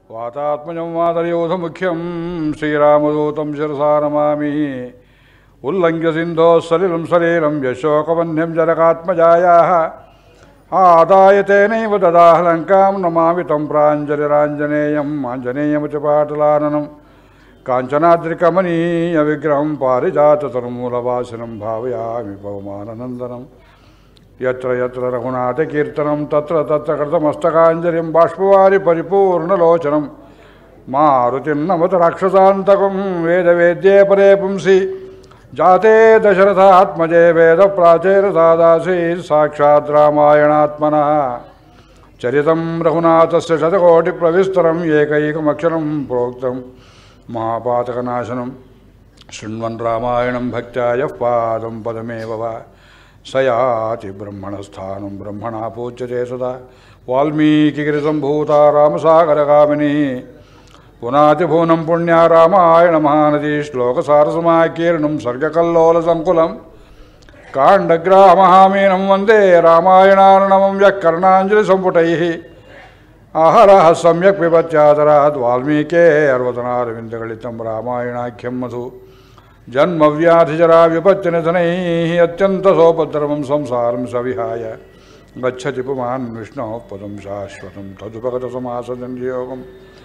ವಾತಾತ್ಮಜಂ ವಾದರಯೋಧ ಮುಖ್ಯಂ ಶ್ರೀರಾಮದೂತಂ ಶಿರಸಾ ನಮಾಮಿ ಉಲ್ಲಂಘ್ಯ ಸಿಂಧೋ ಸಲಿಲಂ ಸಲೀಲಂ ಯಶೋಕವನ್ಯಂ ಜನಕಾತ್ಮಜಾಯಾः ಆದಾಯ ತೇನೈವ ದದಾಹ ಲಂಕಾಂ ನಮಾಮಿ तं ಪ್ರಾञ्जलिराञ्जनेयम् आञ्जनेयमिति पाटलाननं काञ्चनाद्रिकमनीयविग्रहं पारिजाततरुमूलवासिनं भावयामि पवमाननन्दनं यत्र यत्र रघुनाथकीर्तनं तत्र तत्र कृतमस्तकाञ्जलिं बाष्पवारि परिपूर्णलोचनं मारुतिं नमत राक्षसान्तकं वेदवेद्ये परे पुंसि जाते दशरथात्मजे वेदप्राचेरसादासीत् साक्षात् रामायणात्मनः चरितं रघुनाथस्य शतकोटिप्रविस्तरम् एकैकमक्षरं प्रोक्तं महापातकनाशनं शृण्वन् रामायणं भक्त्या यः पादं पदमेव वा स याति ब्रह्मणस्थानं ब्रह्मणा पूज्यते सदा वाल्मीकिगिरिसम्भूता रामसागरगामिनी पुनातिभुवनं पुण्या रामायणमहानदी श्लोकसारसमाकीर्णं सर्गकल्लोलसङ्कुलं काण्डग्रामहामीनं वन्दे रामायणार्णवं यः कर्णाञ्जलिसम्पुटैः आहरः सम्यक् पिबत्यादरात् वाल्मीके अर्वतनारविन्दगलितं रामायणाख्यं मधु जन्मव्याधिजरा विपत्तिनिधनैः अत्यन्तसोपद्रवं संसारं सविहाय गच्छति पुमान् विष्णोः पदं शाश्वतं तदुपगतसमासदन्योगम्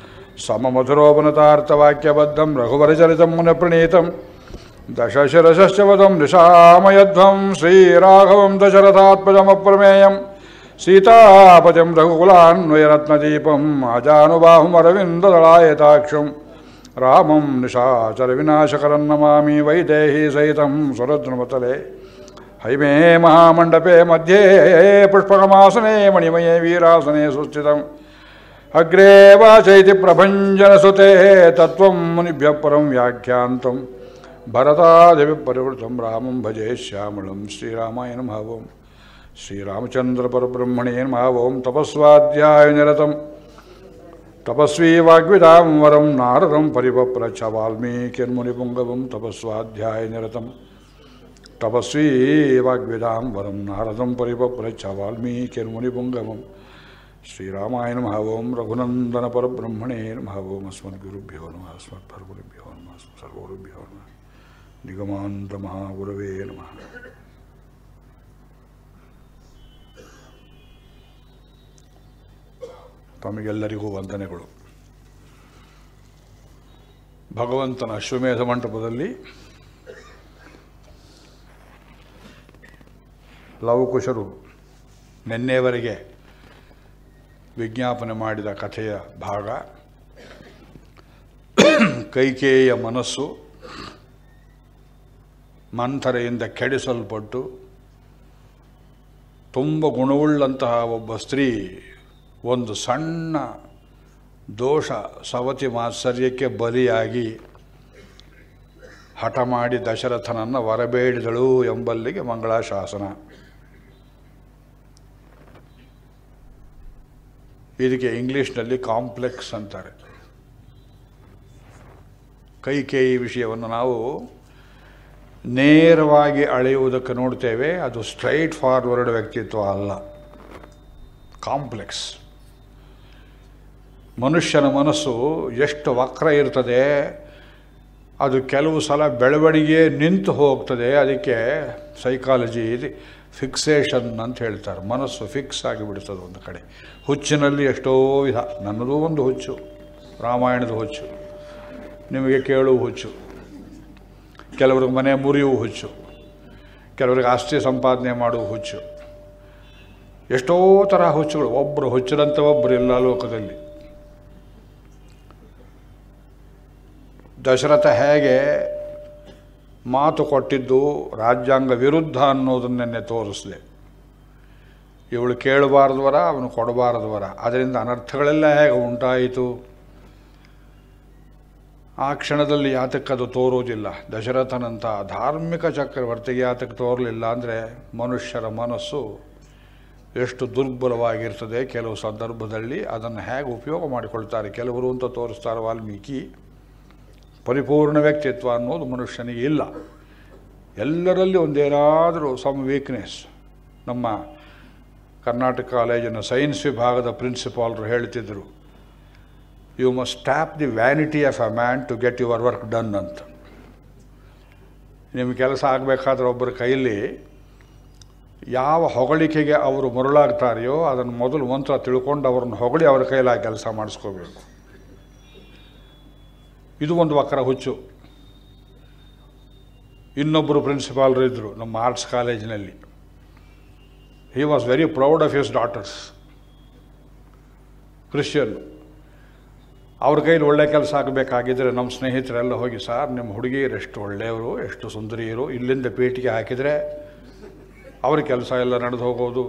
सममधुरोपनतार्थवाक्यबद्धं रघुवरचरितं मुनिप्रणीतं दशशिरसश्च वदं निशामयध्वं श्रीराघवं दशरथात्मजमप्रमेयं सीतापतिं रघुकुलान्वयरत्नदीपम् अजानुबाहुमरविन्ददलायताक्षं रामं निशाचरविनाशकरं नमामि वैदेहीसहितं सुरद्रुमतले हैमे महामण्डपे मध्ये पुष्पकमासने मणिमये वीरासने सुस्थितम् अग्रे वाचैति प्रभञ्जनसुतेः तत्त्वं मुनिभ्यः परं व्याख्यान्तं भरतादिविपरिवृतं रामं भजे श्यामलं श्रीरामायण भावं श्रीरामचन्द्रपरब्रह्मणे भावं तपस्वाध्यायनिरतं तपस्वी वाग्विदां वरं नारदं परिपप्रच्छ वाल्मीकिर्मुनिपुङ्गवं तपस्वाध्यायनिरतं तपस्वी वाग्विदां वरं नारदं परिपप्रच्छ वाल्मीकिर्मुनिपुङ्गवम् ಶ್ರೀರಾಮಾಯ ನಮಃ ಓಂ ರಘುನಂದನ ಪರಬ್ರಹ್ಮಣೇ ನಮಃ ಓಂ ಅಸ್ಮದ್ಗುರುಭ್ಯೋ ನಮಃ ಅಸ್ಮತ್ಪರಗುರುಭ್ಯೋ ನಮಃ ಸರ್ವಗುರುಭ್ಯೋ ನಮಃ ನಿಗಮಾಂತ ಮಹಾಗುರವೇ ನಮಃ ತಮಗೆಲ್ಲರಿಗೂ ವಂದನೆಗಳು ಭಗವಂತನ ಅಶ್ವಮೇಧ ಮಂಟಪದಲ್ಲಿ ಲವಕುಶರು ನಿನ್ನೆವರೆಗೆ ವಿಜ್ಞಾಪನೆ ಮಾಡಿದ ಕಥೆಯ ಭಾಗ ಕೈಕೇಯ ಮನಸ್ಸು ಮಂಥರೆಯಿಂದ ಕೆಡಿಸಲ್ಪಟ್ಟು ತುಂಬ ಗುಣವುಳ್ಳಂತಹ ಒಬ್ಬ ಸ್ತ್ರೀ ಒಂದು ಸಣ್ಣ ದೋಷ ಸವತಿ ಮಾತ್ಸರ್ಯಕ್ಕೆ ಬಲಿಯಾಗಿ ಹಠ ಮಾಡಿ ದಶರಥನನ್ನು ವರಬೇಡಿದಳು ಎಂಬಲ್ಲಿಗೆ ಮಂಗಳಾಶಾಸನ ಇದಕ್ಕೆ ಇಂಗ್ಲೀಷ್ನಲ್ಲಿ ಕಾಂಪ್ಲೆಕ್ಸ್ ಅಂತಾರೆ ಕೈಕೇಯಿ ವಿಷಯವನ್ನು ನಾವು ನೇರವಾಗಿ ಅಳೆಯುವುದಕ್ಕೆ ನೋಡ್ತೇವೆ ಅದು ಸ್ಟ್ರೈಟ್ ಫಾರ್ವರ್ಡ್ ವ್ಯಕ್ತಿತ್ವ ಅಲ್ಲ ಕಾಂಪ್ಲೆಕ್ಸ್ ಮನುಷ್ಯನ ಮನಸ್ಸು ಎಷ್ಟು ವಕ್ರ ಇರ್ತದೆ ಅದು ಕೆಲವು ಸಲ ಬೆಳವಣಿಗೆ ನಿಂತು ಹೋಗ್ತದೆ ಅದಕ್ಕೆ ಸೈಕಾಲಜಿ ಫಿಕ್ಸೇಷನ್ ಅಂತ ಹೇಳ್ತಾರೆ ಮನಸ್ಸು ಫಿಕ್ಸ್ ಆಗಿಬಿಡ್ತದೆ ಒಂದು ಕಡೆ ಹುಚ್ಚಿನಲ್ಲಿ ಎಷ್ಟೋ ವಿಧ ನನ್ನದೂ ಒಂದು ಹುಚ್ಚು ರಾಮಾಯಣದ ಹುಚ್ಚು ನಿಮಗೆ ಕೇಳುವ ಹುಚ್ಚು ಕೆಲವ್ರಿಗೆ ಮನೆ ಮುರಿಯುವ ಹುಚ್ಚು ಕೆಲವ್ರಿಗೆ ಆಸ್ತಿ ಸಂಪಾದನೆ ಮಾಡುವ ಹುಚ್ಚು ಎಷ್ಟೋ ಥರ ಹುಚ್ಚುಗಳು ಒಬ್ಬರು ಹುಚ್ಚರಂತ ಒಬ್ಬರು ಇಲ್ಲ ಲೋಕದಲ್ಲಿ ದಶರಥ ಹೇಗೆ ಮಾತು ಕೊಟ್ಟಿದ್ದು ರಾಜ್ಯಾಂಗ ವಿರುದ್ಧ ಅನ್ನೋದನ್ನೇ ತೋರಿಸಿದೆ ಇವಳು ಕೇಳಬಾರದು ವರ ಅವನು ಕೊಡಬಾರದು ವರ ಅದರಿಂದ ಅನರ್ಥಗಳೆಲ್ಲ ಹೇಗೆ ಉಂಟಾಯಿತು ಆ ಕ್ಷಣದಲ್ಲಿ ಯಾತಕ್ಕದು ತೋರುವುದಿಲ್ಲ ದಶರಥನಂಥ ಧಾರ್ಮಿಕ ಚಕ್ರವರ್ತಿಗೆ ಯಾತಕ್ಕೆ ತೋರಲಿಲ್ಲ ಅಂದರೆ ಮನುಷ್ಯರ ಮನಸ್ಸು ಎಷ್ಟು ದುರ್ಬಲವಾಗಿರ್ತದೆ ಕೆಲವು ಸಂದರ್ಭದಲ್ಲಿ ಅದನ್ನು ಹೇಗೆ ಉಪಯೋಗ ಮಾಡಿಕೊಳ್ತಾರೆ ಕೆಲವರು ಅಂತ ತೋರಿಸ್ತಾರೆ ವಾಲ್ಮೀಕಿ ಪರಿಪೂರ್ಣ ವ್ಯಕ್ತಿತ್ವ ಅನ್ನೋದು ಮನುಷ್ಯನಿಗೆ ಇಲ್ಲ ಎಲ್ಲರಲ್ಲಿ ಒಂದೇನಾದರೂ ಸಮ್ ವೀಕ್ನೆಸ್ ನಮ್ಮ ಕರ್ನಾಟಕ ಕಾಲೇಜಿನ ಸೈನ್ಸ್ ವಿಭಾಗದ ಪ್ರಿನ್ಸಿಪಾಲ್ರು ಹೇಳ್ತಿದ್ದರು you must tap the vanity of a man to get your work done ಅಂತ ನಿಮ್ಮ ಕೆಲಸ ಆಗಬೇಕಾದ್ರೆ ಒಬ್ಬರ ಕೈಯಲ್ಲಿ ಯಾವ ಹೊಗಳಿಕೆಗೆ ಅವರು ಮರುಳಾಗ್ತಾರೆಯೋ ಅದನ್ನು ಮೊದಲು ಮಂತ್ರ ತಿಳ್ಕೊಂಡು ಅವ್ರನ್ನ ಹೊಗಳಿ ಅವ್ರ ಕೈಲಿ ಆ ಕೆಲಸ ಮಾಡಿಸ್ಕೋಬೇಕು ಇದು ಒಂದು ವಕ್ರ ಹುಚ್ಚು ಇನ್ನೊಬ್ಬರು ಪ್ರಿನ್ಸಿಪಾಲ್ರು ಇದ್ದರು ನಮ್ಮ ಆರ್ಟ್ಸ್ ಕಾಲೇಜಿನಲ್ಲಿ he was very proud of his daughters Christian ಅವ್ರ ಕೈಲಿ ಒಳ್ಳೆ ಕೆಲಸ ಆಗಬೇಕಾಗಿದ್ದರೆ ನಮ್ಮ ಸ್ನೇಹಿತರೆಲ್ಲ ಹೋಗಿ ಸರ್ ನಿಮ್ಮ ಹುಡುಗಿಯರು ಎಷ್ಟು ಒಳ್ಳೆಯವರು ಎಷ್ಟು ಸುಂದರಿಯರು ಇಲ್ಲಿಂದ ಪೇಟಿಗೆ ಹಾಕಿದರೆ ಅವ್ರ ಕೆಲಸ ಎಲ್ಲ ನಡೆದು ಹೋಗೋದು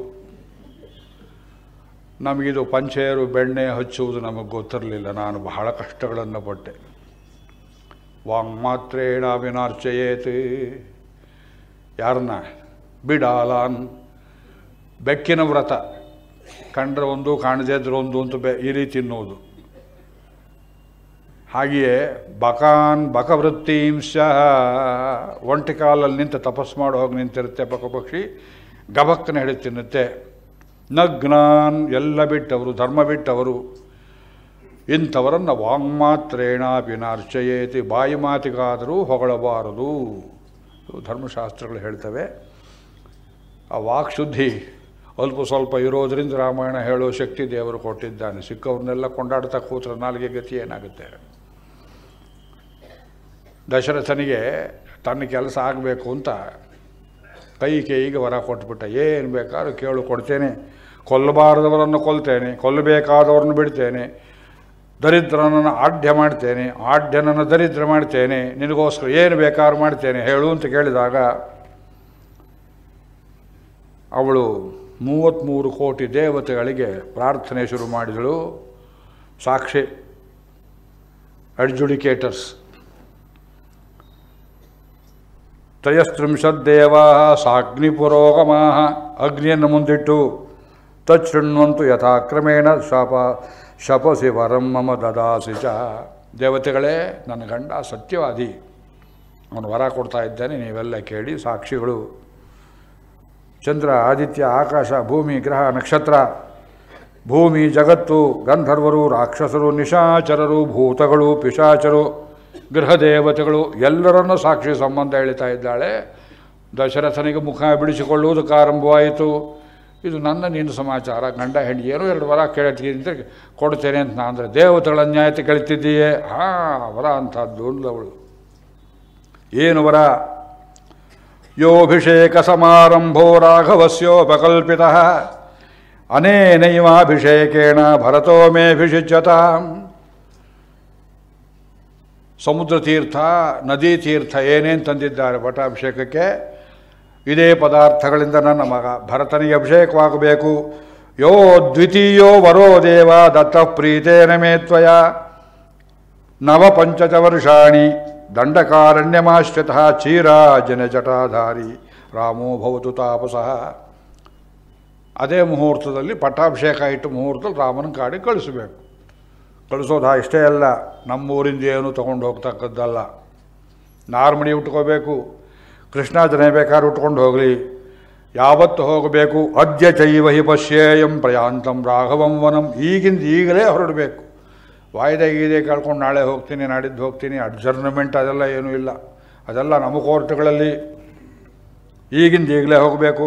ನಮಗಿದು ಪಂಚೆಯರು ಬೆಣ್ಣೆ ಹಚ್ಚುವುದು ನಮಗೆ ಗೊತ್ತಿರಲಿಲ್ಲ ನಾನು ಬಹಳ ಕಷ್ಟಗಳನ್ನು ಪಟ್ಟೆ ವಾಂಗ್ಮಾತ್ರೇಣ ವಿನಾರ್ಚಯೇತ್ ಯಾರನ್ನ ಬಿಡಾಲಾನ್ ಬೆಕ್ಕಿನ ವ್ರತ ಕಂಡ್ರೆ ಒಂದು ಕಾಣದೇ ಇದ್ರೆ ಒಂದು ಅಂತ ಬೆ ಈ ರೀತಿ ತಿನ್ನುವುದು ಹಾಗೆಯೇ ಬಕಾನ್ ಬಕವೃತ್ತಿಂಶ ಒಂಟಿ ಕಾಲಲ್ಲಿ ನಿಂತು ತಪಸ್ ಮಾಡಿ ಹೋಗಿ ನಿಂತಿರುತ್ತೆ ಪಕ್ಷಿ ಗಬಕ್ಕನ ಹಿಡಿದು ತಿನ್ನುತ್ತೆ ನಗ್ನಾನ್ ಎಲ್ಲ ಬಿಟ್ಟವರು ಧರ್ಮ ಬಿಟ್ಟವರು ಇಂಥವರನ್ನು ವಾಂಗ್ಮಾತ್ರೇಣ ವಿನಾರ್ಚಯೇತಿ ಬಾಯಿ ಮಾತಿಗಾದರೂ ಹೊಗಳಬಾರದು ಇವು ಧರ್ಮಶಾಸ್ತ್ರಗಳು ಹೇಳ್ತವೆ ಆ ವಾಕ್ಶುದ್ಧಿ ಅಲ್ಪ ಸ್ವಲ್ಪ ಇರೋದರಿಂದ ರಾಮಾಯಣ ಹೇಳೋ ಶಕ್ತಿ ದೇವರು ಕೊಟ್ಟಿದ್ದಾನೆ ಸಿಕ್ಕವ್ರನ್ನೆಲ್ಲ ಕೊಂಡಾಡ್ತಾ ಕೂತ್ರೆ ನಾಲ್ಗೆ ಗತಿ ಏನಾಗುತ್ತೆ ದಶರಥನಿಗೆ ತನ್ನ ಕೆಲಸ ಆಗಬೇಕು ಅಂತ ಕೈ ಕೈಗೆ ವರ ಕೊಟ್ಬಿಟ್ಟ ಏನು ಬೇಕಾದ್ರೂ ಕೇಳು ಕೊಡ್ತೇನೆ ಕೊಲ್ಲಬಾರದವರನ್ನು ಕೊಲ್ತೇನೆ ಕೊಲ್ಲಬೇಕಾದವರನ್ನು ಬಿಡ್ತೇನೆ ದರಿದ್ರನನ್ನು ಆಢ್ಯ ಮಾಡ್ತೇನೆ ಆಢ್ಯನನ್ನು ದರಿದ್ರ ಮಾಡ್ತೇನೆ ನಿನಗೋಸ್ಕರ ಏನು ಬೇಕಾದ್ರೂ ಮಾಡ್ತೇನೆ ಹೇಳು ಅಂತ ಕೇಳಿದಾಗ ಅವಳು ಮೂವತ್ತ್ಮೂರು ಕೋಟಿ ದೇವತೆಗಳಿಗೆ ಪ್ರಾರ್ಥನೆ ಶುರು ಮಾಡಿದಳು ಸಾಕ್ಷಿ ಅಡ್ಜುಡಿಕೇಟರ್ಸ್ ತ್ರಯಸ್ತ್ರಿಂಶದ್ದೇವ ಸಾಗ್ನಿಪುರೋಗಮಾ ಅಗ್ನಿಯನ್ನು ಮುಂದಿಟ್ಟು ತಚ್ಛೃಣ್ವಂತು ಯಥಾಕ್ರಮೇಣ ಶಾಪ ಶಪಸಿ ವರಂ ಮಮ ದದಾಸಿ ಚ ದೇವತೆಗಳೇ ನನ್ನ ಗಂಡ ಸತ್ಯವಾದಿ ಅವನು ವರ ಕೊಡ್ತಾ ಇದ್ದಾನೆ ನೀವೆಲ್ಲ ಕೇಳಿ ಸಾಕ್ಷಿಗಳು ಚಂದ್ರ ಆದಿತ್ಯ ಆಕಾಶ ಭೂಮಿ ಗ್ರಹ ನಕ್ಷತ್ರ ಭೂಮಿ ಜಗತ್ತು ಗಂಧರ್ವರು ರಾಕ್ಷಸರು ನಿಶಾಚರರು ಭೂತಗಳು ಪಿಶಾಚರು ಗೃಹ ದೇವತೆಗಳು ಎಲ್ಲರನ್ನೂ ಸಾಕ್ಷಿ ಸಂಬಂಧ ಹೇಳ್ತಾ ಇದ್ದಾಳೆ ದಶರಥನಿಗೆ ಮುಖ ಬಿಡಿಸಿಕೊಳ್ಳುವುದಕ್ಕೆ ಆರಂಭವಾಯಿತು ಇದು ನನ್ನ ನೀನು ಸಮಾಚಾರ ಗಂಡ ಹೆಣ್ಣು ಏನೋ ಎರಡು ವರ ಕೇಳ್ತೀನಿ ಅಂತ ಕೊಡ್ತೇನೆ ಅಂತ ನಾನು ಅಂದರೆ ದೇವತೆಗಳ ಅನ್ಯಾಯತೆ ಕೇಳ್ತಿದ್ದೀಯೇ ಹಾಂ ವರ ಅಂಥದ್ದು ಅಂದವಳು ಏನು ವರ ಯೋಭಿಷೇಕ ಸಮಾರಂಭೋ ರಾಘವಸ್ಯೋಪಕಲ್ಪಿತ ಅನೇನೈವಾಭಿಷೇಕೇಣ ಭರತೋ ಮೇಭಿಷಿಚ್ಯತ ಸಮುದ್ರ ತೀರ್ಥ ನದಿ ತೀರ್ಥ ಏನೇನು ತಂದಿದ್ದಾರೆ ಪಟ್ಟಾಭಿಷೇಕಕ್ಕೆ ಇದೇ ಪದಾರ್ಥಗಳಿಂದ ನನ್ನ ಮಗ ಭರತನಿಗೆ ಅಭಿಷೇಕವಾಗಬೇಕು ಯೋ ದ್ವಿತೀಯೋ ವರೋ ದೇವ ದತ್ತ ಪ್ರೀತೇನ ಮೇ ತ್ವಯ ನವಪಂಚಚ ವರ್ಷಾಣಿ ದಂಡಕಾರಣ್ಯಮಾಶ್ರಿತ ಚೀರಾಜನ ಜಟಾಧಾರಿ ರಾಮೋ ಭವತು ತಾಪಸಃ ಅದೇ ಮುಹೂರ್ತದಲ್ಲಿ ಪಟ್ಟಾಭಿಷೇಕ ಇಟ್ಟು ಮುಹೂರ್ತದಲ್ಲಿ ರಾಮನ ಕಾಡಿ ಕಳಿಸಬೇಕು ಕಳಿಸೋದು ಇಷ್ಟೇ ಅಲ್ಲ ನಮ್ಮೂರಿಂದ ಏನು ತೊಗೊಂಡು ಹೋಗ್ತಕ್ಕದ್ದಲ್ಲ ನಾರ್ಮಡಿ ಉಟ್ಕೋಬೇಕು ಕೃಷ್ಣಾರ್ಜನೆ ಬೇಕಾದ್ರೆ ಉಟ್ಕೊಂಡು ಹೋಗಲಿ ಯಾವತ್ತು ಹೋಗಬೇಕು ಅದ್ಯ ಚೈವ ಹಿ ಪಶ್ಯೇಯಂ ಪ್ರಯಾಂತಂ ರಾಘವಂ ವನಂ ಈಗಿಂದ ಈಗಲೇ ಹೊರಡಬೇಕು ವಾಯ್ದೆ ಗೀದೆ ಕಳ್ಕೊಂಡು ನಾಳೆ ಹೋಗ್ತೀನಿ ನಾಡಿದ್ದು ಹೋಗ್ತೀನಿ ಅಡ್ಜರ್ನಮೆಂಟ್ ಅದೆಲ್ಲ ಏನೂ ಇಲ್ಲ ಅದೆಲ್ಲ ನಮ್ಮ ಕೋರ್ಟ್ಗಳಲ್ಲಿ ಈಗಿಂದ ಈಗಲೇ ಹೋಗಬೇಕು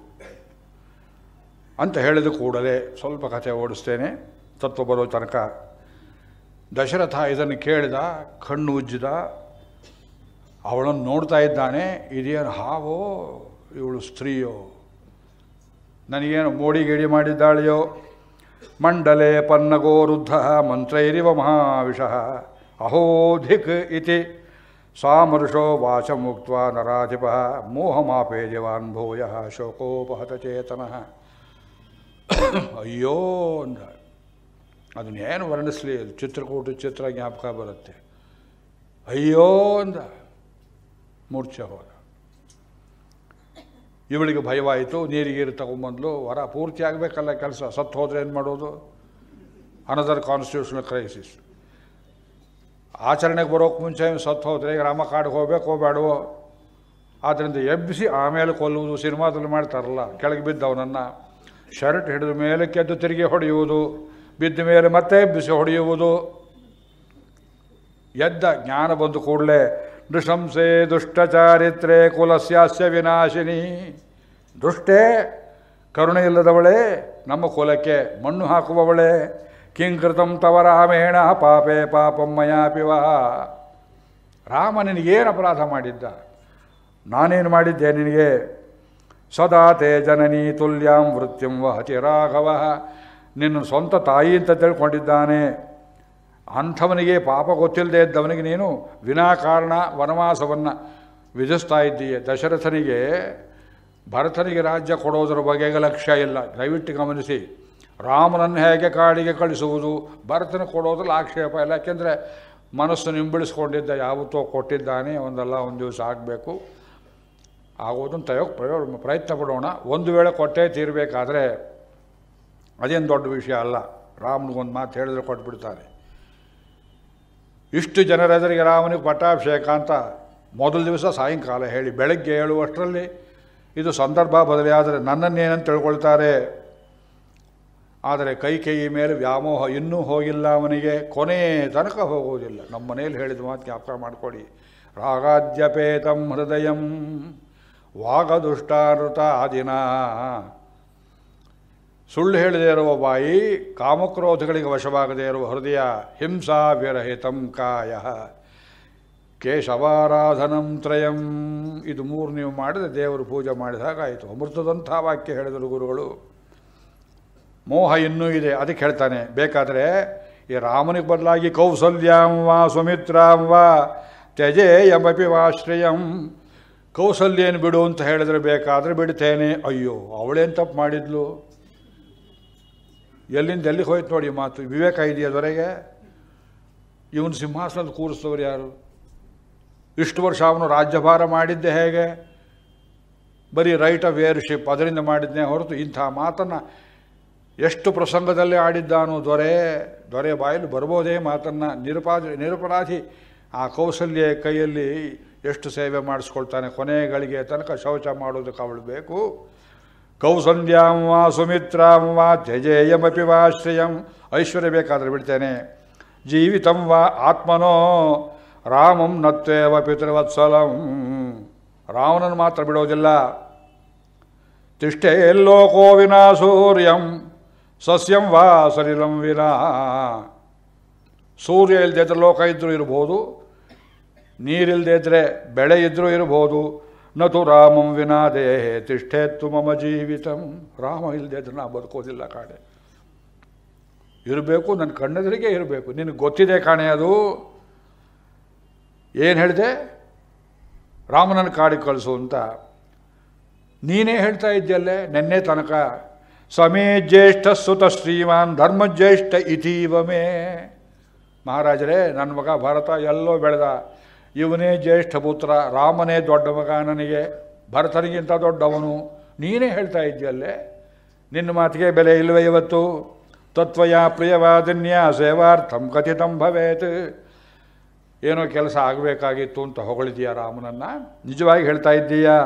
ಅಂತ ಹೇಳಿದ ಕೂಡಲೇ ಸ್ವಲ್ಪ ಕಥೆ ಓಡಿಸ್ತೇನೆ ತತ್ವ ಬರೋ ತನಕ ದಶರಥ ಇದನ್ನು ಕೇಳಿದ ಕಣ್ಣು ಉಜ್ಜಿದ ಅವಳನ್ನು ನೋಡ್ತಾ ಇದ್ದಾನೆ ಇದೇನು ಹಾವೋ ಇವಳು ಸ್ತ್ರೀಯೋ ನನಗೇನು ಮೋಡಿ ಗಿಡಿ ಮಾಡಿದ್ದಾಳೆಯೋ ಮಂಡಲೆ ಪನ್ನಗೋರುದ್ಧ ಮಂತ್ರೈರಿವ ಮಹಾವಿಷಃ ಅಹೋಧಿಕ್ ಇತಿ ಸಾಮರುಷೋ ವಾಚ ಮುಕ್ತ ನರಾಧಿಪ ಮೋಹಮಾಪೇಜವಾನ್ ಭೂಯ ಶೋಕೋಪಹತ ಚೇತನ ಅಯ್ಯೋ ಅಂದ ಅದನ್ನೇನು ವರ್ಣಿಸ್ಲಿ ಅದು ಚಿತ್ರಕೂಟ ಚಿತ್ರ ಜ್ಞಾಪಕ ಬರುತ್ತೆ ಅಯ್ಯೋ ಅಂದ ಮೂರ್ಛೆ ಹೋದ ಇವಳಿಗೆ ಭಯವಾಯಿತು ನೀರಿಗೀರು ತಗೊಂಬಂದ್ಲು ವರ ಪೂರ್ತಿ ಆಗಬೇಕಲ್ಲ ಕೆಲಸ ಸತ್ತು ಹೋದ್ರೆ ಏನು ಮಾಡೋದು ಅನದರ್ ಕಾನ್ಸ್ಟಿಟ್ಯೂಷನಲ್ ಕ್ರೈಸಿಸ್ ಆಚರಣೆಗೆ ಬರೋಕ್ಕೆ ಮುಂಚೆ ಸತ್ತು ಹೋದರೆ ಈಗ ರಾಮ ಕಾಡಿಗೆ ಹೋಗ್ಬೇಕು ಹೋಗ್ಬೇಡವೋ ಆದ್ದರಿಂದ ಎಬ್ಬಿಸಿ ಆಮೇಲೆ ಕೊಲ್ಲುವುದು ಸಿನಿಮಾದಲ್ಲಿ ಮಾಡ್ತಾರಲ್ಲ ಕೆಳಗೆ ಬಿದ್ದವನನ್ನು ಶರ್ಟ್ ಹಿಡಿದ ಮೇಲೆ ಕೆದ್ದು ತಿರುಗಿ ಹೊಡೆಯುವುದು ಬಿದ್ದ ಮೇಲೆ ಮತ್ತೆ ಎಬ್ಬಿಸಿ ಹೊಡೆಯುವುದು ಎದ್ದ ಜ್ಞಾನ ಬಂದು ಕೂಡಲೇ ನೃಶಂಸೆ ದುಷ್ಟಚಾರಿತ್ರೆ ಕುಲಸ್ಯಾಸ್ಯ ವಿನಾಶಿನಿ ದುಷ್ಟೇ ಕರುಣೆ ಇಲ್ಲದವಳೇ ನಮ್ಮ ಕುಲಕ್ಕೆ ಮಣ್ಣು ಹಾಕುವವಳೇ ಕಿಂಕೃತಂ ತವ ರಾಮೇಣ ಪಾಪೇ ಪಾಪಂ ಮಯಾಪಿವ ರಾಮ ನಿನಗೇನು ಅಪರಾಧ ಮಾಡಿದ್ದ ನಾನೇನು ಮಾಡಿದ್ದೆ ನಿನಗೆ ಸದಾ ತೇ ಜನನಿ ತುಲ್ಯಾಂ ವೃತ್ಯಂ ವಹತಿ ರಾಘವ ನಿನ್ನ ಸ್ವಂತ ತಾಯಿ ಅಂತ ತಿಳ್ಕೊಂಡಿದ್ದಾನೆ ಅಂಥವನಿಗೆ ಪಾಪ ಗೊತ್ತಿಲ್ಲದೆ ಇದ್ದವನಿಗೆ ನೀನು ವಿನಾಕಾರಣ ವನವಾಸವನ್ನು ವಿಧಿಸ್ತಾ ಇದ್ದೀಯ ದಶರಥನಿಗೆ ಭರತನಿಗೆ ರಾಜ್ಯ ಕೊಡೋದರ ಬಗೆಗೆ ಲಕ್ಷ್ಯ ಇಲ್ಲ ದಯವಿಟ್ಟು ಗಮನಿಸಿ ರಾಮನನ್ನು ಹೇಗೆ ಕಾಡಿಗೆ ಕಳಿಸುವುದು ಭರತನ ಕೊಡೋದ್ರಲ್ಲಿ ಆಕ್ಷೇಪ ಇಲ್ಲ ಯಾಕೆಂದರೆ ಮನಸ್ಸು ನಿಂಬಿಳಿಸ್ಕೊಂಡಿದ್ದ ಯಾವತ್ತೋ ಕೊಟ್ಟಿದ್ದಾನೆ ಒಂದಲ್ಲ ಒಂದು ದಿವಸ ಆಗಬೇಕು ಆಗೋದನ್ನು ತಯೋಗ ಪ್ರಯೋಗ ಪ್ರಯತ್ನ ಪಡೋಣ ಒಂದು ವೇಳೆ ಕೊಟ್ಟೇ ತೀರಬೇಕಾದ್ರೆ ಅದೇನು ದೊಡ್ಡ ವಿಷಯ ಅಲ್ಲ ರಾಮನಿಗೊಂದು ಮಾತು ಹೇಳಿದ್ರೆ ಕೊಟ್ಬಿಡ್ತಾನೆ ಇಷ್ಟು ಜನರೆದುರಿಗೆ ರಾಮನಿಗೆ ಪಟ್ಟಾಭಿಷೇಕ ಅಂತ ಮೊದಲ ದಿವಸ ಸಾಯಂಕಾಲ ಹೇಳಿ ಬೆಳಗ್ಗೆ ಹೇಳುವಷ್ಟರಲ್ಲಿ ಇದು ಸಂದರ್ಭ ಬದಲಾದರೆ ನನ್ನನ್ನೇನಂತ ತಿಳ್ಕೊಳ್ತಾರೆ ಆದರೆ ಕೈ ಕೈ ಮೇಲೆ ವ್ಯಾಮೋಹ ಇನ್ನೂ ಹೋಗಿಲ್ಲ ಅವನಿಗೆ ಕೊನೆ ತನಕ ಹೋಗುವುದಿಲ್ಲ ನಮ್ಮ ಮನೇಲಿ ಹೇಳಿದ ಮಾತು ಜ್ಞಾಪಕ ಮಾಡಿಕೊಡಿ ರಾಗಾದ್ಯಪೇತಂ ಹೃದಯಂ ವಾಗದುಷ್ಟಾನೃತ ಆದಿನ ಸುಳ್ಳು ಹೇಳದೇ ಇರುವ ಬಾಯಿ ಕಾಮಕ್ರೋಧಗಳಿಗೆ ವಶವಾಗದೇ ಇರುವ ಹೃದಯ ಹಿಂಸಾ ವಿರಹಿತಂ ಕಾಯ ಕೇಶವಾರಾಧನಂ ತ್ರಯಂ ಇದು ಮೂರು ನೀವು ಮಾಡಿದ್ರೆ ದೇವರು ಪೂಜೆ ಮಾಡಿದ ಹಾಗಾಯಿತು ಅಮೃತದಂಥ ವಾಕ್ಯ ಹೇಳಿದರು ಗುರುಗಳು ಮೋಹ ಇನ್ನೂ ಇದೆ ಅದಕ್ಕೆ ಹೇಳ್ತಾನೆ ಬೇಕಾದರೆ ಈ ರಾಮನಿಗೆ ಬದಲಾಗಿ ಕೌಸಲ್ಯಾಂ ವಾ ಸುಮಿತ್ರಾಂ ವಾ ತ್ಯಜೇಯಮಪಿ ವಾಶ್ರಯಂ ಕೌಸಲ್ಯೇನು ಬಿಡು ಅಂತ ಹೇಳಿದ್ರೆ ಬೇಕಾದರೆ ಬಿಡ್ತೇನೆ ಅಯ್ಯೋ ಅವಳೇನು ತಪ್ಪು ಮಾಡಿದ್ಲು ಎಲ್ಲಿಂದ ಎಲ್ಲಿಗೆ ಹೋಯ್ತು ನೋಡಿ ಈ ಮಾತು ವಿವೇಕ ಇದೆಯದವರೆಗೆ ಇವನು ಸಿಂಹಾಸನದ ಕೂರಿಸಿದವರು ಯಾರು ಇಷ್ಟು ವರ್ಷ ಅವನು ರಾಜ್ಯಭಾರ ಮಾಡಿದ್ದೆ ಹೇಗೆ ಬರೀ ರೈಟ್ ಆಫ್ ಏರ್ಶಿಪ್ ಅದರಿಂದ ಮಾಡಿದ್ನೇ ಹೊರತು ಇಂಥ ಮಾತನ್ನು ಎಷ್ಟು ಪ್ರಸಂಗದಲ್ಲಿ ಆಡಿದ್ದಾನು ದೊರೆ ದೊರೆ ಬಾಯಲ್ಲಿ ಬರ್ಬೋದೇ ಮಾತನ್ನು ನಿರಪಾದಿ ನಿರಪರಾಧಿ ಆ ಕೌಸಲ್ಯ ಕೈಯಲ್ಲಿ ಎಷ್ಟು ಸೇವೆ ಮಾಡಿಸ್ಕೊಳ್ತಾನೆ ಕೊನೆಗಳಿಗೆ ತನಕ ಶೌಚ ಮಾಡೋದಕ್ಕೆ ಅವಳು ಬೇಕು ಕೌಸಲ್ಯಾಂ ವಾ ಸುಮಿತ್ರಾಂ ವಾ ತ್ಯಜೇಯಮಪಿ ವಾಶ್ರಯಂ ಐಶ್ವರ್ಯ ಬೇಕಾದರೆ ಬಿಡ್ತೇನೆ ಜೀವಿತಂ ವಾ ಆತ್ಮನೋ ರಾಮಂ ನತ್ವೇವ ಪಿತೃವತ್ಸಲಂ ರಾವಣನ ಮಾತ್ರ ಬಿಡೋದಿಲ್ಲ ತಿಷ್ಟೇ ಲೋಕೋ ವಿನಾ ಸೂರ್ಯಂ ಸಸ್ಯಂ ವಾ ಸಲಿಲಂ ವಿನಾ ಸೂರ್ಯ ಇಲ್ಲದೆ ಇದ್ರೆ ಲೋಕ ಇದ್ದರೂ ಇರ್ಬೋದು ನೀರಿಲ್ಲದೆ ಇದ್ದರೆ ಬೆಳೆ ಇದ್ದರೂ ಇರ್ಬೋದು ನತು ರಾಮಂ ವಿನಾ ದೇಹೆ ತಿಷ್ಠೇತ್ತು ಮಮ ಜೀವಿತಂ ರಾಮ ಇಲ್ಲದೆ ಇದ್ರೆ ನಾ ಬದುಕೋದಿಲ್ಲ ಕಾಣೆ ಇರಬೇಕು ನನ್ನ ಕಣ್ಣೆದುರಿಗೆ ಇರಬೇಕು ನಿನಗೆ ಗೊತ್ತಿದೆ ಕಾಣೆ ಅದು ಏನು ಹೇಳಿದೆ ರಾಮನನ್ನು ಕಾಡಿಗೆ ಕಳಿಸು ಅಂತ ನೀನೇ ಹೇಳ್ತಾ ಇದ್ದಲ್ಲೇ ನೆನ್ನೆ ತನಕ ಸಮೇ ಜ್ಯೇಷ್ಠ ಸುತ ಶ್ರೀಮಾನ್ ಧರ್ಮಜ್ಯೇಷ್ಠ ಇತೀವ ಮೇ ಮಹಾರಾಜರೇ ನನ್ನ ಮಗ ಭರತ ಎಲ್ಲೋ ಬೆಳೆದ ಇವನೇ ಜ್ಯೇಷ್ಠ ಪುತ್ರ ರಾಮನೇ ದೊಡ್ಡ ಮಗ ನನಗೆ ಭರತನಿಗಿಂತ ದೊಡ್ಡವನು ನೀನೇ ಹೇಳ್ತಾ ಇದ್ದೀಯಲ್ಲೇ ನಿನ್ನ ಮಾತಿಗೆ ಬೆಲೆ ಇಲ್ಲವೇ ಇವತ್ತು ತತ್ವಯ ಪ್ರಿಯವಾದನ್ಯ ಸೇವಾರ್ಥಂ ಕಥಿತಂ ಭವೇತ್ ಏನೋ ಕೆಲಸ ಆಗಬೇಕಾಗಿತ್ತು ಅಂತ ಹೊಗಳಿದೀಯ ರಾಮನನ್ನು ನಿಜವಾಗಿ ಹೇಳ್ತಾ ಇದ್ದೀಯಾ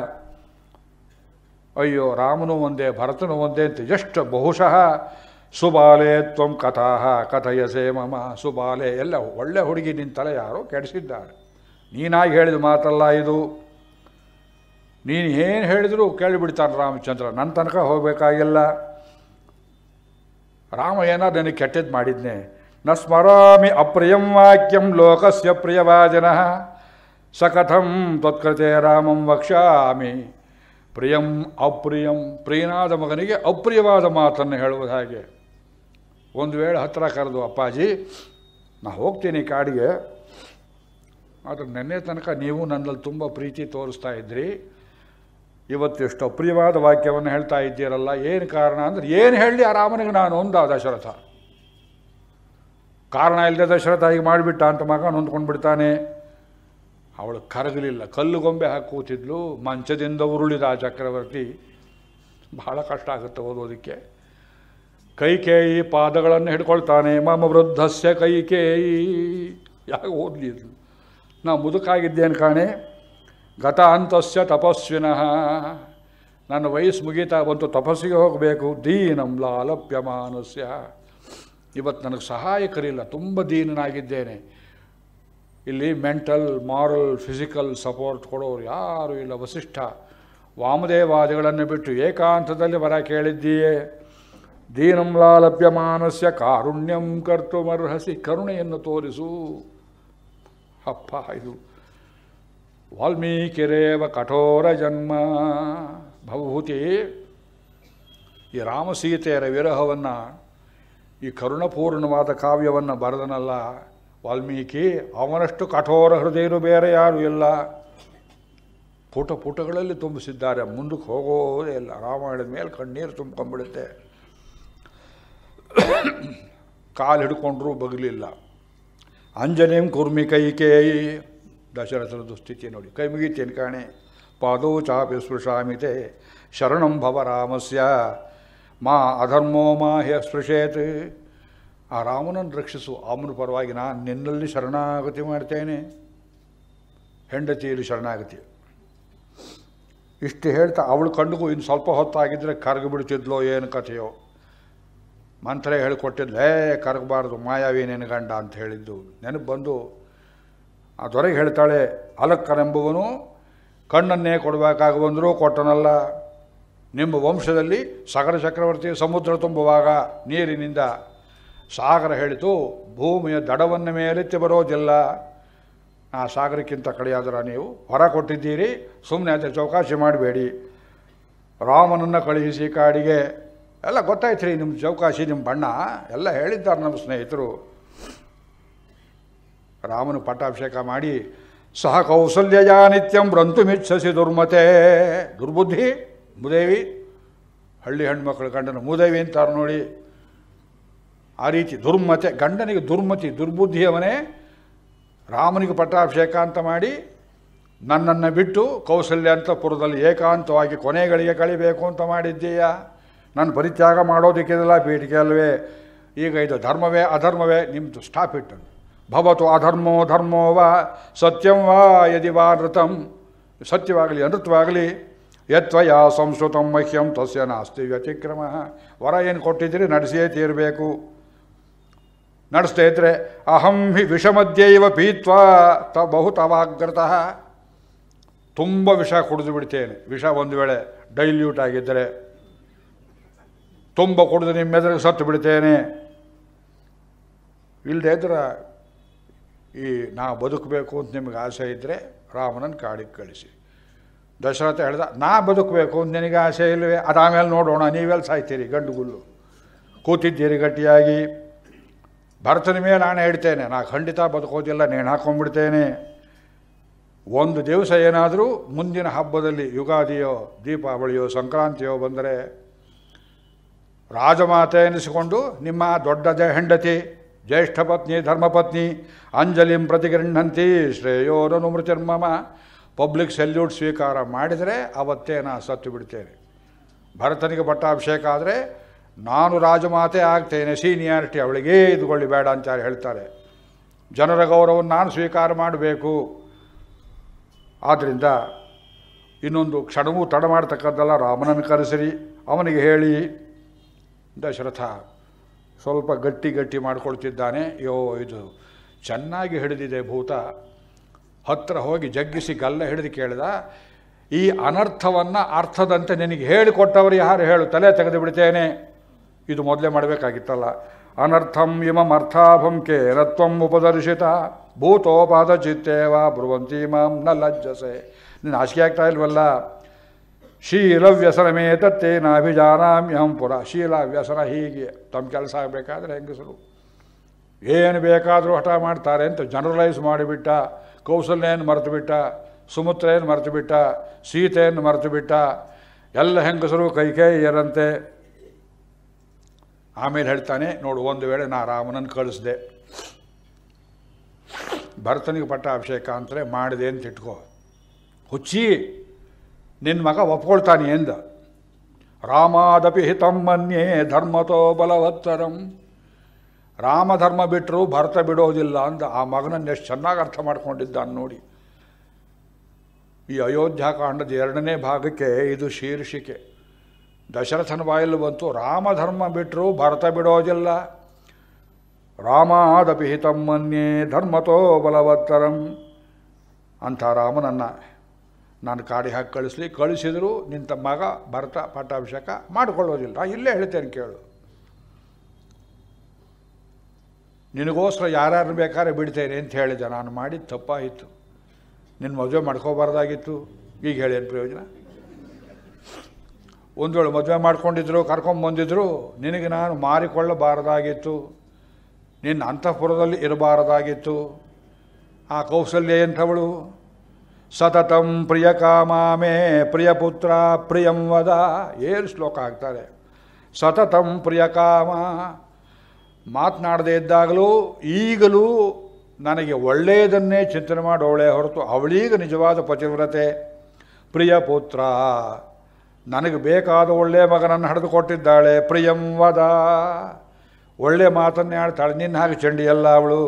ಅಯ್ಯೋ ರಾಮನು ಒಂದೇ ಭರತನು ಒಂದೇ ಅಂತ ಎಷ್ಟು ಬಹುಶಃ ಸುಬಾಲೆ ತ್ವಂ ಕಥಾ ಕಥಯಸೆ ಮಮ ಸುಬಾಲೆ ಎಲ್ಲ ಒಳ್ಳೆ ಹುಡುಗಿ ನಿನ್ನ ತಲೆ ಯಾರೋ ಕೆಡಿಸಿದ್ದಾರೆ ನೀನಾಗಿ ಹೇಳಿದ ಮಾತಲ್ಲ ಇದು ನೀನು ಏನು ಹೇಳಿದರೂ ಕೇಳಿಬಿಡ್ತಾನೆ ರಾಮಚಂದ್ರ ನನ್ನ ತನಕ ಹೋಗಬೇಕಾಗಿಲ್ಲ ರಾಮ ಏನಾದ್ರು ನನಗೆ ಕೆಟ್ಟದ್ದು ಮಾಡಿದ್ನೆ ನ ಸ್ಮರಾಮಿ ಅಪ್ರಿಯಂ ವಾಕ್ಯಂ ಲೋಕಸ್ಯ ಪ್ರಿಯವಾಜನ ಸ ಕಥಂ ತ್ವತ್ಕೃತೆ ರಾಮಂ ವಕ್ಷ್ಯಾಮಿ ಪ್ರಿಯಂ ಅಪ್ರಿಯಂ ಪ್ರಿಯನಾದ ಮಗನಿಗೆ ಅಪ್ರಿಯವಾದ ಮಾತನ್ನು ಹೇಳುವುದು ಹಾಗೆ ಒಂದು ವೇಳೆ ಹತ್ತಿರ ಕರೆದು ಅಪ್ಪಾಜಿ ನಾ ಹೋಗ್ತೀನಿ ಕಾಡಿಗೆ ಆದರೆ ನೆನ್ನೆ ತನಕ ನೀವು ನನ್ನಲ್ಲಿ ತುಂಬ ಪ್ರೀತಿ ತೋರಿಸ್ತಾ ಇದ್ರಿ ಇವತ್ತು ಎಷ್ಟು ಅಪ್ರಿಯವಾದ ವಾಕ್ಯವನ್ನು ಹೇಳ್ತಾ ಇದ್ದೀರಲ್ಲ ಏನು ಕಾರಣ ಅಂದರೆ ಏನು ಹೇಳಿ ಆ ರಾಮನಿಗೆ ನಾನು ಒಂದ ದಶರಥ ಕಾರಣ ಇಲ್ಲದೆ ದಶರಥ ಹೀಗೆ ಮಾಡಿಬಿಟ್ಟ ಅಂತ ಮಗ ನೊಂದ್ಕೊಂಡು ಬಿಡ್ತಾನೆ ಅವಳು ಕರಗಲಿಲ್ಲ ಕಲ್ಲು ಗೊಂಬೆ ಹಾಕಿ ಕೂತಿದ್ಲು ಮಂಚದಿಂದ ಉರುಳಿದ ಆ ಚಕ್ರವರ್ತಿ ಬಹಳ ಕಷ್ಟ ಆಗುತ್ತೆ ಓದೋದಕ್ಕೆ ಕೈಕೇಯಿ ಪಾದಗಳನ್ನು ಹಿಡ್ಕೊಳ್ತಾನೆ ಮಮ ವೃದ್ಧಸ್ಯ ಕೈಕೇಯಿ ಯಾಕೆ ಓದಲಿ ಇದು ನಾ ಮುದುಕಾಗಿದ್ದೇನೆ ಕಾಣೆ ಗತ ಅಂತಸ್ಯ ತಪಸ್ವಿನಃ ನನ್ನ ವಯಸ್ಸು ಮುಗೀತಾ ಬಂತು ತಪಸ್ಸಿಗೆ ಹೋಗಬೇಕು ದೀನಂ ಲಾಲಪ್ಯಮಾನಸ್ಯ ಇವತ್ತು ನನಗೆ ಸಹಾಯಕರಿಲ್ಲ ತುಂಬ ದೀನನಾಗಿದ್ದೇನೆ ಇಲ್ಲಿ ಮೆಂಟಲ್ ಮಾರಲ್ ಫಿಸಿಕಲ್ ಸಪೋರ್ಟ್ ಕೊಡೋರು ಯಾರು ಇಲ್ಲ ವಸಿಷ್ಠ ವಾಮದೇವಾದಿಗಳನ್ನು ಬಿಟ್ಟು ಏಕಾಂತದಲ್ಲಿ ವರ ಕೇಳಿದ್ದೀಯೇ ದೀನಂ ಲಾಲಭ್ಯಮಾನಸ್ಯ ಕಾರುಣ್ಯಂ ಕರ್ತುಮರ್ಹಸಿ ಕರುಣೆಯನ್ನು ತೋರಿಸು ಅಪ್ಪ ಇದು ವಾಲ್ಮೀಕಿರೇವ ಕಠೋರ ಜನ್ಮ ಭವಭೂತಿ ಈ ರಾಮಸೀತೆಯರ ವಿರಹವನ್ನು ಈ ಕರುಣಪೂರ್ಣವಾದ ಕಾವ್ಯವನ್ನು ಬರೆದನಲ್ಲ ವಾಲ್ಮೀಕಿ ಅವನಷ್ಟು ಕಠೋರ ಹೃದಯರು ಬೇರೆ ಯಾರು ಇಲ್ಲ ಪುಟ ಪುಟಗಳಲ್ಲಿ ತುಂಬಿಸಿದ್ದಾರೆ ಮುಂದಕ್ಕೆ ಹೋಗೋದೇ ಇಲ್ಲ ರಾಮಾಯಣದ ಮೇಲೆ ಕಣ್ಣೀರು ತುಂಬ್ಕೊಂಡ್ಬಿಡುತ್ತೆ ಕಾಲು ಹಿಡ್ಕೊಂಡ್ರೂ ಬಗಲಿಲ್ಲ ಅಂಜನೇಂ ಕುರ್ಮಿ ಕೈಕೇಯಿ ದಶರಥನ ದುಸ್ಥಿತಿ ನೋಡಿ ಕೈ ಮುಗಿತೇನೆ ಕಾಣೆ ಪಾದೋ ಚಾಪಿ ಸ್ಪೃಶಾಮಿತೆ ಶರಣಂ ಭವ ರಾಮಸ್ಯ ಮಾ ಅಧರ್ಮೋ ಮಾ ಹ್ಯ ಸ್ಪೃಶೇತ್ ಆ ರಾಮನನ್ನು ರಕ್ಷಿಸು ಅವನ ಪರವಾಗಿ ನಾನು ನಿನ್ನಲ್ಲಿ ಶರಣಾಗತಿ ಮಾಡ್ತೇನೆ ಹೆಂಡತಿಯಲ್ಲಿ ಶರಣಾಗತಿ ಇಷ್ಟು ಹೇಳ್ತಾ ಅವಳು ಕಣ್ಣಿಗೂ ಇನ್ನು ಸ್ವಲ್ಪ ಹೊತ್ತಾಗಿದ್ದರೆ ಕರಗಿ ಬಿಡ್ತಿದ್ಲೋ ಏನು ಕಥೆಯೋ ಮಂತ್ರ ಹೇಳಿಕೊಟ್ಟಿದ್ಲೇ ಕರಗಬಾರ್ದು ಮಾಯಾವಿ ನಿನ್ನ ಗಂಡ ಅಂತ ಹೇಳಿದ್ದು ನೆನಪು ಬಂದು ಆ ದೊರೆಗೆ ಹೇಳ್ತಾಳೆ ಅಲಕ್ಕನೆಂಬುವನು ಕಣ್ಣನ್ನೇ ಕೊಡಬೇಕಾಗಿ ಬಂದರೂ ಕೊಟ್ಟನಲ್ಲ ನಿಮ್ಮ ವಂಶದಲ್ಲಿ ಸಗರ ಚಕ್ರವರ್ತಿ ಸಮುದ್ರ ತುಂಬುವಾಗ ನೀರಿನಿಂದ ಸಾಗರ ಹೇಳಿತು ಭೂಮಿಯ ದಡವನ್ನ ಮೇಲೆತ್ತಿ ಬರೋದಿಲ್ಲ ಆ ಸಾಗರಕ್ಕಿಂತ ಕಡೆಯಾದರ ನೀವು ಹೊರ ಕೊಟ್ಟಿದ್ದೀರಿ ಸುಮ್ಮನೆ ಅದೇ ಚೌಕಾಶಿ ಮಾಡಬೇಡಿ ರಾಮನನ್ನು ಕಳುಹಿಸಿ ಕಾಡಿಗೆ ಎಲ್ಲ ಗೊತ್ತಾಯ್ತು ರೀ ನಿಮ್ಮ ಚೌಕಾಶಿ ನಿಮ್ಮ ಬಣ್ಣ ಎಲ್ಲ ಹೇಳಿದ್ದಾರೆ ನಮ್ಮ ಸ್ನೇಹಿತರು ರಾಮನ ಪಟ್ಟಾಭಿಷೇಕ ಮಾಡಿ ಸಹ ಕೌಸಲ್ಯಯ ನಿತ್ಯಂ ಮಿಚ್ಛಸಿ ದುರ್ಮತೆ ದುರ್ಬುದ್ಧಿ ಮುದೇವಿ ಹಳ್ಳಿ ಹೆಣ್ಮಕ್ಳು ಗಂಡನ ಮುದೇವಿ ಅಂತಾರೆ ನೋಡಿ ಆ ರೀತಿ ದುರ್ಮತೆ ಗಂಡನಿಗೆ ದುರ್ಮತಿ ದುರ್ಬುದ್ಧಿಯವನೇ ರಾಮನಿಗೆ ಪಟ್ಟಾಭಿಷೇಕ ಅಂತ ಮಾಡಿ ನನ್ನನ್ನು ಬಿಟ್ಟು ಕೌಸಲ್ಯ ಅಂತಪುರದಲ್ಲಿ ಏಕಾಂತವಾಗಿ ಕೊನೆಗಳಿಗೆ ಕಳಿಬೇಕು ಅಂತ ಮಾಡಿದ್ದೀಯ ನಾನು ಪರಿತ್ಯಾಗ ಮಾಡೋದಕ್ಕಿದೆಲ್ಲ ಪೀಠಿಕೆ ಅಲ್ವೇ ಈಗ ಇದು ಧರ್ಮವೇ ಅಧರ್ಮವೇ ನಿಮ್ಮದು ಸ್ಟಾಪ್ ಇಟ್ಟು ಭವತು ಅಧರ್ಮೋ ಧರ್ಮೋ ವಾ ಸತ್ಯಂ ವಾ ಯದಿ ವಾ ನೃತಂ ಸತ್ಯವಾಗಲಿ ಅನೃತವಾಗಲಿ ಯತ್ವಯ ಸಂಸ್ಕೃತಂ ಮಹ್ಯಂ ತಸ್ಯ ನಾಸ್ತಿ ವ್ಯತಿಕ್ರಮ ವರ ಏನು ಕೊಟ್ಟಿದ್ದೀರಿ ನಡೆಸಿಯೇ ತೀರಬೇಕು ನಡೆಸ್ತಾ ಇದ್ರೆ ಅಹಂ ಹಿ ವಿಷಮಧ್ಯೈವ ಪೀತ್ವಾ ತ ಬಹು ತವಾಗ್ರತಃ ತುಂಬ ವಿಷ ಕುಡಿದು ಬಿಡ್ತೇನೆ ವಿಷ ಒಂದು ವೇಳೆ ಡೈಲ್ಯೂಟ್ ಆಗಿದ್ದರೆ ತುಂಬ ಕುಡಿದು ನಿಮ್ಮ ಎದುರಿಗೆ ಸತ್ತು ಬಿಡ್ತೇನೆ ಇಲ್ಲದೆ ಇದ್ರೆ ಈ ನಾ ಬದುಕಬೇಕು ಅಂತ ನಿಮಗೆ ಆಸೆ ಇದ್ದರೆ ರಾಮನನ್ನು ಕಾಡಿಗೆ ಕಳಿಸಿ ದಶರಥ ಹೇಳ್ದ ನಾ ಬದುಕಬೇಕು ಅಂತ ನಿನಗೆ ಆಸೆ ಇಲ್ಲವೇ ಅದಾಮೇಲೆ ನೋಡೋಣ ನೀವೆಲ್ಲಿ ಸಾಯ್ತೀರಿ ಗಂಡುಗುಲ್ಲು ಕೂತಿದ್ದೀರಿ ಗಟ್ಟಿಯಾಗಿ ಭರತನ ಮೇಲೆ ನಾನು ಹೇಳ್ತೇನೆ ನಾ ಖಂಡಿತ ಬದುಕೋದಿಲ್ಲ ನೇಣು ಹಾಕೊಂಡ್ಬಿಡ್ತೇನೆ ಒಂದು ದಿವಸ ಏನಾದರೂ ಮುಂದಿನ ಹಬ್ಬದಲ್ಲಿ ಯುಗಾದಿಯೋ ದೀಪಾವಳಿಯೋ ಸಂಕ್ರಾಂತಿಯೋ ಬಂದರೆ ರಾಜಮಾತೆ ಎನಿಸಿಕೊಂಡು ನಿಮ್ಮ ದೊಡ್ಡ ಜ ಹೆಂಡತಿ ಜ್ಯೇಷ್ಠ ಪತ್ನಿ ಧರ್ಮಪತ್ನಿ ಅಂಜಲಿಂ ಪ್ರತಿಗೃಹಂತಿ ಶ್ರೇಯೋರನು ಮೃತಿರ್ಮಮ ಪಬ್ಲಿಕ್ ಸೆಲ್ಯೂಟ್ ಸ್ವೀಕಾರ ಮಾಡಿದರೆ ಅವತ್ತೇ ನಾ ಸತ್ತು ಬಿಡ್ತೇನೆ ಭರತನಿಗೆ ಪಟ್ಟಾಭಿಷೇಕ ಆದರೆ ನಾನು ರಾಜಮಾತೆ ಆಗ್ತೇನೆ ಸೀನಿಯಾರಿಟಿ ಅವಳಿಗೇ ಇದ್ಕೊಳ್ಳಿ ಬೇಡ ಅಂತ ಹೇಳ್ತಾರೆ ಜನರ ಗೌರವವನ್ನು ನಾನು ಸ್ವೀಕಾರ ಮಾಡಬೇಕು ಆದ್ದರಿಂದ ಇನ್ನೊಂದು ಕ್ಷಣವೂ ತಡ ಮಾಡ್ತಕ್ಕದ್ದಲ್ಲ ರಾಮನನ್ನು ಕರೆಸಿರಿ ಅವನಿಗೆ ಹೇಳಿ ದಶರಥ ಸ್ವಲ್ಪ ಗಟ್ಟಿ ಗಟ್ಟಿ ಮಾಡ್ಕೊಳ್ತಿದ್ದಾನೆ ಯೋ ಇದು ಚೆನ್ನಾಗಿ ಹಿಡಿದಿದೆ ಭೂತ ಹತ್ತಿರ ಹೋಗಿ ಜಗ್ಗಿಸಿ ಗಲ್ಲ ಹಿಡಿದು ಕೇಳಿದ ಈ ಅನರ್ಥವನ್ನು ಅರ್ಥದಂತೆ ನಿನಗೆ ಹೇಳಿಕೊಟ್ಟವರು ಯಾರು ಹೇಳು ತಲೆ ತೆಗೆದು ಬಿಡ್ತೇನೆ ಇದು ಮೊದಲೇ ಮಾಡಬೇಕಾಗಿತ್ತಲ್ಲ ಅನರ್ಥಂ ಇಮಂ ಅರ್ಥಾಭಂ ಕೇರತ್ವಂ ಉಪದರ್ಶಿತ ಭೂತೋಪಾದ ಚಿತ್ತೇವ ಬ್ರುವಂತಿ ಮಾಂ ನ ಲಜ್ಜಸೆ ನೀನು ಆಶಿಕೆ ಆಗ್ತಾ ಇಲ್ವಲ್ಲ ಶೀಲ ವ್ಯಸನಮೇ ತತ್ತೇ ನಾಭಿಜಾನಾಮ್ಯಹಂ ಪುರ ಶೀಲ ವ್ಯಸನ ಹೀಗೆ ತಮ್ಮ ಕೆಲಸ ಆಗಬೇಕಾದ್ರೆ ಹೆಂಗಸರು ಏನು ಬೇಕಾದರೂ ಹಠ ಮಾಡ್ತಾರೆ ಅಂತ ಜನರಲೈಸ್ ಮಾಡಿಬಿಟ್ಟ ಕೌಸಲ್ಯನ್ನು ಮರೆತು ಬಿಟ್ಟ ಸುಮಿತ್ರೆಯನ್ನು ಮರೆತು ಬಿಟ್ಟ ಸೀತೆಯನ್ನು ಮರೆತು ಬಿಟ್ಟ ಎಲ್ಲ ಹೆಂಗಸರು ಕೈಕೇಯರಂತೆ ಆಮೇಲೆ ಹೇಳ್ತಾನೆ ನೋಡು ಒಂದು ವೇಳೆ ನಾ ರಾಮನನ್ನು ಕಳಿಸ್ದೆ ಭರತನಿಗೆ ಪಟ್ಟಾಭಿಷೇಕ ಅಂತಲೇ ಮಾಡಿದೆ ಅಂತ ಇಟ್ಕೋ ಹುಚ್ಚಿ ನಿನ್ನ ಮಗ ಒಪ್ಕೊಳ್ತಾನೆ ಎಂದ ರಾಮಾದಪಿ ಹಿತಂ ಮನ್ಯೇ ಧರ್ಮತೋ ಬಲವತ್ತರಂ ರಾಮಧರ್ಮ ಬಿಟ್ಟರು ಭರತ ಬಿಡೋದಿಲ್ಲ ಅಂದ ಆ ಮಗನನ್ನು ಎಷ್ಟು ಚೆನ್ನಾಗಿ ಅರ್ಥ ಮಾಡ್ಕೊಂಡಿದ್ದಾನೆ ನೋಡಿ ಈ ಅಯೋಧ್ಯಾಕಾಂಡದ ಎರಡನೇ ಭಾಗಕ್ಕೆ ಇದು ಶೀರ್ಷಿಕೆ ದಶರಥನ ಬಾಯಲ್ಲಿ ಬಂತು ರಾಮಧರ್ಮ ಬಿಟ್ಟರು ಭರತ ಬಿಡೋದಿಲ್ಲ ರಾಮಾದಪಿ ಹಿತಂ ಮನ್ಯೇ ಧರ್ಮತೋ ಬಲವತ್ತರಂ ಅಂಥ ರಾಮನನ್ನು ನಾನು ಕಾಡಿ ಹಾಕಿ ಕಳಿಸ್ಲಿ ಕಳಿಸಿದ್ರು ನಿಂತ ಮಗ ಭರತ ಪಟ್ಟಾಭಿಷೇಕ ಮಾಡಿಕೊಳ್ಳೋದಿಲ್ಲ ನಾ ಇಲ್ಲೇ ಹೇಳ್ತೇನೆ ಕೇಳು ನಿನಗೋಸ್ಕರ ಯಾರ್ಯಾರು ಬೇಕಾದ್ರೆ ಬಿಡ್ತೇನೆ ಅಂತ ಹೇಳಿದೆ ನಾನು ಮಾಡಿದ್ದು ತಪ್ಪಾಯಿತು ನಿನ್ನ ಮದುವೆ ಮಾಡ್ಕೋಬಾರ್ದಾಗಿತ್ತು ಈಗ ಹೇಳೇನು ಪ್ರಯೋಜನ ಒಂದು ವೇಳೆ ಮದುವೆ ಮಾಡ್ಕೊಂಡಿದ್ರು ಕರ್ಕೊಂಬಂದಿದ್ರು ನಿನಗೆ ನಾನು ಮಾರಿಕೊಳ್ಳಬಾರದಾಗಿತ್ತು ನಿನ್ನ ಅಂತಃಪುರದಲ್ಲಿ ಇರಬಾರದಾಗಿತ್ತು ಆ ಕೌಸಲ್ಯ ಎಂಥವಳು ಸತತಂ ಪ್ರಿಯ ಕಾಮಾಮೇ ಪ್ರಿಯ ಪುತ್ರ ಪ್ರಿಯಂ ವದ ಏನು ಶ್ಲೋಕ ಹಾಕ್ತಾರೆ ಸತತಂ ಪ್ರಿಯ ಕಾಮ ಮಾತನಾಡದೇ ಇದ್ದಾಗಲೂ ಈಗಲೂ ನನಗೆ ಒಳ್ಳೆಯದನ್ನೇ ಚಿಂತನೆ ಮಾಡೋಳೆ ಹೊರತು ಅವಳೀಗ ನಿಜವಾದ ಪತಿವ್ರತೆ ಪ್ರಿಯ ಪುತ್ರ ನನಗೆ ಬೇಕಾದ ಒಳ್ಳೆಯ ಮಗನನ್ನು ಹಡೆದು ಕೊಟ್ಟಿದ್ದಾಳೆ ಪ್ರಿಯಂ ವದ ಒಳ್ಳೆ ಮಾತನ್ನೇ ಆಡ್ತಾಳೆ ನಿನ್ನ ಹಾಗೆ ಚಂಡಿಯಲ್ಲ ಅವಳು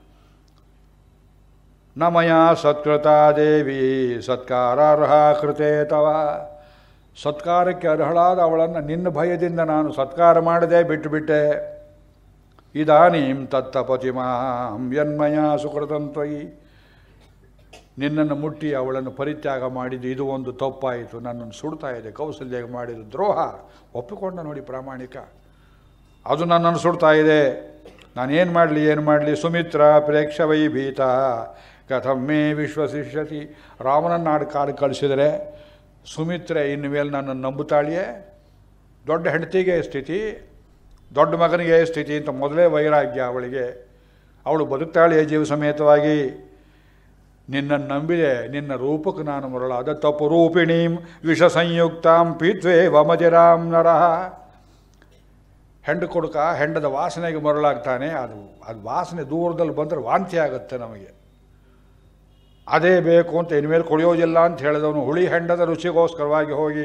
ನಮಯ ಸತ್ಕೃತಾ ದೇವಿ ಸತ್ಕಾರಾರ್ಹ ಕೃತೆ ತವ ಸತ್ಕಾರಕ್ಕೆ ಅರ್ಹಳಾದ ಅವಳನ್ನು ನಿನ್ನ ಭಯದಿಂದ ನಾನು ಸತ್ಕಾರ ಮಾಡದೆ ಬಿಟ್ಟುಬಿಟ್ಟೆ ಇದಾನೀಂ ತತ್ತಪತಿಮಾಂ ಯನ್ಮಯ ಸುಕೃತಂತ್ವಯಿ ನಿನ್ನನ್ನು ಮುಟ್ಟಿ ಅವಳನ್ನು ಪರಿತ್ಯಾಗ ಮಾಡಿದ್ದು ಇದು ಒಂದು ತಪ್ಪಾಯಿತು ನನ್ನನ್ನು ಸುಡ್ತಾ ಇದೆ ಕೌಸಲ್ಯ ಮಾಡಿದ ದ್ರೋಹ ಒಪ್ಪಿಕೊಂಡ ನೋಡಿ ಪ್ರಾಮಾಣಿಕ ಅದು ನನ್ನನ್ನು ಸುಡ್ತಾ ಇದೆ ನಾನೇನು ಮಾಡಲಿ ಏನು ಮಾಡಲಿ ಸುಮಿತ್ರ ಪ್ರೇಕ್ಷ ವೈ ಭೀತ ಕಥಮ್ಮೇ ವಿಶ್ವಸಿಷ್ಯತಿ ರಾಮನನ್ನು ನಾಡು ಕಾಡು ಕಳಿಸಿದರೆ ಸುಮಿತ್ರೆ ಇನ್ನು ಮೇಲೆ ನನ್ನನ್ನು ನಂಬುತ್ತಾಳಿಯೇ ದೊಡ್ಡ ಹೆಂಡತಿಗೆ ಸ್ಥಿತಿ ದೊಡ್ಡ ಮಗನಿಗೆ ಸ್ಥಿತಿ ಅಂತ ಮೊದಲೇ ವೈರಾಗ್ಯ ಅವಳಿಗೆ ಅವಳು ಬದುಕ್ತಾಳೆಯೇ ಜೀವ ಸಮೇತವಾಗಿ ನಿನ್ನನ್ನು ನಂಬಿದೆ ನಿನ್ನ ರೂಪಕ್ಕೆ ನಾನು ಮರಳಾದ ತಪ್ಪು ರೂಪಿಣೀಂ ವಿಷ ಸಂಯುಕ್ತಾಂ ಪೀತ್ವೇ ವಮದಿರಾಂ ನರಹ ಹೆಂಡು ಕೊಡುಕ ಹೆಂಡದ ವಾಸನೆಗೆ ಮರಳಾಗ್ತಾನೆ ಅದು ಅದು ವಾಸನೆ ದೂರದಲ್ಲಿ ಬಂದರೆ ವಾಂತಿ ಆಗುತ್ತೆ ನಮಗೆ ಅದೇ ಬೇಕು ಅಂತ ಇನ್ಮೇಲೆ ಕುಡಿಯೋದಿಲ್ಲ ಅಂತ ಹೇಳಿದವನು ಹುಳಿ ಹೆಂಡದ ರುಚಿಗೋಸ್ಕರವಾಗಿ ಹೋಗಿ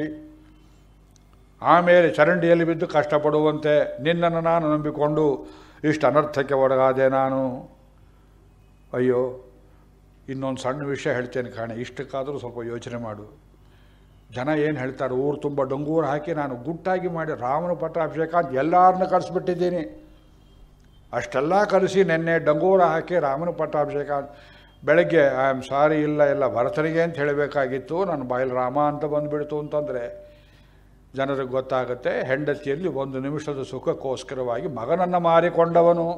ಆಮೇಲೆ ಚರಂಡಿಯಲ್ಲಿ ಬಿದ್ದು ಕಷ್ಟಪಡುವಂತೆ ನಿನ್ನನ್ನು ನಾನು ನಂಬಿಕೊಂಡು ಇಷ್ಟು ಅನರ್ಥಕ್ಕೆ ಒಳಗಾದೆ ನಾನು ಅಯ್ಯೋ ಇನ್ನೊಂದು ಸಣ್ಣ ವಿಷಯ ಹೇಳ್ತೇನೆ ಕಾಣೆ ಇಷ್ಟಕ್ಕಾದರೂ ಸ್ವಲ್ಪ ಯೋಚನೆ ಮಾಡು ಜನ ಏನು ಹೇಳ್ತಾರೆ ಊರು ತುಂಬ ಡೊಂಗೂರು ಹಾಕಿ ನಾನು ಗುಟ್ಟಾಗಿ ಮಾಡಿ ರಾಮನ ಪಟ್ಟಾಭಿಷೇಕ ಅಂತ ಎಲ್ಲರನ್ನ ಕರೆಸ್ಬಿಟ್ಟಿದ್ದೀನಿ ಅಷ್ಟೆಲ್ಲ ಕರೆಸಿ ನೆನ್ನೆ ಡಂಗೂರ ಹಾಕಿ ರಾಮನ ಪಟ್ಟಾಭಿಷೇಕ ಅಂತ ಬೆಳಗ್ಗೆ ಐ ಆಮ್ ಸಾರಿ ಇಲ್ಲ ಇಲ್ಲ ಭರತನಿಗೆ ಅಂತ ಹೇಳಬೇಕಾಗಿತ್ತು ನನ್ನ ಬಾಯಲ್ಲಿ ರಾಮ ಅಂತ ಬಂದುಬಿಡ್ತು ಅಂತಂದರೆ ಜನರಿಗೆ ಗೊತ್ತಾಗುತ್ತೆ ಹೆಂಡತಿಯಲ್ಲಿ ಒಂದು ನಿಮಿಷದ ಸುಖಕ್ಕೋಸ್ಕರವಾಗಿ ಮಗನನ್ನು ಮಾರಿಕೊಂಡವನು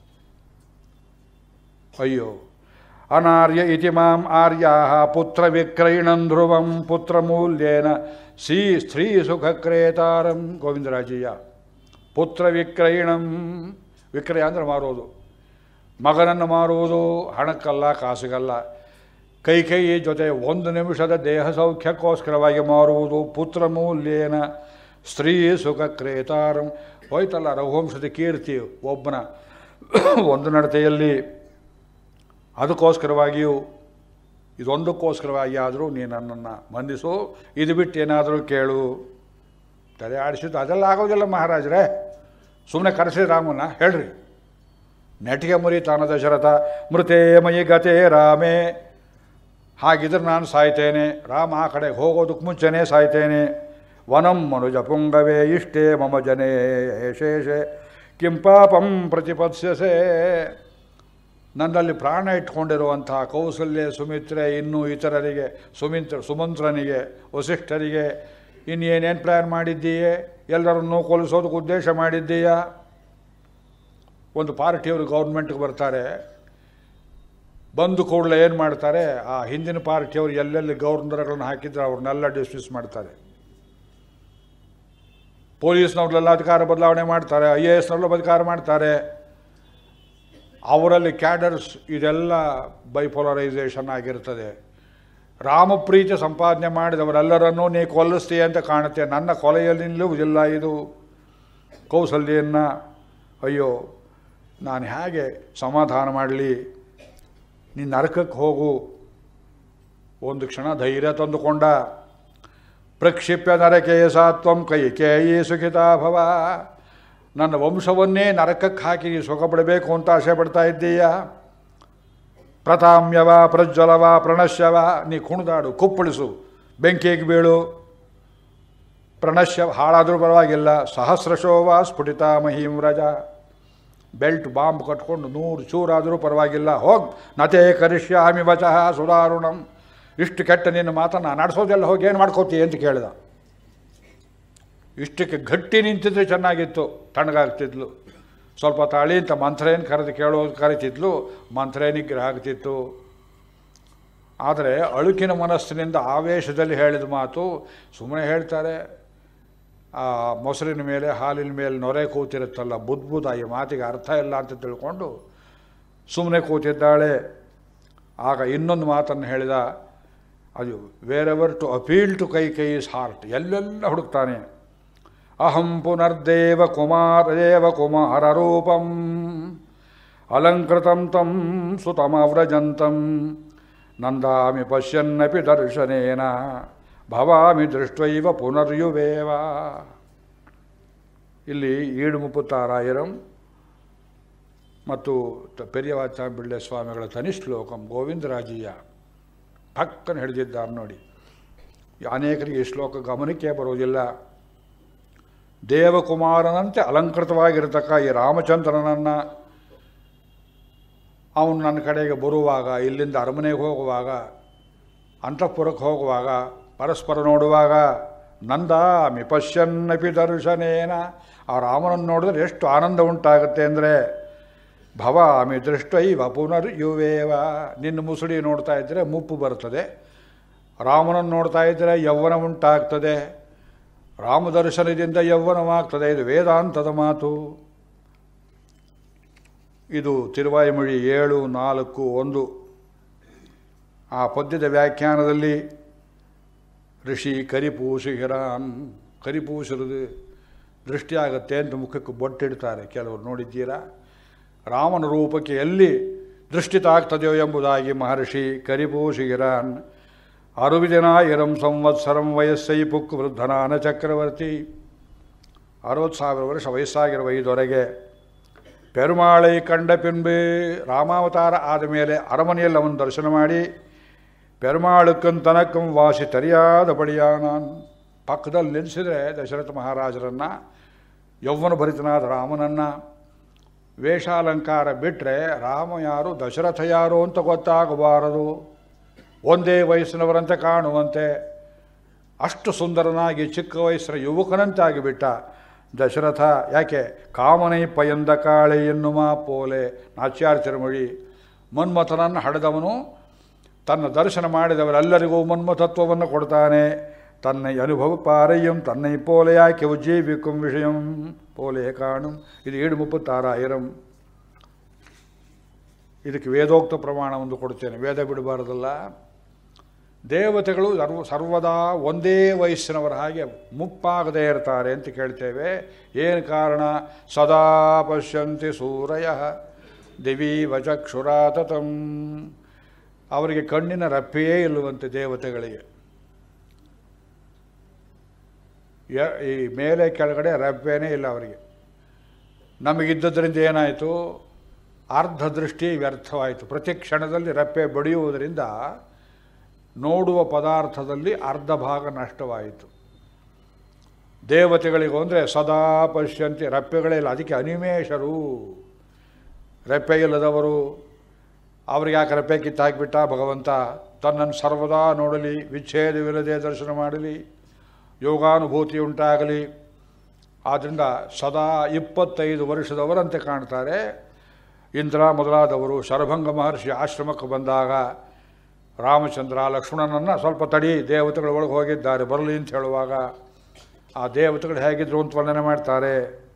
ಅಯ್ಯೋ ಅನಾರ್ಯ ಇತಿ ಮಾಂ ಆರ್ಯಾ ಪುತ್ರ ವಿಕ್ರಯಣಂ ಧ್ರುವಂ ಪುತ್ರ ಮೂಲ್ಯೇನ ಸಿ ಸ್ತ್ರೀ ಸುಖ ಕ್ರೇತಾರಂ ಗೋವಿಂದರಾಜಯ್ಯ ಪುತ್ರ ವಿಕ್ರಯಣಂ ವಿಕ್ರಯ ಅಂದರೆ ಮಾರೋದು ಮಗನನ್ನು ಮಾರುವುದು ಹಣಕ್ಕಲ್ಲ ಕಾಸಿಗಲ್ಲ ಕೈ ಕೈ ಜೊತೆ ಒಂದು ನಿಮಿಷದ ದೇಹ ಸೌಖ್ಯಕ್ಕೋಸ್ಕರವಾಗಿ ಮಾರುವುದು ಪುತ್ರ ಮೂಲ್ಯೇನ ಸ್ತ್ರೀ ಸುಖ ಕ್ರೇತಾರಂ ಹೋಯ್ತಲ್ಲ ರಘುವಂಶದ ಕೀರ್ತಿ ಒಬ್ಬನ ಒಂದು ನಡತೆಯಲ್ಲಿ ಅದಕ್ಕೋಸ್ಕರವಾಗಿಯೂ ಇದೊಂದಕ್ಕೋಸ್ಕರವಾಗಿ ಆದರೂ ನೀ ನನ್ನನ್ನು ಬಂಧಿಸು ಇದು ಬಿಟ್ಟು ಏನಾದರೂ ಕೇಳು ತಲೆ ಆಡಿಸಿದ್ದು ಅದೆಲ್ಲ ಆಗೋದಿಲ್ಲ ಮಹಾರಾಜರೇ ಸುಮ್ಮನೆ ಕರೆಸಿ ರಾಮನ ಹೇಳ್ರಿ ನೆಟ್ಟಿಗೆ ಮುರಿತಾನ ದಶರಥ ಮೃತೇ ಮಯಿ ಗತೆ ರಾಮೇ ಹಾಗಿದ್ರೆ ನಾನು ಸಾಯ್ತೇನೆ ರಾಮ ಆ ಕಡೆಗೆ ಹೋಗೋದಕ್ಕೆ ಮುಂಚೆನೇ ಸಾಯ್ತೇನೆ ವನಂ ಮನುಜ ಪುಂಗವೇ ಇಷ್ಟೇ ಮಮ ಜನೇ ಶೇಷೆ ಕಿಂ ಪಾಪಂ ಪ್ರತಿಪತ್ಸ್ಯಸೆ ನನ್ನಲ್ಲಿ ಪ್ರಾಣ ಇಟ್ಕೊಂಡಿರುವಂತಹ ಕೌಸಲ್ಯ ಸುಮಿತ್ರೆ ಇನ್ನೂ ಇತರರಿಗೆ ಸುಮಿತ್ರ ಸುಮಂತ್ರನಿಗೆ ವಸಿಷ್ಠರಿಗೆ ಇನ್ನೇನೇನು ಪ್ಲ್ಯಾನ್ ಮಾಡಿದ್ದೀಯೇ ಎಲ್ಲರನ್ನೂ ಕೊಲಿಸೋದಕ್ಕೆ ಉದ್ದೇಶ ಮಾಡಿದ್ದೀಯಾ ಒಂದು ಪಾರ್ಟಿಯವರು ಗೌರ್ಮೆಂಟ್ಗೆ ಬರ್ತಾರೆ ಬಂದು ಕೂಡಲೇ ಏನು ಮಾಡ್ತಾರೆ ಆ ಹಿಂದಿನ ಪಾರ್ಟಿಯವರು ಎಲ್ಲೆಲ್ಲಿ ಗೌರ್ನರ್ಗಳನ್ನು ಹಾಕಿದ್ರೆ ಅವ್ರನ್ನೆಲ್ಲ ಡಿಸ್ಮಿಸ್ ಮಾಡ್ತಾರೆ ಪೊಲೀಸ್ನವ್ರಲ್ಲೆಲ್ಲ ಅಧಿಕಾರ ಬದಲಾವಣೆ ಮಾಡ್ತಾರೆ ಐ ಎ ಎಸ್ನಲ್ಲೂ ಅಧಿಕಾರ ಮಾಡ್ತಾರೆ ಅವರಲ್ಲಿ ಕ್ಯಾಡರ್ಸ್ ಇದೆಲ್ಲ ಬೈಪೋಲರೈಸೇಷನ್ ಆಗಿರ್ತದೆ ರಾಮಪ್ರೀತಿ ಸಂಪಾದನೆ ಮಾಡಿದವರೆಲ್ಲರನ್ನೂ ನೀ ಕೊಲ್ಲಿಸ್ತೀಯ ಅಂತ ಕಾಣುತ್ತೆ ನನ್ನ ಕೊಲೆಯಲ್ಲಿ ನಿಲ್ಲುವುದಿಲ್ಲ ಇದು ಕೌಸಲ್ಯನ್ನು ಅಯ್ಯೋ ನಾನು ಹೇಗೆ ಸಮಾಧಾನ ಮಾಡಲಿ ನೀನು ನರಕಕ್ಕೆ ಹೋಗು ಒಂದು ಕ್ಷಣ ಧೈರ್ಯ ತಂದುಕೊಂಡ ಪ್ರಕ್ಷಿಪ್ಯ ನರಕೆ ಸಾತ್ವಂ ಕೈ ಕೇಯಿ ಸುಖಿತಾ ಭವ ನನ್ನ ವಂಶವನ್ನೇ ನರಕಕ್ಕೆ ಹಾಕಿ ಸುಖ ಪಡಬೇಕು ಅಂತ ಆಸೆ ಪಡ್ತಾ ಇದ್ದೀಯ ಪ್ರತಾಮ್ಯವ ಪ್ರಜ್ವಲವ ಪ್ರಣಶ್ಯವ ನೀ ಕುಣಿದಾಡು ಕುಪ್ಪಳಿಸು ಬೆಂಕಿಗೆ ಬೀಳು ಪ್ರಣಶ್ಯ ಹಾಳಾದರೂ ಪರವಾಗಿಲ್ಲ ಸಹಸ್ರಶೋವ ಸ್ಫುಟಿತ ಮಹೀಂ ರಜ ಬೆಲ್ಟ್ ಬಾಂಬ್ ಕಟ್ಕೊಂಡು ನೂರು ಚೂರಾದರೂ ಪರವಾಗಿಲ್ಲ ಹೋಗ್ ನತೇ ಕರಿಷ್ಯಾಮಿ ವಚಃ ಸುಧಾರುಣಂ ಇಷ್ಟು ಕೆಟ್ಟ ನಿನ್ನ ಮಾತನ್ನು ನಡೆಸೋದೆಲ್ಲ ಹೋಗಿ ಏನು ಮಾಡ್ಕೋತಿ ಅಂತ ಕೇಳಿದ ಇಷ್ಟಕ್ಕೆ ಗಟ್ಟಿ ನಿಂತಿದ್ರೆ ಚೆನ್ನಾಗಿತ್ತು ತಣ್ಣಗಾಗ್ತಿದ್ಲು ಸ್ವಲ್ಪ ತಾಳಿ ಅಂತ ಮಂತ್ರೇನು ಕರೆದು ಕೇಳೋದು ಕರಿತಿದ್ಲು ಮಂತ್ರೇ ನಿಗ್ರಹ ಆಗ್ತಿತ್ತು ಆದರೆ ಅಳುಕಿನ ಮನಸ್ಸಿನಿಂದ ಆವೇಶದಲ್ಲಿ ಹೇಳಿದ ಮಾತು ಸುಮ್ಮನೆ ಹೇಳ್ತಾರೆ ಆ ಮೊಸರಿನ ಮೇಲೆ ಹಾಲಿನ ಮೇಲೆ ನೊರೆ ಕೂತಿರುತ್ತಲ್ಲ ಬುದ್ಬುದ ಈ ಮಾತಿಗೆ ಅರ್ಥ ಇಲ್ಲ ಅಂತ ತಿಳ್ಕೊಂಡು ಸುಮ್ಮನೆ ಕೂತಿದ್ದಾಳೆ ಆಗ ಇನ್ನೊಂದು ಮಾತನ್ನು ಹೇಳಿದ ಅದು ವೇರೆವರ್ ಟು ಅಪೀಲ್ ಟು ಕೈ ಕೈಸ್ ಹಾರ್ಟ್ ಎಲ್ಲೆಲ್ಲ ಹುಡುಕ್ತಾನೆ ಅಹಂ ಪುನರ್ದೇವ ಕುಮಾರ ದೇವ ಕುಮಾರ ರೂಪಂ ಅಲಂಕೃತಂ ತಂ ಸುತಮವ್ರಜಂತಂ ನಂದಾಮಿ ಪಶ್ಯನ್ನಪಿ ದರ್ಶನೇನ ಭವಾಮಿ ದೃಷ್ಟೈವ ಪುನರ್ಯುವೇವ ಇಲ್ಲಿ ಈಡು ಮುಪ್ಪುತ್ತಾರಾಯಿರಂ ಮತ್ತು ತ- ಪೆರಿಯವಾಚಾಂಬಿಳ್ಳೆ ಸ್ವಾಮಿಗಳ ತನಿಶ್ಲೋಕಂ ಗೋವಿಂದರಾಜೀಯ ಪಕ್ಕನ ಹಿಡಿದಿದ್ದಾರೆ ನೋಡಿ ಅನೇಕರಿಗೆ ಈ ಶ್ಲೋಕ ಗಮನಕ್ಕೆ ಬರುವುದಿಲ್ಲ ದೇವಕುಮಾರನಂತೆ ಅಲಂಕೃತವಾಗಿರತಕ್ಕ ಈ ರಾಮಚಂದ್ರನನ್ನು ಅವನು ನನ್ನ ಕಡೆಗೆ ಬರುವಾಗ ಇಲ್ಲಿಂದ ಅರಮನೆಗೆ ಹೋಗುವಾಗ ಅಂತಃಪುರಕ್ಕೆ ಹೋಗುವಾಗ ಪರಸ್ಪರ ನೋಡುವಾಗ ನಂದ ಮಿಪಶ್ಯನ್ನಪಿ ದರ್ಶನೇನ ಆ ರಾಮನನ್ನು ನೋಡಿದ್ರೆ ಎಷ್ಟು ಆನಂದ ಉಂಟಾಗುತ್ತೆ ಅಂದರೆ ಭವಾಮಿ ದೃಷ್ಟೈವ ಪುನರ್ ಯುವೇವ ನಿನ್ನ ಮುಸುಡಿ ನೋಡ್ತಾ ಇದ್ದರೆ ಮುಪ್ಪು ಬರ್ತದೆ ರಾಮನನ್ನು ನೋಡ್ತಾ ಇದ್ದರೆ ಯೌವನ ಉಂಟಾಗ್ತದೆ ರಾಮದರ್ಶನದಿಂದ ಯೌವನವಾಗ್ತದೆ ಇದು ವೇದಾಂತದ ಮಾತು ಇದು ತಿರುವಾಯಿಮೊഴി ಏಳು ನಾಲ್ಕು ಒಂದು ಆ ಪದ್ಯದ ವ್ಯಾಖ್ಯಾನದಲ್ಲಿ ಋಷಿ ಕರಿಪೂಸಿಹಿರಾನ್ ಕರಿಪೂಸಿರುದು ದೃಷ್ಟಿಯಾಗತ್ತೆ ಅಂತ ಮುಖಕ್ಕೆ ಬೊಟ್ಟಿಡ್ತಾರೆ ಕೆಲವರು ನೋಡಿದ್ದೀರಾ ರಾಮನ ರೂಪಕ್ಕೆ ಎಲ್ಲಿ ದೃಷ್ಟಿ ತಾಗ್ತದೆಯೋ ಎಂಬುದಾಗಿ ಮಹರ್ಷಿ ಕರಿಪೂಸಿಗಿರಾನ್ ಅರುವಿದಿನ ಇರಂ ಸಂವತ್ಸರಂ ವಯಸ್ಸೈ ಪುಕ್ ವೃದ್ಧನಾನ ಚಕ್ರವರ್ತಿ ಅರವತ್ತು ಸಾವಿರ ವರ್ಷ ವಯಸ್ಸಾಗಿರುವ ಐದೊರೆಗೆ ಪೆರುಮಾಳೈ ಕಂಡ ಪಿನ್ಬೆ ರಾಮಾವತಾರ ಆದ ಮೇಲೆ ಅರಮನೆಯಲ್ಲಿ ಅವನು ದರ್ಶನ ಮಾಡಿ ಪೆರುಮಾಳುಕ್ಕನ್ ತನಕಂ ವಾಸಿ ತರಿಯಾದ ಬಳಿಯ ನಾನು ಪಕ್ಕದಲ್ಲಿ ನಿಲ್ಲಿಸಿದರೆ ದಶರಥ ಮಹಾರಾಜರನ್ನು ಯೌವನ ಭರಿತನಾದ ರಾಮನನ್ನು ವೇಷಾಲಂಕಾರ ಬಿಟ್ಟರೆ ರಾಮ ಯಾರು ದಶರಥ ಯಾರು ಅಂತ ಗೊತ್ತಾಗಬಾರದು ಒಂದೇ ವಯಸ್ಸಿನವರಂತೆ ಕಾಣುವಂತೆ ಅಷ್ಟು ಸುಂದರನಾಗಿ ಚಿಕ್ಕ ವಯಸ್ಸಿನ ಯುವಕನಂತಾಗಿ ಬಿಟ್ಟ ದಶರಥ ಯಾಕೆ ಕಾಮನೈ ಪಯಂದ ಕಾಳೆ ಎನ್ನುವ ಪೋಲೆ ನಾಚ್ಯಾರ್ ತಿರುಮಳಿ ಮನ್ಮಥನನ್ನು ಹಡೆದವನು ತನ್ನ ದರ್ಶನ ಮಾಡಿದವರೆಲ್ಲರಿಗೂ ಮನ್ಮಥತ್ವವನ್ನು ಕೊಡ್ತಾನೆ ತನ್ನೈ ಅನುಭವ ಪಾರಯ್ಯಂ ತನ್ನೈ ಪೋಲೆಯಾಕೆ ಉಜ್ಜೀವಿಕಂ ವಿಷಯಂ ಪೋಲೆ ಕಾಣುಂ ಇದು ಏಳು ಮುಪ್ಪತ್ತಾರಾಯಿರಂ ಇದಕ್ಕೆ ವೇದೋಕ್ತ ಪ್ರಮಾಣ ಒಂದು ಕೊಡ್ತೇನೆ ವೇದ ಬಿಡಬಾರದಲ್ಲ ದೇವತೆಗಳು ಸರ್ವ ಸರ್ವದಾ ಒಂದೇ ವಯಸ್ಸಿನವರ ಹಾಗೆ ಮುಪ್ಪಾಗದೇ ಇರ್ತಾರೆ ಅಂತ ಕೇಳ್ತೇವೆ ಏನು ಕಾರಣ ಸದಾ ಪಶ್ಯಂತಿ ಸೂರಯ ದಿವಿ ವಚಕ್ಷುರಾತತಂ ಅವರಿಗೆ ಕಣ್ಣಿನ ರಪ್ಪೆಯೇ ಇಲ್ಲವಂತೆ ದೇವತೆಗಳಿಗೆ ಯ- ಈ ಮೇಲೆ ಕೆಳಗಡೆ ರಪ್ಪೆನೇ ಇಲ್ಲ ಅವರಿಗೆ ನಮಗಿದ್ದದ್ರಿಂದ ಏನಾಯಿತು ಅರ್ಧ ದೃಷ್ಟಿ ವ್ಯರ್ಥವಾಯಿತು ಪ್ರತಿ ಕ್ಷಣದಲ್ಲಿ ರಪ್ಪೆ ಬಡಿಯುವುದರಿಂದ ನೋಡುವ ಪದಾರ್ಥದಲ್ಲಿ ಅರ್ಧ ಭಾಗ ನಷ್ಟವಾಯಿತು ದೇವತೆಗಳಿಗೂ ಅಂದರೆ ಸದಾ ಪಶ್ಯಂತಿ ರಪ್ಪೆಗಳೇ ಇಲ್ಲ ಅದಕ್ಕೆ ಅನಿಮೇಷರು ರೆಪ್ಪೆ ಇಲ್ಲದವರು ಅವ್ರಿಗೆ ಯಾಕೆ ರೆಪ್ಪೆ ಕಿತ್ತಾಕಿಬಿಟ್ಟ ಭಗವಂತ ತನ್ನನ್ನು ಸರ್ವದಾ ನೋಡಲಿ ವಿಚ್ಛೇದವಿಲ್ಲದೆ ದರ್ಶನ ಮಾಡಲಿ ಯೋಗಾನುಭೂತಿ ಉಂಟಾಗಲಿ ಆದ್ದರಿಂದ ಸದಾ ಇಪ್ಪತ್ತೈದು ವರ್ಷದವರಂತೆ ಕಾಣ್ತಾರೆ ಇಂದ್ರ ಮೊದಲಾದವರು ಶರಭಂಗ ಮಹರ್ಷಿ ಆಶ್ರಮಕ್ಕೆ ಬಂದಾಗ ರಾಮಚಂದ್ರ ಲಕ್ಷ್ಮಣನನ್ನು ಸ್ವಲ್ಪ ತಡಿ ದೇವತೆಗಳ ಒಳಗೆ ಹೋಗಿದ್ದಾರೆ ಬರಲಿ ಅಂತ ಹೇಳುವಾಗ ಆ ದೇವತೆಗಳು ಹೇಗಿದ್ರು ಅಂತ ವರ್ಣನೆ ಮಾಡ್ತಾರೆ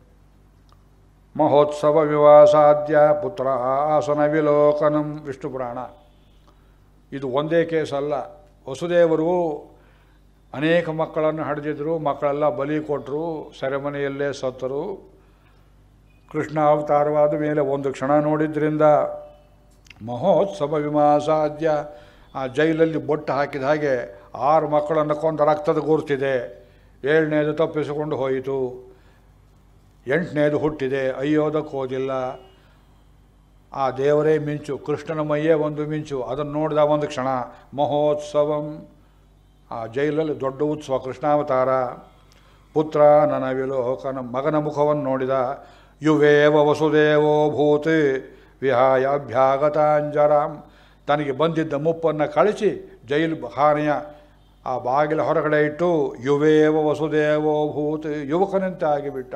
ಮಹೋತ್ಸವ ವಿವಾಸಾದ್ಯ ಪುತ್ರ ಆಸನ ವಿಲೋಕನಂ ವಿಷ್ಣು ಪುರಾಣ ಇದು ಒಂದೇ ಕೇಸ್ ಅಲ್ಲ ವಸುದೇವರು ಅನೇಕ ಮಕ್ಕಳನ್ನು ಹಡೆದಿದ್ರು ಮಕ್ಕಳೆಲ್ಲ ಬಲಿ ಕೊಟ್ಟರು ಸೆರೆಮನೆಯಲ್ಲೇ ಸತ್ತರು ಕೃಷ್ಣ ಅವತಾರವಾದ ಮೇಲೆ ಒಂದು ಕ್ಷಣ ನೋಡಿದ್ರಿಂದ ಮಹೋತ್ಸವ ವಿಮಾಸಾದ್ಯ ಆ ಜೈಲಲ್ಲಿ ಬೊಟ್ಟು ಹಾಕಿದ ಹಾಗೆ ಆರು ಮಕ್ಕಳನ್ನು ಕೊಂದ ರಕ್ತದ ಗುರುತಿದೆ ಏಳನೇದು ತಪ್ಪಿಸಿಕೊಂಡು ಹೋಯಿತು ಎಂಟನೇದು ಹುಟ್ಟಿದೆ ಅಯ್ಯೋದಕ್ಕೋದಿಲ್ಲ ಆ ದೇವರೇ ಮಿಂಚು ಕೃಷ್ಣನ ಮೈಯೇ ಒಂದು ಮಿಂಚು ಅದನ್ನು ನೋಡಿದ ಒಂದು ಕ್ಷಣ ಮಹೋತ್ಸವಂ ಆ ಜೈಲಲ್ಲಿ ದೊಡ್ಡ ಉತ್ಸವ ಕೃಷ್ಣಾವತಾರ ಪುತ್ರ ನನ್ನ ವಿಲೋಕನ ಮಗನ ಮುಖವನ್ನು ನೋಡಿದ ಯುವೇವ ವಸುದೇವೋ ಭೂತ್ ವಿಹಾಯಾಭ್ಯಾಗತಾಂಜರಾಂ ತನಗೆ ಬಂದಿದ್ದ ಮುಪ್ಪನ್ನು ಕಳಿಸಿ ಜೈಲು ಖಾನೆಯ ಆ ಬಾಗಿಲ ಹೊರಗಡೆ ಇಟ್ಟು ಯುವೇವ ವಸುದೇವೋ ಭೂತ್ ಯುವಕನಂತೆ ಆಗಿಬಿಟ್ಟ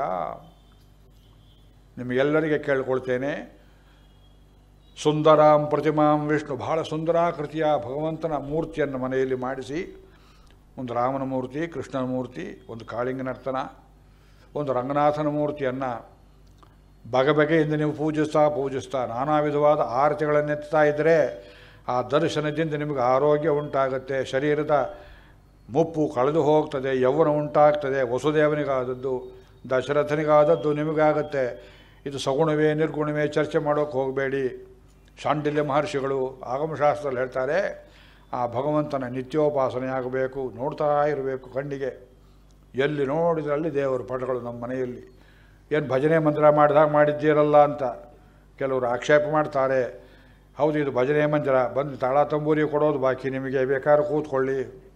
ನಿಮಗೆಲ್ಲರಿಗೆ ಕೇಳ್ಕೊಳ್ತೇನೆ ಸುಂದರಾಂ ಪ್ರತಿಮಾಂ ವಿಷ್ಣು ಬಹಳ ಸುಂದರಾಕೃತಿಯ ಭಗವಂತನ ಮೂರ್ತಿಯನ್ನು ಮನೆಯಲ್ಲಿ ಮಾಡಿಸಿ ಒಂದು ರಾಮನ ಮೂರ್ತಿ ಕೃಷ್ಣನ ಮೂರ್ತಿ ಒಂದು ಕಾಳಿಂಗನರ್ತನ ಒಂದು ರಂಗನಾಥನ ಮೂರ್ತಿಯನ್ನು ಬಗೆಬಗೆಯಿಂದ ನೀವು ಪೂಜಿಸ್ತಾ ಪೂಜಿಸ್ತಾ ನಾನಾ ವಿಧವಾದ ಆರತಿಗಳನ್ನೆತ್ತಾ ಇದ್ದರೆ ಆ ದರ್ಶನದಿಂದ ನಿಮಗೆ ಆರೋಗ್ಯ ಉಂಟಾಗುತ್ತೆ ಶರೀರದ ಮುಪ್ಪು ಕಳೆದು ಹೋಗ್ತದೆ ಯೌವನ ಉಂಟಾಗ್ತದೆ ವಸುದೇವನಿಗಾದದ್ದು ದಶರಥನಿಗಾದದ್ದು ನಿಮಗಾಗತ್ತೆ ಇದು ಸಗುಣವೇ ನಿರ್ಗುಣವೇ ಚರ್ಚೆ ಮಾಡೋಕ್ಕೆ ಹೋಗಬೇಡಿ ಶಾಂಡಿಲ್ಯ ಮಹರ್ಷಿಗಳು ಆಗಮಶಾಸ್ತ್ರದಲ್ಲಿ ಹೇಳ್ತಾರೆ ಆ ಭಗವಂತನ ನಿತ್ಯೋಪಾಸನೆ ಆಗಬೇಕು ನೋಡ್ತಾ ಇರಬೇಕು ಕಣ್ಣಿಗೆ ಎಲ್ಲಿ ನೋಡಿದ್ರಲ್ಲಿ ದೇವರ ಪಟಗಳು ನಮ್ಮ ಮನೆಯಲ್ಲಿ ಏನು ಭಜನೆ ಮಂದಿರ ಮಾಡಿದಾಗ ಮಾಡಿದ್ದೀರಲ್ಲ ಅಂತ ಕೆಲವರು ಆಕ್ಷೇಪ ಮಾಡ್ತಾರೆ ಹೌದು ಇದು ಭಜನೆ ಮಂದಿರ ಬಂದು ತಾಳ ತಂಬೂರಿ ಕೊಡೋದು ಬಾಕಿ ನಿಮಗೆ ಬೇಕಾದ್ರೆ ಕೂತ್ಕೊಳ್ಳಿ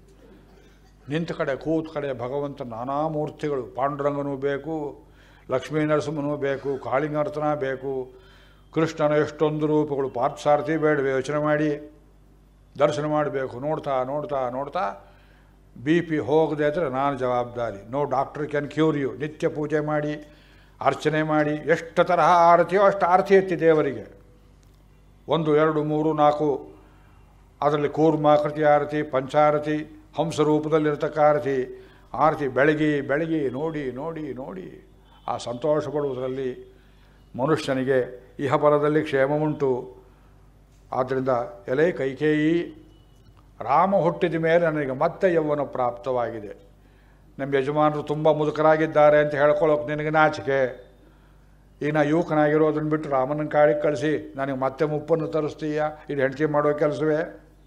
ನಿಂತ ಕಡೆ ಕೂತ ಕಡೆ ಭಗವಂತ ನಾನಾ ಮೂರ್ತಿಗಳು ಪಾಂಡುರಂಗನೂ ಬೇಕು ಲಕ್ಷ್ಮೀ ನರಸಿಂಹನೂ ಬೇಕು ಕಾಳಿಂಗರ್ತನ ಬೇಕು ಕೃಷ್ಣನ ಎಷ್ಟೊಂದು ರೂಪಗಳು ಪಾರ್ಥಸಾರಥಿ ಬೇಡವೆ ಯೋಚನೆ ಮಾಡಿ ದರ್ಶನ ಮಾಡಬೇಕು ನೋಡ್ತಾ ನೋಡ್ತಾ ನೋಡ್ತಾ ಬಿ ಪಿ ಹೋಗದೆ ಆದರೆ ನಾನು ಜವಾಬ್ದಾರಿ no doctor can cure you ನಿತ್ಯ ಪೂಜೆ ಮಾಡಿ ಅರ್ಚನೆ ಮಾಡಿ ಎಷ್ಟು ತರಹ ಆರತಿಯೋ ಅಷ್ಟು ಆರತಿ ಎತ್ತಿ ದೇವರಿಗೆ ಒಂದು ಎರಡು ಮೂರು ನಾಲ್ಕು ಅದರಲ್ಲಿ ಕೂರ್ಮಾಕೃತಿ ಆರತಿ ಪಂಚಾರತಿ ಹಂಸ ರೂಪದಲ್ಲಿರ್ತಕ್ಕ ಆರತಿ ಆರತಿ ಬೆಳಗಿ ಬೆಳಗಿ ನೋಡಿ ನೋಡಿ ನೋಡಿ ಆ ಸಂತೋಷ ಪಡುವುದರಲ್ಲಿ ಮನುಷ್ಯನಿಗೆ ಇಹಪರದಲ್ಲಿ ಕ್ಷೇಮ ಉಂಟು ಆದ್ದರಿಂದ ಎಲೆ ಕೈಕೇಯಿ ರಾಮ ಹುಟ್ಟಿದ ಮೇಲೆ ನನಗೆ ಮತ್ತೆ ಯೌವನ ಪ್ರಾಪ್ತವಾಗಿದೆ ನಮ್ಮ ಯಜಮಾನರು ತುಂಬ ಮುದುಕರಾಗಿದ್ದಾರೆ ಅಂತ ಹೇಳ್ಕೊಳ್ಳೋಕೆ ನಿನಗೆ ನಾಚಿಕೆ ಈಗ ನಾ ಯುವಕನಾಗಿರೋದನ್ನು ಬಿಟ್ಟು ರಾಮನ ಕಾಡಿಗೆ ಕಳಿಸಿ ನನಗೆ ಮತ್ತೆ ಮುಪ್ಪನ್ನು ತರಿಸ್ತೀಯ ಇದು ಹೆಂಡತಿ ಮಾಡೋ ಕೆಲಸವೇ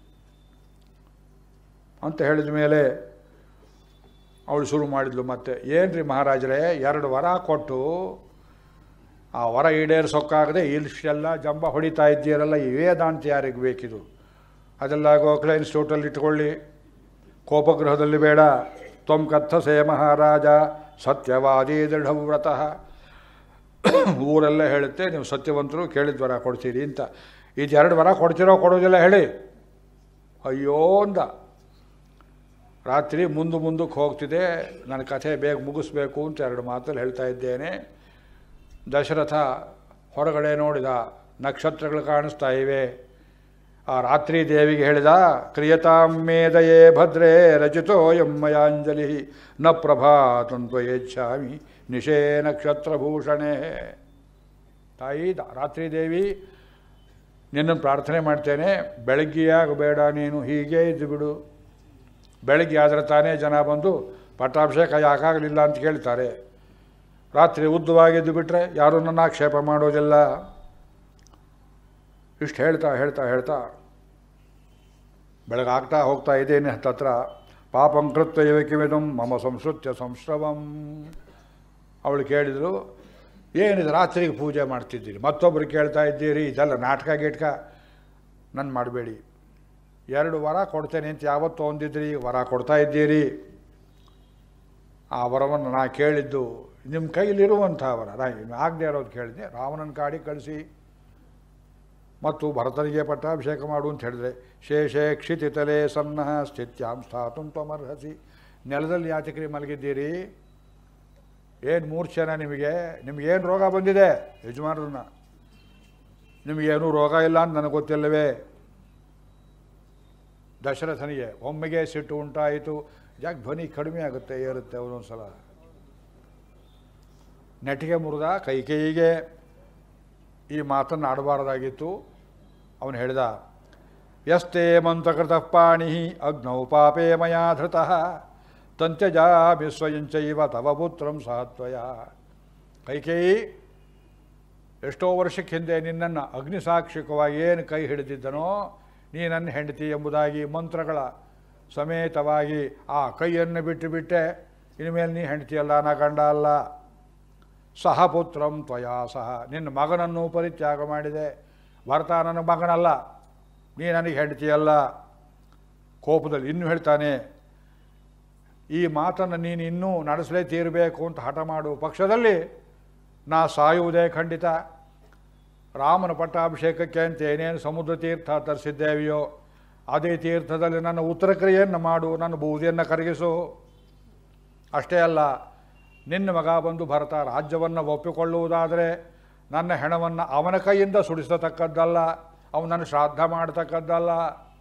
ಅಂತ ಹೇಳಿದ ಮೇಲೆ ಅವಳು ಶುರು ಮಾಡಿದ್ಲು ಮತ್ತೆ ಏನ್ರಿ ಮಹಾರಾಜರೇ ಎರಡು ವರ ಕೊಟ್ಟು ಆ ವರ ಈಡೇರಿಸೋಕ್ಕಾಗದೆ ಇಲ್ಷ್ಟೆಲ್ಲ ಜಂಬ ಹೊಡಿತಾ ಇದ್ದೀರಲ್ಲ ಈ ವೇದಾಂತ ಯಾರಿಗೆ ಬೇಕಿದು ಅದೆಲ್ಲ ಗೋಖಲೆ ಇನ್ಸ್ಟಿಟ್ಯೂಟಲ್ಲಿ ಇಟ್ಕೊಳ್ಳಿ ಕೋಪಗೃಹದಲ್ಲಿ ಬೇಡ ತ್ವಂ ಕಥಸೇ ಮಹಾರಾಜ ಸತ್ಯವಾದಿ ದೃಢವ್ರತಃ ಊರೆಲ್ಲ ಹೇಳುತ್ತೆ ನೀವು ಸತ್ಯವಂತರು ಕೇಳಿದ ವರ ಕೊಡ್ತೀರಿ ಅಂತ ಇದು ಎರಡು ವರ ಕೊಡ್ತೀರೋ ಕೊಡೋದಿಲ್ಲ ಹೇಳಿ ಅಯ್ಯೋ ಅಂದ ರಾತ್ರಿ ಮುಂದೆ ಮುಂದಕ್ಕೆ ಹೋಗ್ತಿದೆ ನನ್ನ ಕಥೆ ಬೇಗ ಮುಗಿಸ್ಬೇಕು ಅಂತ ಎರಡು ಮಾತಲ್ಲಿ ಹೇಳ್ತಾ ಇದ್ದೇನೆ ದಶರಥ ಹೊರಗಡೆ ನೋಡಿದ ನಕ್ಷತ್ರಗಳು ಕಾಣಿಸ್ತಾ ಇವೆ ಆ ರಾತ್ರಿ ದೇವಿಗೆ ಹೇಳಿದ ಕ್ರಿಯತಾಮೇದಯೇ ಭದ್ರೇ ರಚಿತೋ ಯಮ್ಮಯಾಂಜಲಿ ನ ಪ್ರಭಾತಂತ್ವಯೇಚ್ಛಾಮಿ ನಿಶೇ ನಕ್ಷತ್ರಭೂಷಣೆ ತಾಯಿ ದ- ರಾತ್ರಿ ದೇವಿ ನಿನ್ನನ್ನು ಪ್ರಾರ್ಥನೆ ಮಾಡ್ತೇನೆ ಬೆಳಗ್ಗೆಯಾಗಬೇಡ ನೀನು ಹೀಗೆ ಇದ್ದು ಬಿಡು ಬೆಳಗ್ಗೆ ಆದರೆ ತಾನೇ ಜನ ಬಂದು ಪಟ್ಟಾಭಿಷೇಕ ಯಾಕಾಗಲಿಲ್ಲ ಅಂತ ಕೇಳ್ತಾರೆ ರಾತ್ರಿ ಉದ್ದವಾಗಿದ್ದು ಬಿಟ್ಟರೆ ಯಾರೂ ನನ್ನ ಆಕ್ಷೇಪ ಮಾಡೋದಿಲ್ಲ ಇಷ್ಟು ಹೇಳ್ತಾ ಹೇಳ್ತಾ ಹೇಳ್ತಾ ಬೆಳಗಾಗ್ತಾ ಹೋಗ್ತಾ ಇದ್ದೇನೆ ಹತ್ತತ್ರ ಪಾಪಂ ಕೃತ್ಯ ಕಿವಿದಂ ಮಮ ಸಂಸ್ಕೃತ್ಯ ಸಂಶ್ರವಂ ಅವಳು ಕೇಳಿದರು ಏನಿದೆ ರಾತ್ರಿಗೆ ಪೂಜೆ ಮಾಡ್ತಿದ್ದೀರಿ ಮತ್ತೊಬ್ಬರು ಕೇಳ್ತಾ ಇದ್ದೀರಿ ಇದೆಲ್ಲ ನಾಟಕ ಗೀಟಕ ನನ್ನ ಮಾಡಬೇಡಿ ಎರಡು ವರ ಕೊಡ್ತೇನೆ ಅಂತ ಯಾವತ್ತು ಅಂದಿದ್ರಿ ವರ ಕೊಡ್ತಾ ಇದ್ದೀರಿ ಆ ವರವನ್ನು ನಾ ಕೇಳಿದ್ದು ನಿಮ್ಮ ಕೈಲಿರುವಂಥ ವರ ನಾ ಆಗದೆ ಇರೋದು ಕೇಳಿದೆ ರಾಮನನ್ನ ಕಾಡಿ ಕಳಿಸಿ ಮತ್ತು ಭರತನಿಗೆ ಪಟ್ಟಾಭಿಷೇಕ ಮಾಡು ಅಂತ ಹೇಳಿದ್ರೆ ಶೇಷೇ ಕ್ಷಿತಿತಲೆ ಸನ್ನಃ ಸ್ಥಿತ್ಯಾಂ ಸ್ಥಾತು ತ್ವಮರ್ಹಸಿ ನೆಲದಲ್ಲಿ ಯಾತಕರಿ ಮಲಗಿದ್ದೀರಿ ಏನು ಮೂರ್ಛೆನ ನಿಮಗೆ ನಿಮಗೇನು ರೋಗ ಬಂದಿದೆ ಯಜಮಾನರನ್ನ ನಿಮಗೇನೂ ರೋಗ ಇಲ್ಲ ಅಂತ ನನಗೆ ಗೊತ್ತಿಲ್ಲವೇ ದಶರಥನಿಗೆ ಒಮ್ಮೆಗೆ ಸಿಟ್ಟು ಉಂಟಾಯಿತು ಯಾಕೆ ಧ್ವನಿ ಕಡಿಮೆ ಆಗುತ್ತೆ ಏರುತ್ತೆ ಒಂದೊಂದು ಸಲ ನೆಟಿಗೆ ಮುರಿದ ಕೈಕೇಯಿಗೆ ಈ ಮಾತನ್ನು ಆಡಬಾರದಾಗಿತ್ತು ಅವನು ಹೇಳಿದ ಯಸ್ತೆ ಮಂತ್ರಕೃತ ಪಾಣಿ ಅಗ್ನೌ ಪಾಪೇ ಮಯಾ ಧೃತಃ ತಂತ್ಯಜಾಮಿ ಸ್ವಯಂಚೈವ ತವ ಪುತ್ರಂ ಸಹತ್ವಯ ಕೈಕೇಯಿ ಎಷ್ಟೋ ವರ್ಷಕ್ಕೆ ಹಿಂದೆ ನಿನ್ನನ್ನು ಅಗ್ನಿಸಾಕ್ಷಿಕವಾಗಿ ಏನು ಕೈ ಹಿಡಿದಿದ್ದನೋ ನೀ ನನ್ನ ಹೆಂಡತಿ ಎಂಬುದಾಗಿ ಮಂತ್ರಗಳ ಸಮೇತವಾಗಿ ಆ ಕೈಯನ್ನು ಬಿಟ್ಟು ಬಿಟ್ಟೆ ಇನ್ಮೇಲೆ ನೀ ಹೆಂಡತಿಯಲ್ಲ ನಾ ಗಂಡ ಅಲ್ಲ ಸಹ ಪುತ್ರಂ ತ್ವಯಾ ಸಹ ನಿನ್ನ ಮಗನನ್ನು ಪರಿತ್ಯಾಗ ಮಾಡಿದೆ ಭರತ ನನ್ನ ಮಗನಲ್ಲ ನೀ ನನಗೆ ಹೆಂಡತಿಯಲ್ಲ ಕೋಪದಲ್ಲಿ ಇನ್ನೂ ಹೇಳ್ತಾನೆ ಈ ಮಾತನ್ನು ನೀನು ಇನ್ನೂ ನಡೆಸಲೇ ತೀರಬೇಕು ಅಂತ ಹಠ ಮಾಡುವ ಪಕ್ಷದಲ್ಲಿ ನಾ ಸಾಯುವುದೇ ಖಂಡಿತ ರಾಮನ ಪಟ್ಟಾಭಿಷೇಕಕ್ಕೆ ಅಂತ ಏನೇನು ಸಮುದ್ರ ತೀರ್ಥ ತರಿಸಿದ್ದೇವೆಯೋ ಅದೇ ತೀರ್ಥದಲ್ಲಿ ನನ್ನ ಉತ್ತರ ಕ್ರಿಯೆಯನ್ನು ಮಾಡು ನನ್ನ ಬೂದಿಯನ್ನು ಕರಗಿಸು ಅಷ್ಟೇ ಅಲ್ಲ ನಿನ್ನ ಮಗ ಬಂದು ಭರತ ರಾಜ್ಯವನ್ನು ಒಪ್ಪಿಕೊಳ್ಳುವುದಾದರೆ ನನ್ನ ಹೆಣವನ್ನು ಅವನ ಕೈಯಿಂದ ಸುಡಿಸತಕ್ಕದ್ದಲ್ಲ ಅವನನ್ನು ಶ್ರಾದ್ದ ಮಾಡತಕ್ಕದ್ದಲ್ಲ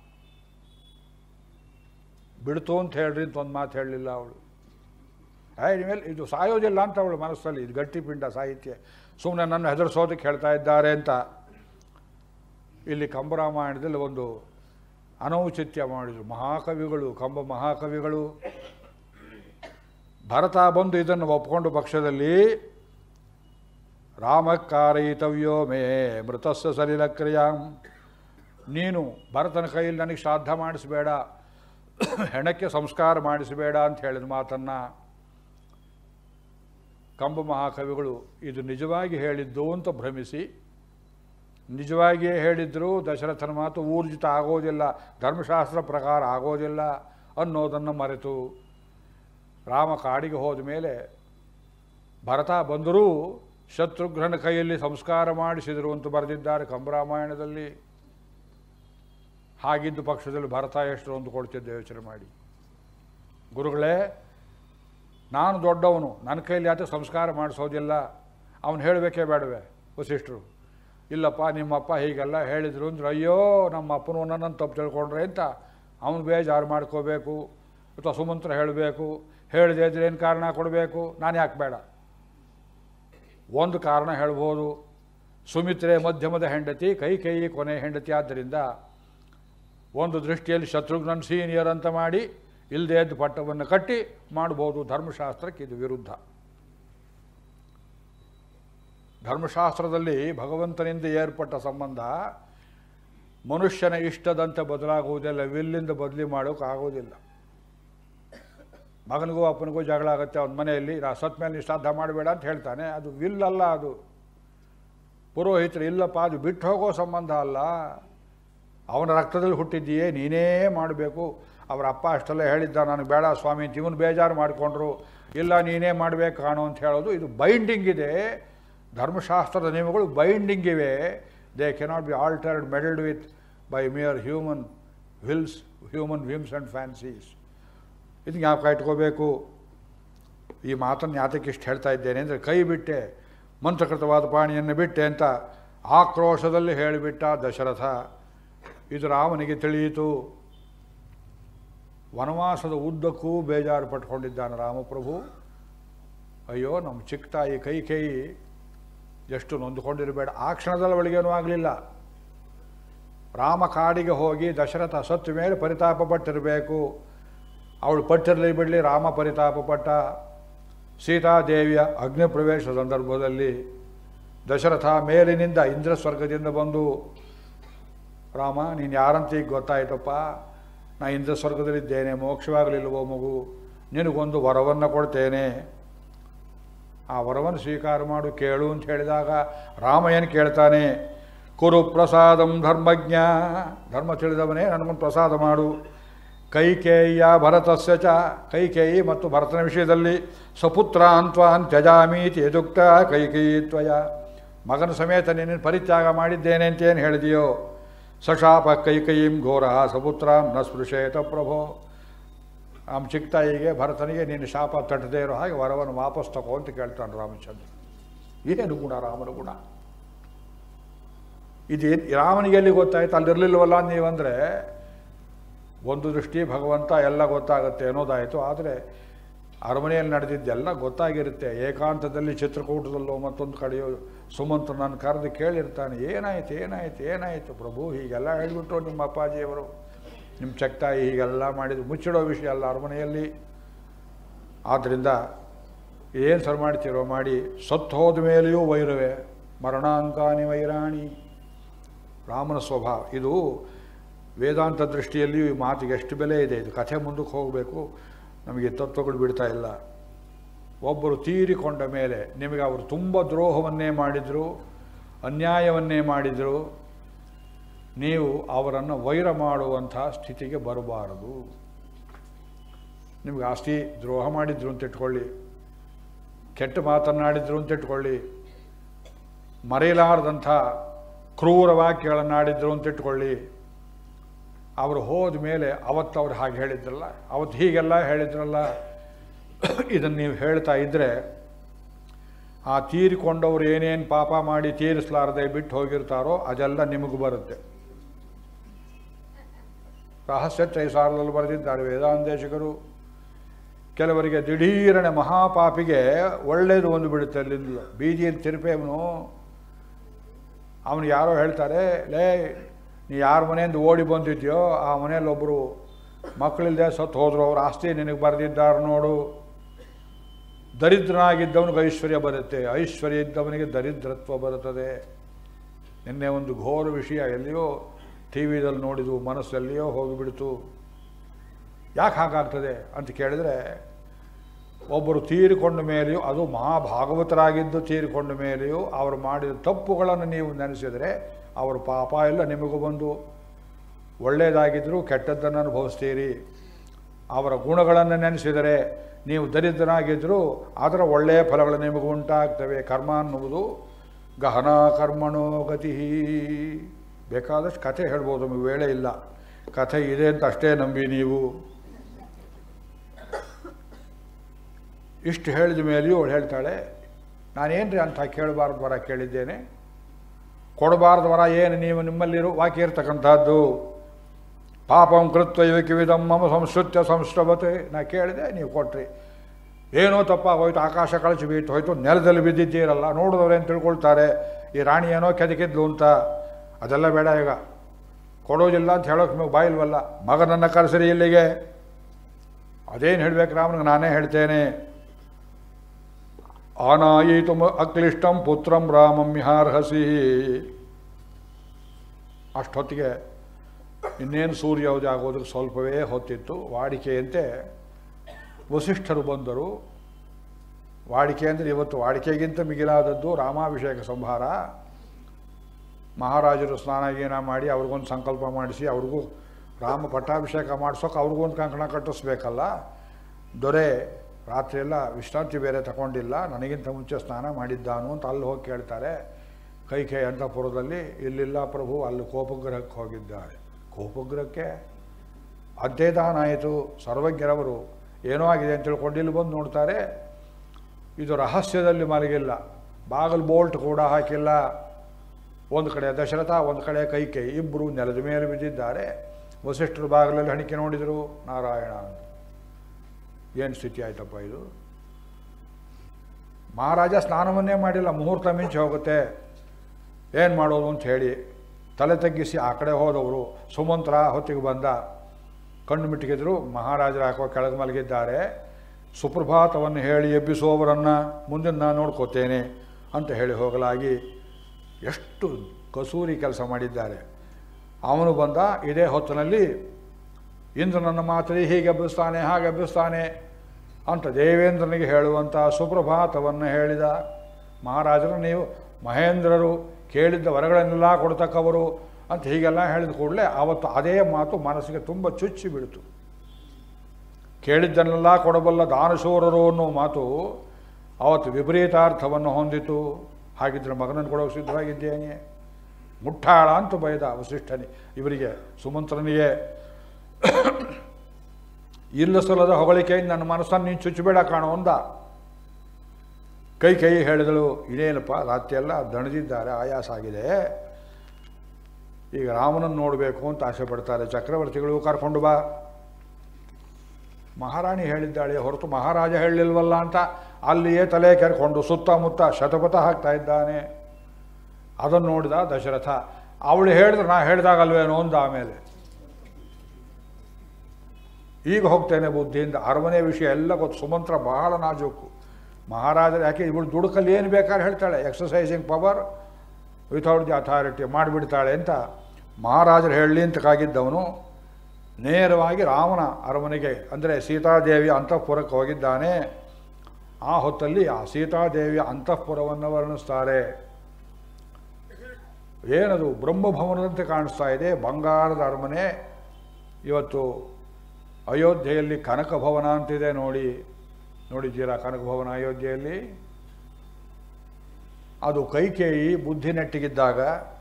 ಬಿಡ್ತು ಅಂತ ಹೇಳ್ರಿ ಅಂತ ಒಂದು ಮಾತು ಹೇಳಲಿಲ್ಲ ಅವಳು ಏ ಮೇಲೆ ಇದು ಸಾಯೋದಿಲ್ಲ ಅಂತ ಅವಳು ಮನಸ್ಸಲ್ಲಿ ಇದು ಗಟ್ಟಿಪಿಂಡ ಸಾಹಿತ್ಯ ಸುಮ್ಮನೆ ನನ್ನ ಹೆದರಿಸೋದಕ್ಕೆ ಹೇಳ್ತಾ ಇದ್ದಾರೆ ಅಂತ ಇಲ್ಲಿ ಕಂಬರಾಮಾಯಣದಲ್ಲಿ ಒಂದು ಅನೌಚಿತ್ಯ ಮಾಡಿದರು ಮಹಾಕವಿಗಳು ಕಂಬ ಮಹಾಕವಿಗಳು ಭರತ ಬಂದು ಇದನ್ನು ಒಪ್ಕೊಂಡು ಪಕ್ಷದಲ್ಲಿ ರಾಮಕ್ಕಾರಯಿತವ್ಯೋ ಮೇ ಮೃತಸ್ಸ ಸಲಿಲ ಕ್ರಿಯಾಂ ನೀನು ಭರತನ ಕೈಯಲ್ಲಿ ನನಗೆ ಶ್ರಾದ್ದ ಮಾಡಿಸಬೇಡ ಹೆಣಕ್ಕೆ ಸಂಸ್ಕಾರ ಮಾಡಿಸಬೇಡ ಅಂತ ಹೇಳಿದ ಮಾತನ್ನು ಕಂಬ ಮಹಾಕವಿಗಳು ಇದು ನಿಜವಾಗಿ ಹೇಳಿದ್ದು ಅಂತ ಭ್ರಮಿಸಿ ನಿಜವಾಗಿಯೇ ಹೇಳಿದ್ರು ದಶರಥನ ಮಾತು ಊರ್ಜಿತ ಆಗೋದಿಲ್ಲ ಧರ್ಮಶಾಸ್ತ್ರ ಪ್ರಕಾರ ಆಗೋದಿಲ್ಲ ಅನ್ನೋದನ್ನು ಮರೆತು ರಾಮ ಕಾಡಿಗೆ ಹೋದ ಮೇಲೆ ಭರತ ಬಂದರೂ ಶತ್ರುಘ್ನನ ಕೈಯಲ್ಲಿ ಸಂಸ್ಕಾರ ಮಾಡಿಸಿದರು ಅಂತ ಬರೆದಿದ್ದಾರೆ ಕಂಬರಾಮಾಯಣದಲ್ಲಿ ಹಾಗಿದ್ದು ಪಕ್ಷದಲ್ಲಿ ಭರತ ಎಷ್ಟು ಒಂದು ಕೊಡ್ತಿದ್ದೆ ಯೋಚನೆ ಮಾಡಿ ಗುರುಗಳೇ ನಾನು ದೊಡ್ಡವನು ನನ್ನ ಕೈಲಿ ಯಾಕೆ ಸಂಸ್ಕಾರ ಮಾಡಿಸೋದಿಲ್ಲ ಅವನು ಹೇಳಬೇಕೇ ಬೇಡವೆ ವಸಿಷ್ಠರು ಇಲ್ಲಪ್ಪ ನಿಮ್ಮಪ್ಪ ಹೀಗೆಲ್ಲ ಹೇಳಿದ್ರು ಅಂದ್ರೆ ಅಯ್ಯೋ ನಮ್ಮ ಅಪ್ಪನು ನನ್ನನ್ನು ತಪ್ಪು ತಿಳ್ಕೊಂಡ್ರೆ ಅಂತ ಅವನು ಬೇಜಾರು ಮಾಡ್ಕೋಬೇಕು ಅಥವಾ ಸುಮಂತ್ರ ಹೇಳಬೇಕು ಹೇಳಿದೆ ಇದ್ರೆ ಏನು ಕಾರಣ ಕೊಡಬೇಕು ನಾನು ಯಾಕೆ ಬೇಡ ಒಂದು ಕಾರಣ ಹೇಳ್ಬೋದು ಸುಮಿತ್ರೆ ಮಧ್ಯಮದ ಹೆಂಡತಿ ಕೈ ಕೈ ಕೊನೆ ಹೆಂಡತಿ ಆದ್ದರಿಂದ ಒಂದು ದೃಷ್ಟಿಯಲ್ಲಿ ಶತ್ರುಘ್ನನ್ ಸೀನಿಯರ್ ಅಂತ ಮಾಡಿ ಇಲ್ಲದೆ ಎದ್ದು ಪಟ್ಟವನ್ನು ಕಟ್ಟಿ ಮಾಡ್ಬೋದು ಧರ್ಮಶಾಸ್ತ್ರಕ್ಕೆ ಇದು ವಿರುದ್ಧ ಧರ್ಮಶಾಸ್ತ್ರದಲ್ಲಿ ಭಗವಂತನಿಂದ ಏರ್ಪಟ್ಟ ಸಂಬಂಧ ಮನುಷ್ಯನ ಇಷ್ಟದಂತೆ ಬದಲಾಗುವುದಿಲ್ಲ ವಿಲ್ಲಿಂದ ಬದಲಿ ಮಾಡೋಕ್ಕಾಗೋದಿಲ್ಲ ಮಗನಿಗೂ ಅಪ್ಪನಿಗೂ ಜಗಳ ಆಗುತ್ತೆ ಅವನ ಮನೆಯಲ್ಲಿ ನಾ ಸತ್ ಮೇಲೆ ಶ್ರಾದ್ದ ಮಾಡಬೇಡ ಅಂತ ಹೇಳ್ತಾನೆ ಅದು ವಿಲ್ ಅಲ್ಲ ಅದು ಪುರೋಹಿತರು ಇಲ್ಲಪ್ಪ ಅದು ಬಿಟ್ಟು ಹೋಗೋ ಸಂಬಂಧ ಅಲ್ಲ ಅವನ ರಕ್ತದಲ್ಲಿ ಹುಟ್ಟಿದ್ದೀಯೇ ನೀನೇ ಮಾಡಬೇಕು ಅವರ ಅಪ್ಪ ಅಷ್ಟೆಲ್ಲ ಹೇಳಿದ್ದ ನನಗೆ ಬೇಡ ಸ್ವಾಮಿ ಅಂತ ಇವನು ಬೇಜಾರು ಮಾಡಿಕೊಂಡ್ರು ಇಲ್ಲ ನೀನೇ ಮಾಡಬೇಕು ಕಾಣು ಅಂತ ಹೇಳೋದು ಇದು ಬೈಂಡಿಂಗ್ ಇದೆ ಧರ್ಮಶಾಸ್ತ್ರದ ನಿಯಮಗಳು ಬೈಂಡಿಂಗ್ ಇವೆ they cannot be altered meddled with by mere human wills human whims and fancies ಇದು ಜ್ಞಾಪಕ ಇಟ್ಕೋಬೇಕು ಈ ಮಾತನ್ನು ಯಾತಕ್ಕೆ ಇಷ್ಟು ಹೇಳ್ತಾ ಇದ್ದೇನೆ ಅಂದರೆ ಕೈ ಬಿಟ್ಟೆ ಮಂತ್ರಕೃತವಾದ ಪಾಣಿಯನ್ನು ಬಿಟ್ಟೆ ಅಂತ ಆಕ್ರೋಶದಲ್ಲಿ ಹೇಳಿಬಿಟ್ಟ ದಶರಥ ಇದು ರಾಮನಿಗೆ ತಿಳಿಯಿತು ವನವಾಸದ ಉದ್ದಕ್ಕೂ ಬೇಜಾರು ಪಟ್ಕೊಂಡಿದ್ದಾನೆ ರಾಮಪ್ರಭು ಅಯ್ಯೋ ನಮ್ಮ ಚಿಕ್ಕ ತಾಯಿ ಕೈ ಕೈ ಎಷ್ಟು ನೊಂದುಕೊಂಡಿರಬೇಡ ಆ ಕ್ಷಣದಲ್ಲಿ ಅವಳಿಗೇನೂ ಆಗಲಿಲ್ಲ ರಾಮ ಕಾಡಿಗೆ ಹೋಗಿ ದಶರಥ ಸತ್ತು ಮೇಲೆ ಪರಿತಾಪ ಪಟ್ಟಿರಬೇಕು ಅವಳು ಪಟ್ಟಿರಲಿ ಬಿಡಲಿ ರಾಮ ಪರಿತಾಪ ಪಟ್ಟ ಸೀತಾದೇವಿಯ ಅಗ್ನಿ ಪ್ರವೇಶ ಸಂದರ್ಭದಲ್ಲಿ ದಶರಥ ಮೇಲಿನಿಂದ ಇಂದ್ರ ಸ್ವರ್ಗದಿಂದ ಬಂದು ರಾಮ ನೀನು ಯಾರಂತ ಈಗ ಗೊತ್ತಾಯ್ತಪ್ಪ ನಾ ಇಂದ್ರ ಸ್ವರ್ಗದಲ್ಲಿದ್ದೇನೆ ಮೋಕ್ಷವಾಗಲಿಲ್ಲವೋ ಮಗು ನಿನಗೊಂದು ವರವನ್ನು ಕೊಡ್ತೇನೆ ಆ ವರವನ್ನು ಸ್ವೀಕಾರ ಮಾಡು ಕೇಳು ಅಂತ ಹೇಳಿದಾಗ ರಾಮ ಏನು ಕೇಳ್ತಾನೆ ಕುರು ಪ್ರಸಾದಂ ಧರ್ಮಜ್ಞ ಧರ್ಮ ತಿಳಿದವನೇ ನನಗೊಂದು ಪ್ರಸಾದ ಮಾಡು ಕೈಕೇಯ ಭರತಸ್ಯ ಚ ಕೈಕೇಯಿ ಮತ್ತು ಭರತನ ವಿಷಯದಲ್ಲಿ ಸಪುತ್ರ ಅಂತ್ವಾನ್ ತ್ಯಜಾಮೀತಿ ಯದುಕ್ತ ಕೈಕೇಯಿ ತ್ವಯ ಮಗನ ಸಮೇತ ನಿನ್ನ ಪರಿತ್ಯಾಗ ಮಾಡಿದ್ದೇನೆ ಅಂತೇನು ಹೇಳಿದೆಯೋ ಸಶಾಪ ಕೈಕೈಯಿಂ ಘೋರ ಸಪುತ್ರ ನ ಸ್ಪೃಶೇತ ಪ್ರಭೋ ನಮ್ಮ ಚಿಕ್ಕ ತಾಯಿಗೆ ಭರತನಿಗೆ ನೀನು ಶಾಪ ತಟ್ಟದೇ ಇರೋ ಹಾಗೆ ವರವನ್ನು ವಾಪಸ್ ತಗೋ ಅಂತ ಕೇಳ್ತಾನೆ ರಾಮಚಂದ್ರ ಏನು ಗುಣ ರಾಮನ ಗುಣ ಇದು ರಾಮನಿಗೆ ಎಲ್ಲಿ ಗೊತ್ತಾಯ್ತು ಅಲ್ಲಿರಲಿಲ್ವಲ್ಲ ನೀವಂದರೆ ಒಂದು ದೃಷ್ಟಿ ಭಗವಂತ ಎಲ್ಲ ಗೊತ್ತಾಗುತ್ತೆ ಅನ್ನೋದಾಯಿತು ಆದರೆ ಅರಮನೆಯಲ್ಲಿ ನಡೆದಿದ್ದೆಲ್ಲ ಗೊತ್ತಾಗಿರುತ್ತೆ ಏಕಾಂತದಲ್ಲಿ ಚಿತ್ರಕೂಟದಲ್ಲೋ ಮತ್ತೊಂದು ಕಡೆಯೋ ಸುಮಂತ್ ನನ್ನ ಕರೆದು ಕೇಳಿರ್ತಾನೆ ಏನಾಯ್ತು ಏನಾಯ್ತು ಏನಾಯಿತು ಪ್ರಭು ಹೀಗೆಲ್ಲ ಹೇಳಿಬಿಟ್ರು ನಿಮ್ಮ ಅಪ್ಪಾಜಿಯವರು ನಿಮ್ಮ ಚಕ್ತಾಯಿ ಹೀಗೆಲ್ಲ ಮಾಡಿದ್ರು ಮುಚ್ಚಿಡೋ ವಿಷಯ ಅಲ್ಲ ಅರಮನೆಯಲ್ಲಿ ಆದ್ದರಿಂದ ಏನು ಸರ್ ಮಾಡ್ತೀರೋ ಮಾಡಿ ಸತ್ತು ಹೋದ ಮೇಲೆಯೂ ವೈರವೇ ಮರಣಾಂಕಾನಿ ವೈರಾಣಿ ರಾಮನ ಸ್ವಭಾವ ಇದು ವೇದಾಂತ ದೃಷ್ಟಿಯಲ್ಲಿಯೂ ಈ ಮಾತಿಗೆ ಎಷ್ಟು ಬೆಲೆ ಇದೆ ಇದು ಕಥೆ ಮುಂದಕ್ಕೆ ಹೋಗಬೇಕು ನಮಗೆ ತತ್ವಗಳು ಬಿಡ್ತಾ ಇಲ್ಲ ಒಬ್ಬರು ತೀರಿಕೊಂಡ ಮೇಲೆ ನಿಮಗೆ ಅವರು ತುಂಬ ದ್ರೋಹವನ್ನೇ ಮಾಡಿದರು ಅನ್ಯಾಯವನ್ನೇ ಮಾಡಿದರು ನೀವು ಅವರನ್ನು ವೈರ ಮಾಡುವಂಥ ಸ್ಥಿತಿಗೆ ಬರಬಾರದು ನಿಮಗೆ ಆಸ್ತಿ ದ್ರೋಹ ಮಾಡಿದ್ರು ಅಂತ ಇಟ್ಕೊಳ್ಳಿ ಕೆಟ್ಟ ಮಾತನ್ನಾಡಿದ್ರು ಅಂತ ಇಟ್ಕೊಳ್ಳಿ ಮರೆಯಲಾರದಂಥ ಕ್ರೂರ ವಾಕ್ಯಗಳನ್ನಾಡಿದ್ರು ಅಂತ ಇಟ್ಕೊಳ್ಳಿ ಅವರು ಹೋದ ಮೇಲೆ ಅವತ್ತು ಅವ್ರು ಹಾಗೆ ಹೇಳಿದ್ರಲ್ಲ ಅವತ್ತು ಹೀಗೆಲ್ಲ ಹೇಳಿದ್ರಲ್ಲ ಇದನ್ನು ನೀವು ಹೇಳ್ತಾ ಇದ್ದರೆ ಆ ತೀರಿಕೊಂಡವರು ಏನೇನು ಪಾಪ ಮಾಡಿ ತೀರಿಸಲಾರದೆ ಬಿಟ್ಟು ಹೋಗಿರ್ತಾರೋ ಅದೆಲ್ಲ ನಿಮಗೂ ಬರುತ್ತೆ ರಹಸ್ಯ ತ್ರೈಸಾರದಲ್ಲಿ ಬರೆದಿದ್ದಾರೆ ವೇದಾಂತೇಶಕರು ಕೆಲವರಿಗೆ ದಿಢೀರನೆ ಮಹಾಪಾಪಿಗೆ ಒಳ್ಳೆಯದು ಒಂದು ಬಿಡುತ್ತೆ ಅಲ್ಲಿಂದ ಬೀದಿಯಲ್ಲಿ ತಿರುಪೇವನು ಅವನು ಯಾರೋ ಹೇಳ್ತಾರೆ ಲೇ ನೀ ಯಾರ ಮನೆಯಿಂದ ಓಡಿ ಬಂದಿದ್ಯೋ ಆ ಮನೆಯಲ್ಲಿ ಒಬ್ಬರು ಮಕ್ಕಳಿಲ್ಲದೆ ಸತ್ತು ಹೋದ್ರು ಅವ್ರ ಆಸ್ತಿ ನಿನಗೆ ಬರೆದಿದ್ದಾರೆ ನೋಡು ದರಿದ್ರನಾಗಿದ್ದವನಿಗೆ ಐಶ್ವರ್ಯ ಬರುತ್ತೆ ಐಶ್ವರ್ಯ ಇದ್ದವನಿಗೆ ದರಿದ್ರತ್ವ ಬರುತ್ತದೆ ನಿನ್ನೆ ಒಂದು ಘೋರ ವಿಷಯ ಎಲ್ಲಿಯೋ ಟಿ ವಿದಲ್ಲಿ ನೋಡಿದು ಮನಸ್ಸೆಲ್ಲಿಯೋ ಹೋಗಿಬಿಡ್ತು ಯಾಕೆ ಹಾಗಾಗ್ತದೆ ಅಂತ ಕೇಳಿದರೆ ಒಬ್ಬರು ತೀರಿಕೊಂಡ ಮೇಲೆಯೂ ಅದು ಮಹಾಭಾಗವತರಾಗಿದ್ದು ತೀರಿಕೊಂಡ ಮೇಲೆಯೂ ಅವರು ಮಾಡಿದ ತಪ್ಪುಗಳನ್ನು ನೀವು ನೆನೆಸಿದರೆ ಅವರ ಪಾಪ ಎಲ್ಲ ನಿಮಗೂ ಬಂದು ಒಳ್ಳೆಯದಾಗಿದ್ದರೂ ಕೆಟ್ಟದ್ದನ್ನು ಅನುಭವಿಸ್ತೀರಿ ಅವರ ಗುಣಗಳನ್ನು ನೆನೆಸಿದರೆ ನೀವು ದರಿದ್ರನಾಗಿದ್ದರೂ ಅದರ ಒಳ್ಳೆಯ ಫಲಗಳು ನಿಮಗೆ ಉಂಟಾಗ್ತವೆ ಕರ್ಮ ಅನ್ನುವುದು ಗಹನ ಕರ್ಮಣೋ ಗತಿ ಬೇಕಾದಷ್ಟು ಕಥೆ ಹೇಳ್ಬೋದು ನಮಗೆ ವೇಳೆ ಇಲ್ಲ ಕಥೆ ಇದೆ ಅಂತ ಅಷ್ಟೇ ನಂಬಿ ನೀವು ಇಷ್ಟು ಹೇಳಿದ ಮೇಲೆಯೂ ಅವಳು ಹೇಳ್ತಾಳೆ ನಾನೇನ್ರಿ ಅಂತ ಕೇಳಬಾರ್ದು ವರ ಕೇಳಿದ್ದೇನೆ ಕೊಡಬಾರ್ದು ವರ ಏನು ನೀವು ನಿಮ್ಮಲ್ಲಿರೋ ವಾಕ್ಯ ಇರ್ತಕ್ಕಂಥದ್ದು ಪಾಪಂ ಕೃತ್ವ ಕಿವಿದಂ ಮಮ ಸಂಸ್ಕೃತ್ಯ ಸಂಸ್ರವತೆ ನಾ ಕೇಳಿದೆ ನೀವು ಕೊಟ್ರಿ ಏನೋ ತಪ್ಪಾಗೋಯ್ತು ಆಕಾಶ ಕಳಚಿ ಬೀತು ಹೋಯ್ತು ನೆಲದಲ್ಲಿ ಬಿದ್ದಿದ್ದೀರಲ್ಲ ನೋಡಿದವ್ರು ಏನು ತಿಳ್ಕೊಳ್ತಾರೆ ಈ ರಾಣಿ ಏನೋ ಕೆದಕಿದ್ಲು ಅಂತ ಅದೆಲ್ಲ ಬೇಡ ಈಗ ಕೊಡೋದಿಲ್ಲ ಅಂತ ಹೇಳೋಕೆ ನಿಮಗೆ ಬಾಯಿಲ್ವಲ್ಲ ಮಗನನ್ನು ಕರೆಸಿರಿ ಇಲ್ಲಿಗೆ ಅದೇನು ಹೇಳ್ಬೇಕು ರಾಮನಿಗೆ ನಾನೇ ಹೇಳ್ತೇನೆ ಆನಾಯಿತು ಅಕ್ಲಿಷ್ಟಂ ಪುತ್ರಂ ರಾಮಂ ಮಿಹಾರ್ಹಸಿ ಅಷ್ಟೊತ್ತಿಗೆ ಇನ್ನೇನು ಸೂರ್ಯೋದಯ ಆಗೋದಕ್ಕೆ ಸ್ವಲ್ಪವೇ ಹೊತ್ತಿತ್ತು ವಾಡಿಕೆಯಂತೆ ವಸಿಷ್ಠರು ಬಂದರು ವಾಡಿಕೆ ಅಂದರೆ ಇವತ್ತು ವಾಡಿಕೆಗಿಂತ ಮಿಗಿಲಾದದ್ದು ರಾಮಾಭಿಷೇಕ ಸಂಹಾರ ಮಹಾರಾಜರು ಸ್ನಾನ ಗೀನ ಮಾಡಿ ಅವ್ರಿಗೊಂದು ಸಂಕಲ್ಪ ಮಾಡಿಸಿ ಅವ್ರಿಗೂ ರಾಮ ಪಟ್ಟಾಭಿಷೇಕ ಮಾಡಿಸೋಕೆ ಅವ್ರಿಗೊಂದು ಕಂಕಣ ಕಟ್ಟಿಸ್ಬೇಕಲ್ಲ ದೊರೆ ರಾತ್ರಿಯೆಲ್ಲ ವಿಶ್ರಾಂತಿ ಬೇರೆ ತಗೊಂಡಿಲ್ಲ ನನಗಿಂತ ಮುಂಚೆ ಸ್ನಾನ ಮಾಡಿದ್ದಾನು ಅಂತ ಅಲ್ಲಿ ಹೋಗಿ ಕೇಳ್ತಾರೆ ಕೈ ಕೈ ಅಂತಪುರದಲ್ಲಿ ಇಲ್ಲಿಲ್ಲ ಪ್ರಭು ಅಲ್ಲಿ ಕೋಪಗ್ರಹಕ್ಕೆ ಹೋಗಿದ್ದಾರೆ ಕೋಪಗ್ರಹಕ್ಕೆ ಅದ್ದೇ ದಾನಾಯಿತು ಸರ್ವಜ್ಞರವರು ಏನೋ ಆಗಿದೆ ಅಂತ ತಿಳ್ಕೊಂಡು ಇಲ್ಲಿ ಬಂದು ನೋಡ್ತಾರೆ ಇದು ರಹಸ್ಯದಲ್ಲಿ ಮಲಗಿಲ್ಲ ಬಾಗಿಲು ಬೋಲ್ಟ್ ಕೂಡ ಹಾಕಿಲ್ಲ ಒಂದು ಕಡೆ ದಶರಥ ಒಂದು ಕಡೆ ಕೈ ಕೈ ಇಬ್ಬರು ನೆಲದ ಮೇಲೆ ಬಿದ್ದಿದ್ದಾರೆ ವಸಿಷ್ಠರು ಬಾಗಿಲಲ್ಲಿ ಹಣಿಕೆ ನೋಡಿದರು ನಾರಾಯಣ ಅಂತ ಏನು ಸ್ಥಿತಿ ಆಯ್ತಪ್ಪ ಇದು ಮಹಾರಾಜ ಸ್ನಾನವನ್ನೇ ಮಾಡಿಲ್ಲ ಮುಹೂರ್ತ ಮಿಂಚಿ ಹೋಗುತ್ತೆ ಏನು ಮಾಡೋದು ಅಂತ ಹೇಳಿ ತಲೆ ತಗ್ಗಿಸಿ ಆ ಕಡೆ ಹೋದವರು ಸುಮಂತ್ರ ಹೊತ್ತಿಗೆ ಬಂದ ಕಣ್ಣು ಮಿಟ್ಟಿಗಿದ್ರು ಮಹಾರಾಜರು ಹಾಕೋ ಕೆಳಗೆ ಮಲಗಿದ್ದಾರೆ ಸುಪ್ರಭಾತವನ್ನು ಹೇಳಿ ಎಬ್ಬಿಸುವವರನ್ನು ಮುಂದೆ ನಾನು ನೋಡ್ಕೋತೇನೆ ಅಂತ ಹೇಳಿ ಹೋಗಲಾಗಿ ಎಷ್ಟು ಕಸೂರಿ ಕೆಲಸ ಮಾಡಿದ್ದಾರೆ ಅವನು ಬಂದ ಇದೇ ಹೊತ್ತಿನಲ್ಲಿ ಇಂದ್ರನನ್ನು ಮಾತ್ರ ಹೀಗೆ ಎಬ್ಬಿಸ್ತಾನೆ ಹಾಗೆ ಎಬ್ಬಿಸ್ತಾನೆ ಅಂತ ದೇವೇಂದ್ರನಿಗೆ ಹೇಳುವಂಥ ಸುಪ್ರಭಾತವನ್ನು ಹೇಳಿದ ಮಹಾರಾಜರು ನೀವು ಮಹೇಂದ್ರರು ಕೇಳಿದ್ದ ವರಗಳನ್ನೆಲ್ಲ ಕೊಡ್ತಕ್ಕವರು ಅಂತ ಹೀಗೆಲ್ಲ ಹೇಳಿದ ಕೂಡಲೇ ಆವತ್ತು ಅದೇ ಮಾತು ಮನಸ್ಸಿಗೆ ತುಂಬ ಚುಚ್ಚಿ ಬಿಡ್ತು ಕೇಳಿದ್ದನ್ನೆಲ್ಲ ಕೊಡಬಲ್ಲ ದಾನಶೂರರು ಅನ್ನೋ ಮಾತು ಅವತ್ತು ವಿಪರೀತಾರ್ಥವನ್ನು ಹೊಂದಿತು ಹಾಗಿದ್ರೆ ಮಗನನ್ನು ಕೊಡೋಕೆ ಸಿದ್ಧವಾಗಿದ್ದೇನೆ ಮುಟ್ಟಾಳ ಅಂತ ಬೈದ ವಸಿಷ್ಠನಿ ಇವರಿಗೆ ಸುಮಂತ್ರನಿಗೆ ಇಲ್ಲ ಸಲದ ಹೊಗಳಿಕೆಯಿಂದ ನನ್ನ ಮನಸ್ಸನ್ನು ನೀನು ಚುಚ್ಚಬೇಡ ಕಾಣೋ ಅಂದ ಕೈ ಕೈ ಹೇಳಿದಳು ಇದೇನಪ್ಪ ರಾತ್ರಿಯೆಲ್ಲ ದಣದಿದ್ದಾರೆ ಆಯಾಸ ಆಗಿದೆ ಈಗ ರಾಮನನ್ನು ನೋಡಬೇಕು ಅಂತ ಆಸೆ ಪಡ್ತಾರೆ ಚಕ್ರವರ್ತಿಗಳು ಕರ್ಕೊಂಡು ಬಾ ಮಹಾರಾಣಿ ಹೇಳಿದ್ದಾಳೆ ಹೊರತು ಮಹಾರಾಜ ಹೇಳಲಿಲ್ವಲ್ಲ ಅಂತ ಅಲ್ಲಿಯೇ ತಲೆ ಕೆರ್ಕೊಂಡು ಸುತ್ತಮುತ್ತ ಶತಪಥ ಹಾಕ್ತಾ ಇದ್ದಾನೆ ಅದನ್ನು ನೋಡಿದ ದಶರಥ ಅವಳು ಹೇಳಿದ್ರೆ ನಾ ಹೇಳಿದಾಗಲ್ವೇನೋ ಅಂದ ಆಮೇಲೆ ಈಗ ಹೋಗ್ತೇನೆ ಬುದ್ಧಿಯಿಂದ ಅರಮನೆ ವಿಷಯ ಎಲ್ಲ ಗೊತ್ತು ಸುಮಂತ್ರ ಬಹಳ ನಾಜೂಕು ಮಹಾರಾಜರು ಯಾಕೆ ಇವಳು ದುಡುಕಲ್ಲಿ ಏನು ಬೇಕಾದ್ರೆ ಹೇಳ್ತಾಳೆ exercising power without the authority ಮಾಡಿಬಿಡ್ತಾಳೆ ಅಂತ ಮಹಾರಾಜರು ಹೇಳಲಿ ಅಂತ ಕಾಗಿದ್ದವನು ನೇರವಾಗಿ ರಾಮನ ಅರಮನೆಗೆ ಅಂದರೆ ಸೀತಾದೇವಿಯ ಅಂತಃಪುರಕ್ಕೆ ಹೋಗಿದ್ದಾನೆ ಆ ಹೊತ್ತಲ್ಲಿ ಆ ಸೀತಾದೇವಿಯ ಅಂತಃಪುರವನ್ನು ವರ್ಣಿಸ್ತಾರೆ ಏನದು ಬ್ರಹ್ಮಭವನದಂತೆ ಕಾಣಿಸ್ತಾ ಇದೆ ಬಂಗಾರದ ಅರಮನೆ ಇವತ್ತು ಅಯೋಧ್ಯೆಯಲ್ಲಿ ಕನಕ ಭವನ ಅಂತಿದೆ ನೋಡಿ ನೋಡಿದ್ದೀರಾ ಕನಕ ಭವನ ಅಯೋಧ್ಯೆಯಲ್ಲಿ ಅದು ಕೈಕೇಯಿ ಬುದ್ಧಿ ನೆಟ್ಟಿಗಿದ್ದಾಗ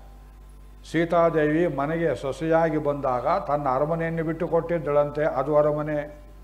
ಸೀತಾದೇವಿ ಮನೆಗೆ ಸೊಸೆಯಾಗಿ ಬಂದಾಗ ತನ್ನ ಅರಮನೆಯನ್ನು ಬಿಟ್ಟು ಕೊಟ್ಟಿದ್ದಳಂತೆ ಅದು ಅರಮನೆ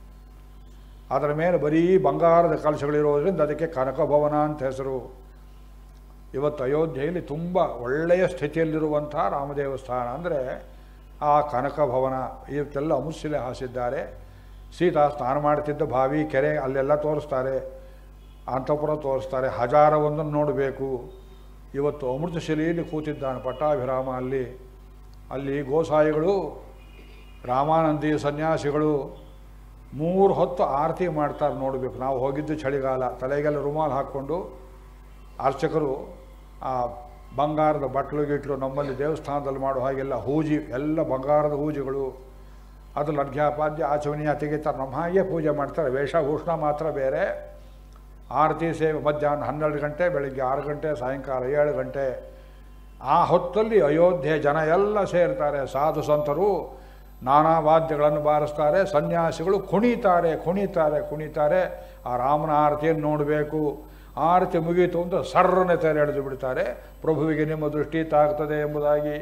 ಅದರ ಮೇಲೆ ಬರೀ ಬಂಗಾರದ ಕಲಶಗಳಿರೋದ್ರಿಂದ ಅದಕ್ಕೆ ಕನಕಭವನ ಅಂತ ಹೆಸರು ಇವತ್ತು ಅಯೋಧ್ಯೆಯಲ್ಲಿ ತುಂಬ ಒಳ್ಳೆಯ ಸ್ಥಿತಿಯಲ್ಲಿರುವಂಥ ರಾಮದೇವಸ್ಥಾನ ಅಂದರೆ ಆ ಕನಕ ಭವನ ಇವತ್ತೆಲ್ಲ ಅಮುಸ್ಯಲೆ ಹಾಸಿದ್ದಾರೆ ಸೀತಾ ಸ್ನಾನ ಮಾಡ್ತಿದ್ದ ಬಾವಿ ಕೆರೆ ಅಲ್ಲೆಲ್ಲ ತೋರಿಸ್ತಾರೆ ಅಂತಃಪುರ ತೋರಿಸ್ತಾರೆ ಹಜಾರವೊಂದನ್ನು ನೋಡಬೇಕು ಇವತ್ತು ಅಮೃತಶಿಲೆಯಲ್ಲಿ ಕೂತಿದ್ದಾನೆ ಪಟ್ಟಾಭಿರಾಮ ಅಲ್ಲಿ ಅಲ್ಲಿ ಗೋಸಾಯಿಗಳು ರಾಮಾನಂದಿ ಸನ್ಯಾಸಿಗಳು ಮೂರು ಹೊತ್ತು ಆರತಿ ಮಾಡ್ತಾರೆ ನೋಡಬೇಕು ನಾವು ಹೋಗಿದ್ದು ಚಳಿಗಾಲ ತಲೆಗೆಲ್ಲ ರುಮಾಲು ಹಾಕ್ಕೊಂಡು ಅರ್ಚಕರು ಆ ಬಂಗಾರದ ಬಟ್ಲು ಗಿಟ್ಲು ನಮ್ಮಲ್ಲಿ ದೇವಸ್ಥಾನದಲ್ಲಿ ಮಾಡೋ ಹಾಗೆಲ್ಲ ಹೂಜಿ ಎಲ್ಲ ಬಂಗಾರದ ಹೂಜಿಗಳು ಅದ್ರಲ್ಲಿ ಅರ್ಘ್ಯಾಪಾದ್ಯ ಆಚಮನಿ ತೆಗಿತಾರೆ ನಮ್ಮ ಹಾಗೆ ಪೂಜೆ ಮಾಡ್ತಾರೆ ವೇಷಭೂಷಣ ಮಾತ್ರ ಬೇರೆ ಆರತಿ ಸೇವೆ ಮಧ್ಯಾಹ್ನ ಹನ್ನೆರಡು ಗಂಟೆ ಬೆಳಿಗ್ಗೆ ಆರು ಗಂಟೆ ಸಾಯಂಕಾಲ ಏಳು ಗಂಟೆ ಆ ಹೊತ್ತಲ್ಲಿ ಅಯೋಧ್ಯೆ ಜನ ಎಲ್ಲ ಸೇರ್ತಾರೆ ಸಾಧು ಸಂತರು ನಾನಾ ವಾದ್ಯಗಳನ್ನು ಬಾರಿಸ್ತಾರೆ ಸನ್ಯಾಸಿಗಳು ಕುಣಿತಾರೆ ಕುಣಿತಾರೆ ಕುಣಿತಾರೆ ಆ ರಾಮನ ಆರತಿಯನ್ನು ನೋಡಬೇಕು ಆರತಿ ಮುಗೀತು ಅಂತ ಸರ್ರನೆ ತೆರೆ ಎಳೆದು ಬಿಡ್ತಾರೆ ಪ್ರಭುವಿಗೆ ನಿಮ್ಮ ದೃಷ್ಟಿ ತಾಗ್ತದೆ ಎಂಬುದಾಗಿ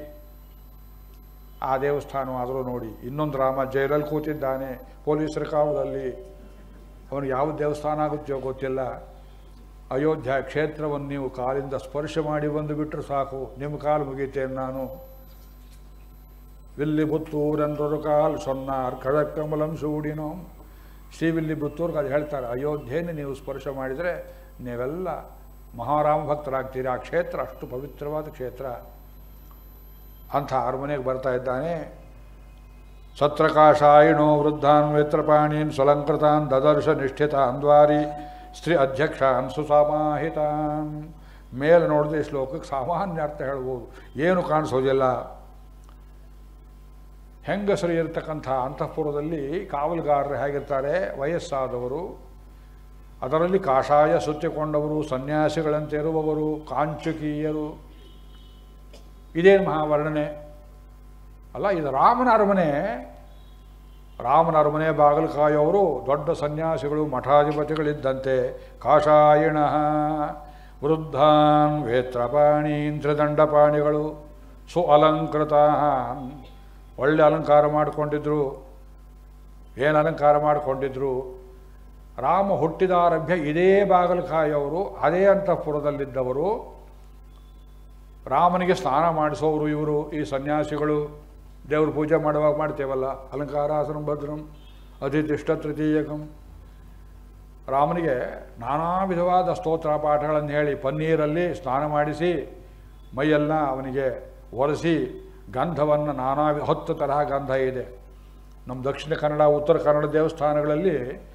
ಆ ದೇವಸ್ಥಾನವಾದರೂ ನೋಡಿ ಇನ್ನೊಂದು ರಾಮ ಜೈಲಲ್ಲಿ ಕೂತಿದ್ದಾನೆ ಪೊಲೀಸರ ಕಾವಲಲ್ಲಿ ಅವನಿಗೆ ಯಾವ ದೇವಸ್ಥಾನ ಆಗುತ್ತೋ ಗೊತ್ತಿಲ್ಲ ಅಯೋಧ್ಯ ಕ್ಷೇತ್ರವನ್ನು ನೀವು ಕಾಲಿಂದ ಸ್ಪರ್ಶ ಮಾಡಿ ಬಂದು ಬಿಟ್ಟರು ಸಾಕು ನಿಮ್ಮ ಕಾಲು ಮುಗೀತೇನೆ ನಾನು ವಿಲ್ಲಿ ಪುತ್ತೂರೆಂದರು ಕಾಲ್ ಸೊನ್ನಾರ್ ಕಮಲಂ ಸೂಡಿನೋ ಶ್ರೀ ವಿಲ್ಲಿ ಪುತ್ತೂರ್ಗೆ ಅದು ಹೇಳ್ತಾರೆ ಅಯೋಧ್ಯೆಯನ್ನು ನೀವು ಸ್ಪರ್ಶ ಮಾಡಿದರೆ ನೀವೆಲ್ಲ ಮಹಾರಾಮ ಭಕ್ತರಾಗ್ತೀರಿ ಆ ಕ್ಷೇತ್ರ ಅಷ್ಟು ಪವಿತ್ರವಾದ ಕ್ಷೇತ್ರ ಅಂಥ ಅರಮನೆಗೆ ಬರ್ತಾ ಇದ್ದಾನೆ ಸತ್ರಕಾಶಾಯಿಣೋ ವೃದ್ಧಾನ್ ವೇತ್ರಪಾಣೀನ್ ಸ್ವಲಂಕೃತಾನ್ ದದರ್ಶ ನಿಷ್ಠಿತಾನ್ ದ್ವಾರಿ ಸ್ತ್ರೀ ಅಧ್ಯಕ್ಷಾನ್ ಸುಸಮಾಹಿತಾನ್ ಮೇಲೆ ನೋಡಿದ್ರೆ ಈ ಶ್ಲೋಕಕ್ಕೆ ಸಾಮಾನ್ಯ ಅರ್ಥ ಹೇಳ್ಬೋದು ಏನು ಕಾಣಿಸೋದಿಲ್ಲ ಹೆಂಗಸರು ಇರತಕ್ಕಂಥ ಅಂತಃಪುರದಲ್ಲಿ ಕಾವಲುಗಾರರು ಹೇಗಿರ್ತಾರೆ ವಯಸ್ಸಾದವರು ಅದರಲ್ಲಿ ಕಾಷಾಯ ಸುತ್ತಿಕೊಂಡವರು ಸನ್ಯಾಸಿಗಳಂತೆ ಇರುವವರು ಕಾಂಚುಕೀಯರು ಇದೇನು ಮಹಾವರ್ಣನೆ ಅಲ್ಲ ಇದು ರಾಮನ ಅರಮನೆ ರಾಮನ ಅರಮನೆ ಬಾಗಿಲು ಕಾಯೋರು ದೊಡ್ಡ ಸನ್ಯಾಸಿಗಳು ಮಠಾಧಿಪತಿಗಳಿದ್ದಂತೆ ಕಾಷಾಯಿಣ ವೃದ್ಧಾನ್ ವೇತ್ರಪಾಣೀಂದ್ರದಂಡಪಾಣಿಗಳು ಸು ಅಲಂಕೃತ ಒಳ್ಳೆ ಅಲಂಕಾರ ಮಾಡಿಕೊಂಡಿದ್ರು ಏನು ಅಲಂಕಾರ ಮಾಡಿಕೊಂಡಿದ್ರು ರಾಮ ಹುಟ್ಟಿದಾರಭ್ಯ ಇದೇ ಬಾಗಿಲು ಕಾಯೋರು ಅದೇ ಅಂತಃಪುರದಲ್ಲಿದ್ದವರು ರಾಮನಿಗೆ ಸ್ನಾನ ಮಾಡಿಸೋರು ಇವರು ಈ ಸನ್ಯಾಸಿಗಳು ದೇವ್ರ ಪೂಜೆ ಮಾಡುವಾಗ ಮಾಡ್ತೇವಲ್ಲ ಅಲಂಕಾರಾಸನಂ ಭದ್ರಂ ಅತಿಥಿಷ್ಟ ತೃತೀಯಕಂ ರಾಮನಿಗೆ ನಾನಾ ವಿಧವಾದ ಸ್ತೋತ್ರ ಪಾಠಗಳನ್ನು ಹೇಳಿ ಪನ್ನೀರಲ್ಲಿ ಸ್ನಾನ ಮಾಡಿಸಿ ಮೈಯೆಲ್ಲ ಅವನಿಗೆ ಒರೆಸಿ ಗಂಧವನ್ನು ನಾನಾ ವಿ- ಹತ್ತು ತರಹ ಗಂಧ ಇದೆ ನಮ್ಮ ದಕ್ಷಿಣ ಕನ್ನಡ ಉತ್ತರ ಕನ್ನಡ ದೇವಸ್ಥಾನಗಳಲ್ಲಿ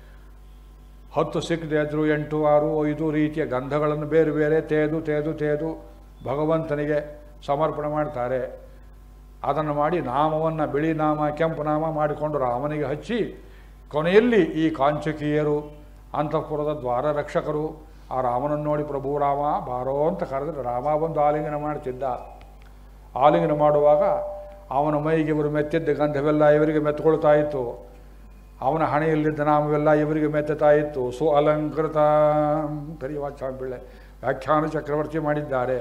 ಹತ್ತು ಸಿಕ್ಕದೆ ಇದ್ರು ಎಂಟು ಆರು ಐದು ರೀತಿಯ ಗಂಧಗಳನ್ನು ಬೇರೆ ಬೇರೆ ತೇದು ತೇದು ತೇದು ಭಗವಂತನಿಗೆ ಸಮರ್ಪಣೆ ಮಾಡ್ತಾರೆ ಅದನ್ನು ಮಾಡಿ ನಾಮವನ್ನು ಬಿಳಿ ನಾಮ ಕೆಂಪು ನಾಮ ಮಾಡಿಕೊಂಡು ರಾಮನಿಗೆ ಹಚ್ಚಿ ಕೊನೆಯಲ್ಲಿ ಈ ಕಾಂಚಕೀಯರು ಅಂತಃಪುರದ ದ್ವಾರ ರಕ್ಷಕರು ಆ ರಾಮನನ್ನು ನೋಡಿ ಪ್ರಭು ರಾಮ ಬಾರೋ ಅಂತ ಕರೆದ್ರೆ ರಾಮ ಬಂದು ಆಲಿಂಗನ ಮಾಡ್ತಿದ್ದ ಆಲಿಂಗನ ಮಾಡುವಾಗ ಅವನ ಮೈಗೆ ಇವರು ಮೆತ್ತಿದ್ದ ಗಂಧವೆಲ್ಲ ಇವರಿಗೆ ಮೆತ್ಕೊಳ್ತಾ ಇತ್ತು ಅವನ ಹಣೆಯಲ್ಲಿದ್ದ ನಾಮವೆಲ್ಲ ಇವರಿಗೆ ಮೆತ್ತುತ್ತಾ ಇತ್ತು ಸು ಅಲಂಕೃತ ಕರಿವಾಚಾಂಬಿಳ್ಳೆ ವ್ಯಾಖ್ಯಾನ ಚಕ್ರವರ್ತಿ ಮಾಡಿದ್ದಾರೆ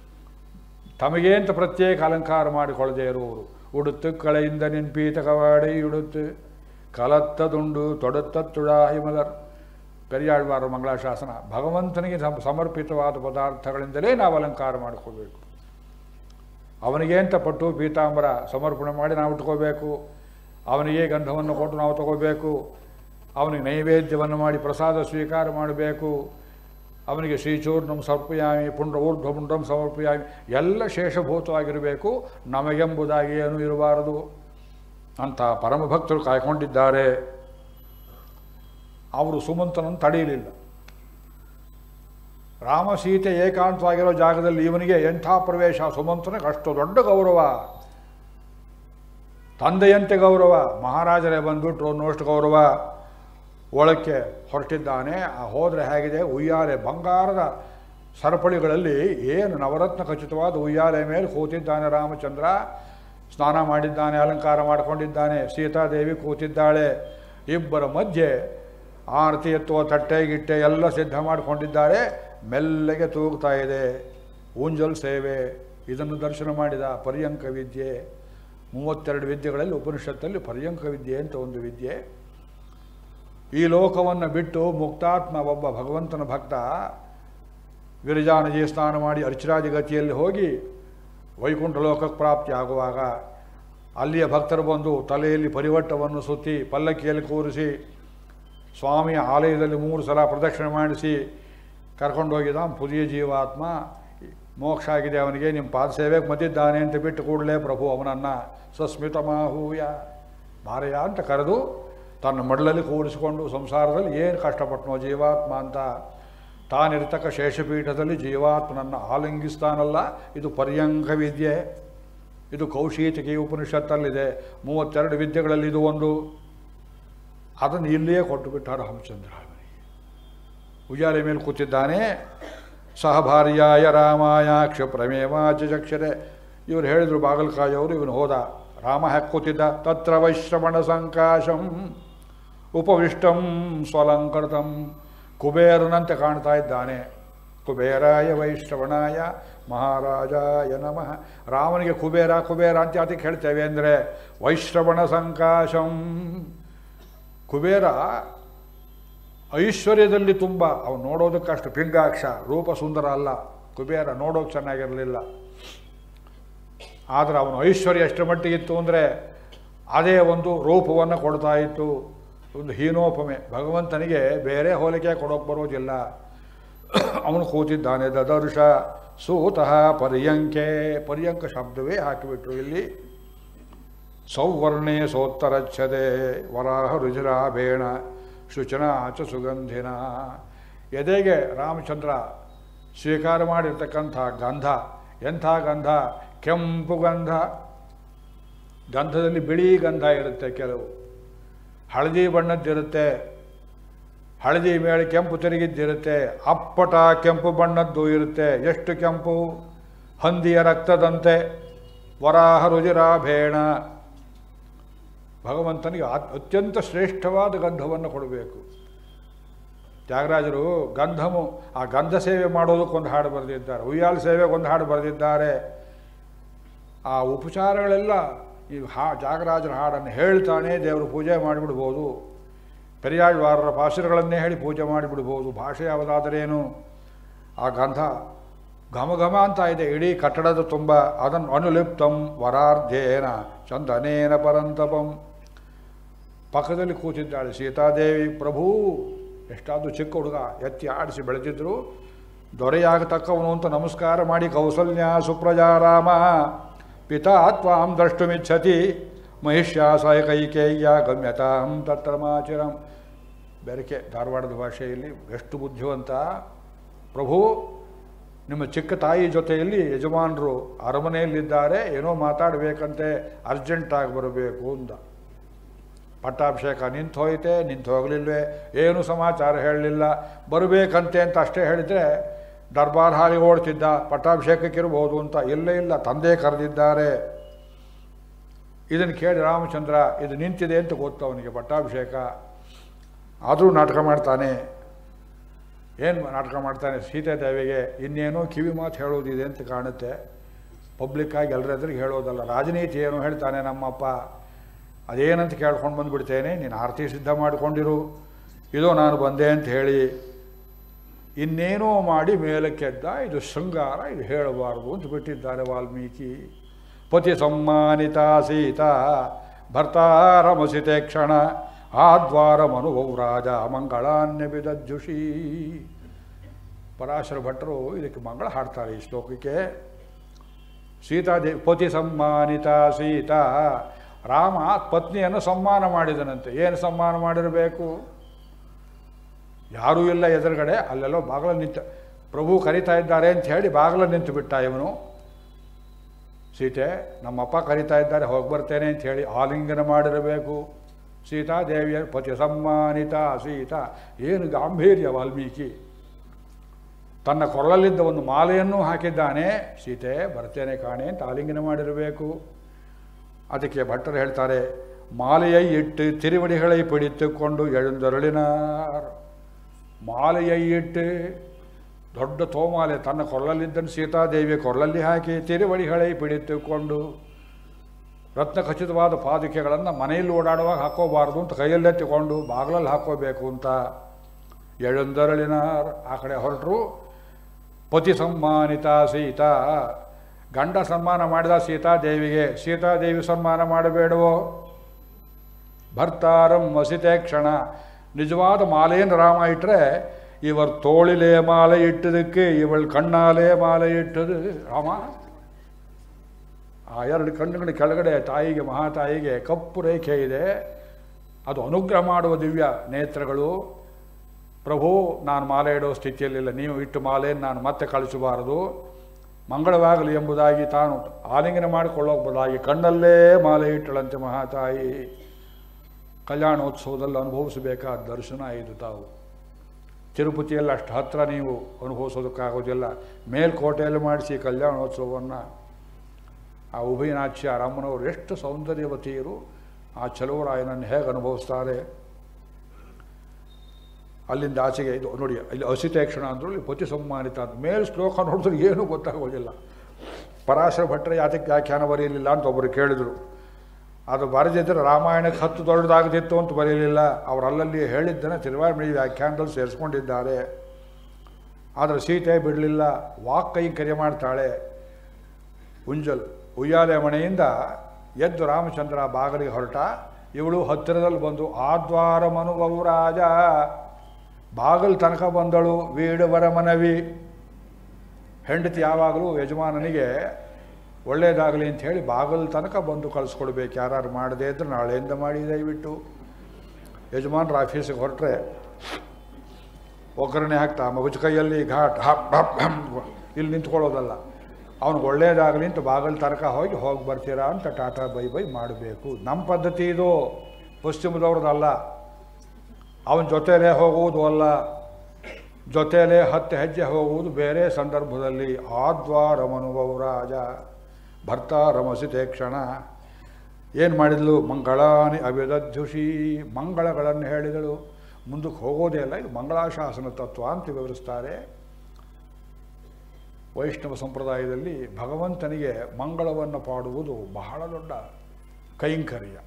ತಮಗೆ ಅಂತ ಪ್ರತ್ಯೇಕ ಅಲಂಕಾರ ಮಾಡಿಕೊಳ್ಳದೆ ಇರುವವರು ಉಡುತ್ತು ಕಳೆಯಿಂದ ನಿನ್ಪೀತ ಕವಾಡೆ ಉಡುತ್ತು ಕಲತ್ತದುಂಡು ತೊಡುತ್ತ ತುಳಾಯಿ ಮಲರ್ ಪೆರಿಯಾಳ್ವಾರ ಮಂಗಳಾಶಾಸನ ಭಗವಂತನಿಗೆ ಸಮ- ಸಮರ್ಪಿತವಾದ ಪದಾರ್ಥಗಳಿಂದಲೇ ನಾವು ಅಲಂಕಾರ ಮಾಡಿಕೊಳ್ಬೇಕು ಅವನಿಗೆ ಅಂತ ಪಟ್ಟು ಪೀತಾಂಬರ ಸಮರ್ಪಣೆ ಮಾಡಿ ನಾವು ಉಟ್ಕೋಬೇಕು ಅವನಿಗೆ ಗಂಧವನ್ನು ಕೊಟ್ಟು ನಾವು ತಗೋಬೇಕು ಅವನಿಗೆ ನೈವೇದ್ಯವನ್ನು ಮಾಡಿ ಪ್ರಸಾದ ಸ್ವೀಕಾರ ಮಾಡಬೇಕು ಅವನಿಗೆ ಶ್ರೀಚೂರ್ಣಂ ಸಮರ್ಪಯಾಮಿ ಪುಂಡ್ರ ಊರ್ಧ್ವ ಪುಂಡ್ರಂ ಸಮರ್ಪಯಾಮಿ ಎಲ್ಲ ಶೇಷಭೂತವಾಗಿರಬೇಕು ನಮಗೆಂಬುದಾಗಿ ಏನೂ ಇರಬಾರದು ಅಂತ ಪರಮಭಕ್ತರು ಕಾಯ್ಕೊಂಡಿದ್ದಾರೆ ಅವರು ಸುಮಂತನನ್ನು ತಡೆಯಲಿಲ್ಲ ರಾಮ ಸೀತೆ ಏಕಾಂತವಾಗಿರೋ ಜಾಗದಲ್ಲಿ ಇವನಿಗೆ ಎಂಥ ಪ್ರವೇಶ ಸುಮಂತನಿಗೆ ಅಷ್ಟು ದೊಡ್ಡ ಗೌರವ ತಂದೆಯಂತೆ ಗೌರವ ಮಹಾರಾಜರೇ ಬಂದುಬಿಟ್ರು ಅನ್ನೋಷ್ಟು ಗೌರವ ಒಳಕ್ಕೆ ಹೊರಟಿದ್ದಾನೆ ಆ ಹೋದರೆ ಹೇಗಿದೆ ಉಯ್ಯಾಲೆ ಬಂಗಾರದ ಸರಪಳಿಗಳಲ್ಲಿ ಏನು ನವರತ್ನ ಖಚಿತವಾದ ಉಯ್ಯಾಲೆ ಮೇಲೆ ಕೂತಿದ್ದಾನೆ ರಾಮಚಂದ್ರ ಸ್ನಾನ ಮಾಡಿದ್ದಾನೆ ಅಲಂಕಾರ ಮಾಡಿಕೊಂಡಿದ್ದಾನೆ ಸೀತಾದೇವಿ ಕೂತಿದ್ದಾಳೆ ಇಬ್ಬರ ಮಧ್ಯೆ ಆರತಿ ಎತ್ತುವ ತಟ್ಟೆ ಗಿಟ್ಟೆ ಎಲ್ಲ ಸಿದ್ಧ ಮಾಡಿಕೊಂಡಿದ್ದಾರೆ ಮೆಲ್ಲಗೆ ತೂಗ್ತಾ ಇದೆ ಊಂಜಲ್ ಸೇವೆ ಇದನ್ನು ದರ್ಶನ ಮಾಡಿದ ಪರ್ಯಂಕ ವಿದ್ಯೆ ಮೂವತ್ತೆರಡು ವಿದ್ಯೆಗಳಲ್ಲಿ ಉಪನಿಷತ್ತಲ್ಲಿ ಪರ್ಯಂಕ ವಿದ್ಯೆ ಅಂತ ಒಂದು ವಿದ್ಯೆ ಈ ಲೋಕವನ್ನು ಬಿಟ್ಟು ಮುಕ್ತಾತ್ಮ ಒಬ್ಬ ಭಗವಂತನ ಭಕ್ತ ವಿರಜಾನದಿ ಸ್ನಾನ ಮಾಡಿ ಅರ್ಚರಾದಿ ಗತಿಯಲ್ಲಿ ಹೋಗಿ ವೈಕುಂಠ ಲೋಕಕ್ಕೆ ಪ್ರಾಪ್ತಿ ಆಗುವಾಗ ಅಲ್ಲಿಯ ಭಕ್ತರು ಬಂದು ತಲೆಯಲ್ಲಿ ಪರಿವಟ್ಟವನ್ನು ಸುತ್ತಿ ಪಲ್ಲಕ್ಕಿಯಲ್ಲಿ ಕೂರಿಸಿ ಸ್ವಾಮಿಯ ಆಲಯದಲ್ಲಿ ಮೂರು ಸಲ ಪ್ರದಕ್ಷಿಣೆ ಮಾಡಿಸಿ ಕರ್ಕೊಂಡೋಗಿದ ಪುದಿಯ ಜೀವಾತ್ಮ ಮೋಕ್ಷ ಆಗಿದೆ ಅವನಿಗೆ ನಿಮ್ಮ ಪಾದ ಸೇವೆಗೆ ಮತ್ತಿದ್ದಾನೆ ಅಂತ ಬಿಟ್ಟು ಕೂಡಲೇ ಪ್ರಭು ಅವನನ್ನು ಸಸ್ಮಿತ ಮಾಹೂಯ ಬಾರಯ್ಯ ಅಂತ ಕರೆದು ತನ್ನ ಮಡಲಲ್ಲಿ ಕೂಡಿಸಿಕೊಂಡು ಸಂಸಾರದಲ್ಲಿ ಏನು ಕಷ್ಟಪಟ್ಟನೋ ಜೀವಾತ್ಮ ಅಂತ ತಾನಿರ್ತಕ್ಕ ಶೇಷಪೀಠದಲ್ಲಿ ಜೀವಾತ್ಮನನ್ನು ಆಲಿಂಗಿಸ್ತಾನಲ್ಲ ಇದು ಪರ್ಯಂಕ ವಿದ್ಯೆ ಇದು ಕೌಶೀತಿಕೆ ಉಪನಿಷತ್ತಲ್ಲಿದೆ ಮೂವತ್ತೆರಡು ವಿದ್ಯೆಗಳಲ್ಲಿ ಇದು ಒಂದು ಅದನ್ನು ಇಲ್ಲಿಯೇ ಕೊಟ್ಟು ಬಿಟ್ಟಾರ ರಾಮಚಂದ್ರ ಅವನಿಗೆ ಉಜಾಲೆ ಮೇಲೆ ಕೂತಿದ್ದಾನೆ ಸಹಭಾರ್ಯಾಯ ರಾಮಾಯ ಕ್ಷಪ್ರಮೇವಾಚಕ್ಷರೆ ಇವರು ಹೇಳಿದರು ಬಾಗಲಕಾಯವರು ಇವನು ಹೋದ ರಾಮ ಹ್ಯಾಕ್ ಕೂತಿದ್ದ ತತ್ರ ವೈಶ್ರವಣ ಸಂಕಾಶಂ ಉಪವಿಷ್ಟಂ ಸ್ವಲಂಕೃತಂ ಕುಬೇರನಂತೆ ಕಾಣ್ತಾ ಇದ್ದಾನೆ ಕುಬೇರಾಯ ವೈಶ್ರವಣಾಯ ಮಹಾರಾಜಾಯ ನಮಃ ರಾಮನಿಗೆ ಕುಬೇರ ಕುಬೇರ ಅಂತ ಅದಕ್ಕೆ ಹೇಳ್ತೇವೆ ಅಂದರೆ ವೈಶ್ರವಣ ಸಂಕಾಶಂ ಕುಬೇರ ಐಶ್ವರ್ಯದಲ್ಲಿ ತುಂಬ ಅವನು ನೋಡೋದಕ್ಕಷ್ಟು ಪಿಂಗಾಕ್ಷ ರೂಪ ಸುಂದರ ಅಲ್ಲ ಕುಬೇರ ನೋಡೋಕೆ ಚೆನ್ನಾಗಿರಲಿಲ್ಲ ಆದರೆ ಅವನ ಐಶ್ವರ್ಯ ಎಷ್ಟು ಮಟ್ಟಿಗಿತ್ತು ಅಂದರೆ ಅದೇ ಒಂದು ರೂಪವನ್ನು ಕೊಡ್ತಾ ಇತ್ತು ಒಂದು ಹೀನೋಪಮೆ ಭಗವಂತನಿಗೆ ಬೇರೆ ಹೋಲಿಕೆ ಕೊಡೋಕೆ ಬರೋದಿಲ್ಲ ಅವನು ಕೂತಿದ್ದಾನೆ ದದರ್ಶ ಸೂತಃ ಪರ್ಯಂಕೆ ಪರ್ಯಂಕ ಶಬ್ದವೇ ಹಾಕಿಬಿಟ್ರು ಇಲ್ಲಿ ಸೌವರ್ಣೇ ಸೋತ್ತರಚ್ಛದೆ ವರಾಹ ರುಜಿರಾಭೇಣ ಶುಚನ ಆಚ ಸುಗಂಧಿನ ಎದೆಗೆ ರಾಮಚಂದ್ರ ಸ್ವೀಕಾರ ಮಾಡಿರ್ತಕ್ಕಂಥ ಗಂಧ ಎಂಥ ಗಂಧ ಕೆಂಪು ಗಂಧ ಗಂಧದಲ್ಲಿ ಬಿಳಿ ಗಂಧ ಇರುತ್ತೆ ಕೆಲವು ಹಳದಿ ಬಣ್ಣದ್ದಿರುತ್ತೆ ಹಳದಿ ಮೇಲೆ ಕೆಂಪು ತಿರುಗಿದ್ದಿರುತ್ತೆ ಅಪ್ಪಟ ಕೆಂಪು ಬಣ್ಣದ್ದು ಇರುತ್ತೆ ಎಷ್ಟು ಕೆಂಪು ಹಂದಿಯ ರಕ್ತದಂತೆ ವರಾಹ ರುಜಿರಾಭೇಣ ಭಗವಂತನಿಗೆ ಅತ್- ಅತ್ಯಂತ ಶ್ರೇಷ್ಠವಾದ ಗಂಧವನ್ನು ಕೊಡಬೇಕು ತ್ಯಾಗರಾಜರು ಗಂಧಮು ಆ ಗಂಧ ಸೇವೆ ಮಾಡೋದಕ್ಕೊಂದು ಹಾಡು ಬರೆದಿದ್ದಾರೆ ಉಯ್ಯಾಲ ಸೇವೆಗೊಂದು ಹಾಡು ಬರೆದಿದ್ದಾರೆ ಆ ಉಪಚಾರಗಳೆಲ್ಲ ಈ ಹಾ ತ್ಯಾಗರಾಜರ ಹಾಡನ್ನು ಹೇಳ್ತಾನೆ ದೇವರು ಪೂಜೆ ಮಾಡಿಬಿಡ್ಬೋದು ಪೆರಿಯಾಳ್ವಾರರ ಪಾಶುರಗಳನ್ನೇ ಹೇಳಿ ಪೂಜೆ ಮಾಡಿಬಿಡ್ಬೋದು ಭಾಷೆ ಯಾವುದಾದರೇನು ಆ ಗಂಧ ಘಮ ಘಮ ಅಂತ ಇದೆ ಇಡೀ ಕಟ್ಟಡದ ತುಂಬ ಅದನ್ನು ಅನುಲಿಪ್ತಂ ವರಾರ್ಧೇನ ಚಂದನೇನ ಪರಂತಪಂ ಪಕ್ಕದಲ್ಲಿ ಕೂತಿದ್ದಾಳೆ ಸೀತಾದೇವಿ ಪ್ರಭು ಎಷ್ಟಾದರೂ ಚಿಕ್ಕ ಹುಡುಗ ಎತ್ತಿ ಆಡಿಸಿ ಬೆಳೆದಿದ್ರು ದೊರೆಯಾಗತಕ್ಕವನು ಅಂತ ನಮಸ್ಕಾರ ಮಾಡಿ ಕೌಸಲ್ಯ ಸುಪ್ರಜಾರಾಮ ಪಿತಾ ತ್ವಾಂ ದ್ರಷ್ಟುಮಿಚ್ಛತಿ ಮಹಿಷ್ಯಾಸಾಯ ಕೈಕೇಯ್ಯ ಗಮ್ಯತಾಂ ತತ್ರ ಮಾಚಿರಂ ಬೆರಕೆ ಧಾರವಾಡದ ಭಾಷೆಯಲ್ಲಿ ಎಷ್ಟು ಬುದ್ಧಿವಂತ ಪ್ರಭು ನಿಮ್ಮ ಚಿಕ್ಕ ತಾಯಿ ಜೊತೆಯಲ್ಲಿ ಯಜಮಾನರು ಅರಮನೆಯಲ್ಲಿದ್ದಾರೆ ಏನೋ ಮಾತಾಡಬೇಕಂತೆ ಅರ್ಜೆಂಟಾಗಿ ಬರಬೇಕು ಅಂದ ಪಟ್ಟಾಭಿಷೇಕ ನಿಂತು ಹೋಯ್ತೆ ನಿಂತು ಹೋಗಲಿಲ್ವೇ ಏನು ಸಮಾಚಾರ ಹೇಳಲಿಲ್ಲ ಬರಬೇಕಂತೆ ಅಂತ ಅಷ್ಟೇ ಹೇಳಿದರೆ ದರ್ಬಾರ್ ಹಾಲಿ ಓಡ್ತಿದ್ದ ಪಟ್ಟಾಭಿಷೇಕಕ್ಕಿರ್ಬೋದು ಅಂತ ಇಲ್ಲೇ ಇಲ್ಲ ತಂದೆ ಕರೆದಿದ್ದಾರೆ ಇದನ್ನು ಕೇಳಿ ರಾಮಚಂದ್ರ ಇದು ನಿಂತಿದೆ ಅಂತ ಗೊತ್ತು ಅವನಿಗೆ ಪಟ್ಟಾಭಿಷೇಕ ಆದರೂ ನಾಟಕ ಮಾಡ್ತಾನೆ ಏನು ನಾಟಕ ಮಾಡ್ತಾನೆ ಸೀತಾದೇವಿಗೆ ಇನ್ನೇನೋ ಕಿವಿ ಮಾತು ಹೇಳೋದಿದೆ ಅಂತ ಕಾಣುತ್ತೆ ಪಬ್ಲಿಕ್ಕಾಗಿ ಎಲ್ಲರೆದುರಿಗೆ ಹೇಳೋದಲ್ಲ ರಾಜನೀತಿ ಏನು ಹೇಳ್ತಾನೆ ನಮ್ಮಪ್ಪ ಅದೇನಂತ ಕೇಳ್ಕೊಂಡು ಬಂದುಬಿಡ್ತೇನೆ ನೀನು ಆರತಿ ಸಿದ್ಧ ಮಾಡಿಕೊಂಡಿರು ಇದೋ ನಾನು ಬಂದೆ ಅಂತ ಹೇಳಿ ಇನ್ನೇನೋ ಮಾಡಿ ಮೇಲಕ್ಕೆದ್ದ ಇದು ಶೃಂಗಾರ ಇದು ಹೇಳಬಾರ್ದು ಅಂತ ಬಿಟ್ಟಿದ್ದಾರೆ ವಾಲ್ಮೀಕಿ ಪತಿ ಸಮ್ಮಾನಿತ ಸೀತಾ ಭರ್ತಾರಮಸಿತೆ ಕ್ಷಣ ಆದ್ವಾರ ಮನುಭವ ರಾಜ ಮಂಗಳಾನ್ಯ ಬಿದಜ್ಜುಷಿ ಪರಾಶರ ಭಟ್ರು ಇದಕ್ಕೆ ಮಂಗಳ ಹಾಡ್ತಾರೆ ಈ ಶ್ಲೋಕಕ್ಕೆ ಸೀತಾದೇವಿ ಪತಿ ಸಮ್ಮಾನಿತ ಸೀತಾ ರಾಮ ಪತ್ನಿಯನ್ನು ಸಮ್ಮಾನ ಮಾಡಿದನಂತೆ ಏನು ಸಮ್ಮಾನ ಮಾಡಿರಬೇಕು ಯಾರೂ ಇಲ್ಲ ಎದುರುಗಡೆ ಅಲ್ಲೆಲ್ಲೋ ಬಾಗಿಲ ನಿಂತ ಪ್ರಭು ಕರಿತಾ ಇದ್ದಾರೆ ಅಂತ ಹೇಳಿ ಬಾಗಿಲ ನಿಂತು ಬಿಟ್ಟ ಇವನು ಸೀತೆ ನಮ್ಮಪ್ಪ ಕರಿತಾ ಇದ್ದಾರೆ ಹೋಗಿ ಬರ್ತೇನೆ ಅಂತ ಹೇಳಿ ಆಲಿಂಗನ ಮಾಡಿರಬೇಕು ಸೀತಾದೇವಿಯ ಪತಿ ಸಮ್ಮಾನಿತ ಸೀತಾ ಏನು ಗಾಂಭೀರ್ಯ ವಾಲ್ಮೀಕಿ ತನ್ನ ಕೊರಳಲ್ಲಿದ್ದ ಒಂದು ಮಾಲೆಯನ್ನೂ ಹಾಕಿದ್ದಾನೆ ಸೀತೆ ಬರ್ತೇನೆ ಕಾಣೆ ಅಂತ ಆಲಿಂಗನ ಮಾಡಿರಬೇಕು ಅದಕ್ಕೆ ಭಟ್ಟರು ಹೇಳ್ತಾರೆ ಮಾಲೆಯೈ ಇಟ್ಟು ತಿರುವಡಿகளை பிடித்துಕೊಂಡು எழுந்தருளினார் மாலையை இட்டு ದೊಡ್ಡ ತೋಮಾಲೆ ತನ್ನ ಕೊರಳಲ್ಲಿದ್ದನ್ನು ಸೀತಾದೇವಿಯ ಕೊರಳಲ್ಲಿ ಹಾಕಿ ತಿರುವಡಿ ಹಳೆ ಪಿಡಿತುಕೊಂಡು ರತ್ನ ಖಚಿತವಾದ ಪಾದುಕೆಗಳನ್ನು ಮನೆಯಲ್ಲಿ ಓಡಾಡುವಾಗ ಹಾಕೋಬಾರ್ದು ಅಂತ ಕೈಯಲ್ಲೆತ್ತಿಕೊಂಡು ಬಾಗಿಲಲ್ಲಿ ಹಾಕೋಬೇಕು ಅಂತ ಎಳಂದರಳಿನ ಆ ಕಡೆ ಹೊರಟರು ಪತಿ ಸಮ್ಮಾನಿತ ಸೀತಾ ಗಂಡ ಸನ್ಮಾನ ಮಾಡಿದ ಸೀತಾದೇವಿಗೆ ಸೀತಾದೇವಿ ಸನ್ಮಾನ ಮಾಡಬೇಡವೋ ಭರ್ತಾರಂ ವಸಿತೆ ಕ್ಷಣ ನಿಜವಾದ ಮಾಲೆಯನ್ನು ರಾಮ ಇಟ್ಟರೆ ಇವರ್ ತೋಳಿಲೆ ಮಾಲೆ ಇಟ್ಟದಕ್ಕೆ ಇವಳ ಕಣ್ಣಾಲೆ ಮಾಲೆ ಇಟ್ಟದು ರಾಮ ಆ ಎರಡು ಕಣ್ಣುಗಳ ಕೆಳಗಡೆ ತಾಯಿಗೆ ಮಹಾತಾಯಿಗೆ ಕಪ್ಪು ರೇಖೆ ಇದೆ ಅದು ಅನುಗ್ರಹ ಮಾಡುವ ದಿವ್ಯ ನೇತ್ರಗಳು ಪ್ರಭು ನಾನು ಮಾಲೆ ಇಡೋ ಸ್ಥಿತಿಯಲ್ಲಿಲ್ಲ ನೀವು ಇಟ್ಟು ಮಾಲೆಯನ್ನು ನಾನು ಮತ್ತೆ ಕಳಿಸಬಾರದು ಮಂಗಳವಾಗಲಿ ಎಂಬುದಾಗಿ ತಾನು ಆಲಿಂಗನ ಮಾಡಿಕೊಳ್ಳೋಬುದಾಗಿ ಕಣ್ಣಲ್ಲೇ ಮಾಲೆ ಇಟ್ಟಳಂತೆ ಮಹಾತಾಯಿ ಕಲ್ಯಾಣೋತ್ಸವದಲ್ಲಿ ಅನುಭವಿಸಬೇಕಾದ ದರ್ಶನ ಇದು ತಾವು ತಿರುಪತಿಯಲ್ಲಿ ಅಷ್ಟು ಹತ್ರ ನೀವು ಅನುಭವಿಸೋದಕ್ಕಾಗೋದಿಲ್ಲ ಮೇಲ್ಕೋಟೆಯಲ್ಲಿ ಮಾಡಿಸಿ ಕಲ್ಯಾಣೋತ್ಸವವನ್ನು ಆ ಉಭಯನಾಚ್ಯ ರಾಮನವರು ಎಷ್ಟು ಸೌಂದರ್ಯವತಿಯರು ಆ ಚಲುವರಾಯನನ್ನು ಹೇಗೆ ಅನುಭವಿಸ್ತಾರೆ ಅಲ್ಲಿಂದ ಆಚೆಗೆ ಇದು ನೋಡಿ ಇಲ್ಲಿ ಅಸಿತೇಕ್ಷಣ ಅಂದ್ರು ಇಲ್ಲಿ ಪತಿ ಸಮ್ಮಾನಿತ ಅಂತ ಮೇಲೆ ಶ್ಲೋಕ ನೋಡಿದ್ರೆ ಏನೂ ಗೊತ್ತಾಗೋದಿಲ್ಲ ಪರಾಶರ ಭಟ್ರೆ ಯಾತಕ್ಕೆ ವ್ಯಾಖ್ಯಾನ ಬರೆಯಲಿಲ್ಲ ಅಂತ ಒಬ್ಬರು ಕೇಳಿದರು ಅದು ಬರೆದಿದ್ದರೆ ರಾಮಾಯಣಕ್ಕೆ ಹತ್ತು ದೊಡ್ಡದಾಗದಿತ್ತು ಅಂತ ಬರೆಯಲಿಲ್ಲ ಅವರು ಅಲ್ಲಲ್ಲಿ ಹೇಳಿದ್ದನ್ನು ತಿರುವಾಮಣಿ ವ್ಯಾಖ್ಯಾನದಲ್ಲಿ ಸೇರಿಸ್ಕೊಂಡಿದ್ದಾರೆ ಆದರೆ ಸೀತೆ ಬಿಡಲಿಲ್ಲ ವಾಕ್ ಕೈಂಕರ್ಯ ಮಾಡ್ತಾಳೆ ಉಂಜಲ್ ಉಯ್ಯಾಲೆ ಮನೆಯಿಂದ ಎದ್ದು ರಾಮಚಂದ್ರ ಬಾಗಿಲಿಗೆ ಹೊರಟ ಇವಳು ಹತ್ತಿರದಲ್ಲಿ ಬಂದು ಆದ್ವಾರ ಮನುಗವು ರಾಜ ಬಾಗಿಲು ತನಕ ಬಂದಳು ವೀಡುವರ ಮನವಿ ಹೆಂಡತಿ ಯಾವಾಗಲೂ ಯಜಮಾನನಿಗೆ ಒಳ್ಳೆಯದಾಗಲಿ ಅಂತ ಹೇಳಿ ಬಾಗಿಲು ತನಕ ಬಂದು ಕಳಿಸ್ಕೊಡ್ಬೇಕು ಯಾರು ಮಾಡದೇ ಇದ್ರೆ ನಾಳೆಯಿಂದ ಮಾಡಿ ದಯವಿಟ್ಟು ಯಜಮಾನ್ರ ಆಫೀಸಿಗೆ ಹೊರಟ್ರೆ ಒಗ್ಗರಣೆ ಹಾಕ್ತಾ ಮಗುಚ ಕೈಯಲ್ಲಿ ಘಾಟ್ ಹಪ್ ಹಪ್ ಹಮ್ ಇಲ್ಲಿ ನಿಂತ್ಕೊಳ್ಳೋದಲ್ಲ ಅವ್ನಿಗೆ ಒಳ್ಳೇದಾಗಲಿ ಅಂತ ಬಾಗಿಲು ತನಕ ಹೋಗಿ ಹೋಗಿ ಬರ್ತೀರಾ ಅಂತ ಟಾಟಾ ಬೈ ಬೈ ಮಾಡಬೇಕು ನಮ್ಮ ಪದ್ಧತಿ ಇದು ಪಶ್ಚಿಮದವ್ರದ್ದಲ್ಲ ಅವನ ಜೊತೆಲೇ ಹೋಗುವುದು ಅಲ್ಲ ಜೊತೆಲೇ ಹತ್ತು ಹೆಜ್ಜೆ ಹೋಗುವುದು ಬೇರೆ ಸಂದರ್ಭದಲ್ಲಿ ಆದ್ವಾರ ಮನುಭವ ರಾಜ ಭರ್ತಾರಮಸಿತೆ ಕ್ಷಣ ಏನು ಮಾಡಿದ್ಲು ಮಂಗಳಾನಿ ಅವಿದಧ್ಯುಷಿ ಮಂಗಳಗಳನ್ನು ಹೇಳಿದಳು ಮುಂದಕ್ಕೆ ಹೋಗೋದೇ ಇಲ್ಲ ಇದು ಮಂಗಳಾಶಾಸನ ತತ್ವ ಅಂತ ವಿವರಿಸ್ತಾರೆ ವೈಷ್ಣವ ಸಂಪ್ರದಾಯದಲ್ಲಿ ಭಗವಂತನಿಗೆ ಮಂಗಳವನ್ನು ಪಾಡುವುದು ಬಹಳ ದೊಡ್ಡ ಕೈಂಕರ್ಯ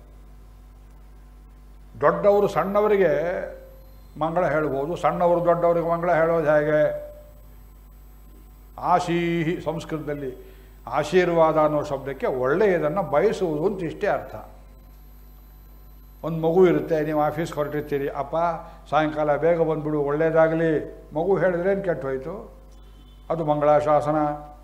ದೊಡ್ಡವರು ಸಣ್ಣವರಿಗೆ ಮಂಗಳ ಹೇಳ್ಬೋದು ಸಣ್ಣವರು ದೊಡ್ಡವರಿಗೆ ಮಂಗಳ ಹೇಳೋದು ಹೇಗೆ ಆಶೀಹಿ ಸಂಸ್ಕೃತದಲ್ಲಿ ಆಶೀರ್ವಾದ ಅನ್ನೋ ಶಬ್ದಕ್ಕೆ ಒಳ್ಳೆಯದನ್ನು ಬಯಸುವುದು ಅಂತ ಇಷ್ಟೇ ಅರ್ಥ ಒಂದು ಮಗು ಇರುತ್ತೆ ನೀವು ಆಫೀಸ್ಗೆ ಹೊರಟಿರ್ತೀರಿ ಅಪ್ಪ ಸಾಯಂಕಾಲ ಬೇಗ ಬಂದ್ಬಿಡು ಒಳ್ಳೇದಾಗಲಿ ಮಗು ಹೇಳಿದ್ರೆ ಏನು ಕೆಟ್ಟು ಹೋಯಿತು ಅದು ಮಂಗಳಾಶಾಸನ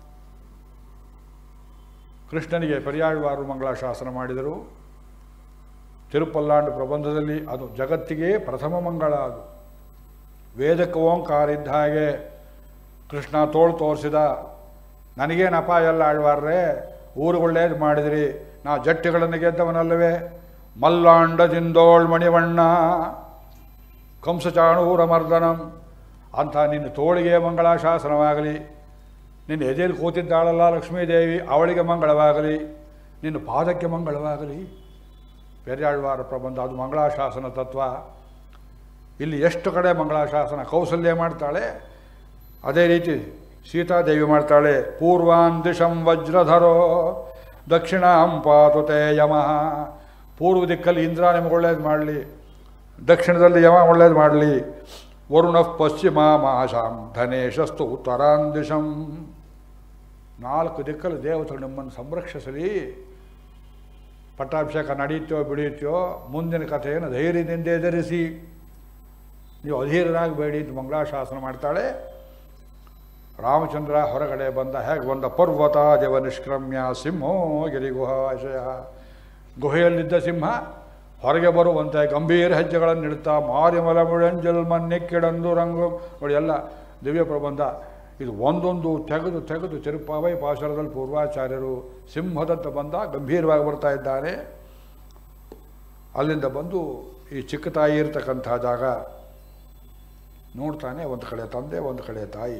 ಕೃಷ್ಣನಿಗೆ ಪರ್ಯಾಯವಾರು ಮಂಗಳಾಶಾಸನ ಮಾಡಿದರು ತಿರುಪಲ್ಲಾಂಡು ಪ್ರಬಂಧದಲ್ಲಿ ಅದು ಜಗತ್ತಿಗೆ ಪ್ರಥಮ ಮಂಗಳ ಅದು ವೇದಕ್ಕೆ ಓಂಕಾರ ಇದ್ದ ಹಾಗೆ ಕೃಷ್ಣ ತೋಳು ತೋರಿಸಿದ ನನಗೇನು ಅಪಾಯ ಎಲ್ಲ ಆಳ್ವಾರ್ರೆ ಊರುಗೊಳ್ಳೇದು ಮಾಡಿದ್ರಿ ನಾ ಜಟ್ಟಿಗಳನ್ನು ಗೆದ್ದವನಲ್ಲವೇ ಮಲ್ಲಾಂಡದಿಂದೋಳ್ ಮಣಿವಣ್ಣ ಕಂಸಚಾಣೂರ ಮರ್ದನಂ ಅಂತ ನಿನ್ನ ತೋಳಿಗೆ ಮಂಗಳಾಶಾಸನವಾಗಲಿ ನಿನ್ನ ಎದೆಯಲ್ಲಿ ಕೂತಿದ್ದಾಳಲ್ಲ ಲಕ್ಷ್ಮೀದೇವಿ ಅವಳಿಗೆ ಮಂಗಳವಾಗಲಿ ನಿನ್ನ ಪಾದಕ್ಕೆ ಮಂಗಳವಾಗಲಿ ಪೆರಿಯಾಳ್ವಾರ ಪ್ರಬಂಧ ಅದು ಮಂಗಳಾಶಾಸನ ತತ್ವ ಇಲ್ಲಿ ಎಷ್ಟು ಕಡೆ ಮಂಗಳಾಶಾಸನ ಕೌಸಲ್ಯ ಮಾಡ್ತಾಳೆ ಅದೇ ರೀತಿ ಸೀತಾದೇವಿ ಮಾಡ್ತಾಳೆ ಪೂರ್ವಾನ್ ದಿಶಂ ವಜ್ರಧರೋ ದಕ್ಷಿಣಾಂ ಪಾತುತೆ ಯಮಃ ಪೂರ್ವ ದಿಕ್ಕಲ್ಲಿ ಇಂದ್ರ ನಿಮಗೆ ಒಳ್ಳೇದು ಮಾಡಲಿ ದಕ್ಷಿಣದಲ್ಲಿ ಯಮ ಒಳ್ಳೇದು ಮಾಡಲಿ ವರುಣ ಪಶ್ಚಿಮ ಮಾಶಾಂ ಧನೇಶಸ್ತು ಉತ್ತರಾನ್ ದಿಶಂ ನಾಲ್ಕು ದಿಕ್ಕಲ್ಲಿ ದೇವತೆಗಳು ನಿಮ್ಮನ್ನು ಸಂರಕ್ಷಿಸಲಿ ಪಟ್ಟಾಭಿಷೇಕ ನಡೆಯುತ್ತೋ ಬಿಡಿಯುತ್ತೋ ಮುಂದಿನ ಕಥೆಯನ್ನು ಧೈರ್ಯದಿಂದ ಎದುರಿಸಿ ನೀವು ಅಧೀರರಾಗಬೇಡಿ ಅಂತ ಮಂಗಳಾಶಾಸನ ಮಾಡ್ತಾಳೆ ರಾಮಚಂದ್ರ ಹೊರಗಡೆ ಬಂದ ಹೇಗೆ ಬಂದ ಪರ್ವತ ದೇವ ನಿಷ್ಕ್ರಮ್ಯ ಸಿಂಹೋ ಗಿರಿ ಗುಹಾಶಯ ಗುಹೆಯಲ್ಲಿದ್ದ ಸಿಂಹ ಹೊರಗೆ ಬರುವಂತೆ ಗಂಭೀರ ಹೆಜ್ಜೆಗಳನ್ನು ಇಡ್ತಾ ಮಾರಿಮಲ ಮುಳಂಜಲ್ ಮನ್ನಿಕ್ಕಿಡಂದು ರಂಗು ನೋಡಿ ಎಲ್ಲ ದಿವ್ಯ ಪ್ರಬಂಧ ಇದು ಒಂದೊಂದು ತೆಗೆದು ತೆಗೆದು ತಿರುಪಾವೈ ಪಾಶರದಲ್ಲಿ ಪೂರ್ವಾಚಾರ್ಯರು ಸಿಂಹದಂತ ಬಂದ ಗಂಭೀರವಾಗಿ ಬರ್ತಾ ಇದ್ದಾರೆ ಅಲ್ಲಿಂದ ಬಂದು ಈ ಚಿಕ್ಕ ತಾಯಿ ಇರ್ತಕ್ಕಂಥ ಜಾಗ ನೋಡ್ತಾನೆ ಒಂದು ಕಡೆ ತಂದೆ ಒಂದು ಕಡೆ ತಾಯಿ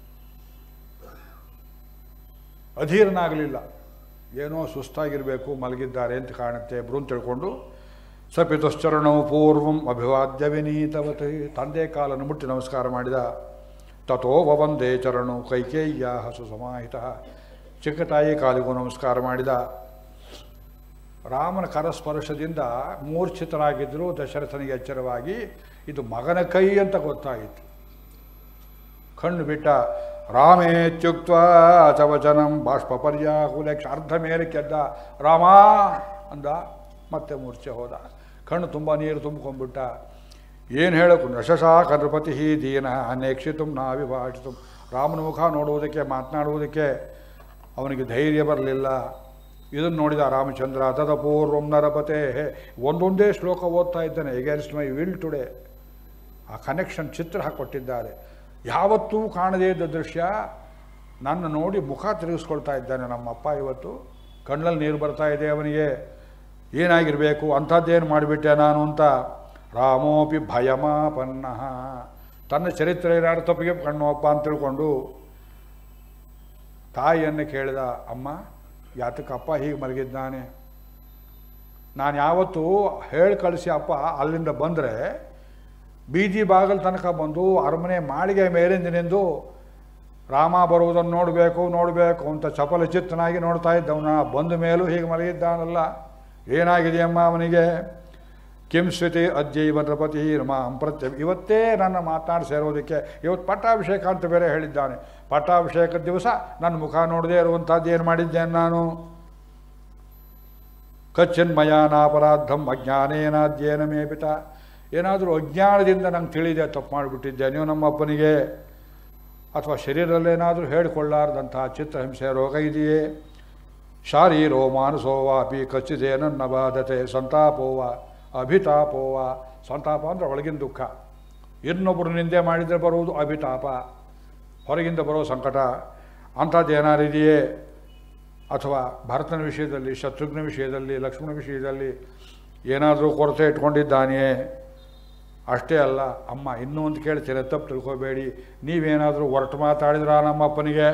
ಅಧೀರನಾಗಲಿಲ್ಲ ಏನೋ ಸುಸ್ತಾಗಿರಬೇಕು ಮಲಗಿದ್ದಾರೆ ಅಂತ ಕಾಣುತ್ತೆ ಬ್ರೂನ್ ತಿಳ್ಕೊಂಡು ಸಪಿತುಶ್ಚರಣವು ಪೂರ್ವಂ ಅಭಿವಾದ್ಯ ವಿನೀತವತಿ ತಂದೆ ಕಾಲನ್ನು ಮುಟ್ಟಿ ನಮಸ್ಕಾರ ಮಾಡಿದ ತಥೋ ವವಂದೇ ಚರಣು ಕೈಕೇಯ್ಯ ಹಸು ಸಮಾಹಿತ ಚಿಕ್ಕ ತಾಯಿ ಕಾಲಿಗೂ ನಮಸ್ಕಾರ ಮಾಡಿದ ರಾಮನ ಕರಸ್ಪರ್ಶದಿಂದ ಮೂರ್ಛಿತರಾಗಿದ್ದರು ದಶರಥನಿಗೆ ಎಚ್ಚರವಾಗಿ ಇದು ಮಗನ ಕೈ ಅಂತ ಗೊತ್ತಾಯಿತು ಕಣ್ಣು ಬಿಟ್ಟ ರಾಮೇತ್ಯುಕ್ತ ಚವಚನಂ ಬಾಷ್ಪ ಪರ್ಯಾಕುಲೇಕ್ಷ ಅರ್ಧ ಮೇಲೆ ಕೆದ್ದ ರಾಮ ಅಂದ ಮತ್ತೆ ಮೂರ್ಛೆ ಹೋದ ಕಣ್ಣು ತುಂಬ ನೀರು ತುಂಬಿಕೊಂಡ್ಬಿಟ್ಟ ಏನು ಹೇಳಕು ನಶಶಾ ಕನೃಪತಿ ದೀನ ಅನೇಕ್ಷಿತು ನಾವಿಭಾಷಿತು ರಾಮನ ಮುಖ ನೋಡುವುದಕ್ಕೆ ಮಾತನಾಡುವುದಕ್ಕೆ ಅವನಿಗೆ ಧೈರ್ಯ ಬರಲಿಲ್ಲ ಇದನ್ನು ನೋಡಿದ ರಾಮಚಂದ್ರ ತದಪೂರ್ವಂ ನರಪತೆ ಒಂದೊಂದೇ ಶ್ಲೋಕ ಓದ್ತಾ ಇದ್ದಾನೆ ಎಗೇನ್ಸ್ಟ್ ಮೈ ವಿಲ್ ಟುಡೇ ಆ ಕನೆಕ್ಷನ್ ಚಿತ್ರ ಹಾಕ್ಕೊಟ್ಟಿದ್ದಾರೆ ಯಾವತ್ತೂ ಕಾಣದೇ ಇದ್ದ ದೃಶ್ಯ ನನ್ನ ನೋಡಿ ಮುಖ ತಿರುಗಿಸ್ಕೊಳ್ತಾ ಇದ್ದಾನೆ ನಮ್ಮಪ್ಪ ಇವತ್ತು ಕಣ್ಣಲ್ಲಿ ನೀರು ಬರ್ತಾ ಇದೆ ಅವನಿಗೆ ಏನಾಗಿರಬೇಕು ಅಂಥದ್ದೇನು ಮಾಡಿಬಿಟ್ಟೆ ನಾನು ಅಂತ ರಾಮೋಪಿ ಭಯಮಾಪನ್ನ ತನ್ನ ಚರಿತ್ರೆ ಏನಾದ್ರು ತಪ್ಪಿಗೆ ಕಣ್ಣು ಅಪ್ಪ ಅಂತ ತಿಳ್ಕೊಂಡು ತಾಯಿಯನ್ನು ಕೇಳಿದ ಅಮ್ಮ ಯಾತಕ್ಕಪ್ಪ ಹೀಗೆ ಮಲಗಿದ್ದಾನೆ ನಾನು ಯಾವತ್ತೂ ಹೇಳಿ ಕಳಿಸಿ ಅಪ್ಪ ಅಲ್ಲಿಂದ ಬಂದರೆ ಬೀದಿ ಬಾಗಿಲು ತನಕ ಬಂದು ಅರಮನೆ ಮಾಳಿಗೆ ಮೇಲಿಂದಿನಿಂದು ರಾಮ ಬರುವುದನ್ನು ನೋಡಬೇಕು ನೋಡಬೇಕು ಅಂತ ಚಪಲ ಚಿತ್ತನಾಗಿ ನೋಡ್ತಾ ಇದ್ದವನ ಬಂದ ಮೇಲೂ ಹೀಗೆ ಮಲಗಿದ್ದಾನಲ್ಲ ಏನಾಗಿದೆಯಮ್ಮ ಅವನಿಗೆ ಕಿಂ ಸ್ವಿತಿ ಅದ್ಯೈವ ನೃಪತಿ ಮಾಂ ಪ್ರತ್ಯ ಇವತ್ತೇ ನನ್ನ ಮಾತನಾಡಿ ಸೇರೋದಕ್ಕೆ ಇವತ್ತು ಪಟ್ಟಾಭಿಷೇಕ ಅಂತ ಬೇರೆ ಹೇಳಿದ್ದಾನೆ ಪಟ್ಟಾಭಿಷೇಕದ ದಿವಸ ನನ್ನ ಮುಖ ನೋಡದೇ ಇರುವಂಥದ್ದು ಏನು ಮಾಡಿದ್ದೇನೆ ನಾನು ಕಚ್ಚಿನ್ಮಯಾನಾಪರಾಧಂ ಅಜ್ಞಾನೇನಾದ್ಯೇನ ಮೇಪಿತ ಏನಾದರೂ ಅಜ್ಞಾನದಿಂದ ನಂಗೆ ತಿಳಿದೆ ತಪ್ಪು ಮಾಡಿಬಿಟ್ಟಿದ್ದೆ ನೀವು ನಮ್ಮ ಅಪ್ಪನಿಗೆ ಅಥವಾ ಶರೀರದಲ್ಲೇನಾದರೂ ಹೇಳಿಕೊಳ್ಳಾರ್ದಂತಹ ಚಿತ್ರಹಿಂಸೆ ರೋಗ ಇದೆಯೇ ಶಾರೀರೋ ಮಾನಸೋವ ಅಪಿ ಕಚ್ಚಿದೇನನ್ನ ಬಾಧತೆ ಸಂತಾಪೋವ ಅಭಿತಾಪೋವ ಸಂತಾಪ ಅಂದರೆ ಒಳಗಿನ ದುಃಖ ಇನ್ನೊಬ್ಬರು ನಿಂದೆ ಮಾಡಿದರೆ ಬರುವುದು ಅಭಿತಾಪ ಹೊರಗಿಂದ ಬರೋ ಸಂಕಟ ಅಂಥದ್ದು ಏನಾರಿದೆಯೇ ಅಥವಾ ಭರತನ ವಿಷಯದಲ್ಲಿ ಶತ್ರುಘ್ನ ವಿಷಯದಲ್ಲಿ ಲಕ್ಷ್ಮಣ ವಿಷಯದಲ್ಲಿ ಏನಾದರೂ ಕೊರತೆ ಇಟ್ಕೊಂಡಿದ್ದಾನೆಯೇ ಅಷ್ಟೇ ಅಲ್ಲ ಅಮ್ಮ ಇನ್ನೂ ಒಂದು ಕೇಳ್ತೀರ ತಪ್ಪು ತಿಳ್ಕೊಬೇಡಿ ನೀವೇನಾದರೂ ಹೊರಟು ಮಾತಾಡಿದ್ರ ನಮ್ಮಪ್ಪನಿಗೆ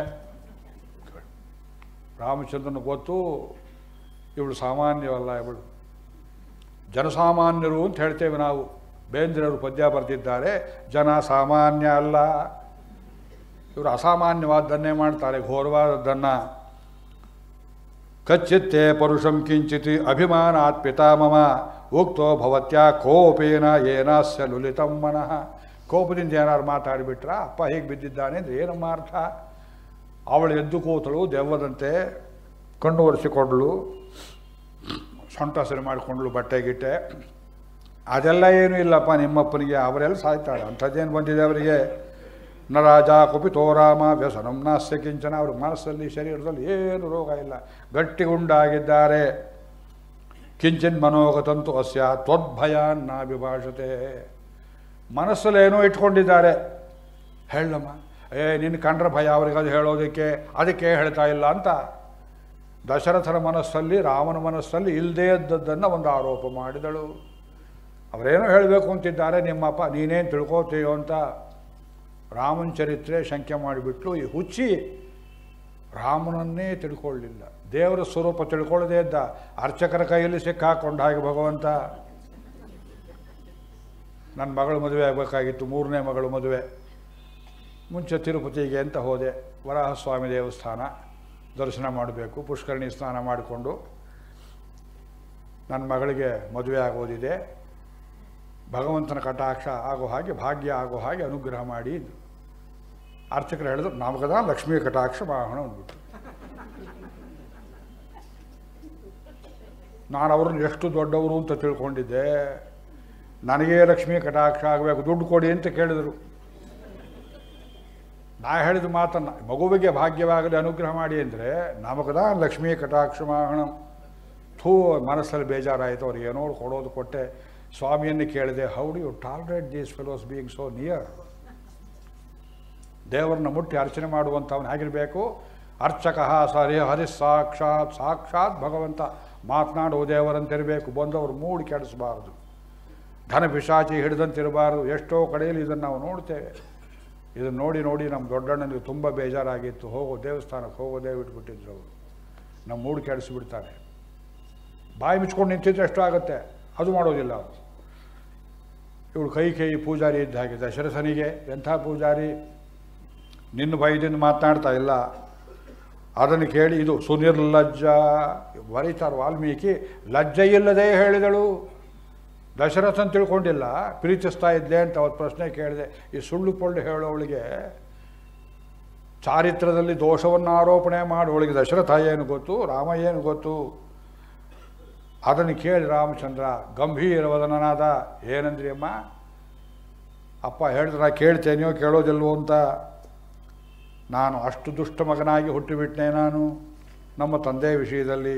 ರಾಮಚಂದ್ರನ ಗೊತ್ತು ಇವಳು ಸಾಮಾನ್ಯವಲ್ಲ ಇವಳು ಜನಸಾಮಾನ್ಯರು ಅಂತ ಹೇಳ್ತೇವೆ ನಾವು ಬೇಂದ್ರವರು ಪದ್ಯ ಬರೆದಿದ್ದಾರೆ ಜನ ಸಾಮಾನ್ಯ ಅಲ್ಲ ಇವರು ಅಸಾಮಾನ್ಯವಾದ್ದನ್ನೇ ಮಾಡ್ತಾರೆ ಘೋರವಾದದ್ದನ್ನು ಕಚ್ಚಿತ್ತೇ ಪರುಷಂ ಕಿಂಚಿತ್ ಅಭಿಮಾನಾತ್ ಪಿತಾಮಮ ಉಕ್ತೋ ಭವತ್ಯಾ ಕೋಪೇನ ಏನಾಸ್ಯ ಲುಲಿತಂ ಮನಃ ಕೋಪದಿಂದ ಏನಾರು ಮಾತಾಡಿಬಿಟ್ರ ಅಪ್ಪ ಹೀಗೆ ಬಿದ್ದಿದ್ದಾನೆ ಅಂದರೆ ಏನಮ್ಮ ಅರ್ಥ ಅವಳು ಎದ್ದು ಕೂತಳು ದೆವ್ವದಂತೆ ಕಣ್ಣು ಒರೆಸಿಕೊಂಡಳು ಸೊಂಟ ಸರಿ ಮಾಡಿಕೊಂಡ್ಳು ಬಟ್ಟೆ ಗಿಟ್ಟೆ ಅದೆಲ್ಲ ಏನೂ ಇಲ್ಲಪ್ಪ ನಿಮ್ಮಪ್ಪನಿಗೆ ಅವರೆಲ್ಲ ಸಾಯ್ತಾಳೆ ಅಂಥದ್ದೇನು ಬಂದಿದೆ ಅವರಿಗೆ ನ ರಾಜ ಕುಪಿತೋ ರಾಮ ವ್ಯಸನಂ ನಾಸ್ಯ ಕಿಂಚನ ಅವ್ರ ಮನಸ್ಸಲ್ಲಿ ಶರೀರದಲ್ಲಿ ಏನು ರೋಗ ಇಲ್ಲ ಗಟ್ಟಿಗುಂಡಾಗಿದ್ದಾರೆ ಕಿಂಚಿನ್ ಮನೋಗತಂತು ಅಸ್ಯ ತ್ವದ್ಭಯ ನಾಭಿಭಾಷತೆ ಮನಸ್ಸಲ್ಲೇನೋ ಇಟ್ಕೊಂಡಿದ್ದಾರೆ ಹೇಳಮ್ಮ ಏ ನಿನ್ನ ಕಂಡ್ರ ಭಯ ಅವ್ರಿಗೆ ಅದು ಹೇಳೋದಕ್ಕೆ ಅದಕ್ಕೆ ಹೇಳ್ತಾ ಇಲ್ಲ ಅಂತ ದಶರಥನ ಮನಸ್ಸಲ್ಲಿ ರಾಮನ ಮನಸ್ಸಲ್ಲಿ ಇಲ್ಲದೇ ಇದ್ದದ್ದನ್ನು ಒಂದು ಆರೋಪ ಮಾಡಿದಳು ಅವರೇನೋ ಹೇಳಬೇಕು ಅಂತಿದ್ದಾರೆ ನಿಮ್ಮಪ್ಪ ನೀನೇನು ತಿಳ್ಕೋತೀಯೋ ಅಂತ ರಾಮನ ಚರಿತ್ರೆ ಶಂಕೆ ಮಾಡಿಬಿಟ್ಲು ಈ ಹುಚ್ಚಿ ರಾಮನನ್ನೇ ತಿಳ್ಕೊಳ್ಳಿಲ್ಲ ದೇವರ ಸ್ವರೂಪ ತಿಳ್ಕೊಳ್ಳದೇ ಇದ್ದ ಅರ್ಚಕರ ಕೈಯಲ್ಲಿ ಸಿಕ್ಕಾಕೊಂಡ ಹಾಗೆ ಭಗವಂತ ನನ್ನ ಮಗಳು ಮದುವೆ ಆಗಬೇಕಾಗಿತ್ತು ಮೂರನೇ ಮಗಳು ಮದುವೆ ಮುಂಚೆ ತಿರುಪತಿಗೆ ಅಂತ ಹೋದೆ ವರಾಹಸ್ವಾಮಿ ದೇವಸ್ಥಾನ ದರ್ಶನ ಮಾಡಬೇಕು ಪುಷ್ಕರಣಿ ಸ್ನಾನ ಮಾಡಿಕೊಂಡು ನನ್ನ ಮಗಳಿಗೆ ಮದುವೆ ಆಗೋದಿದೆ ಭಗವಂತನ ಕಟಾಕ್ಷ ಆಗೋ ಹಾಗೆ ಭಾಗ್ಯ ಆಗೋ ಹಾಗೆ ಅನುಗ್ರಹ ಮಾಡಿ ಅರ್ಚಕರು ಹೇಳಿದ್ರು ನಮಗದ ಲಕ್ಷ್ಮೀ ಕಟಾಕ್ಷ ಮಾಡೋಣ ಅಂದ್ಬಿಟ್ಟು ನಾನು ಅವ್ರನ್ನ ಎಷ್ಟು ದೊಡ್ಡವರು ಅಂತ ತಿಳ್ಕೊಂಡಿದ್ದೆ ನನಗೇ ಲಕ್ಷ್ಮೀ ಕಟಾಕ್ಷ ಆಗಬೇಕು ದುಡ್ಡು ಕೊಡಿ ಅಂತ ಕೇಳಿದರು ನಾ ಹೇಳಿದ ಮಾತನ್ನು ಮಗುವಿಗೆ ಭಾಗ್ಯವಾಗಲಿ ಅನುಗ್ರಹ ಮಾಡಿ ಅಂದರೆ ನಮಗದ ಲಕ್ಷ್ಮೀ ಕಟಾಕ್ಷ ಮಾಡೋಣ ಥೂ ಮನಸ್ಸಲ್ಲಿ ಬೇಜಾರಾಯಿತು ಅವ್ರಿಗೆ ಏನೋ ಕೊಡೋದು ಕೊಟ್ಟೆ ಸ್ವಾಮಿಯನ್ನು ಕೇಳಿದೆ how do you tolerate these fellows being so near ದೇವರನ್ನ ಮುಟ್ಟಿ ಅರ್ಚನೆ ಮಾಡುವಂಥವನು ಹೇಗಿರಬೇಕು ಅರ್ಚಕ ಸರಿ ಹರಿ ಸಾಕ್ಷಾತ್ ಸಾಕ್ಷಾತ್ ಭಗವಂತ ಮಾತನಾಡುವ ದೇವರಂತಿರಬೇಕು ಬಂದವರು ಮೂಡಿ ಕೆಡಿಸಬಾರದು ಧನ ಪಿಶಾಚಿ ಹಿಡಿದಂತಿರಬಾರದು ಎಷ್ಟೋ ಕಡೆಯಲ್ಲಿ ಇದನ್ನು ನಾವು ನೋಡ್ತೇವೆ ಇದನ್ನು ನೋಡಿ ನೋಡಿ ನಮ್ಮ ದೊಡ್ಡಣ್ಣನಿಗೆ ತುಂಬ ಬೇಜಾರಾಗಿತ್ತು ಹೋಗೋ ದೇವಸ್ಥಾನಕ್ಕೆ ಹೋಗೋದೇ ಬಿಟ್ಬಿಟ್ಟಿದ್ರು ಅವರು ನಮ್ಮ ಮೂಡು ಕೆಡಿಸ್ಬಿಡ್ತಾರೆ ಬಾಯಿ ಮುಚ್ಕೊಂಡು ನಿಂತಿದ್ರೆ ಎಷ್ಟು ಆಗುತ್ತೆ ಅದು ಮಾಡೋದಿಲ್ಲ ಅವರು ಇವಳು ಕೈ ಕೈ ಪೂಜಾರಿ ಇದ್ದ ಹಾಗೆ ದಶರಥನಿಗೆ ಎಂಥ ಪೂಜಾರಿ ನಿನ್ನ ಭಯದಿಂದ ಮಾತನಾಡ್ತಾ ಇಲ್ಲ ಅದನ್ನು ಕೇಳಿ ಇದು ಸುನಿರ್ಲಜ್ಜ ಬರೀತಾರೆ ವಾಲ್ಮೀಕಿ ಲಜ್ಜೆ ಇಲ್ಲದೆ ಹೇಳಿದಳು ದಶರಥನ್ ತಿಳ್ಕೊಂಡಿಲ್ಲ ಪ್ರೀತಿಸ್ತಾ ಇದ್ದೆ ಅಂತ ಅವತ್ತು ಪ್ರಶ್ನೆ ಕೇಳಿದೆ ಈ ಸುಳ್ಳು ಪೊಳ್ಳು ಹೇಳೋವಳಿಗೆ ಚಾರಿತ್ರದಲ್ಲಿ ದೋಷವನ್ನು ಆರೋಪಣೆ ಮಾಡೋಳಿಗೆ ದಶರಥ ಏನು ಗೊತ್ತು ರಾಮ ಏನು ಗೊತ್ತು ಅದನ್ನು ಕೇಳಿ ರಾಮಚಂದ್ರ ಗಂಭೀರವದನಾದ ಏನಂದ್ರಿ ಅಮ್ಮ ಅಪ್ಪ ಹೇಳಿದ್ರೆ ನಾ ಕೇಳ್ತೇನೆಯೋ ಕೇಳೋದಿಲ್ವೋ ಅಂತ ನಾನು ಅಷ್ಟು ದುಷ್ಟ ಮಗನಾಗಿ ಹುಟ್ಟಿಬಿಟ್ನೆ ನಾನು ನಮ್ಮ ತಂದೆ ವಿಷಯದಲ್ಲಿ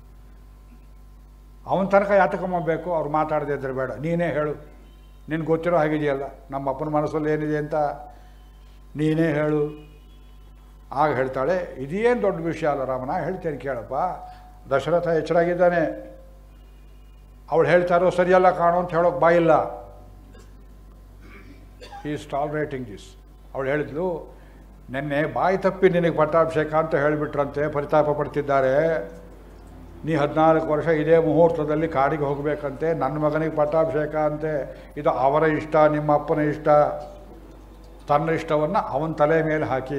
ಅವನ ತನಕ ಯಾತಕಮ್ಮ ಬೇಕು ಅವ್ರು ಮಾತಾಡದೇ ಇದ್ರೆ ಬೇಡ ನೀನೇ ಹೇಳು ನಿನ್ಗೆ ಗೊತ್ತಿರೋ ಹಾಗಿದೆಯಲ್ಲ ನಮ್ಮ ಅಪ್ಪನ ಮನಸ್ಸಲ್ಲಿ ಏನಿದೆ ಅಂತ ನೀನೇ ಹೇಳು ಆಗ ಹೇಳ್ತಾಳೆ ಇದೇನು ದೊಡ್ಡ ವಿಷಯ ಅಲ್ಲ ರಾಮನ ಹೇಳ್ತೇನೆ ಕೇಳಪ್ಪ ದಶರಥ ಎಚ್ಚರಾಗಿದ್ದಾನೆ ಅವಳು ಹೇಳ್ತಾರೋ ಸರಿಯಲ್ಲ ಕಾಣೋ ಅಂತ ಹೇಳೋಕೆ ಬಾಯಿಲ್ಲ ಈಸ್ ಟಾಲ್ರೇಟಿಂಗ್ ದಿಸ್ ಅವಳು ಹೇಳಿದ್ಲು ನಿನ್ನೆ ಬಾಯಿ ತಪ್ಪಿ ನಿನಗೆ ಪಟ್ಟಾಭಿಷೇಕ ಅಂತ ಹೇಳಿಬಿಟ್ರಂತೆ ಪರಿತಾಪ ಪಡ್ತಿದ್ದಾರೆ ನೀ ಹದಿನಾಲ್ಕು ವರ್ಷ ಇದೇ ಮುಹೂರ್ತದಲ್ಲಿ ಕಾಡಿಗೆ ಹೋಗಬೇಕಂತೆ ನನ್ನ ಮಗನಿಗೆ ಪಟ್ಟಾಭಿಷೇಕ ಅಂತೆ ಇದು ಅವರ ಇಷ್ಟ ನಿಮ್ಮ ಅಪ್ಪನ ಇಷ್ಟ ತನ್ನ ಇಷ್ಟವನ್ನು ಅವನ ತಲೆ ಮೇಲೆ ಹಾಕಿ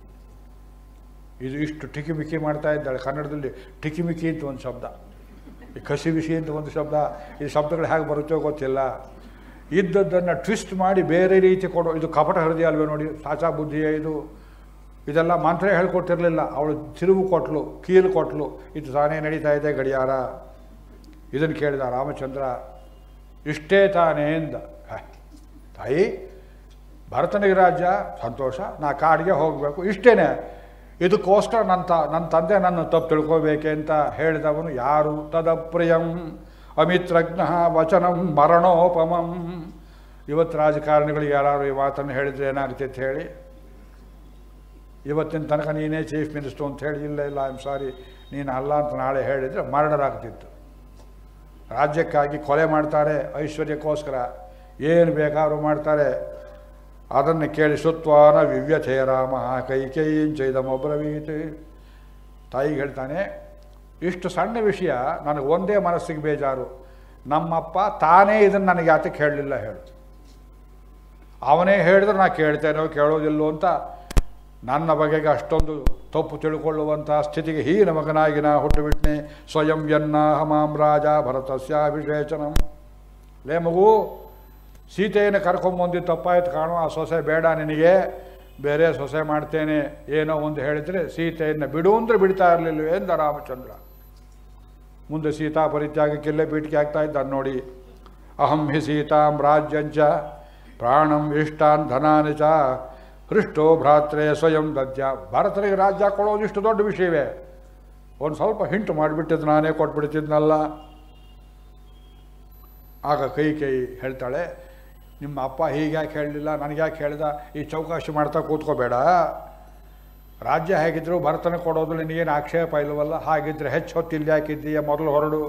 ಇದು ಇಷ್ಟು ಟಿಕಿಮಿಕಿ ಮಾಡ್ತಾ ಇದ್ದಾಳೆ ಕನ್ನಡದಲ್ಲಿ ಟಿಕಿಮಿಕಿ ಅಂತ ಒಂದು ಶಬ್ದ ಈ ಕಸಿ ಬಿಸಿ ಅಂತ ಒಂದು ಶಬ್ದ ಈ ಶಬ್ದಗಳು ಹೇಗೆ ಬರುತ್ತೋ ಗೊತ್ತಿಲ್ಲ ಇದ್ದದ್ದನ್ನು ಟ್ವಿಸ್ಟ್ ಮಾಡಿ ಬೇರೆ ರೀತಿ ಕೊಡೋ ಇದು ಕಪಟ ಹೃದಯ ಅಲ್ವೇ ನೋಡಿ ಸಾಚಾ ಬುದ್ಧಿಯೇ ಇದು ಇದೆಲ್ಲ ಮಂತ್ರ ಹೇಳ್ಕೊಟ್ಟಿರಲಿಲ್ಲ ಅವಳು ತಿರುವು ಕೊಟ್ಲು ಕೀಲು ಕೊಟ್ಲು ಇದು ತಾನೇ ನಡೀತಾ ಇದೆ ಗಡಿಯಾರ ಇದನ್ನು ಕೇಳಿದ ರಾಮಚಂದ್ರ ಇಷ್ಟೇ ತಾನೇ ಎಂದ ಹೇ, ತಾಯಿ ಭರತನಿಗೆ ರಾಜ್ಯ ಸಂತೋಷ ನಾ ಕಾಡಿಗೆ ಹೋಗಬೇಕು ಇಷ್ಟೇನೆ ಇದಕ್ಕೋಸ್ಕರ ನನ್ನ ತ ನನ್ನ ತಂದೆ ನನ್ನ ತಪ್ಪು ತಿಳ್ಕೋಬೇಕೆ ಅಂತ ಹೇಳಿದವನು ಯಾರು ತದಪ್ರಿಯಂ ಅಮಿತ್ರಜ್ಞ ವಚನಂ ಮರಣೋಪಮಂ ಇವತ್ತು ರಾಜಕಾರಣಿಗಳಿಗೆ ಯಾರು ಈ ಮಾತನ್ನು ಹೇಳಿದ್ರೆ ಏನಾಗ್ತಿತ್ತು ಹೇಳಿ ಇವತ್ತಿನ ತನಕ ನೀನೇ ಚೀಫ್ ಮಿನಿಸ್ಟರ್ ಅಂತ ಹೇಳಿ ಇಲ್ಲ ಇಲ್ಲ ಐ ಆಮ್ ಸಾರಿ ನೀನು ಅಲ್ಲ ಅಂತ ನಾಳೆ ಹೇಳಿದರೆ ಮರ್ಡರ್ ಆಗ್ತಿತ್ತು ರಾಜ್ಯಕ್ಕಾಗಿ ಕೊಲೆ ಮಾಡ್ತಾರೆ ಐಶ್ವರ್ಯಕ್ಕೋಸ್ಕರ ಏನು ಬೇಕಾದ್ರೂ ಮಾಡ್ತಾರೆ ಅದನ್ನು ಕೇಳಿ ಸುತ್ವಾನ ವಿವ್ಯಥೆ ರಾಮ ಕೈಕೈಂಚೈದಮೊಬ್ರವೀತ್ ತಾಯಿಗೆ ಹೇಳ್ತಾನೆ ಇಷ್ಟು ಸಣ್ಣ ವಿಷಯ ನನಗೆ ಒಂದೇ ಮನಸ್ಸಿಗೆ ಬೇಜಾರು ನಮ್ಮಪ್ಪ ತಾನೇ ಇದನ್ನು ನನಗೆ ಯಾತಕ್ಕೆ ಹೇಳಲಿಲ್ಲ ಹೇಳು ಅವನೇ ಹೇಳಿದ್ರೆ ನಾ ಕೇಳ್ತೇನೋ ಕೇಳೋದಿಲ್ಲೋ ಅಂತ ನನ್ನ ಬಗೆಗೆ ಅಷ್ಟೊಂದು ತಪ್ಪು ತಿಳ್ಕೊಳ್ಳುವಂಥ ಸ್ಥಿತಿಗೆ ಹೀನ ಮಗನಾಗಿ ನಾ ಹುಟ್ಟುಬಿಟ್ನೆ ಸ್ವಯಂ ಯನ್ನ ಹಮಾಂ ರಾಜ ಭರತಸ್ಯಾಭಿಷೇಚನಂ ಲೇ ಮಗು ಸೀತೆಯನ್ನು ಕರ್ಕೊಂಬಂದು ತಪ್ಪಾಯ್ತು ಕಾಣೋ ಆ ಸೊಸೆ ಬೇಡ ನಿನಗೆ ಬೇರೆ ಸೊಸೆ ಮಾಡ್ತೇನೆ ಏನೋ ಒಂದು ಹೇಳಿದರೆ ಸೀತೆಯನ್ನು ಬಿಡು ಅಂದ್ರೆ ಬಿಡ್ತಾ ಇರಲಿಲ್ಲವೇ ಎಂದ ರಾಮಚಂದ್ರ ಮುಂದೆ ಸೀತಾ ಪರಿತ್ಯಾಗಕ್ಕೆಲ್ಲೇ ಪೀಠಿಕೆ ಆಗ್ತಾ ಇದ್ದಾನೆ ನೋಡಿ ಅಹಂ ಹಿ ಸೀತಾಂ ರಾಜ್ಯಂಚ ಪ್ರಾಣಂ ಇಷ್ಟಾನ್ ಧನಾನಿ ಚ ಹೃಷ್ಟೋ ಭ್ರಾತ್ರೆ ಸ್ವಯಂ ದದ್ಯ ಭಾರತನಿಗೆ ರಾಜ್ಯ ಕೊಡೋದು ಇಷ್ಟು ದೊಡ್ಡ ವಿಷಯವೇ ಒಂದು ಸ್ವಲ್ಪ ಹಿಂಟು ಮಾಡಿಬಿಟ್ಟಿದ್ದು ನಾನೇ ಕೊಟ್ಬಿಡ್ತಿದ್ನಲ್ಲ ಆಗ ಕೈ ಕೈ ಹೇಳ್ತಾಳೆ ನಿಮ್ಮ ಅಪ್ಪ ಹೀಗೆ ಯಾಕೆ ಹೇಳಲಿಲ್ಲ ನನಗೆ ಯಾಕೆ ಹೇಳಿದ ಈ ಚೌಕಾಶಿ ಮಾಡ್ತಾ ಕೂತ್ಕೋಬೇಡ ರಾಜ್ಯ ಹೇಗಿದ್ರು ಭರತನ ಕೊಡೋದು ನಿನಗೇನು ಆಕ್ಷೇಪ ಇಲ್ಲವಲ್ಲ ಹಾಗಿದ್ರೆ ಹೆಚ್ಚು ಹೊತ್ತು ಇಲ್ಲಿ ಹಾಕಿದ್ದೀಯ ಮೊದಲು ಹೊರಡು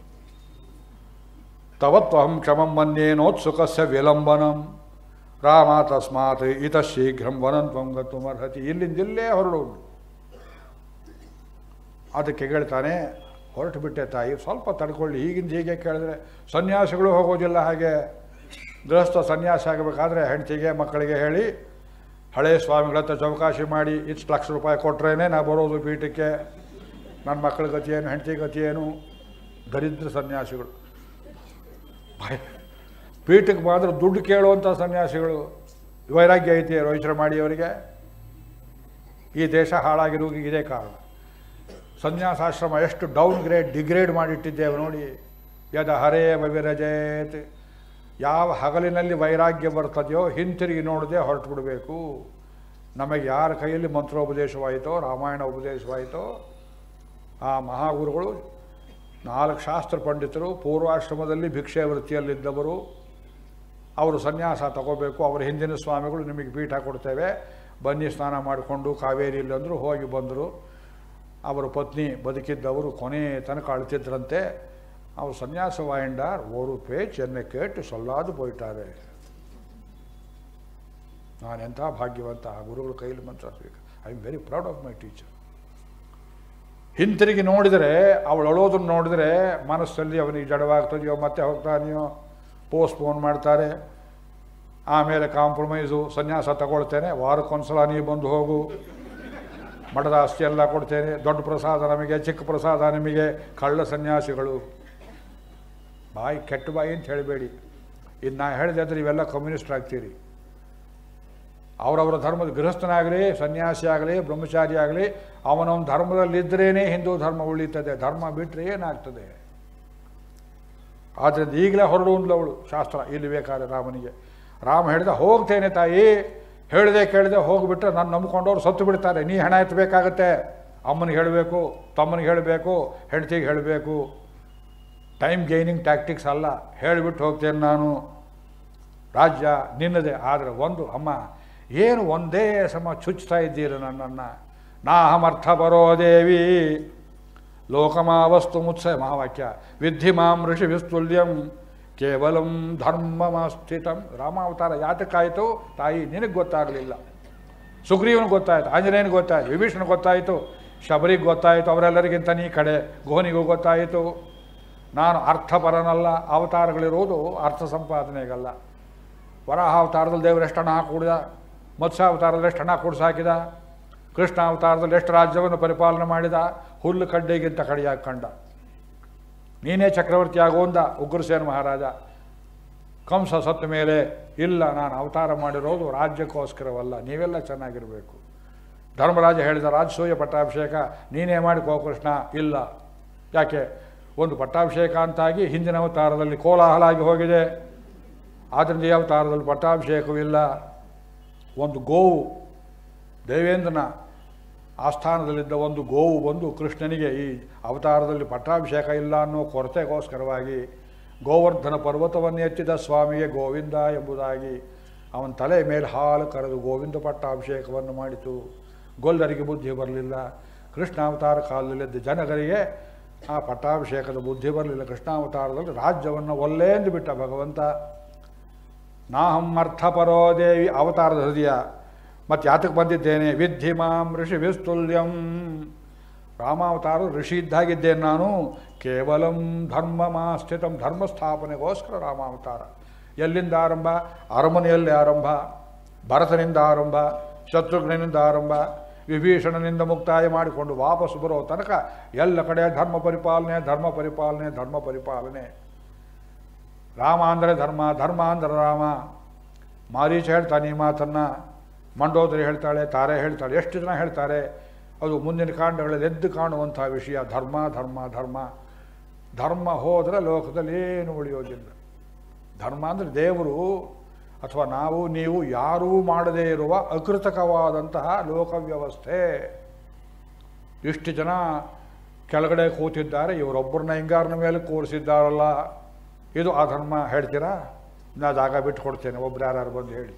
ತವತ್ವಹಂ ಕ್ಷಮಂ ಮನ್ಯೇನೋತ್ಸುಕಸ್ಯ ವಿಲಂಬನಂ ರಾಮ ತಸ್ಮಾತ್ ಇತ ಶೀಘ್ರಂ ವನಂತ್ವಂ ಗತ್ತುಮರ್ಹತಿ ಇಲ್ಲಿಂದ ಇಲ್ಲೇ ಹೊರಡು ಅದಕ್ಕೆ ಹೇಳ್ತಾನೆ ಹೊರಟು ಬಿಟ್ಟೆ ತಾಯಿ ಸ್ವಲ್ಪ ತಡ್ಕೊಳ್ಳಿ ಈಗಿಂದ ಹೀಗೆ ಕೇಳಿದ್ರೆ ಸನ್ಯಾಸಿಗಳು ಹೋಗೋದಿಲ್ಲ ಹಾಗೆ ಗೃಹಸ್ಥ ಸನ್ಯಾಸ ಆಗಬೇಕಾದ್ರೆ ಹೆಂಡತಿಗೆ ಮಕ್ಕಳಿಗೆ ಹೇಳಿ ಹಳೆ ಸ್ವಾಮಿಗಳ ಹತ್ರ ಚೌಕಾಶಿ ಮಾಡಿ ಇಷ್ಟು ಲಕ್ಷ ರೂಪಾಯಿ ಕೊಟ್ರೇನೆ ನಾ ಬರೋದು ಪೀಠಕ್ಕೆ ನನ್ನ ಮಕ್ಕಳ ಗತಿ ಏನು ಹೆಂಡತಿ ಗತಿ ಏನು ದರಿದ್ರ ಸನ್ಯಾಸಿಗಳು ಭಯ ಪೀಠಕ್ಕೆ ಮಾತ್ರ ದುಡ್ಡು ಕೇಳುವಂಥ ಸನ್ಯಾಸಿಗಳು ವೈರಾಗ್ಯ ಐತಿ ರೋಹಿತ್ರ ಮಾಡಿ ಅವರಿಗೆ ಈ ದೇಶ ಹಾಳಾಗಿರೋದು ಇದೇ ಕಾರಣ ಸನ್ಯಾಸಾಶ್ರಮ ಎಷ್ಟು ಡೌನ್ ಗ್ರೇಡ್ ಡಿಗ್ರೇಡ್ ಮಾಡಿಟ್ಟಿದ್ದೇವೆ ನೋಡಿ ಯದ ಹರೇ ವಿರಜೇತ್ ಯಾವ ಹಗಲಿನಲ್ಲಿ ವೈರಾಗ್ಯ ಬರ್ತದೆಯೋ ಹಿಂತಿರುಗಿ ನೋಡದೆ ಹೊರಟು ಬಿಡಬೇಕು ನಮಗೆ ಯಾರ ಕೈಯಲ್ಲಿ ಮಂತ್ರೋಪದೇಶವಾಯಿತೋ ರಾಮಾಯಣ ಉಪದೇಶವಾಯಿತೋ ಆ ಮಹಾಗುರುಗಳು ನಾಲ್ಕು ಶಾಸ್ತ್ರ ಪಂಡಿತರು ಪೂರ್ವಾಶ್ರಮದಲ್ಲಿ ಭಿಕ್ಷೆ ವೃತ್ತಿಯಲ್ಲಿದ್ದವರು ಅವರು ಸನ್ಯಾಸ ತಗೋಬೇಕು ಅವರ ಹಿಂದಿನ ಸ್ವಾಮಿಗಳು ನಿಮಗೆ ಪೀಠ ಕೊಡ್ತೇವೆ ಬನ್ನಿ ಸ್ನಾನ ಮಾಡಿಕೊಂಡು ಕಾವೇರಿಯಲ್ಲಿ ಅಂದರು ಹೋಗಿ ಬಂದರು ಅವರ ಪತ್ನಿ ಬದುಕಿದ್ದವರು ಕೊನೆ ತನಕ ಅಳ್ತಿದ್ರಂತೆ ಅವರು ಸನ್ಯಾಸ ವಾಯಿಂಡಾರ್ ஒரு பேச்சு என்னை கேட்டு சொல்லாது போயிட்டாரு ನಾನೆಂಥ ಭಾಗ್ಯವಂತ ಆ ಗುರುಗಳ ಕೈಲಿ ಮಂತ್ರ I am very proud of my teacher ಹಿಂತಿರುಗಿ ನೋಡಿದರೆ ಅವಳು ಅಳೋದನ್ನು ನೋಡಿದರೆ ಮನಸ್ಸಲ್ಲಿ ಅವನಿಗೆ ಜಡವಾಗ್ತದೆಯೋ ಮತ್ತೆ ಹೋಗ್ತಾನೆಯೋ ಪೋಸ್ಟ್ಪೋನ್ ಮಾಡ್ತಾರೆ ಆಮೇಲೆ ಕಾಂಪ್ರಮೈಸು ಸನ್ಯಾಸ ತಗೊಳ್ತೇನೆ ವಾರಕ್ಕೊಂದ್ಸಲ ನೀ ಬಂದು ಹೋಗು ಮಠದ ಆಸ್ತಿ ಎಲ್ಲ ಕೊಡ್ತೇನೆ ದೊಡ್ಡ ಪ್ರಸಾದ ನಮಗೆ ಚಿಕ್ಕ ಪ್ರಸಾದ ನಿಮಗೆ ಕಳ್ಳ ಸನ್ಯಾಸಿಗಳು ಬಾಯಿ ಕೆಟ್ಟ ಬಾಯಿ ಅಂತ ಹೇಳಬೇಡಿ ಇದು ನಾ ಹೇಳಿದೆ ಅಂದರೆ ಇವೆಲ್ಲ ಕಮ್ಯುನಿಸ್ಟ್ ಆಗ್ತೀರಿ ಅವರವರ ಧರ್ಮದ ಗೃಹಸ್ಥನಾಗಲಿ ಸನ್ಯಾಸಿ ಆಗಲಿ ಬ್ರಹ್ಮಚಾರಿ ಆಗಲಿ ಅವನವನ ಧರ್ಮದಲ್ಲಿದ್ದರೇನೆ ಹಿಂದೂ ಧರ್ಮ ಉಳಿತದೆ ಧರ್ಮ ಬಿಟ್ಟರೆ ಏನಾಗ್ತದೆ ಆದ್ದರಿಂದ ಈಗಲೇ ಹೊರಡು ಅಂದ್ಲವಳು ಶಾಸ್ತ್ರ ಇಲ್ಲಿ ಬೇಕಾದ್ರೆ ರಾಮನಿಗೆ ರಾಮ ಹೇಳಿದ ಹೋಗ್ತೇನೆ ತಾಯಿ ಹೇಳಿದೆ ಕೇಳಿದೆ ಹೋಗಿಬಿಟ್ರೆ ನಾನು ನಂಬ್ಕೊಂಡವ್ರು ಸತ್ತು ಬಿಡ್ತಾರೆ ನೀ ಹಣ ಎತ್ತಬೇಕಾಗತ್ತೆ ಅಮ್ಮನಿಗೆ ಹೇಳಬೇಕು ತಮ್ಮನಿಗೆ ಹೇಳಬೇಕು ಹೆಂಡತಿಗೆ ಹೇಳಬೇಕು ಟೈಮ್ ಗೈನಿಂಗ್ ಟ್ಯಾಕ್ಟಿಕ್ಸ್ ಅಲ್ಲ ಹೇಳಿಬಿಟ್ಟು ಹೋಗ್ತೇನೆ ನಾನು ರಾಜ್ಯ ನಿನ್ನದೇ ಆದರೆ ಒಂದು ಅಮ್ಮ ಏನು ಒಂದೇ ಸಮ ಚುಚ್ತಾ ಇದ್ದೀರಿ ನನ್ನನ್ನು ನಾಹಮರ್ಥ ಬರೋ ದೇವಿ ಲೋಕಮಾವಸ್ತು ಮುತ್ಸ ಮಹಾವಾಕ್ಯ ವಿದ್ಧಿ ಮಾಂ ಋಷಿ ವಿಸ್ತುಲ್ಯಂ ಕೇವಲಂ ಧರ್ಮಮಸ್ಥಿತಂ ರಾಮಾವತಾರ ಯಾತಕ್ಕಾಯಿತು ತಾಯಿ ನಿನಗೆ ಗೊತ್ತಾಗಲಿಲ್ಲ ಸುಗ್ರೀವನಿಗೆ ಗೊತ್ತಾಯಿತು ಆಂಜನೇಯನಿಗೆ ಗೊತ್ತಾಯಿತು ವಿಭೀಷಣ ಗೊತ್ತಾಯಿತು ಶಬರಿಗೆ ಗೊತ್ತಾಯಿತು ಅವರೆಲ್ಲರಿಗಿಂತ ನೀ ಕಡೆ ಗೋನಿಗೂ ಗೊತ್ತಾಯಿತು ನಾನು ಅರ್ಥಪರನಲ್ಲ ಅವತಾರಗಳಿರುವುದು ಅರ್ಥ ಸಂಪಾದನೆಗಲ್ಲ ವರಾಹ ಅವತಾರದಲ್ಲಿ ದೇವರು ಎಷ್ಟು ಹಣ ಹಾಕುಡಿದ ಮತ್ಸ್ಯ ಅವತಾರದಲ್ಲಿ ಎಷ್ಟು ಹಣ ಕೂಡಿಸಾಕಿದ ಕೃಷ್ಣ ಅವತಾರದಲ್ಲಿ ಎಷ್ಟು ರಾಜ್ಯವನ್ನು ಪರಿಪಾಲನೆ ಮಾಡಿದ ಹುಲ್ಲು ಕಡ್ಡೆಗಿಂತ ಕಡಿಯಾಗಿ ಕಂಡ ನೀನೇ ಚಕ್ರವರ್ತಿ ಆಗುವಂದ ಉಗ್ರಸೇನ ಮಹಾರಾಜ ಕಂಸ ಸತ್ತ ಮೇಲೆ ಇಲ್ಲ ನಾನು ಅವತಾರ ಮಾಡಿರೋದು ರಾಜ್ಯಕ್ಕೋಸ್ಕರವಲ್ಲ ನೀವೆಲ್ಲ ಚೆನ್ನಾಗಿರಬೇಕು ಧರ್ಮರಾಜ ಹೇಳಿದ ರಾಜಸೂಯ ಪಟ್ಟಾಭಿಷೇಕ ನೀನೇ ಮಾಡಿಕೋ ಕೃಷ್ಣ ಇಲ್ಲ ಯಾಕೆ ಒಂದು ಪಟ್ಟಾಭಿಷೇಕ ಅಂತಾಗಿ ಹಿಂದಿನ ಅವತಾರದಲ್ಲಿ ಕೋಲಾಹಲ ಆಗಿ ಹೋಗಿದೆ ಆದ್ದರಿಂದ ಈ ಅವತಾರದಲ್ಲಿ ಪಟ್ಟಾಭಿಷೇಕವಿಲ್ಲ ಒಂದು ಗೋವು ದೇವೇಂದ್ರನ ಆಸ್ಥಾನದಲ್ಲಿದ್ದ ಒಂದು ಗೋವು ಬಂದು ಕೃಷ್ಣನಿಗೆ ಈ ಅವತಾರದಲ್ಲಿ ಪಟ್ಟಾಭಿಷೇಕ ಇಲ್ಲ ಅನ್ನೋ ಕೊರತೆಗೋಸ್ಕರವಾಗಿ ಗೋವರ್ಧನ ಪರ್ವತವನ್ನು ಎತ್ತಿದ ಸ್ವಾಮಿಗೆ ಗೋವಿಂದ ಎಂಬುದಾಗಿ ಅವನ ತಲೆ ಮೇಲೆ ಹಾಲು ಕರೆದು ಗೋವಿಂದ ಪಟ್ಟಾಭಿಷೇಕವನ್ನು ಮಾಡಿತು ಗೊಲ್ಲರಿಗೆ ಬುದ್ಧಿ ಬರಲಿಲ್ಲ ಕೃಷ್ಣಾವತಾರ ಕಾಲದಲ್ಲಿದ್ದ ಜನಗರಿಗೆ ಆ ಪಟ್ಟಾಭಿಷೇಕದ ಬುದ್ಧಿ ಬರಲಿಲ್ಲ ಕೃಷ್ಣಾವತಾರದಲ್ಲಿ ರಾಜ್ಯವನ್ನು ಒಲ್ಲೆ ಎಂದು ಬಿಟ್ಟ ಭಗವಂತ ನಾಹಂ ಅರ್ಥಪರೋ ದೇವಿ ಅವತಾರದ ಹೃದಯ ಮತ್ತು ಯಾತಕ್ಕೆ ಬಂದಿದ್ದೇನೆ ವಿದ್ಧಿ ಮಾಂ ಋಷಿ ವಿಸ್ತುಲ್ಯಂ ರಾಮಾವತಾರ ಋಷಿ ಇದ್ದಾಗಿದ್ದೇನೆ ನಾನು ಕೇವಲಂ ಧರ್ಮ ಸ್ಥಿತಂ ಧರ್ಮ ಸ್ಥಾಪನೆಗೋಸ್ಕರ ರಾಮಾವತಾರ ಎಲ್ಲಿಂದ ಆರಂಭ ಅರಮನೆಯಲ್ಲಿ ಆರಂಭ ಭರತನಿಂದ ಆರಂಭ ಶತ್ರುಘ್ನಿಂದ ಆರಂಭ ವಿಭೀಷಣನಿಂದ ಮುಕ್ತಾಯ ಮಾಡಿಕೊಂಡು ವಾಪಸ್ ಬರೋ ತನಕ ಎಲ್ಲ ಕಡೆ ಧರ್ಮ ಪರಿಪಾಲನೆ ಧರ್ಮ ಪರಿಪಾಲನೆ ಧರ್ಮ ಪರಿಪಾಲನೆ ರಾಮ ಅಂದರೆ ಧರ್ಮ ಧರ್ಮ ಅಂದರೆ ರಾಮ ಮಾರೀಚ ಹೇಳ್ತಾನೆ ಈ ಮಾತನ್ನು ಮಂಡೋದರಿ ಹೇಳ್ತಾಳೆ ತಾರೆ ಹೇಳ್ತಾಳೆ ಎಷ್ಟು ಜನ ಹೇಳ್ತಾರೆ ಅದು ಮುಂದಿನ ಕಾಂಡಗಳಲ್ಲಿ ಎದ್ದು ಕಾಣುವಂಥ ವಿಷಯ ಧರ್ಮ ಧರ್ಮ ಧರ್ಮ ಧರ್ಮ ಹೋದರೆ ಲೋಕದಲ್ಲಿ ಏನು ಉಳಿಯೋದಿಲ್ಲ ಧರ್ಮ ಅಂದರೆ ದೇವರು ಅಥವಾ ನಾವು ನೀವು ಯಾರೂ ಮಾಡದೇ ಇರುವ ಅಕೃತಕವಾದಂತಹ ಲೋಕವ್ಯವಸ್ಥೆ ಇಷ್ಟು ಜನ ಕೆಳಗಡೆ ಕೂತಿದ್ದಾರೆ ಇವರೊಬ್ಬರನ್ನ ಹಿಂಗಾರನ ಮೇಲೆ ಕೂರಿಸಿದ್ದಾರಲ್ಲ ಇದು ಆ ಧರ್ಮ ಹೇಳ್ತೀರಾ ನಾ ಜಾಗ ಬಿಟ್ಟು ಕೊಡ್ತೇನೆ ಒಬ್ರು ಯಾರು ಬಂದು ಹೇಳಿ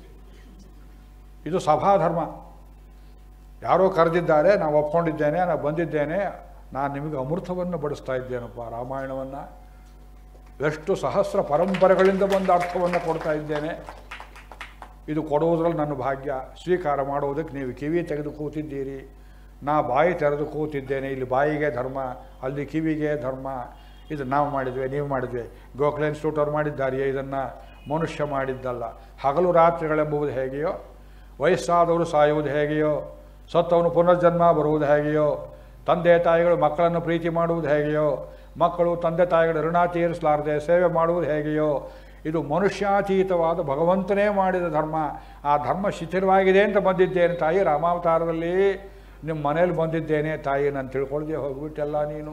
ಇದು ಸಭಾಧರ್ಮ ಯಾರೋ ಕರೆದಿದ್ದಾರೆ ನಾವು ಒಪ್ಕೊಂಡಿದ್ದೇನೆ ನಾನು ಬಂದಿದ್ದೇನೆ ನಾನು ನಿಮಗೆ ಅಮೃತವನ್ನು ಬಡಿಸ್ತಾ ಇದ್ದೇನಪ್ಪ ರಾಮಾಯಣವನ್ನು ಎಷ್ಟು ಸಹಸ್ರ ಪರಂಪರೆಗಳಿಂದ ಬಂದ ಅರ್ಥವನ್ನು ಕೊಡ್ತಾ ಇದ್ದೇನೆ ಇದು ಕೊಡುವುದರಲ್ಲಿ ನನ್ನ ಭಾಗ್ಯ ಸ್ವೀಕಾರ ಮಾಡುವುದಕ್ಕೆ ನೀವು ಕಿವಿ ತೆಗೆದು ಕೂತಿದ್ದೀರಿ ನಾ ಬಾಯಿ ತೆರೆದು ಕೂತಿದ್ದೇನೆ ಇಲ್ಲಿ ಬಾಯಿಗೆ ಧರ್ಮ ಅಲ್ಲಿ ಕಿವಿಗೆ ಧರ್ಮ ಇದು ನಾವು ಮಾಡಿದ್ವಿ ನೀವು ಮಾಡಿದ್ವಿ ಗೋಖಲೆ ಇನ್ಸ್ಟಿಟ್ಯೂಟ್ ಅವ್ರು ಮಾಡಿದ್ದಾರೆಯೇ ಇದನ್ನು ಮನುಷ್ಯ ಮಾಡಿದ್ದಲ್ಲ ಹಗಲು ರಾತ್ರಿಗಳೆಂಬುದು ಹೇಗೆಯೋ ವಯಸ್ಸಾದವರು ಸಾಯುವುದು ಹೇಗೆಯೋ ಸತ್ತವನು ಪುನರ್ಜನ್ಮ ಬರುವುದು ಹೇಗೆಯೋ ತಂದೆ ತಾಯಿಗಳು ಮಕ್ಕಳನ್ನು ಪ್ರೀತಿ ಮಾಡುವುದು ಹೇಗೆಯೋ ಮಕ್ಕಳು ತಂದೆ ತಾಯಿಗಳ ಋಣ ತೀರಿಸಲಾರದೆ ಸೇವೆ ಮಾಡುವುದು ಹೇಗೆಯೋ ಇದು ಮನುಷ್ಯಾತೀತವಾದ ಭಗವಂತನೇ ಮಾಡಿದ ಧರ್ಮ ಆ ಧರ್ಮ ಶಿಥಿಲವಾಗಿದೆ ಅಂತ ಬಂದಿದ್ದೇನೆ ತಾಯಿ ರಾಮಾವತಾರದಲ್ಲಿ ನಿಮ್ಮ ಮನೇಲಿ ಬಂದಿದ್ದೇನೆ ತಾಯಿ ನಾನು ತಿಳ್ಕೊಳ್ದೆ ಹೋಗ್ಬಿಟ್ಟೆಲ್ಲ ನೀನು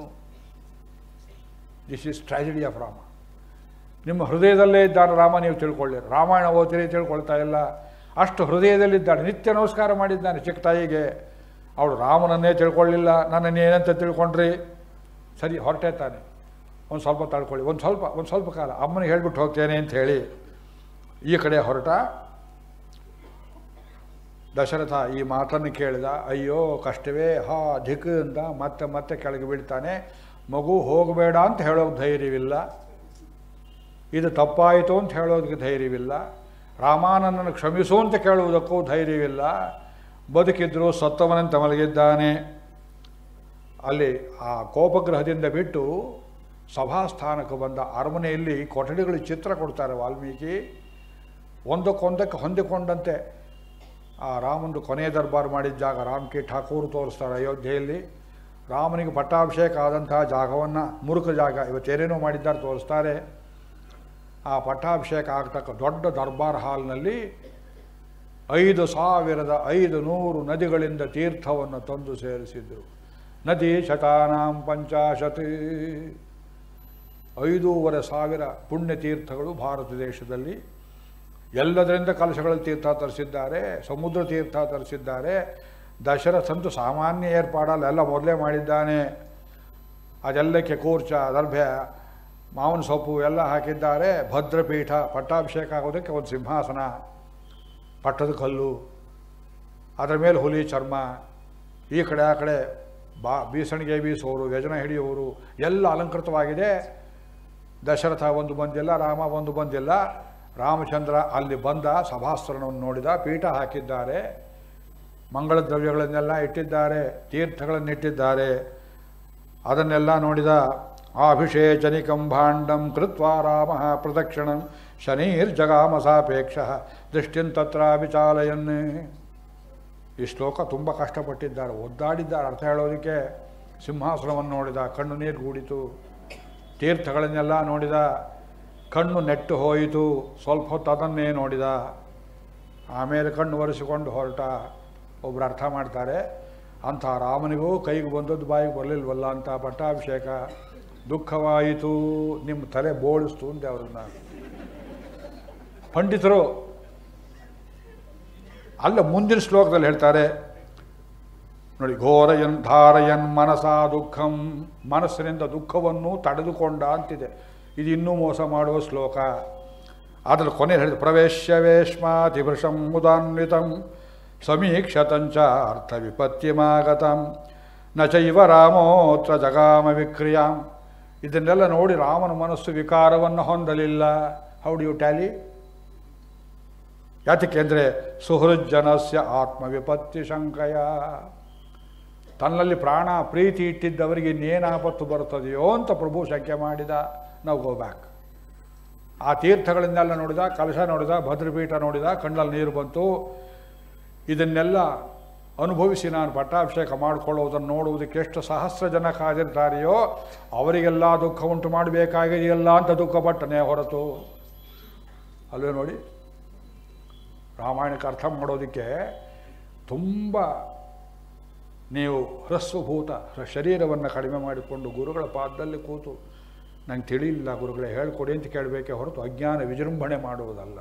this is tragedy of Rama ನಿಮ್ಮ ಹೃದಯದಲ್ಲೇ ಇದ್ದಾನೆ ರಾಮ ನೀವು ತಿಳ್ಕೊಳ್ಳಿ ರಾಮಾಯಣ ಓದ್ತೀರಿ ತಿಳ್ಕೊಳ್ತಾ ಇಲ್ಲ ಅಷ್ಟು ಹೃದಯದಲ್ಲಿದ್ದಾನೆ ನಿತ್ಯ ನಮಸ್ಕಾರ ಮಾಡಿದ್ದಾನೆ ಚಿಕ್ಕ ತಾಯಿಗೆ ಅವಳು ರಾಮನನ್ನೇ ತಿಳ್ಕೊಳ್ಳಿಲ್ಲ ನನ್ನನ್ನು ಏನಂತ ತಿಳ್ಕೊಂಡ್ರಿ ಸರಿ ಹೊರಟೆ ತಾನೆ ಒಂದು ಸ್ವಲ್ಪ ತಳ್ಕೊಳ್ಳಿ ಒಂದು ಸ್ವಲ್ಪ ಒಂದು ಸ್ವಲ್ಪ ಕಾಲ ಅಮ್ಮನಿಗೆ ಹೇಳ್ಬಿಟ್ಟು ಹೋಗ್ತೇನೆ ಅಂತ ಹೇಳಿ ಈ ಕಡೆ ಹೊರಟ ದಶರಥ ಈ ಮಾತನ್ನು ಕೇಳಿದ ಅಯ್ಯೋ ಕಷ್ಟವೇ ಹಾ ಧಿಕ್ ಅಂತ ಮತ್ತೆ ಮತ್ತೆ ಕೆಳಗೆ ಬೀಳ್ತಾನೆ ಮಗು ಹೋಗಬೇಡ ಅಂತ ಹೇಳೋಕೆ ಧೈರ್ಯವಿಲ್ಲ ಇದು ತಪ್ಪಾಯಿತು ಅಂತ ಹೇಳೋದಕ್ಕೆ ಧೈರ್ಯವಿಲ್ಲ ರಾಮಾನಂದನ ಕ್ಷಮಿಸು ಅಂತ ಕೇಳುವುದಕ್ಕೂ ಧೈರ್ಯವಿಲ್ಲ ಬದುಕಿದ್ರು ಸತ್ತವನಂತೆ ಮಲಗಿದ್ದಾನೆ ಅಲ್ಲಿ ಆ ಕೋಪಗ್ರಹದಿಂದ ಬಿಟ್ಟು ಸಭಾಸ್ಥಾನಕ್ಕೆ ಬಂದ ಅರಮನೆಯಲ್ಲಿ ಕೊಠಡಿಗಳು ಚಿತ್ರ ಕೊಡ್ತಾರೆ ವಾಲ್ಮೀಕಿ ಒಂದಕ್ಕೊಂದಕ್ಕೆ ಹೊಂದಿಕೊಂಡಂತೆ ಆ ರಾಮಂದು ಕೊನೆಯ ದರ್ಬಾರ್ ಮಾಡಿದ ಜಾಗ ರಾಮ್ ಕಿ ಠಾಕೂರ್ ತೋರಿಸ್ತಾರೆ ಅಯೋಧ್ಯೆಯಲ್ಲಿ ರಾಮನಿಗೆ ಪಟ್ಟಾಭಿಷೇಕ ಆದಂತಹ ಜಾಗವನ್ನು ಮುರುಕ ಜಾಗ ಇವತ್ತೇನೇನೋ ಮಾಡಿದ್ದಾರೆ ತೋರಿಸ್ತಾರೆ ಆ ಪಟ್ಟಾಭಿಷೇಕ ಆಗ್ತಕ್ಕ ದೊಡ್ಡ ದರ್ಬಾರ್ ಹಾಲ್ನಲ್ಲಿ ಐದು ಸಾವಿರದ ಐದು ನೂರು ನದಿಗಳಿಂದ ತೀರ್ಥವನ್ನು ತಂದು ಸೇರಿಸಿದ್ರು ನದಿ ಶತಾನಾಂ ಪಂಚಾಶತಿ ಐದೂವರೆ ಸಾವಿರ ಪುಣ್ಯತೀರ್ಥಗಳು ಭಾರತ ದೇಶದಲ್ಲಿ ಎಲ್ಲದರಿಂದ ಕಲಶಗಳ ತೀರ್ಥ ತರಿಸಿದ್ದಾರೆ ಸಮುದ್ರ ತೀರ್ಥ ತರಿಸಿದ್ದಾರೆ ದಶರಥಂತೂ ಸಾಮಾನ್ಯ ಏರ್ಪಾಡಲ್ಲ ಎಲ್ಲ ಮೊದಲೇ ಮಾಡಿದ್ದಾನೆ ಅದೆಲ್ಲಕ್ಕೆ ಕೂರ್ಚ ದರ್ಭೆ ಮಾವಿನ ಸೊಪ್ಪು ಎಲ್ಲ ಹಾಕಿದ್ದಾರೆ ಭದ್ರಪೀಠ ಪಟ್ಟಾಭಿಷೇಕ ಆಗೋದಕ್ಕೆ ಒಂದು ಸಿಂಹಾಸನ ಪಟ್ಟದ ಕಲ್ಲು ಅದರ ಮೇಲೆ ಹುಲಿ ಚರ್ಮ ಈ ಕಡೆ ಆ ಕಡೆ ಬಾ ಬೀಸಣಿಗೆ ಬೀಸೋರು ವ್ಯಜನ ಹಿಡಿಯೋರು ಎಲ್ಲ ಅಲಂಕೃತವಾಗಿದೆ ದಶರಥ ಒಂದು ಬಂದಿಲ್ಲ ರಾಮ ಒಂದು ಬಂದಿಲ್ಲ ರಾಮಚಂದ್ರ ಅಲ್ಲಿ ಬಂದ ಸಭಾಸ್ತರಣವನ್ನು ನೋಡಿದ ಪೀಠ ಹಾಕಿದ್ದಾರೆ ಮಂಗಳ ದ್ರವ್ಯಗಳನ್ನೆಲ್ಲ ಇಟ್ಟಿದ್ದಾರೆ ತೀರ್ಥಗಳನ್ನು ಇಟ್ಟಿದ್ದಾರೆ ಅದನ್ನೆಲ್ಲ ನೋಡಿದ ಅಭಿಷೇಚನಿಕಂ ಭಾಂಡಂ ಕೃತ್ವ ರಾಮ ಪ್ರದಕ್ಷಿಣಂ ಶನೀರ್ಜಗಾಮಸಾಪೇಕ್ಷ ದೃಷ್ಟಿನ್ ತತ್ರ ವಿಚಾಲಯನ್ ಈ ಶ್ಲೋಕ ತುಂಬ ಕಷ್ಟಪಟ್ಟಿದ್ದಾರೆ ಒದ್ದಾಡಿದ್ದಾರೆ ಅರ್ಥ ಹೇಳೋದಕ್ಕೆ ಸಿಂಹಾಸನವನ್ನು ನೋಡಿದ ಕಣ್ಣು ನೀರು ಗೂಡಿತು ತೀರ್ಥಗಳನ್ನೆಲ್ಲ ನೋಡಿದ ಕಣ್ಣು ನೆಟ್ಟು ಹೋಯಿತು ಸ್ವಲ್ಪ ಹೊತ್ತು ಅದನ್ನೇ ನೋಡಿದ ಆಮೇಲೆ ಕಣ್ಣು ಒರೆಸಿಕೊಂಡು ಹೊರಟ ಒಬ್ಬರು ಅರ್ಥ ಮಾಡ್ತಾರೆ ಅಂಥ ರಾಮನಿಗೂ ಕೈಗೆ ಬಂದದ್ದು ಬಾಯಿಗೆ ಬರಲಿಲ್ವಲ್ಲ ಅಂತ ಪಟ್ಟಾಭಿಷೇಕ ದುಃಖವಾಯಿತು ನಿಮ್ಮ ತಲೆ ಬೋಳಿಸ್ತು ಅಂದೆ ಅವ್ರನ್ನ ಪಂಡಿತರು ಅಲ್ಲ ಮುಂದಿನ ಶ್ಲೋಕದಲ್ಲಿ ಹೇಳ್ತಾರೆ ನೋಡಿ ಘೋರಯನ್ ಧಾರಯನ್ ಮನಸ ದುಃಖಂ ಮನಸ್ಸಿನಿಂದ ದುಃಖವನ್ನು ತಡೆದುಕೊಂಡ ಅಂತಿದೆ ಇದು ಇನ್ನೂ ಮೋಸ ಮಾಡುವ ಶ್ಲೋಕ ಅದರ ಕೊನೆ ಹೇಳಿದ ಪ್ರವೇಶ್ಯ ವೇಶ್ಮಾತಿಭೃಶಂ ಮುದಾನ್ವಿತಂ ಸಮೀಕ್ಷತಂಚ ಅರ್ಥ ವಿಪತ್ತಿಮಾಗತಂ ನ ಚೈವ ರಾಮೋತ್ರ ಜಗಾಮ ವಿಕ್ರಿಯಾಂ ಇದನ್ನೆಲ್ಲ ನೋಡಿ ರಾಮನ ಮನಸ್ಸು ವಿಕಾರವನ್ನು ಹೊಂದಲಿಲ್ಲ ಹೌ ಡು ಯು ಟ್ಯಾಲಿ ಯಾತಕ್ಕೆ ಅಂದರೆ ಸುಹೃಜ್ಜನಸ್ಯ ಆತ್ಮವಿಪತ್ತಿ ಶಂಕಯ ತನ್ನಲ್ಲಿ ಪ್ರಾಣ ಪ್ರೀತಿ ಇಟ್ಟಿದ್ದವರಿಗೆ ಇನ್ನೇನು ಆಪತ್ತು ಬರುತ್ತದೆಯೋ ಅಂತ ಪ್ರಭು ಶಂಕೆ ಮಾಡಿದ ನಾವು ಗೋ ಬ್ಯಾಕ್ ಆ ತೀರ್ಥಗಳನ್ನೆಲ್ಲ ನೋಡಿದ ಕಲಶ ನೋಡಿದ ಭದ್ರಪೀಠ ನೋಡಿದ ಕಣ್ಣಲ್ಲಿ ನೀರು ಬಂತು ಇದನ್ನೆಲ್ಲ ಅನುಭವಿಸಿ ನಾನು ಪಟ್ಟಾಭಿಷೇಕ ಮಾಡಿಕೊಳ್ಳುವುದನ್ನು ನೋಡುವುದಕ್ಕೆ ಎಷ್ಟು ಸಹಸ್ರ ಜನ ಕಾದಿರ್ತಾರೆಯೋ ಅವರಿಗೆಲ್ಲ ದುಃಖ ಉಂಟು ಮಾಡಬೇಕಾಗಿದೆಯಲ್ಲ ಅಂತ ದುಃಖಪಟ್ಟನೆ ಹೊರತು ಅಲ್ಲೇ ನೋಡಿ ರಾಮಾಯಣಕ್ಕೆ ಅರ್ಥ ಮಾಡೋದಕ್ಕೆ ತುಂಬ ನೀವು ಹ್ರಸ್ವಭೂತ ಶರೀರವನ್ನು ಕಡಿಮೆ ಮಾಡಿಕೊಂಡು ಗುರುಗಳ ಪಾದದಲ್ಲಿ ಕೂತು ನಂಗೆ ತಿಳಿಯಿಲ್ಲ ಗುರುಗಳೇ ಹೇಳ್ಕೊಡಿ ಅಂತ ಕೇಳಬೇಕೆ ಹೊರತು ಅಜ್ಞಾನ ವಿಜೃಂಭಣೆ ಮಾಡುವುದಲ್ಲ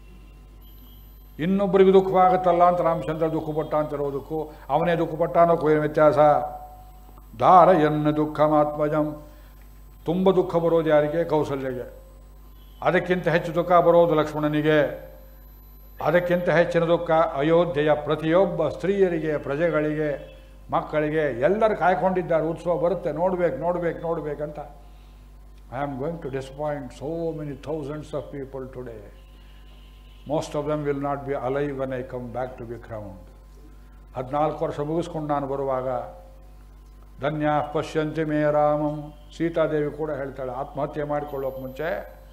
ಇನ್ನೊಬ್ಬರಿಗೆ ದುಃಖವಾಗುತ್ತಲ್ಲ ಅಂತ ರಾಮಚಂದ್ರ ದುಃಖಪಟ್ಟ ಅಂತಿರೋದಕ್ಕೂ ಅವನೇ ದುಃಖಪಟ್ಟ ಅನ್ನೋಕ್ಕೂ ಏನು ವ್ಯತ್ಯಾಸ ದಾರ ಎನ್ನ ದುಃಖಮಾತ್ಮಜಂ ತುಂಬ ದುಃಖ ಬರೋದು ಯಾರಿಗೆ ಕೌಸಲ್ಯಗೆ ಅದಕ್ಕಿಂತ ಹೆಚ್ಚು ದುಃಖ ಬರೋದು ಲಕ್ಷ್ಮಣನಿಗೆ ಅದಕ್ಕಿಂತ ಹೆಚ್ಚಿನ ದುಃಖ ಅಯೋಧ್ಯೆಯ ಪ್ರತಿಯೊಬ್ಬ ಸ್ತ್ರೀಯರಿಗೆ ಪ್ರಜೆಗಳಿಗೆ ಮಕ್ಕಳಿಗೆ ಎಲ್ಲರೂ ಕಾಯ್ಕೊಂಡಿದ್ದಾರೆ ಉತ್ಸವ ಬರುತ್ತೆ ನೋಡ್ಬೇಕು ನೋಡ್ಬೇಕು ನೋಡ್ಬೇಕಂತ I am going to disappoint so many thousands of people today most of them will not be alive when I come back to be ground ಹದಿನಾಲ್ಕು ವರ್ಷ ಮುಗಿಸ್ಕೊಂಡು ನಾನು ಬರುವಾಗ ಧನ್ಯ ಪಶ್ಯಂತಿ ಮೇ ರಾಮಂ ಸೀತಾದೇವಿ ಕೂಡ ಹೇಳ್ತಾಳೆ ಆತ್ಮಹತ್ಯೆ ಮಾಡಿಕೊಳ್ಳೋಕೆ ಮುಂಚೆ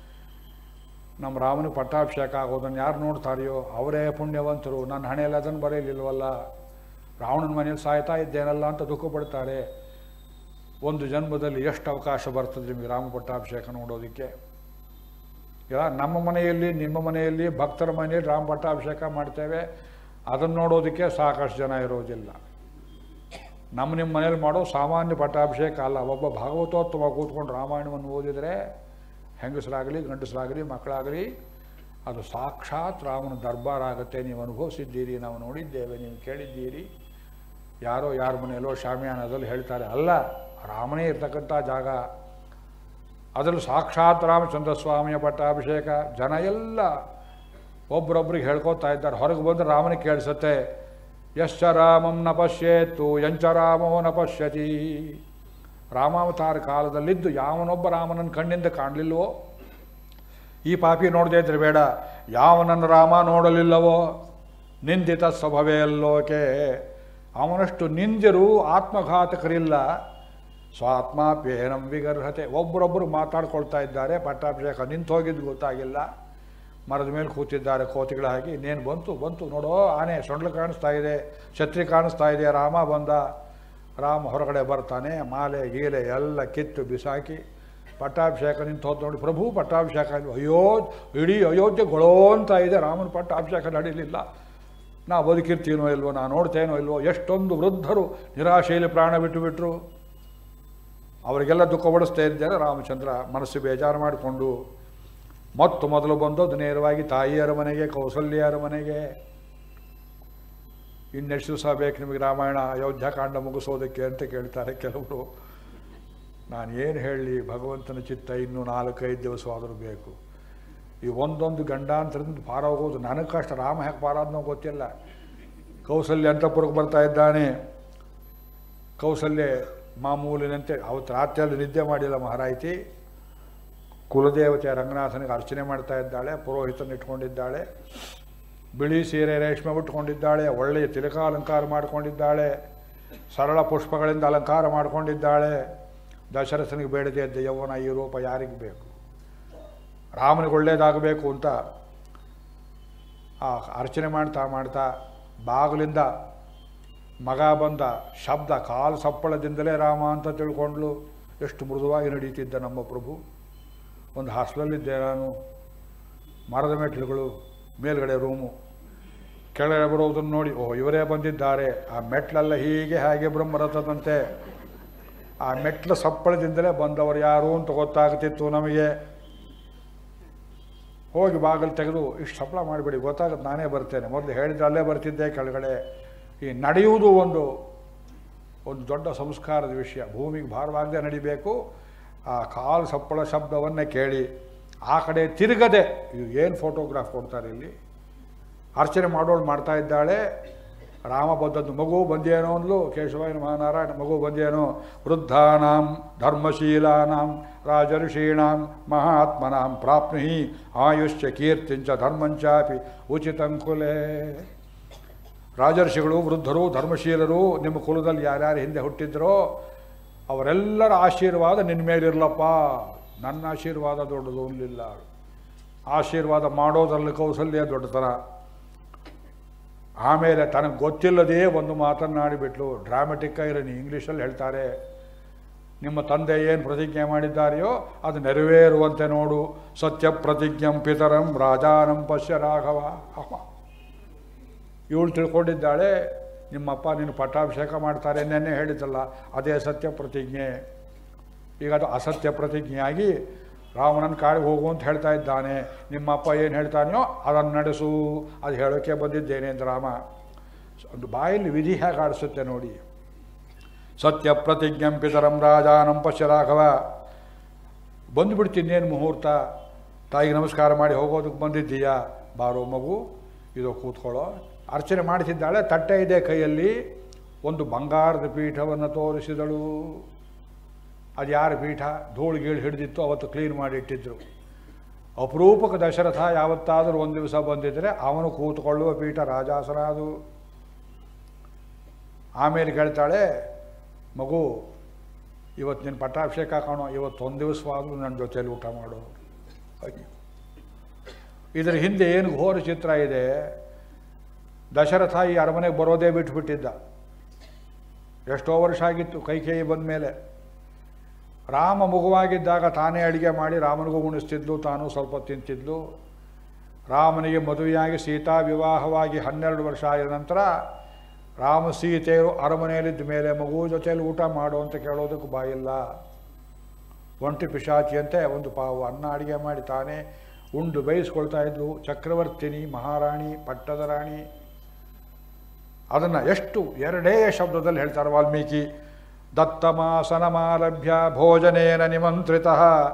ನಮ್ಮ ರಾಮನ ಪಟ್ಟಾಭಿಷೇಕ ಆಗೋದನ್ನು ಯಾರು ನೋಡ್ತಾರೆಯೋ ಅವರೇ ಪುಣ್ಯವಂತರು ನನ್ನ ಹಣೆಯಲ್ಲಿ ಅದನ್ನು ಬರೆಯಲಿಲ್ವಲ್ಲ ರಾವಣನ ಮನೇಲಿ ಸಾಯ್ತಾ ಇದ್ದೇನಲ್ಲ ಅಂತ ದುಃಖ ಪಡ್ತಾರೆ ಒಂದು ಜನ್ಮದಲ್ಲಿ ಎಷ್ಟು ಅವಕಾಶ ಬರ್ತದೆ ನಿಮಗೆ ರಾಮ ಪಟ್ಟಾಭಿಷೇಕ ನೋಡೋದಕ್ಕೆ ಇಲ್ಲ ನಮ್ಮ ಮನೆಯಲ್ಲಿ ನಿಮ್ಮ ಮನೆಯಲ್ಲಿ ಭಕ್ತರ ಮನೆಯಲ್ಲಿ ರಾಮ ಪಟ್ಟಾಭಿಷೇಕ ಮಾಡ್ತೇವೆ ಅದನ್ನು ನೋಡೋದಕ್ಕೆ ಸಾಕಷ್ಟು ಜನ ಇರೋದಿಲ್ಲ ನಮ್ಮ ನಿಮ್ಮ ಮನೇಲಿ ಮಾಡೋ ಸಾಮಾನ್ಯ ಪಟ್ಟಾಭಿಷೇಕ ಅಲ್ಲ ಒಬ್ಬ ಭಾಗವತೋತ್ತಮ ಕೂತ್ಕೊಂಡು ರಾಮಾಯಣವನ್ನು ಓದಿದರೆ ಹೆಂಗಸರಾಗಲಿ ಗಂಡಸರಾಗಲಿ ಮಕ್ಕಳಾಗಲಿ ಅದು ಸಾಕ್ಷಾತ್ ರಾಮನ ದರ್ಬಾರ್ ಆಗುತ್ತೆ ನೀವು ಅನುಭವಿಸಿದ್ದೀರಿ ನಾವು ನೋಡಿದ್ದೇವೆ ನೀವು ಕೇಳಿದ್ದೀರಿ ಯಾರೋ ಯಾರ ಮನೆಯಲ್ಲೋ ಶಾಮಿಯಾನದಲ್ಲಿ ಹೇಳ್ತಾರೆ ಅಲ್ಲ ರಾಮನೇ ಇರ್ತಕ್ಕಂಥ ಜಾಗ ಅದರಲ್ಲಿ ಸಾಕ್ಷಾತ್ ರಾಮಚಂದ್ರ ಸ್ವಾಮಿಯ ಪಟ್ಟಾಭಿಷೇಕ ಜನ ಎಲ್ಲ ಒಬ್ರೊಬ್ರಿಗೆ ಹೇಳ್ಕೊತಾ ಇದ್ದಾರೆ ಹೊರಗೆ ಬಂದರೆ ರಾಮನಿಗೆ ಕೇಳಿಸುತ್ತೆ ಯಶ್ಚ ರಾಮಂ ನ ಪಶ್ಯೇತ್ತು ಯಂಚ ರಾಮೋ ನ ಪಶ್ಯತಿ ರಾಮಾವತಾರ ಕಾಲದಲ್ಲಿದ್ದು ಯಾವನೊಬ್ಬ ರಾಮನನ್ನು ಕಣ್ಣಿಂದ ಕಾಣಲಿಲ್ವೋ ಈ ಪಾಪಿ ನೋಡದೇ ಇದ್ರೆ ಬೇಡ ಯಾವನನ್ನು ರಾಮ ನೋಡಲಿಲ್ಲವೋ ನಿಂದಿತ ಸ್ವಭಾವೆಯಲ್ಲೋಕೆ ಅವನಷ್ಟು ನಿಂದ್ಯರು ಆತ್ಮಘಾತಕರಿಲ್ಲ ಸ್ವಾತ್ಮಾಪ್ಯೇನಂ ವಿಗರ್ಹತೆ ಒಬ್ಬರೊಬ್ಬರು ಮಾತಾಡ್ಕೊಳ್ತಾ ಇದ್ದಾರೆ ಪಟ್ಟಾಭಿಷೇಕ ನಿಂತು ಹೋಗಿದ್ದು ಗೊತ್ತಾಗಿಲ್ಲ ಮರದ ಮೇಲೆ ಕೂತಿದ್ದಾರೆ ಕೋತಿಗಳ ಹಾಗೆ ಇನ್ನೇನು ಬಂತು ಬಂತು ನೋಡೋ ಆನೆ ಸೊಂಡ್ಲು ಕಾಣಿಸ್ತಾ ಇದೆ ಛತ್ರಿ ಕಾಣಿಸ್ತಾ ಇದೆ ರಾಮ ಬಂದ ರಾಮ ಹೊರಗಡೆ ಬರ್ತಾನೆ ಮಾಲೆ ಗೀಲೆ ಎಲ್ಲ ಕಿತ್ತು ಬಿಸಾಕಿ ಪಟ್ಟಾಭಿಷೇಕ ನಿಂತು ಹೋದ್ ನೋಡಿ ಪ್ರಭು ಪಟ್ಟಾಭಿಷೇಕ ಇಲ್ಲ. ಅಯ್ಯೋ ಇಡೀ ಅಯೋಧ್ಯೆ ಗೊಳೋ ಅಂತ ಇದೆ ರಾಮನ ಪಟ್ಟಾಭಿಷೇಕ ನಡೀಲಿಲ್ಲ ನಾ ಬದುಕಿರ್ತೀನೋ ಇಲ್ವೋ ನಾ ನೋಡ್ತೇನೋ ಇಲ್ವೋ ಎಷ್ಟೊಂದು ವೃದ್ಧರು ನಿರಾಶೆಯಲ್ಲಿ ಪ್ರಾಣ ಬಿಟ್ಟು ಬಿಟ್ಟರು ಅವರಿಗೆಲ್ಲ ದುಃಖ ಪಡಿಸ್ತಾ ಇದ್ದಾರೆ ರಾಮಚಂದ್ರ ಮನಸ್ಸು ಬೇಜಾರು ಮಾಡಿಕೊಂಡು ಮತ್ತು ಮೊದಲು ಬಂದದ್ದು ನೇರವಾಗಿ ತಾಯಿಯರ ಮನೆಗೆ ಕೌಸಲ್ಯರ ಮನೆಗೆ ಇನ್ನೆಷ್ಟು ದಿವಸ ಬೇಕು ನಿಮಗೆ ರಾಮಾಯಣ ಅಯೋಧ್ಯಕಾಂಡ ಮುಗಿಸೋದಕ್ಕೆ ಅಂತ ಕೇಳ್ತಾರೆ ಕೆಲವರು ನಾನು ಏನು ಹೇಳಲಿ ಭಗವಂತನ ಚಿತ್ತ ಇನ್ನೂ ನಾಲ್ಕೈದು ದಿವಸವಾದರೂ ಬೇಕು ಈ ಒಂದೊಂದು ಗಂಡಾಂತರದಿಂದ ಪಾರ ಹೋಗೋದು ನನಗೆ ಕಷ್ಟ ರಾಮ ಹೇಗೆ ಪಾರಾದ್ನೋ ಗೊತ್ತಿಲ್ಲ ಕೌಸಲ್ಯ ಅಂತಪುರಕ್ಕೆ ಬರ್ತಾ ಇದ್ದಾನೆ ಕೌಸಲ್ಯ ಮಾಮೂಲಿನಂತೆ ಅವತ್ತು ರಾತ್ರಿಯಲ್ಲಿ ನಿದ್ದೆ ಮಾಡಿಲ್ಲ ಮಹಾರಾಯಿತಿ ಕುಲದೇವತೆಯ ರಂಗನಾಥನಿಗೆ ಅರ್ಚನೆ ಮಾಡ್ತಾ ಇದ್ದಾಳೆ ಪುರೋಹಿತನ ಇಟ್ಕೊಂಡಿದ್ದಾಳೆ ಬಿಳಿ ಸೀರೆ ರೇಷ್ಮೆ ಉಟ್ಕೊಂಡಿದ್ದಾಳೆ ಒಳ್ಳೆಯ ತಿಲಕ ಅಲಂಕಾರ ಮಾಡಿಕೊಂಡಿದ್ದಾಳೆ ಸರಳ ಪುಷ್ಪಗಳಿಂದ ಅಲಂಕಾರ ಮಾಡಿಕೊಂಡಿದ್ದಾಳೆ ದಶರಥನಿಗೆ ಬೇಡದೆ ಇದ್ದ ಯೌವನ ಈ ರೂಪ ಯಾರಿಗೆ ಬೇಕು ರಾಮನಿಗೆ ಒಳ್ಳೇದಾಗಬೇಕು ಅಂತ ಆ ಅರ್ಚನೆ ಮಾಡ್ತಾ ಮಾಡ್ತಾ ಬಾಗಿಲಿಂದ ಮಗ ಬಂದ ಶಬ್ದ ಕಾಲು ಸಪ್ಪಳದಿಂದಲೇ ರಾಮ ಅಂತ ತಿಳ್ಕೊಂಡ್ಲು ಎಷ್ಟು ಮೃದುವಾಗಿ ನಡೀತಿದ್ದ ನಮ್ಮ ಪ್ರಭು ಒಂದು ಹಾಸ್ಟೆಲಲ್ಲಿದ್ದೆ ನಾನು ಮರದ ಮೆಟ್ಲುಗಳು ಮೇಲ್ಗಡೆ ರೂಮು ಕೆಳಗಡೆ ಬರೋದನ್ನು ನೋಡಿ ಓ ಇವರೇ ಬಂದಿದ್ದಾರೆ ಆ ಮೆಟ್ಲೆಲ್ಲ ಹೀಗೆ ಹಾಗೆ ಬ್ರಹ್ಮರಥದಂತೆ ಆ ಮೆಟ್ಲ ಸಪ್ಪಳದಿಂದಲೇ ಬಂದವರು ಯಾರು ಅಂತ ಗೊತ್ತಾಗ್ತಿತ್ತು ನಮಗೆ ಹೋಗಿ ಬಾಗಿಲು ತೆಗೆದು ಇಷ್ಟು ಸಪ್ಪಳ ಮಾಡಿಬಿಡಿ ಗೊತ್ತಾಗುತ್ತೆ ನಾನೇ ಬರ್ತೇನೆ ಮೊದಲು ಹೇಳಿದ್ರೆ ಅಲ್ಲೇ ಬರ್ತಿದ್ದೆ ಕೆಳಗಡೆ ಈ ನಡೆಯುವುದು ಒಂದು ಒಂದು ದೊಡ್ಡ ಸಂಸ್ಕಾರದ ವಿಷಯ ಭೂಮಿಗೆ ಭಾರವಾಗದೆ ನಡಿಬೇಕು ಆ ಕಾಲು ಸಪ್ಪಳ ಶಬ್ದವನ್ನೇ ಕೇಳಿ ಆ ಕಡೆ ತಿರುಗದೆ ಇದು ಏನು ಫೋಟೋಗ್ರಾಫ್ ಕೊಡ್ತಾರೆ ಇಲ್ಲಿ ಅರ್ಚನೆ ಮಾಡೋಳು ಮಾಡ್ತಾ ಇದ್ದಾಳೆ ರಾಮ ಬಂದದ್ದು ಮಗು ಬಂದೇನೋ ಅಂದ್ಲು ಕೇಶವಾಯನ ಮಹಾನಾರಾಯಣ ಮಗು ಬಂದೇನೋ ವೃದ್ಧಾನಾಂ ಧರ್ಮಶೀಲಾನಾಂ ರಾಜಋಷೀಣಾಂ ಮಹಾತ್ಮನಾಂ ಪ್ರಾಪ್ನುಹಿ ಆಯುಷ್ಯ ಕೀರ್ತಿಂಚ ಧರ್ಮಂಚಾಪಿ ಉಚಿತಂಕುಲೇ ರಾಜರ್ಷಿಗಳು ವೃದ್ಧರು ಧರ್ಮಶೀಲರು ನಿಮ್ಮ ಕುಲದಲ್ಲಿ ಯಾರ್ಯಾರು ಹಿಂದೆ ಹುಟ್ಟಿದ್ರೋ ಅವರೆಲ್ಲರ ಆಶೀರ್ವಾದ ನಿನ್ನ ಮೇಲಿರಲಪ್ಪ ನನ್ನ ಆಶೀರ್ವಾದ ದೊಡ್ಡದು ಅಲ್ಲಿಲ್ಲ ಆಶೀರ್ವಾದ ಮಾಡೋದ್ರಲ್ಲಿ ಕೌಸಲ್ಯ ದೊಡ್ಡತನ ಆಮೇಲೆ ತನಗೆ ಗೊತ್ತಿಲ್ಲದೇ ಒಂದು ಮಾತನ್ನಾಡಿಬಿಟ್ಲು ಡ್ರಾಮೆಟಿಕ್ ಇರನಿ ಇಂಗ್ಲೀಷಲ್ಲಿ ಹೇಳ್ತಾರೆ ನಿಮ್ಮ ತಂದೆ ಏನು ಪ್ರತಿಜ್ಞೆ ಮಾಡಿದ್ದಾರೆಯೋ ಅದು ನೆರವೇರುವಂತೆ ನೋಡು ಸತ್ಯ ಪ್ರತಿಜ್ಞಂ ಪಿತರಂ ರಾಜಾನಂ ಪಶ್ಯ ರಾಘವ ಅವ ಇವಳು ತಿಳ್ಕೊಂಡಿದ್ದಾಳೆ ನಿಮ್ಮಪ್ಪ ನೀನು ಪಟ್ಟಾಭಿಷೇಕ ಮಾಡ್ತಾರೆ ನೆನ್ನೆ ಹೇಳಿದ್ದಲ್ಲ ಅದೇ ಸತ್ಯ ಪ್ರತಿಜ್ಞೆ ಈಗ ಅದು ಅಸತ್ಯ ಪ್ರತಿಜ್ಞೆಯಾಗಿ ರಾವಣನ ಕಾಡಿಗೆ ಹೋಗು ಅಂತ ಹೇಳ್ತಾ ಇದ್ದಾನೆ ನಿಮ್ಮಪ್ಪ ಏನು ಹೇಳ್ತಾನೆಯೋ ಅದನ್ನು ನಡೆಸು ಅದು ಹೇಳೋಕ್ಕೆ ಬಂದಿದ್ದೇನೆ ಅಂತ ರಾಮ ಒಂದು ಬಾಯಲ್ಲಿ ವಿಧಿ ಹೇಗೆ ಆಡಿಸುತ್ತೆ ನೋಡಿ ಸತ್ಯ ಪ್ರತಿಜ್ಞಂ ಪಿತರಂ ರಾಜಾನಂ ಪಶ್ಯ ರಾಘವ ಬಂದುಬಿಡ್ತೀನೇನು ಮುಹೂರ್ತ ತಾಯಿಗೆ ನಮಸ್ಕಾರ ಮಾಡಿ ಹೋಗೋದಕ್ಕೆ ಬಂದಿದ್ದೀಯಾ ಬಾರೋ ಮಗು ಇದು ಕೂತ್ಕೊಳ್ಳೋ ಅರ್ಚನೆ ಮಾಡಿಸಿದ್ದಾಳೆ ತಟ್ಟೆ ಇದೆ ಕೈಯಲ್ಲಿ ಒಂದು ಬಂಗಾರದ ಪೀಠವನ್ನು ತೋರಿಸಿದಳು ಅದು ಯಾರ ಪೀಠ ಧೂಳು ಗೀಳು ಹಿಡಿದಿತ್ತು ಅವತ್ತು ಕ್ಲೀನ್ ಮಾಡಿ ಇಟ್ಟಿದ್ರು ಅಪರೂಪಕ ದಶರಥ ಯಾವತ್ತಾದರೂ ಒಂದು ದಿವಸ ಬಂದಿದ್ದರೆ ಅವನು ಕೂತ್ಕೊಳ್ಳುವ ಪೀಠ ರಾಜಾಸನ ಅದು ಆಮೇಲೆ ಕೇಳ್ತಾಳೆ ಮಗು ಇವತ್ತು ನಿನ್ನ ಪಟ್ಟಾಭಿಷೇಕ ಕಾಣೋ ಇವತ್ತು ಒಂದು ದಿವಸವಾದರೂ ನನ್ನ ಜೊತೆಯಲ್ಲಿ ಊಟ ಮಾಡು ಅಯ್ಯೋ ಇದರ ಹಿಂದೆ ಏನು ಘೋರ ಚಿತ್ರ ಇದೆ ದಶರಥ ಈ ಅರಮನೆಗೆ ಬರೋದೇ ಬಿಟ್ಟುಬಿಟ್ಟಿದ್ದ ಎಷ್ಟೋ ವರ್ಷ ಆಗಿತ್ತು ಕೈಕೇಯಿ ಬಂದ ಮೇಲೆ ರಾಮ ಮಗುವಾಗಿದ್ದಾಗ ತಾನೇ ಅಡಿಗೆ ಮಾಡಿ ರಾಮನಿಗೂ ಉಣಿಸ್ತಿದ್ಲು ತಾನು ಸ್ವಲ್ಪ ತಿಂತಿದ್ಲು ರಾಮನಿಗೆ ಮದುವೆಯಾಗಿ ಸೀತಾ ವಿವಾಹವಾಗಿ ಹನ್ನೆರಡು ವರ್ಷ ಆದ ನಂತರ ರಾಮ ಸೀತೆಯರು ಅರಮನೆಯಲ್ಲಿದ್ದ ಮೇಲೆ ಮಗು ಜೊತೆಯಲ್ಲಿ ಊಟ ಮಾಡು ಅಂತ ಕೇಳೋದಕ್ಕೆ ಬಾಯಿಲ್ಲ ಒಂಟಿ ಪಿಶಾಚಿಯಂತೆ ಒಂದು ಪಾವು ಅನ್ನ ಅಡಿಗೆ ಮಾಡಿ ತಾನೇ ಉಂಡು ಬೇಯಿಸ್ಕೊಳ್ತಾ ಇದ್ಲು ಚಕ್ರವರ್ತಿನಿ ಮಹಾರಾಣಿ ಪಟ್ಟದ ರಾಣಿ ಅದನ್ನು ಎಷ್ಟು ಎರಡೇ ಶಬ್ದದಲ್ಲಿ ಹೇಳ್ತಾರೆ ವಾಲ್ಮೀಕಿ ದತ್ತಮಾಸನಮಾಲಭ್ಯ ಭೋಜನೇನ ನಿಮಂತ್ರಿತ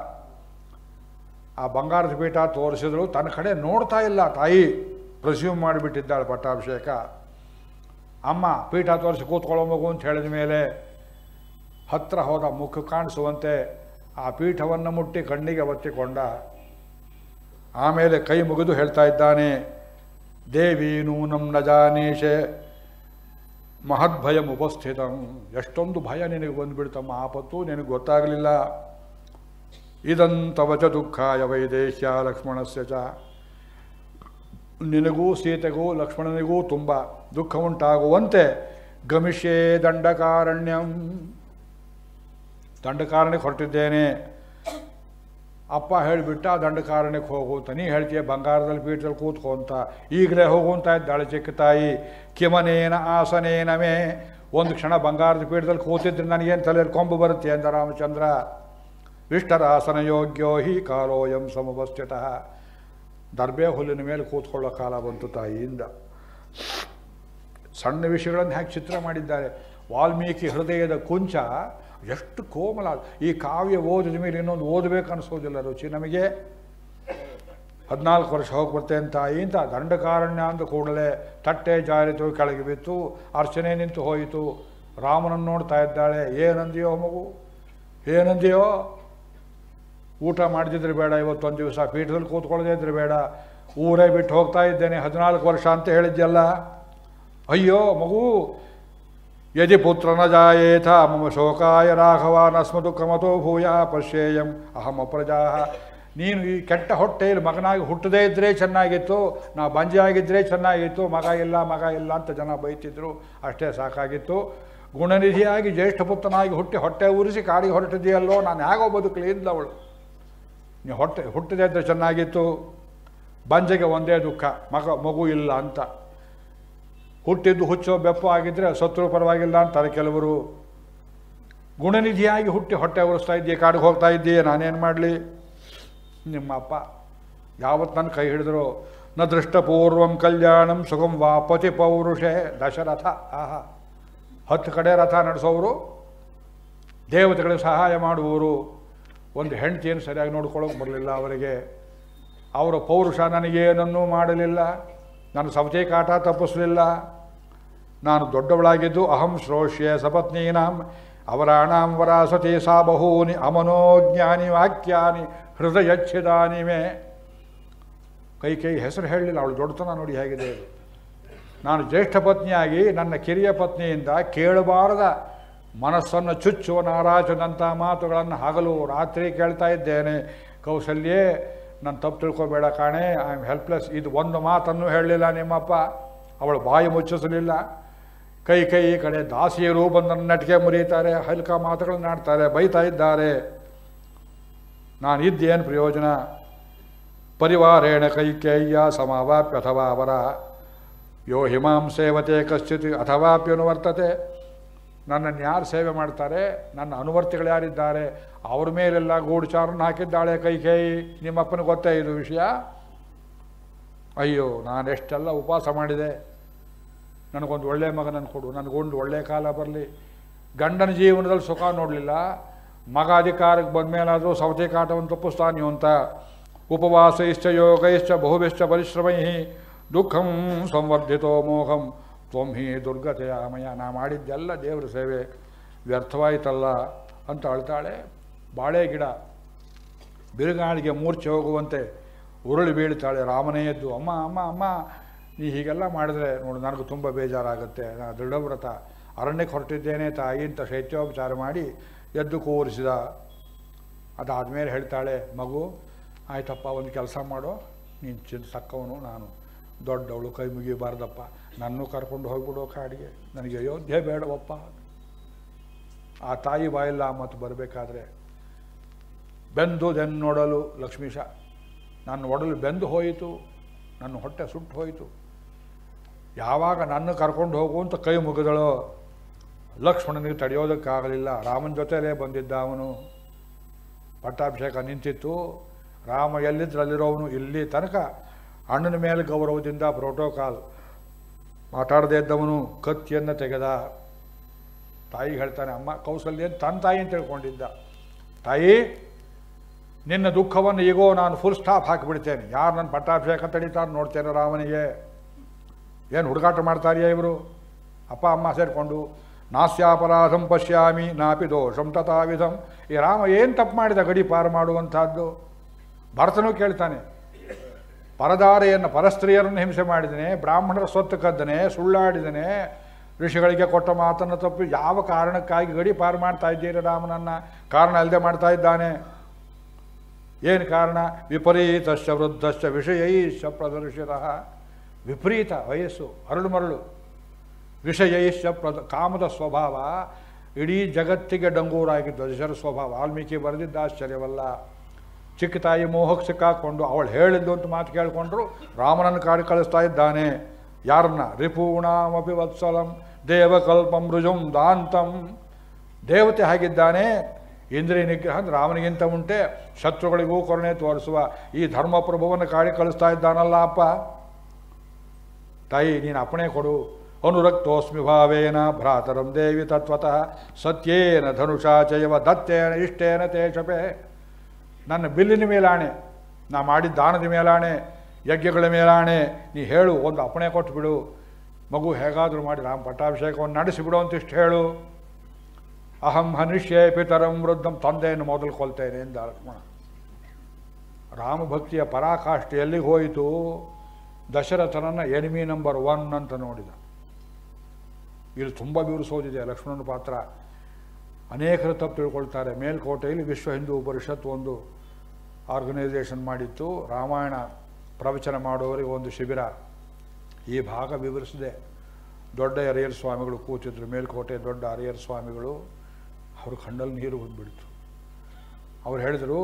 ಆ ಬಂಗಾರದ ಪೀಠ ತೋರಿಸಿದ್ರು ತನ್ನ ಕಡೆ ನೋಡ್ತಾ ಇಲ್ಲ ತಾಯಿ ಪ್ರೆಸ್ಯೂಮ್ ಮಾಡಿಬಿಟ್ಟಿದ್ದಾಳೆ ಪಟ್ಟಾಭಿಷೇಕ ಅಮ್ಮ ಪೀಠ ತೋರಿಸಿ ಕೂತ್ಕೊಳ್ಳೋ ಮಗು ಅಂತ ಹೇಳಿದ ಮೇಲೆ ಹತ್ರ ಹೋದ ಮುಖ ಕಾಣಿಸುವಂತೆ ಆ ಪೀಠವನ್ನು ಮುಟ್ಟಿ ಕಣ್ಣಿಗೆ ಒತ್ತಿಕೊಂಡ ಆಮೇಲೆ ಕೈ ಮುಗಿದು ಹೇಳ್ತಾ ಇದ್ದಾನೆ ದೇವಿ ನೂನಂ ನ ಜಾನೀಶೆ ಮಹದ್ಭಯಂ ಉಪಸ್ಥಿತಂ ಎಷ್ಟೊಂದು ಭಯ ನಿನಗೆ ಬಂದುಬಿಡ್ತಮ್ಮ ಆಪತ್ತು ನಿನಗೆ ಗೊತ್ತಾಗಲಿಲ್ಲ ಇದಂತವಚ ದುಃಖಾಯ ವೈದೇಶ್ಯ ಲಕ್ಷ್ಮಣಸ್ಯ ಚ ನಿನಗೂ ಸೀತೆಗೂ ಲಕ್ಷ್ಮಣನಿಗೂ ತುಂಬ ದುಃಖ ಉಂಟಾಗುವಂತೆ ಗಮಿಷ್ಯೇ ದಂಡಕಾರಣ್ಯಂ ದಂಡಕಾರಣ್ಯಕ್ಕೆ ಹೊರಟಿದ್ದೇನೆ ಅಪ್ಪ ಹೇಳಿಬಿಟ್ಟ ದಂಡಕಾರಣ್ಯಕ್ಕೆ ಹೋಗು ಅಂತ ನೀ ಹೇಳ್ತೀಯ ಬಂಗಾರದಲ್ಲಿ ಪೀಠದಲ್ಲಿ ಕೂತ್ಕೋ ಅಂತ ಈಗಲೇ ಹೋಗು ಅಂತ ಇದ್ದಾಳೆ ಚಿಕ್ಕ ತಾಯಿ ಕಿಮನೇನ ಆಸನೇನಮೇ ಒಂದು ಕ್ಷಣ ಬಂಗಾರದ ಪೀಠದಲ್ಲಿ ಕೂತಿದ್ರೆ ನನಗೇನು ತಲೆಯಲ್ಲಿ ಕೊಂಬು ಬರುತ್ತೆ ಅಂದ ರಾಮಚಂದ್ರ ಇಷ್ಟರಾಸನ ಯೋಗ್ಯೋ ಹಿ ಕಾಲೋಯಂ ಸಮವಸ್ಥಿತಃ ದರ್ಬೆ ಹುಲ್ಲಿನ ಮೇಲೆ ಕೂತ್ಕೊಳ್ಳೋ ಕಾಲ ಬಂತು ತಾಯಿಯಿಂದ ಸಣ್ಣ ವಿಷಯಗಳನ್ನು ಹೇಗೆ ಚಿತ್ರ ಮಾಡಿದ್ದಾರೆ ವಾಲ್ಮೀಕಿ ಹೃದಯದ ಕುಂಚ ಎಷ್ಟು ಕೋಮಲ ಈ ಕಾವ್ಯ ಓದಿದ ಮೇಲೆ ಇನ್ನೊಂದು ಓದಬೇಕು ಅನಿಸೋದಿಲ್ಲ ರುಚಿ ನಮಗೆ ಹದಿನಾಲ್ಕು ವರ್ಷ ಹೋಗಿ ಬರ್ತೇನೆ ತಾಯಿ ಅಂತ ದಂಡಕಾರಣ್ಯ ಅಂದ ಕೂಡಲೇ ತಟ್ಟೆ ಜಾರಿತು ಕೆಳಗೆ ಬಿತ್ತು ಅರ್ಚನೆ ನಿಂತು ಹೋಯಿತು ರಾಮನನ್ನು ನೋಡ್ತಾ ಇದ್ದಾಳೆ ಏನಂದಿಯೋ ಮಗು ಏನಂದಿಯೋ ಊಟ ಮಾಡದಿದ್ರೆ ಬೇಡ ಇವತ್ತೊಂದು ದಿವಸ ಪೀಠದಲ್ಲಿ ಕೂತ್ಕೊಳ್ಳದೇ ಇದ್ರೆ ಬೇಡ ಊರೇ ಬಿಟ್ಟು ಹೋಗ್ತಾ ಇದ್ದೇನೆ ಹದಿನಾಲ್ಕು ವರ್ಷ ಅಂತ ಹೇಳಿದ್ಯಲ್ಲ ಅಯ್ಯೋ ಮಗು ಯದಿ ಪುತ್ರನ ಜಾಯೇಥ ಮಮ ಶೋಕಾಯ ರಾಘವಾನ್ ಅಸ್ಮದುಃಖಮತೋ ಭೂಯ ಪಶ್ಯೇಯಂ ಅಹಮ ಪ್ರಜಾ ನೀನು ಈ ಕೆಟ್ಟ ಹೊಟ್ಟೆಯಲ್ಲಿ ಮಗನಾಗಿ ಹುಟ್ಟದೇ ಇದ್ದರೆ ಚೆನ್ನಾಗಿತ್ತು ನಾ ಬಂಜೆ ಆಗಿದ್ದರೆ ಚೆನ್ನಾಗಿತ್ತು ಮಗ ಇಲ್ಲ ಮಗ ಇಲ್ಲ ಅಂತ ಜನ ಬೈತಿದ್ರು ಅಷ್ಟೇ ಸಾಕಾಗಿತ್ತು ಗುಣನಿಧಿಯಾಗಿ ಜ್ಯೇಷ್ಠ ಪುತ್ರನಾಗಿ ಹುಟ್ಟಿ ಹೊಟ್ಟೆ ಉರಿಸಿ ಕಾಡಿಗೆ ಹೊರಟಿದೆಯಲ್ಲೋ ನಾನು ಹೇಗೋ ಬದುಕಲಿ ಅವಳು ನೀವು ಹೊಟ್ಟೆ ಹುಟ್ಟಿದೆ ಇದ್ದರೆ ಚೆನ್ನಾಗಿತ್ತು ಬಂಜೆಗೆ ಒಂದೇ ದುಃಖ ಮಗ ಮಗು ಇಲ್ಲ ಅಂತ ಹುಟ್ಟಿದ್ದು ಹುಚ್ಚೋ ಬೆಪ್ಪು ಆಗಿದ್ದರೆ ಸತ್ರು ಪರವಾಗಿಲ್ಲ ಅಂತಾರೆ ಕೆಲವರು ಗುಣನಿಧಿಯಾಗಿ ಹುಟ್ಟಿ ಹೊಟ್ಟೆ ಉರಿಸ್ತಾ ಇದ್ದೀಯ ಕಾಡಿಗೆ ಹೋಗ್ತಾ ಇದ್ದೀಯ ನಾನೇನು ಮಾಡಲಿ ನಿಮ್ಮ ಅಪ್ಪ ಯಾವತ್ತು ನನ್ನ ಕೈ ಹಿಡಿದ್ರು ನ ದೃಷ್ಟಪೂರ್ವಂ ಕಲ್ಯಾಣಂ ಸುಗಂ ವಾಪತಿ ಪೌರುಷೇ ದಶರಥ ಆಹಾ ಹತ್ತು ಕಡೆ ರಥ ನಡೆಸೋರು ದೇವತೆಗಳಿಗೆ ಸಹಾಯ ಮಾಡುವವರು ಒಂದು ಹೆಂಡತಿಯನ್ನು ಸರಿಯಾಗಿ ನೋಡ್ಕೊಳ್ಳೋಕೆ ಬರಲಿಲ್ಲ ಅವರಿಗೆ ಅವರ ಪೌರುಷ ನನಗೇನನ್ನೂ ಮಾಡಲಿಲ್ಲ ನನ್ನ ಸವತೆ ಕಾಟ ತಪ್ಪಿಸಲಿಲ್ಲ ನಾನು ದೊಡ್ಡವಳಾಗಿದ್ದು ಅಹಂ ಶ್ರೋಷ್ಯೆ ಸಪತ್ನೀನಾಂ ಅವರಾಣಾಂ ವರಾಸತಿ ಸಾ ಬಹೂನಿ ಅಮನೋಜ್ಞಾನಿ ವಾಕ್ಯಾನಿ ಹೃದಯಚ್ಛಿದಾನಿ ಮೇ ಕೈ ಕೈ ಹೆಸರು ಹೇಳಲಿಲ್ಲ ಅವಳು ದೊಡ್ಡತನ ನೋಡಿ ಹೇಗಿದೆ ಅದು. ನಾನು ಜ್ಯೇಷ್ಠ ಪತ್ನಿಯಾಗಿ ನನ್ನ ಕಿರಿಯ ಪತ್ನಿಯಿಂದ ಕೇಳಬಾರದ ಮನಸ್ಸನ್ನು ಚುಚ್ಚುವ ನಾರಾಜನಂಥ ಮಾತುಗಳನ್ನು ಹಗಲು ರಾತ್ರಿ ಕೇಳ್ತಾ ಇದ್ದೇನೆ ಕೌಸಲ್ಯೇ ನನ್ನ ತಪ್ಪು ತಿಳ್ಕೊಬೇಡ ಕಾಣೆ ಐ ಆಮ್ ಹೆಲ್ಪ್ಲೆಸ್ ಇದು ಒಂದು ಮಾತನ್ನು ಹೇಳಲಿಲ್ಲ ನಿಮ್ಮಪ್ಪ ಅವಳು ಬಾಯಿ ಮುಚ್ಚಿಸಲಿಲ್ಲ ಕೈ ಕೈ ಈ ಕಡೆ ದಾಸಿಯರು ಬಂದು ನನ್ನ ನಟಿಕೆ ಮುರಿಯುತ್ತಾರೆ ಹಲ್ಕ ಮಾತುಗಳನ್ನು ಆಡ್ತಾರೆ ಬೈತಾ ಇದ್ದಾರೆ ನಾನು ಇದ್ದೇನು ಪ್ರಯೋಜನ ಪರಿವಾರೇಣ ಕೈಕೇಯ್ಯ ಸಮಾವಾಪ್ಯ ಅಥವಾ ಅವರ ಯೋ ಹಿಮಾಂ ಸೇವತೆ ಕಶ್ಚಿತ್ ಅಥವಾಪ್ಯನುವರ್ತತೆ ನನ್ನನ್ನು ಯಾರು ಸೇವೆ ಮಾಡ್ತಾರೆ ನನ್ನ ಅನುವರ್ತಿಗಳು ಯಾರಿದ್ದಾರೆ ಅವ್ರ ಮೇಲೆಲ್ಲ ಗೂಢಚಾರನ್ನು ಹಾಕಿದ್ದಾಳೆ ಕೈಕೇಯಿ ನಿಮ್ಮಪ್ಪನ ಗೊತ್ತೇ ಇದು ವಿಷಯ ಅಯ್ಯೋ ನಾನು ಎಷ್ಟೆಲ್ಲ ಉಪವಾಸ ಮಾಡಿದೆ ನನಗೊಂದು ಒಳ್ಳೆ ಮಗನನ್ನು ಕೊಡು ನನಗೊಂದು ಒಳ್ಳೆ ಕಾಲ ಬರಲಿ ಗಂಡನ ಜೀವನದಲ್ಲಿ ಸುಖ ನೋಡಲಿಲ್ಲ ಮಗ ಅಧಿಕಾರಕ್ಕೆ ಬಂದ ಮೇಲಾದರೂ ಸವತೆ ಕಾಟವನ್ನು ತಪ್ಪಿಸ್ತಾನೆ ಅಂತ ಉಪವಾಸ ಇಷ್ಟ ಯೋಗ ಇಷ್ಟ ಬಹುಬಿಷ್ಟ ಪರಿಶ್ರಮೈ ದುಃಖಂ ಸಂವರ್ಧಿತೋ ಮೋಹಂ ತ್ವಂ ಹಿ ದುರ್ಗತೆಯ ಮಯ ನಾ ಮಾಡಿದ್ದೆಲ್ಲ ದೇವರ ಸೇವೆ ವ್ಯರ್ಥವಾಯಿತಲ್ಲ ಅಂತ ಅಳ್ತಾಳೆ ಬಾಳೆ ಗಿಡ ಬಿರುಗಾಳಿಗೆ ಮೂರ್ಛೆ ಹೋಗುವಂತೆ ಉರುಳಿ ಬೀಳ್ತಾಳೆ ರಾಮನೇ ಎದ್ದು ಅಮ್ಮ ಅಮ್ಮ ಅಮ್ಮ ನೀ ಹೀಗೆಲ್ಲ ಮಾಡಿದ್ರೆ ನೋಡು ನನಗೂ ತುಂಬ ಬೇಜಾರಾಗುತ್ತೆ ನಾ ದೃಢವ್ರತ ಅರಣ್ಯಕ್ಕೆ ಹೊರಟಿದ್ದೇನೆ ತಾಯಿ ಅಂತ ಶೈತ್ಯೋಪಚಾರ ಮಾಡಿ ಎದ್ದು ಕೂರಿಸಿದ ಅದಾದಮೇಲೆ ಹೇಳ್ತಾಳೆ ಮಗು ಆಯ್ತಪ್ಪ ಒಂದು ಕೆಲಸ ಮಾಡೋ ನೀನು ಚಿನ್ ಸಕ್ಕವನು ನಾನು ದೊಡ್ಡವಳು ಕೈ ಮುಗಿಬಾರ್ದಪ್ಪ ನನ್ನೂ ಕರ್ಕೊಂಡು ಹೋಗ್ಬಿಡೋ ಕಾಡಿಗೆ ನನಗೆ ಅಯೋಧ್ಯೆ ಬೇಡವಪ್ಪ ಆ ತಾಯಿ ಬಾಯಿಲ್ಲ ಮತ್ತು ಬರಬೇಕಾದ್ರೆ ಬೆಂದುದೆನ್ನು ನೋಡಲು ಲಕ್ಷ್ಮೀಶ ನನ್ನ ಒಡಲು ಬೆಂದು ಹೋಯಿತು ನನ್ನ ಹೊಟ್ಟೆ ಸುಟ್ಟು ಹೋಯಿತು ಯಾವಾಗ ನನ್ನ ಕರ್ಕೊಂಡು ಹೋಗು ಅಂತ ಕೈ ಮುಗಿದಳೋ ಲಕ್ಷ್ಮಣನಿಗೆ ತಡೆಯೋದಕ್ಕಾಗಲಿಲ್ಲ ರಾಮನ ಜೊತೆಲೇ ಬಂದಿದ್ದ ಅವನು ಪಟ್ಟಾಭಿಷೇಕ ನಿಂತಿತ್ತು ರಾಮ ಎಲ್ಲಿದ್ರಲ್ಲಿರೋವನು ಇಲ್ಲಿ ತನಕ ಅಣ್ಣನ ಮೇಲೆ ಗೌರವದಿಂದ ಪ್ರೋಟೋಕಾಲ್ ಮಾತಾಡದೇ ಇದ್ದವನು ಕತ್ತಿಯನ್ನು ತೆಗೆದ ತಾಯಿ ಹೇಳ್ತಾನೆ ಅಮ್ಮ ಕೌಸಲ್ಯ ತನ್ನ ತಾಯಿ ಅಂತ ತಿಳ್ಕೊಂಡಿದ್ದ ತಾಯಿ ನಿನ್ನ ದುಃಖವನ್ನು ಈಗೋ ನಾನು ಫುಲ್ ಸ್ಟಾಪ್ ಹಾಕಿಬಿಡ್ತೇನೆ ಯಾರು ನನ್ನ ಪಟ್ಟಾಭಿಷೇಕ ತಡೀತಾರೆ ನೋಡ್ತೇನೆ ರಾಮನಿಗೆ ಏನು ಹುಡುಗಾಟ ಮಾಡ್ತಾರಿಯಾ ಇವರು ಅಪ್ಪ ಅಮ್ಮ ಸೇರಿಕೊಂಡು ನಾಸ್ಯಾಪರಾಧಂ ಪಶ್ಯಾಮಿ ನಾಪಿ ದೋಷಂ ತಥಾವಿಧಂ ಈ ರಾಮ ಏನು ತಪ್ಪು ಮಾಡಿದ ಗಡಿ ಪಾರು ಮಾಡುವಂಥದ್ದು ಭರತನೂ ಕೇಳ್ತಾನೆ ಪರದಾರೆಯನ್ನು ಪರಸ್ತ್ರೀಯರನ್ನು ಹಿಂಸೆ ಮಾಡಿದನೆ ಬ್ರಾಹ್ಮಣರ ಸ್ವತ್ತು ಕದ್ದನೆ ಸುಳ್ಳಾಡಿದನೆ ಋಷಿಗಳಿಗೆ ಕೊಟ್ಟ ಮಾತನ್ನು ತಪ್ಪಿ ಯಾವ ಕಾರಣಕ್ಕಾಗಿ ಗಡಿ ಪಾರು ಮಾಡ್ತಾ ಇದ್ದೀರಿ ರಾಮನನ್ನು ಕಾರಣ ಅಲ್ಲದೆ ಮಾಡ್ತಾ ಇದ್ದಾನೆ ಏನು ಕಾರಣ ವಿಪರೀತಶ್ಚ ವೃದ್ಧಶ್ಚ ವಿಷಯೈಶ್ಚ ಪ್ರದರ್ಶಿತ ವಿಪರೀತ ವಯಸ್ಸು ಅರಳು ಮರಳು ವಿಷಯೈಶ್ಚ ಪ್ರದ ಕಾಮದ ಸ್ವಭಾವ ಇಡೀ ಜಗತ್ತಿಗೆ ಡಂಗೂರಾಗಿದ್ದು ದಶರ ಸ್ವಭಾವ ವಾಲ್ಮೀಕಿ ಬರೆದಿದ್ದ ಆಶ್ಚರ್ಯವಲ್ಲ ಚಿಕ್ಕ ತಾಯಿ ಮೋಹಕ್ಕೆ ಸಿಕ್ಕಾಕೊಂಡು ಅವಳು ಹೇಳಿದ್ದು ಅಂತ ಮಾತು ಕೇಳಿಕೊಂಡ್ರು ರಾಮನನ್ನು ಕಾಡಿ ಕಳಿಸ್ತಾ ಇದ್ದಾನೆ ಯಾರನ್ನ ರಿಪೂಣಾಮಪಿ ವತ್ಸಲಂ ದೇವಕಲ್ಪಂ ರುಜುಂ ದಾಂತಂ ದೇವತೆ ಹಾಗಿದ್ದಾನೆ ಇಂದ್ರಿಯ ನಿಗ್ರಹ ಅಂದ್ರೆ ರಾಮನಿಗಿಂತ ಉಂಟೆ ಶತ್ರುಗಳಿಗೂ ಕರುಣೆ ತೋರಿಸುವ ಈ ಧರ್ಮಪ್ರಭುವನ್ನು ಕಾಡಿ ಕಳಿಸ್ತಾ ಇದ್ದಾನಲ್ಲ ಅಪ್ಪ ತಾಯಿ ನೀನು ಅಪ್ಪಣೆ ಕೊಡು ಅನುರಕ್ತೋಸ್ಮಿ ಭಾವೇನ ಭ್ರಾತರಂ ದೇವಿ ತತ್ವತಃ ಸತ್ಯೇನ ಧನುಷಾ ಚಯವ ದತ್ತೇನ ಇಷ್ಟೇನ ತೇಷಪೆ ನನ್ನ ಬಿಲ್ಲಿನ ಮೇಲಾಣೆ ನಾ ಮಾಡಿದ ದಾನದ ಮೇಲಾಣೆ ಯಜ್ಞಗಳ ಮೇಲಾಣೆ ನೀ ಹೇಳು ಒಂದು ಅಪ್ಪಣೆ ಕೊಟ್ಟು ಬಿಡು ಮಗು ಹೇಗಾದರೂ ಮಾಡಿ ರಾಮ ಪಟ್ಟಾಭಿಷೇಕವನ್ನು ನಡೆಸಿಬಿಡು ಅಂತ ಇಷ್ಟು ಹೇಳು ಅಹಂ ಹನಿಷ್ಯೇ ಪಿತರಂ ವೃದ್ಧಂ ತಂದೆಯನ್ನು ಮೊದಲು ಕೊಲ್ತೇನೆ ಎಂದ ಲಕ್ಷ್ಮಣ ರಾಮಭಕ್ತಿಯ ಪರಾಕಾಷ್ಠೆ ಎಲ್ಲಿಗೆ ಹೋಯಿತು ದಶರಥನನ್ನು ಎನಿಮಿ ನಂಬರ್ ಒನ್ ಅಂತ ನೋಡಿದ ಇಲ್ಲಿ ತುಂಬ ಬಿರುಸೋದಿದೆ ಲಕ್ಷ್ಮಣನ ಪಾತ್ರ ಅನೇಕರು ತಪ್ಪು ತಿಳ್ಕೊಳ್ತಾರೆ ಮೇಲ್ಕೋಟೆಯಲ್ಲಿ ವಿಶ್ವ ಹಿಂದೂ ಪರಿಷತ್ ಒಂದು ಆರ್ಗನೈಸೇಷನ್ ಮಾಡಿತ್ತು ರಾಮಾಯಣ ಪ್ರವಚನ ಮಾಡೋರಿಗೆ ಒಂದು ಶಿಬಿರ ಈ ಭಾಗ ವಿವರಿಸಿದೆ ದೊಡ್ಡ ಅರಿಯರ್ ಸ್ವಾಮಿಗಳು ಕೂತಿದ್ರು ಮೇಲ್ಕೋಟೆ ದೊಡ್ಡ ಅರಿಯರ್ ಸ್ವಾಮಿಗಳು ಅವ್ರ ಕಣ್ಣಲ್ಲಿ ನೀರು ಬಂದ್ಬಿಡ್ತು ಅವ್ರು ಹೇಳಿದರು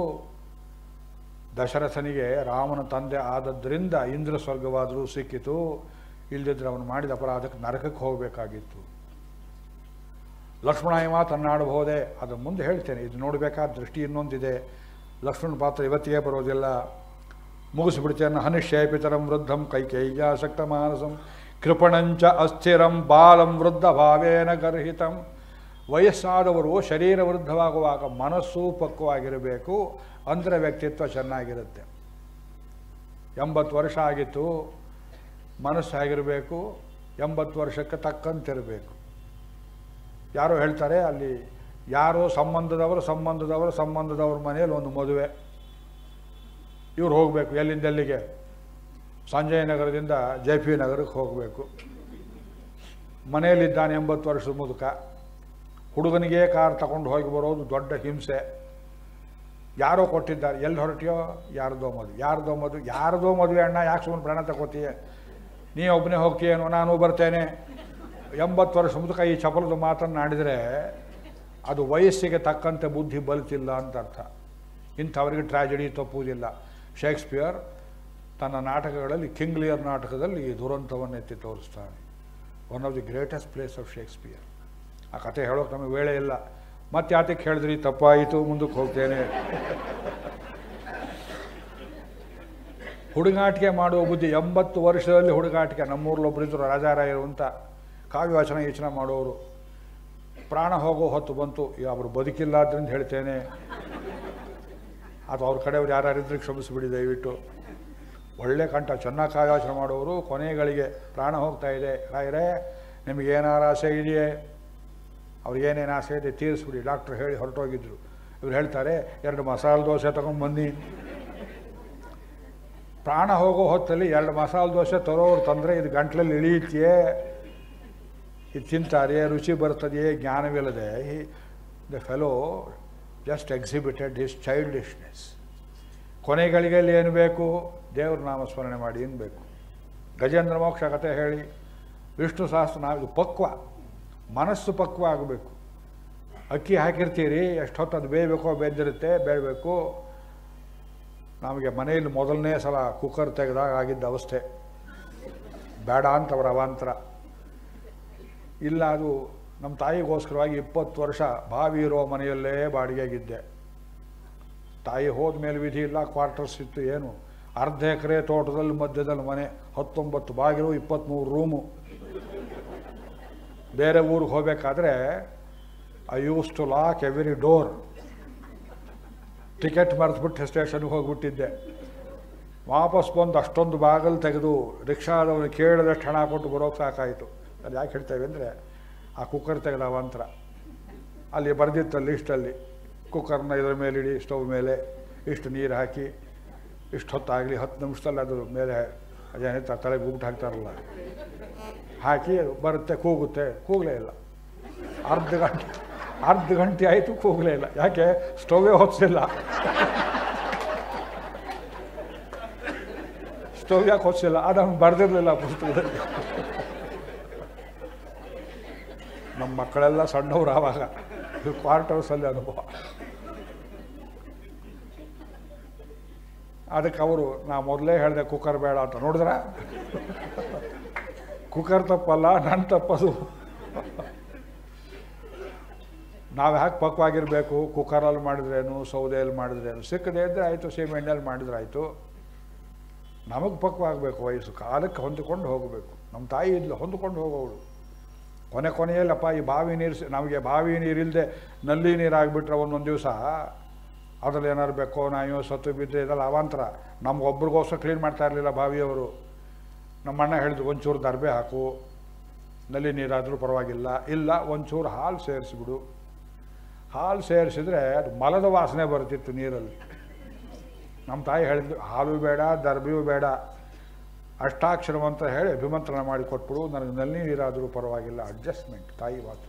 ದಶರಥನಿಗೆ ರಾಮನ ತಂದೆ ಆದದ್ರಿಂದ ಇಂದ್ರ ಸ್ವರ್ಗವಾದರೂ ಸಿಕ್ಕಿತು ಇಲ್ಲದಿದ್ದರೆ ಅವನು ಮಾಡಿದ ಅಪರಾಧಕ್ಕೆ ನರಕಕ್ಕೆ ಹೋಗಬೇಕಾಗಿತ್ತು ಲಕ್ಷ್ಮಣ ಈ ಮಾತನ್ನಾಡಬಹುದೇ ಅದು ಮುಂದೆ ಹೇಳ್ತೇನೆ ಇದು ನೋಡಬೇಕಾದ ದೃಷ್ಟಿ ಇನ್ನೊಂದಿದೆ ಲಕ್ಷ್ಮಣ ಪಾತ್ರ ಇವತ್ತಿಗೆ ಬರೋದಿಲ್ಲ ಮುಗಿಸಿಬಿಡ್ತೇನೆ ಹನಿಷ್ಯ ಪಿತರಂ ವೃದ್ಧಂ ಕೈಕೇಯ್ಯಾಸಕ್ತ ಮಾನಸಂ ಕೃಪಣಂಚ ಅಸ್ಥಿರಂ ಬಾಲಂ ವೃದ್ಧ ಭಾವೇನ ಗರ್ಹಿತಂ ವಯಸ್ಸಾದವರು ಶರೀರ ವೃದ್ಧವಾಗುವಾಗ ಮನಸ್ಸು ಪಕ್ವವಾಗಿರಬೇಕು ಅಂದರೆ ವ್ಯಕ್ತಿತ್ವ ಚೆನ್ನಾಗಿರುತ್ತೆ ಎಂಬತ್ತು ವರ್ಷ ಆಗಿತ್ತು ಮನಸ್ಸು ಆಗಿರಬೇಕು ಎಂಬತ್ತು ವರ್ಷಕ್ಕೆ ತಕ್ಕಂತಿರಬೇಕು ಯಾರೋ ಹೇಳ್ತಾರೆ ಅಲ್ಲಿ ಯಾರೋ ಸಂಬಂಧದವರು ಸಂಬಂಧದವರು ಸಂಬಂಧದವ್ರ ಮನೆಯಲ್ಲಿ ಒಂದು ಮದುವೆ ಇವ್ರು ಹೋಗಬೇಕು ಎಲ್ಲಿಂದ ಎಲ್ಲಿಗೆ ಸಂಜಯ ನಗರದಿಂದ ಜೆ ಪಿ ನಗರಕ್ಕೆ ಹೋಗಬೇಕು ಮನೆಯಲ್ಲಿದ್ದಾನೆ ಎಂಬತ್ತು ವರ್ಷದ ಮುದುಕ ಹುಡುಗನಿಗೆ ಕಾರ್ ತಗೊಂಡು ಹೋಗಿ ಬರೋದು ದೊಡ್ಡ ಹಿಂಸೆ ಯಾರೋ ಕೊಟ್ಟಿದ್ದಾರೆ ಎಲ್ಲಿ ಹೊರಟಿಯೋ ಯಾರ್ದೋ ಮದುವೆ ಯಾರ್ದೋ ಮದುವೆ ಯಾರ್ದೋ ಮದುವೆ ಅಣ್ಣ ಯಾಕೆ ಸುಮ್ಮನೆ ಪ್ರಾಣ ತಗೋತೀಯ ನೀ ಒಬ್ಬನೇ ಹೋಗ್ತೀಯೇನೋ ನಾನು ಬರ್ತೇನೆ ಎಂಬತ್ತು ವರ್ಷ ಮುದುಕ ಈ ಚಪಲದ ಮಾತನ್ನು ಆಡಿದರೆ ಅದು ವಯಸ್ಸಿಗೆ ತಕ್ಕಂತೆ ಬುದ್ಧಿ ಬಲ್ತಿಲ್ಲ ಅಂತ ಅರ್ಥ ಇಂಥವರಿಗೆ ಟ್ರಾಜಿಡಿ ತಪ್ಪುವುದಿಲ್ಲ ಶೇಕ್ಸ್ಪಿಯರ್ ತನ್ನ ನಾಟಕಗಳಲ್ಲಿ ಕಿಂಗ್ ಲಿಯರ್ ನಾಟಕದಲ್ಲಿ ಈ ದುರಂತವನ್ನು ಎತ್ತಿ ತೋರಿಸ್ತಾನೆ one of the greatest place of Shakespeare ಆ ಕತೆ ಹೇಳೋಕೆ ನಮಗೆ ವೇಳೆ ಇಲ್ಲ ಮತ್ತೆ ಯಾತಕ್ಕೆ ಹೇಳಿದ್ರಿ ತಪ್ಪಾಯಿತು ಮುಂದಕ್ಕೆ ಹೋಗ್ತೇನೆ ಹುಡುಗಾಟಿಕೆ ಮಾಡುವ ಬುದ್ಧಿ ಎಂಬತ್ತು ವರ್ಷದಲ್ಲಿ ಹುಡುಗಾಟಿಕೆ ನಮ್ಮೂರಲ್ಲೊಬ್ಬರಿದ್ದರು ರಾಜಾರಾಯರು ಅಂತ ಕಾವ್ಯವಾಚನ ಯೋಚನೆ ಮಾಡೋರು ಪ್ರಾಣ ಹೋಗೋ ಹೊತ್ತು ಬಂತು ಈಗ ಅವರು ಬದುಕಿಲ್ಲ ಆದ್ದರಿಂದ ಹೇಳ್ತೇನೆ ಅಥವಾ ಅವ್ರ ಕಡೆಯವ್ರು ಯಾರ್ಯಾರಿದ್ರೆ ಕ್ಷಮಿಸಿಬಿಡಿ ದಯವಿಟ್ಟು ಒಳ್ಳೆ ಕಂಠ ಚೆನ್ನಾಗಿ ಕಾವ್ಯಾಚನೆ ಮಾಡೋರು ಕೊನೆಗಳಿಗೆ ಪ್ರಾಣ ಹೋಗ್ತಾ ಇದೆ ರಾಯರೇ ನಿಮಗೇನಾರ ಆಸೆ ಇದೆಯೇ ಅವ್ರಿಗೇನೇನು ಆಸೆ ಇದೆ ತೀರಿಸ್ಬಿಡಿ ಡಾಕ್ಟ್ರು ಹೇಳಿ ಹೊರಟೋಗಿದ್ರು ಇವ್ರು ಹೇಳ್ತಾರೆ ಎರಡು ಮಸಾಲೆ ದೋಸೆ ತಗೊಂಡು ಬನ್ನಿ ಪ್ರಾಣ ಹೋಗೋ ಹೊತ್ತಲ್ಲಿ ಎರಡು ಮಸಾಲೆ ದೋಸೆ ತರೋರು ತಂದರೆ ಇದು ಗಂಟ್ಲಲ್ಲಿ ಇಳಿಯುತ್ತೆಯೇ ಇದು ತಿಂತಾರೆ ರುಚಿ ಬರ್ತದೆಯೇ ಜ್ಞಾನವಿಲ್ಲದೆ the fellow just exhibited his childishness ಕೊನೆಗಳಿಗೆಲ್ಲಿ ಏನು ಬೇಕು ದೇವ್ರ ನಾಮಸ್ಮರಣೆ ಮಾಡಿ ಏನು ಬೇಕು ಗಜೇಂದ್ರ ಮೋಕ್ಷ ಕಥೆ ಹೇಳಿ ವಿಷ್ಣು ಸಹಸ್ರ ನಾಮ ಇದು ಪಕ್ವ ಮನಸ್ಸು ಪಕ್ವ ಆಗಬೇಕು ಅಕ್ಕಿ ಹಾಕಿರ್ತೀರಿ ಎಷ್ಟು ಹೊತ್ತು ಅದು ಬೇಯಬೇಕೋ ಬೆಂದಿರುತ್ತೆ ಬೇಯಬೇಕು ನಮಗೆ ಮನೆಯಲ್ಲಿ ಮೊದಲನೇ ಸಲ ಕುಕ್ಕರ್ ತೆಗೆದಾಗ ಆಗಿದ್ದ ಅವಸ್ಥೆ ಬೇಡ ಅಂತ ಅವರ ಅವಾಂತರ ಇಲ್ಲ ಅದು ನಮ್ಮ ತಾಯಿಗೋಸ್ಕರವಾಗಿ ಇಪ್ಪತ್ತು ವರ್ಷ ಬಾವಿ ಇರೋ ಮನೆಯಲ್ಲೇ ಬಾಡಿಗೆಗಿದ್ದೆ ತಾಯಿ ಹೋದ ಮೇಲೆ ವಿಧಿ ಇಲ್ಲ ಕ್ವಾರ್ಟರ್ಸ್ ಇತ್ತು ಏನು ಅರ್ಧ ಎಕರೆ ತೋಟದಲ್ಲಿ ಮಧ್ಯದಲ್ಲಿ ಮನೆ ಹತ್ತೊಂಬತ್ತು ಬಾಗಿಲು ಇಪ್ಪತ್ತ್ಮೂರು ರೂಮು ಬೇರೆ ಊರಿಗೆ ಹೋಗಬೇಕಾದ್ರೆ I use to lock every door ticket ಮರೆತುಬಿಟ್ಟು ಸ್ಟೇಷನ್ಗೆ ಹೋಗ್ಬಿಟ್ಟಿದ್ದೆ ವಾಪಸ್ ಬಂದು ಅಷ್ಟೊಂದು ಬಾಗಿಲು ತೆಗೆದು ರಿಕ್ಷಾದವನು ಕೇಳಿದಷ್ಟು ಹಣ ಕೊಟ್ಟು ಬರೋಕ್ಕೆ ಸಾಕಾಯಿತು ಅದು ಯಾಕೆ ಹೇಳ್ತೇವೆ ಅಂದರೆ ಆ ಕುಕ್ಕರ್ ತೆಗೆದ ಅವಾಂತರ ಅಲ್ಲಿ ಬರೆದಿತ್ತು ಲಿಸ್ಟಲ್ಲಿ ಕುಕ್ಕರ್ನ ಇದರ ಮೇಲೆ ಇಡಿ ಸ್ಟವ್ ಮೇಲೆ ಇಷ್ಟು ನೀರು ಹಾಕಿ ಇಷ್ಟು ಹೊತ್ತಾಗಲಿ ಹತ್ತು ನಿಮಿಷದಲ್ಲಿ ಅದು ಮೇಲೆ ಅದೇನಿತ್ತು ತಲೆಗೆ ಗುಬಿಟ್ಟು ಹಾಕ್ತಾರಲ್ಲ ಹಾಕಿ ಬರುತ್ತೆ ಕೂಗುತ್ತೆ ಕೂಗಲೇ ಇಲ್ಲ ಅರ್ಧ ಗಂಟೆ ಅರ್ಧ ಗಂಟೆ ಆಯಿತು ಕೂಗಲೇ ಇಲ್ಲ ಯಾಕೆ ಸ್ಟೌವೇ ಹೊತ್ತಿಲ್ಲ ಸ್ಟವ್ ಯಾಕೆ ಹೊಚ್ಚಿಲ್ಲ ಅದು ಅವ್ನು ಬರೆದಿರಲಿಲ್ಲ ಪುಸ್ತಕದಲ್ಲಿ ನಮ್ಮ ಮಕ್ಕಳೆಲ್ಲ ಸಣ್ಣವ್ರು ಆವಾಗ ಇದು ಕ್ವಾರ್ಟ್ ಹೌಸಲ್ಲಿ ಅನುಭವ ಅದಕ್ಕೆ ಅವರು ನಾ ಮೊದಲೇ ಹೇಳಿದೆ ಕುಕ್ಕರ್ ಬೇಡ ಅಂತ ನೋಡಿದ್ರ ಕುಕ್ಕರ್ ತಪ್ಪಲ್ಲ ನನ್ನ ತಪ್ಪದು ನಾವು ಯಾಕೆ ಪಕ್ವಾಗಿರಬೇಕು ಕುಕ್ಕರಲ್ಲಿ ಮಾಡಿದ್ರೇನು ಸೌದೆಯಲ್ಲಿ ಮಾಡಿದ್ರೇನು ಸಿಕ್ಕದೆ ಇದ್ದರೆ ಆಯಿತು ಸೀಮೆಣ್ಣೆಯಲ್ಲಿ ಮಾಡಿದ್ರೆ ಆಯಿತು ನಮಗೆ ಪಕ್ವಾಗಬೇಕು ವಯಸ್ಸು ಕಾಲಕ್ಕೆ ಹೊಂದಿಕೊಂಡು ಹೋಗಬೇಕು ನಮ್ಮ ತಾಯಿ ಇದ್ಲು ಹೊಂದ್ಕೊಂಡು ಹೋಗೋವಳು ಕೊನೆ ಕೊನೆಯಲ್ಲಪ್ಪ ಈ ಬಾವಿ ನೀರು ಸಿ- ನಮಗೆ ಬಾವಿ ನೀರಿಲ್ಲದೆ ನಲ್ಲಿ ನೀರಾಗಿಬಿಟ್ರೆ ಒಂದೊಂದು ದಿವಸ ಅದ್ರಲ್ಲಿ ಏನಾದ್ರು ಬೆಕ್ಕೋ ನಾಯೋ ಸತ್ತು ಬಿದ್ದು ಇದೆಲ್ಲ ಅವಾಂತರ ನಮ್ಗೊಬ್ರಿಗೋಸ್ಕರ ಕ್ಲೀನ್ ಮಾಡ್ತಾ ಇರಲಿಲ್ಲ ಬಾವಿಯವರು ನಮ್ಮ ಅಣ್ಣ ಹೇಳಿದ್ರು ಒಂಚೂರು ದರ್ಬೆ ಹಾಕು ನಲ್ಲಿ ನೀರಾದರೂ ಪರವಾಗಿಲ್ಲ ಇಲ್ಲ ಒಂಚೂರು ಹಾಲು ಸೇರಿಸಿಬಿಡು ಹಾಲು ಸೇರಿಸಿದ್ರೆ ಅದು ಮಲದ ವಾಸನೆ ಬರ್ತಿತ್ತು ನೀರಲ್ಲಿ ನಮ್ಮ ತಾಯಿ ಹೇಳಿದ್ರು ಹಾಲು ಬೇಡ ದರ್ಬೆಯೂ ಬೇಡ ಅಷ್ಟಾಕ್ಷರಂ ಅಂತ ಹೇಳಿ ಅಭಿಮಂತ್ರಣ ಮಾಡಿ ಕೊಟ್ಬಿಡು ನನಗೆ ನಲ್ಲಿ ನೀರಾದರೂ ಪರವಾಗಿಲ್ಲ ಅಡ್ಜಸ್ಟ್ಮೆಂಟ್ ತಾಯಿ ಮಾತು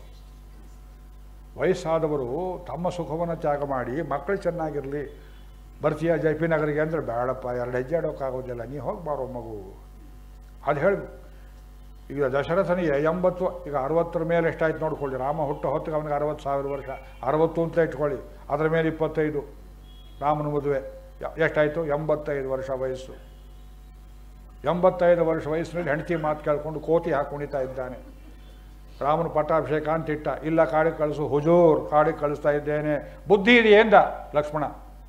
ವಯಸ್ಸಾದವರು ತಮ್ಮ ಸುಖವನ್ನು ತ್ಯಾಗ ಮಾಡಿ ಮಕ್ಕಳು ಚೆನ್ನಾಗಿರಲಿ ಬರ್ತೀಯ ಜೆ ಪಿ ನಗರಿಗೆ ಅಂದರೆ ಬೇಡಪ್ಪ ಎರಡು ಹೆಜ್ಜೆ ಆಡೋಕ್ಕಾಗೋದಿಲ್ಲ ನೀ ಹೋಗ್ಬಾರೋ ಮಗು ಅದು ಹೇಳಿ ಈಗ ದಶರಥನಿಗೆ ಎಂಬತ್ತು ಈಗ ಅರವತ್ತರ ಮೇಲೆ ಎಷ್ಟಾಯ್ತು ನೋಡ್ಕೊಳ್ಳಿ ರಾಮ ಹುಟ್ಟು ಹೊತ್ತಿಗೆ ಅವನಿಗೆ ಅರವತ್ತು ಸಾವಿರ ವರ್ಷ ಅರವತ್ತು ಅಂತ ಇಟ್ಕೊಳ್ಳಿ ಅದರ ಮೇಲೆ ಇಪ್ಪತ್ತೈದು ರಾಮನ ಮದುವೆ ಯ- ಎಷ್ಟಾಯಿತು ಎಂಬತ್ತೈದು ವರ್ಷ ವಯಸ್ಸು ಎಂಬತ್ತೈದು ವರ್ಷ ವಯಸ್ಸಿನಲ್ಲಿ ಹೆಂಡತಿ ಮಾತು ಕೇಳ್ಕೊಂಡು ಕೋತಿ ಹಾಕಿ ಕುಣಿತಾ ಇದ್ದಾನೆ ರಾಮನ ಪಟ್ಟಾಭಿಷೇಕ ಅಂತ ಇಟ್ಟ ಇಲ್ಲ ಕಾಡಿಗೆ ಕಳಿಸು ಹುಜೂರ್ ಕಾಡಿಗೆ ಕಳಿಸ್ತಾ ಇದ್ದೇನೆ ಬುದ್ಧಿ ಇದೆಯೇಂದ ಲಕ್ಷ್ಮಣ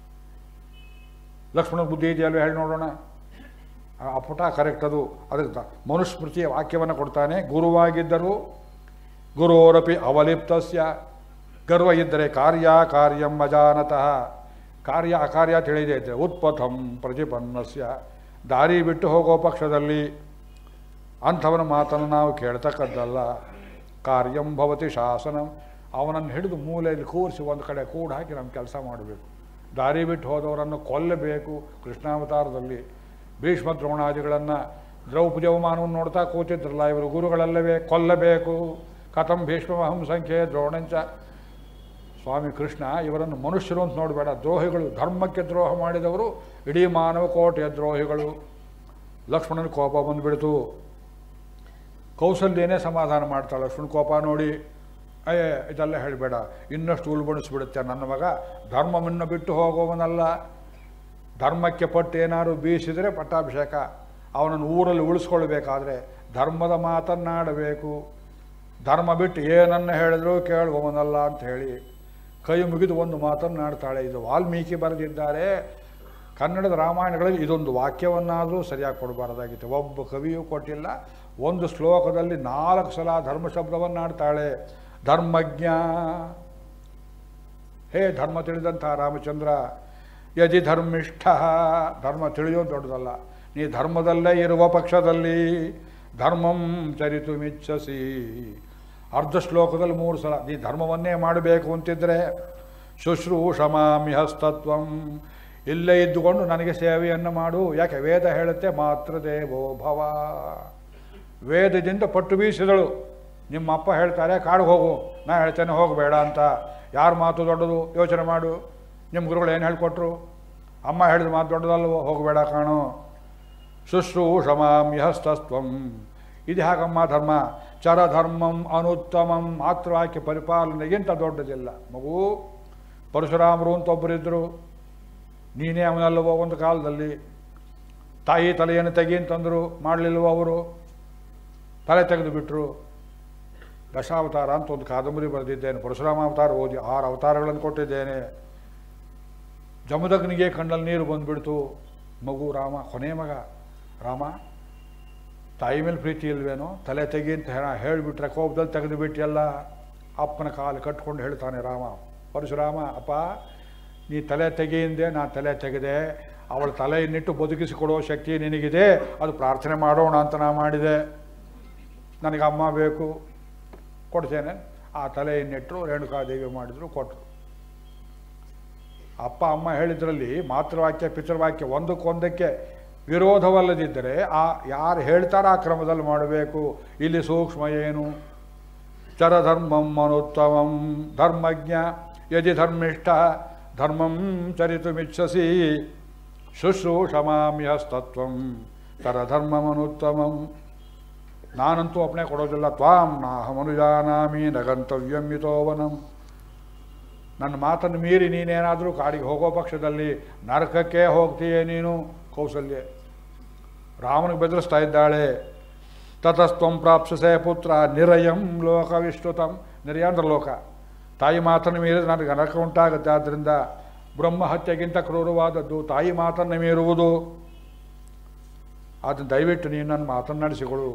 ಲಕ್ಷ್ಮಣ ಬುದ್ಧಿ ಇದೆಯಲ್ವ ಹೇಳಿ ನೋಡೋಣ ಆ ಆ ಪುಟ ಕರೆಕ್ಟ್ ಅದು ಅದಕ್ಕೆ ತ- ಮನುಸ್ಮೃತಿಯ ವಾಕ್ಯವನ್ನು ಕೊಡ್ತಾನೆ ಗುರುವಾಗಿದ್ದರು ಗುರೋರಪಿ ಅವಲಿಪ್ತಸ್ಯ ಗರ್ವ ಇದ್ದರೆ ಕಾರ್ಯ ಕಾರ್ಯಂ ಅಜಾನತಃ ಕಾರ್ಯ ಅಕಾರ್ಯ ತಿಳಿದೇ ಇದ್ದರೆ ಉತ್ಪಥಂ ಪ್ರತಿಪನ್ನಸ್ಯ ದಾರಿ ಬಿಟ್ಟು ಹೋಗೋ ಪಕ್ಷದಲ್ಲಿ ಅಂಥವನ ಮಾತನ್ನು ನಾವು ಕೇಳ್ತಕ್ಕದ್ದಲ್ಲ ಕಾರ್ಯಂ ಭವತಿ ಶಾಸನಂ ಅವನನ್ನು ಹಿಡಿದು ಮೂಲೆಯಲ್ಲಿ ಕೂರಿಸಿ ಒಂದು ಕಡೆ ಕೂಡ ಹಾಕಿ ನಮ್ಮ ಕೆಲಸ ಮಾಡಬೇಕು ದಾರಿ ಬಿಟ್ಟು ಹೋದವರನ್ನು ಕೊಲ್ಲಬೇಕು ಕೃಷ್ಣಾವತಾರದಲ್ಲಿ ಭೀಷ್ಮ ದ್ರೋಣಾದಿಗಳನ್ನು ದ್ರೌಪದಿ ಅವಮಾನವನ್ನು ನೋಡ್ತಾ ಕೂತಿದ್ರಲ್ಲ ಇವರು ಗುರುಗಳಲ್ಲವೇ ಕೊಲ್ಲಬೇಕು ಕಥಂ ಭೀಷ್ಮಹಂ ಸಂಖ್ಯೆ ದ್ರೋಣಂಚ ಸ್ವಾಮಿ ಕೃಷ್ಣ ಇವರನ್ನು ಮನುಷ್ಯರು ಅಂತ ನೋಡಬೇಡ ದ್ರೋಹಿಗಳು ಧರ್ಮಕ್ಕೆ ದ್ರೋಹ ಮಾಡಿದವರು ಇಡೀ ಮಾನವ ಕೋಟೆಯ ದ್ರೋಹಿಗಳು ಲಕ್ಷ್ಮಣನ ಕೋಪ ಬಂದುಬಿಡ್ತು ಕೌಸಲ್ಯನೇ ಸಮಾಧಾನ ಮಾಡ್ತಾಳೆ ಲಕ್ಷ್ಮಣ ಕೋಪ ನೋಡಿ ಅಯ್ಯ ಇದೆಲ್ಲ ಹೇಳಬೇಡ ಇನ್ನಷ್ಟು ಉಲ್ಬಣಿಸ್ಬಿಡುತ್ತೆ ನನ್ನ ಮಗ ಧರ್ಮವನ್ನು ಬಿಟ್ಟು ಹೋಗುವವನಲ್ಲ ಧರ್ಮಕ್ಕೆ ಪಟ್ಟು ಏನಾದ್ರು ಬೀಸಿದರೆ ಪಟ್ಟಾಭಿಷೇಕ ಅವನನ್ನು ಊರಲ್ಲಿ ಉಳಿಸ್ಕೊಳ್ಬೇಕಾದ್ರೆ ಧರ್ಮದ ಮಾತನ್ನಾಡಬೇಕು ಧರ್ಮ ಬಿಟ್ಟು ಏನನ್ನು ಹೇಳಿದ್ರು ಕೇಳುವವನಲ್ಲ ಅಂತ ಹೇಳಿ ಕೈ ಮುಗಿದು ಒಂದು ಮಾತನ್ನಾಡ್ತಾಳೆ ಇದು ವಾಲ್ಮೀಕಿ ಬರೆದಿದ್ದಾರೆ ಕನ್ನಡದ ರಾಮಾಯಣಗಳಲ್ಲಿ ಇದೊಂದು ವಾಕ್ಯವನ್ನಾದರೂ ಸರಿಯಾಗಿ ಕೊಡಬಾರ್ದಾಗಿತ್ತು ಒಬ್ಬ ಕವಿಯೂ ಕೊಟ್ಟಿಲ್ಲ ಒಂದು ಶ್ಲೋಕದಲ್ಲಿ ನಾಲ್ಕು ಸಲ ಧರ್ಮ ಶಬ್ದವನ್ನಾಡ್ತಾಳೆ ಧರ್ಮಜ್ಞ ಹೇ ಧರ್ಮ ತಿಳಿದಂಥ ರಾಮಚಂದ್ರ ಯದಿ ಧರ್ಮಿಷ್ಠ ಧರ್ಮ ತಿಳಿಯೋದು ದೊಡ್ಡದಲ್ಲ ನೀ ಧರ್ಮದಲ್ಲೇ ಇರುವ ಪಕ್ಷದಲ್ಲಿ ಧರ್ಮಂ ಚರಿತು ಮಿಚ್ಚಸಿ ಅರ್ಧ ಶ್ಲೋಕದಲ್ಲಿ ಮೂರು ಸಲ ನೀ ಧರ್ಮವನ್ನೇ ಮಾಡಬೇಕು ಅಂತಿದ್ರೆ ಶುಶ್ರೂಷಮಾಮಿಹಸ್ತತ್ವಂ ಇಲ್ಲೇ ಇದ್ದುಕೊಂಡು ನನಗೆ ಸೇವೆಯನ್ನು ಮಾಡು ಯಾಕೆ ವೇದ ಹೇಳುತ್ತೆ ಮಾತೃ ದೇವೋ ಭವ ವೇದದಿಂದ ಪಟ್ಟು ಬೀಸಿದಳು ನಿಮ್ಮ ಅಪ್ಪ ಹೇಳ್ತಾರೆ ಕಾಡಿಗೆ ಹೋಗು ನಾ ಹೇಳ್ತೇನೆ ಹೋಗಬೇಡ ಅಂತ ಯಾರ ಮಾತು ದೊಡ್ಡದು ಯೋಚನೆ ಮಾಡು ನಿಮ್ಮ ಗುರುಗಳು ಏನು ಹೇಳ್ಕೊಟ್ರು ಅಮ್ಮ ಹೇಳಿದ ಮಾತು ದೊಡ್ಡದಲ್ವೋ ಹೋಗಬೇಡ ಕಾಣು ಶುಶ್ರೂಷಮಾಮ್ಯಹಸ್ತಸ್ತ್ವಂ ಇದು ಹಾಗಮ್ಮ ಧರ್ಮ ಚರಧರ್ಮಂ ಅನುತ್ತಮಂ ಮಾತೃವಾಕ್ಯ ಪರಿಪಾಲನೆಗಿಂತ ದೊಡ್ಡದಿಲ್ಲ ಮಗು ಪರಶುರಾಮರು ಅಂತ ಒಬ್ಬರಿದ್ದರು ನೀನೇ ಅವನಲ್ಲವೋ ಒಂದು ಕಾಲದಲ್ಲಿ ತಾಯಿ ತಲೆಯನ್ನು ತೆಗಿ ಅಂತಂದರು ಮಾಡಲಿಲ್ವೋ ಅವರು ತಲೆ ತೆಗೆದು ಬಿಟ್ಟರು ದಶಾವತಾರ ಅಂತ ಒಂದು ಕಾದಂಬರಿ ಬರೆದಿದ್ದೇನೆ ಪರಶುರಾಮ ಅವತಾರ ಓದಿ ಆರು ಅವತಾರಗಳನ್ನು ಕೊಟ್ಟಿದ್ದೇನೆ ಜಮದಗ್ನಿಗೆ ಕಣ್ಣಲ್ಲಿ ನೀರು ಬಂದುಬಿಡ್ತು ಮಗು ರಾಮ ಕೊನೆ ಮಗ ರಾಮ ತಾಯಿ ಮೇಲೆ ಪ್ರೀತಿ ಇಲ್ವೇನೋ ತಲೆ ತೆಗಿ ಅಂತ ಹೇಳ ಹೇಳಿಬಿಟ್ರೆ ಕೋಪದಲ್ಲಿ ತೆಗೆದು ಬಿಟ್ಟಿಯಲ್ಲ ಅಪ್ಪನ ಕಾಲು ಕಟ್ಕೊಂಡು ಹೇಳ್ತಾನೆ ರಾಮ ಪರಶುರಾಮ ಅಪ್ಪ ನೀ ತಲೆ ತೆಗೆಯಿಂದೆ ನಾನು ತಲೆ ತೆಗೆದೆ ಅವಳ ತಲೆಯನ್ನಿಟ್ಟು ಬದುಕಿಸಿಕೊಡೋ ಶಕ್ತಿ ನಿನಗಿದೆ ಅದು ಪ್ರಾರ್ಥನೆ ಮಾಡೋಣ ಅಂತ ನಾ ಮಾಡಿದೆ ನನಗೆ ಅಮ್ಮ ಬೇಕು ಕೊಡ್ತೇನೆ ಆ ತಲೆಯನ್ನಿಟ್ಟರು ರೇಣುಕಾದೇವಿ ಮಾಡಿದ್ರು ಕೊಟ್ಟರು ಅಪ್ಪ ಅಮ್ಮ ಹೇಳಿದ್ರಲ್ಲಿ ಮಾತೃವಾಕ್ಯ ಪಿತೃವಾಕ್ಯ ಒಂದಕ್ಕೊಂದಕ್ಕೆ ವಿರೋಧವಲ್ಲದಿದ್ದರೆ ಆ ಯಾರು ಹೇಳ್ತಾರೋ ಆ ಕ್ರಮದಲ್ಲಿ ಮಾಡಬೇಕು ಇಲ್ಲಿ ಸೂಕ್ಷ್ಮ ಏನು ಚರಧರ್ಮಂ ಅನುತ್ತಮಂ ಧರ್ಮಜ್ಞ ಯದಿ ಧರ್ಮಿಷ್ಠ ಧರ್ಮಂ ಚರಿತುಮಿಚ್ಛಸಿ ಶುಶ್ರೂಷಮಾಮ್ಯಸ್ತತ್ವಂ ತರಧರ್ಮಮನುತ್ತಮಂ ನಾನಂತೂ ಅಪ್ಪಣೆ ಕೊಡೋದಿಲ್ಲ ತ್ವಾಂ ನಾಹಮನುಜಾನಾಮಿ ನಗಂತವ್ಯಂ ಯುತೋವನಂ ನನ್ನ ಮಾತನ್ನು ಮೀರಿ ನೀನೇನಾದರೂ ಕಾಡಿಗೆ ಹೋಗೋ ಪಕ್ಷದಲ್ಲಿ ನರಕಕ್ಕೆ ಹೋಗ್ತೀಯೇ ನೀನು ಕೌಸಲ್ಯ ರಾಮನಿಗೆ ಬೆದರಿಸ್ತಾ ಇದ್ದಾಳೆ ತತಸ್ತ್ವಂ ಪ್ರಾಪ್ಸಸೆ ಪುತ್ರ ನಿರಯಂ ಲೋಕ ವಿಶ್ರುತಂ ನಿರಯ ಅಂದ್ರೆ ಲೋಕ ತಾಯಿ ಮಾತನ್ನು ಮೀರಿದ್ರೆ ನನಗೆ ನರಕ ಉಂಟಾಗುತ್ತೆ ಆದ್ದರಿಂದ ಬ್ರಹ್ಮ ಹತ್ಯೆಗಿಂತ ಕ್ರೂರವಾದದ್ದು ತಾಯಿ ಮಾತನ್ನು ಮೀರುವುದು ಅದನ್ನು ದಯವಿಟ್ಟು ನೀನು ನನ್ನ ಮಾತನ್ನು ನಡೆಸಿಕೊಡು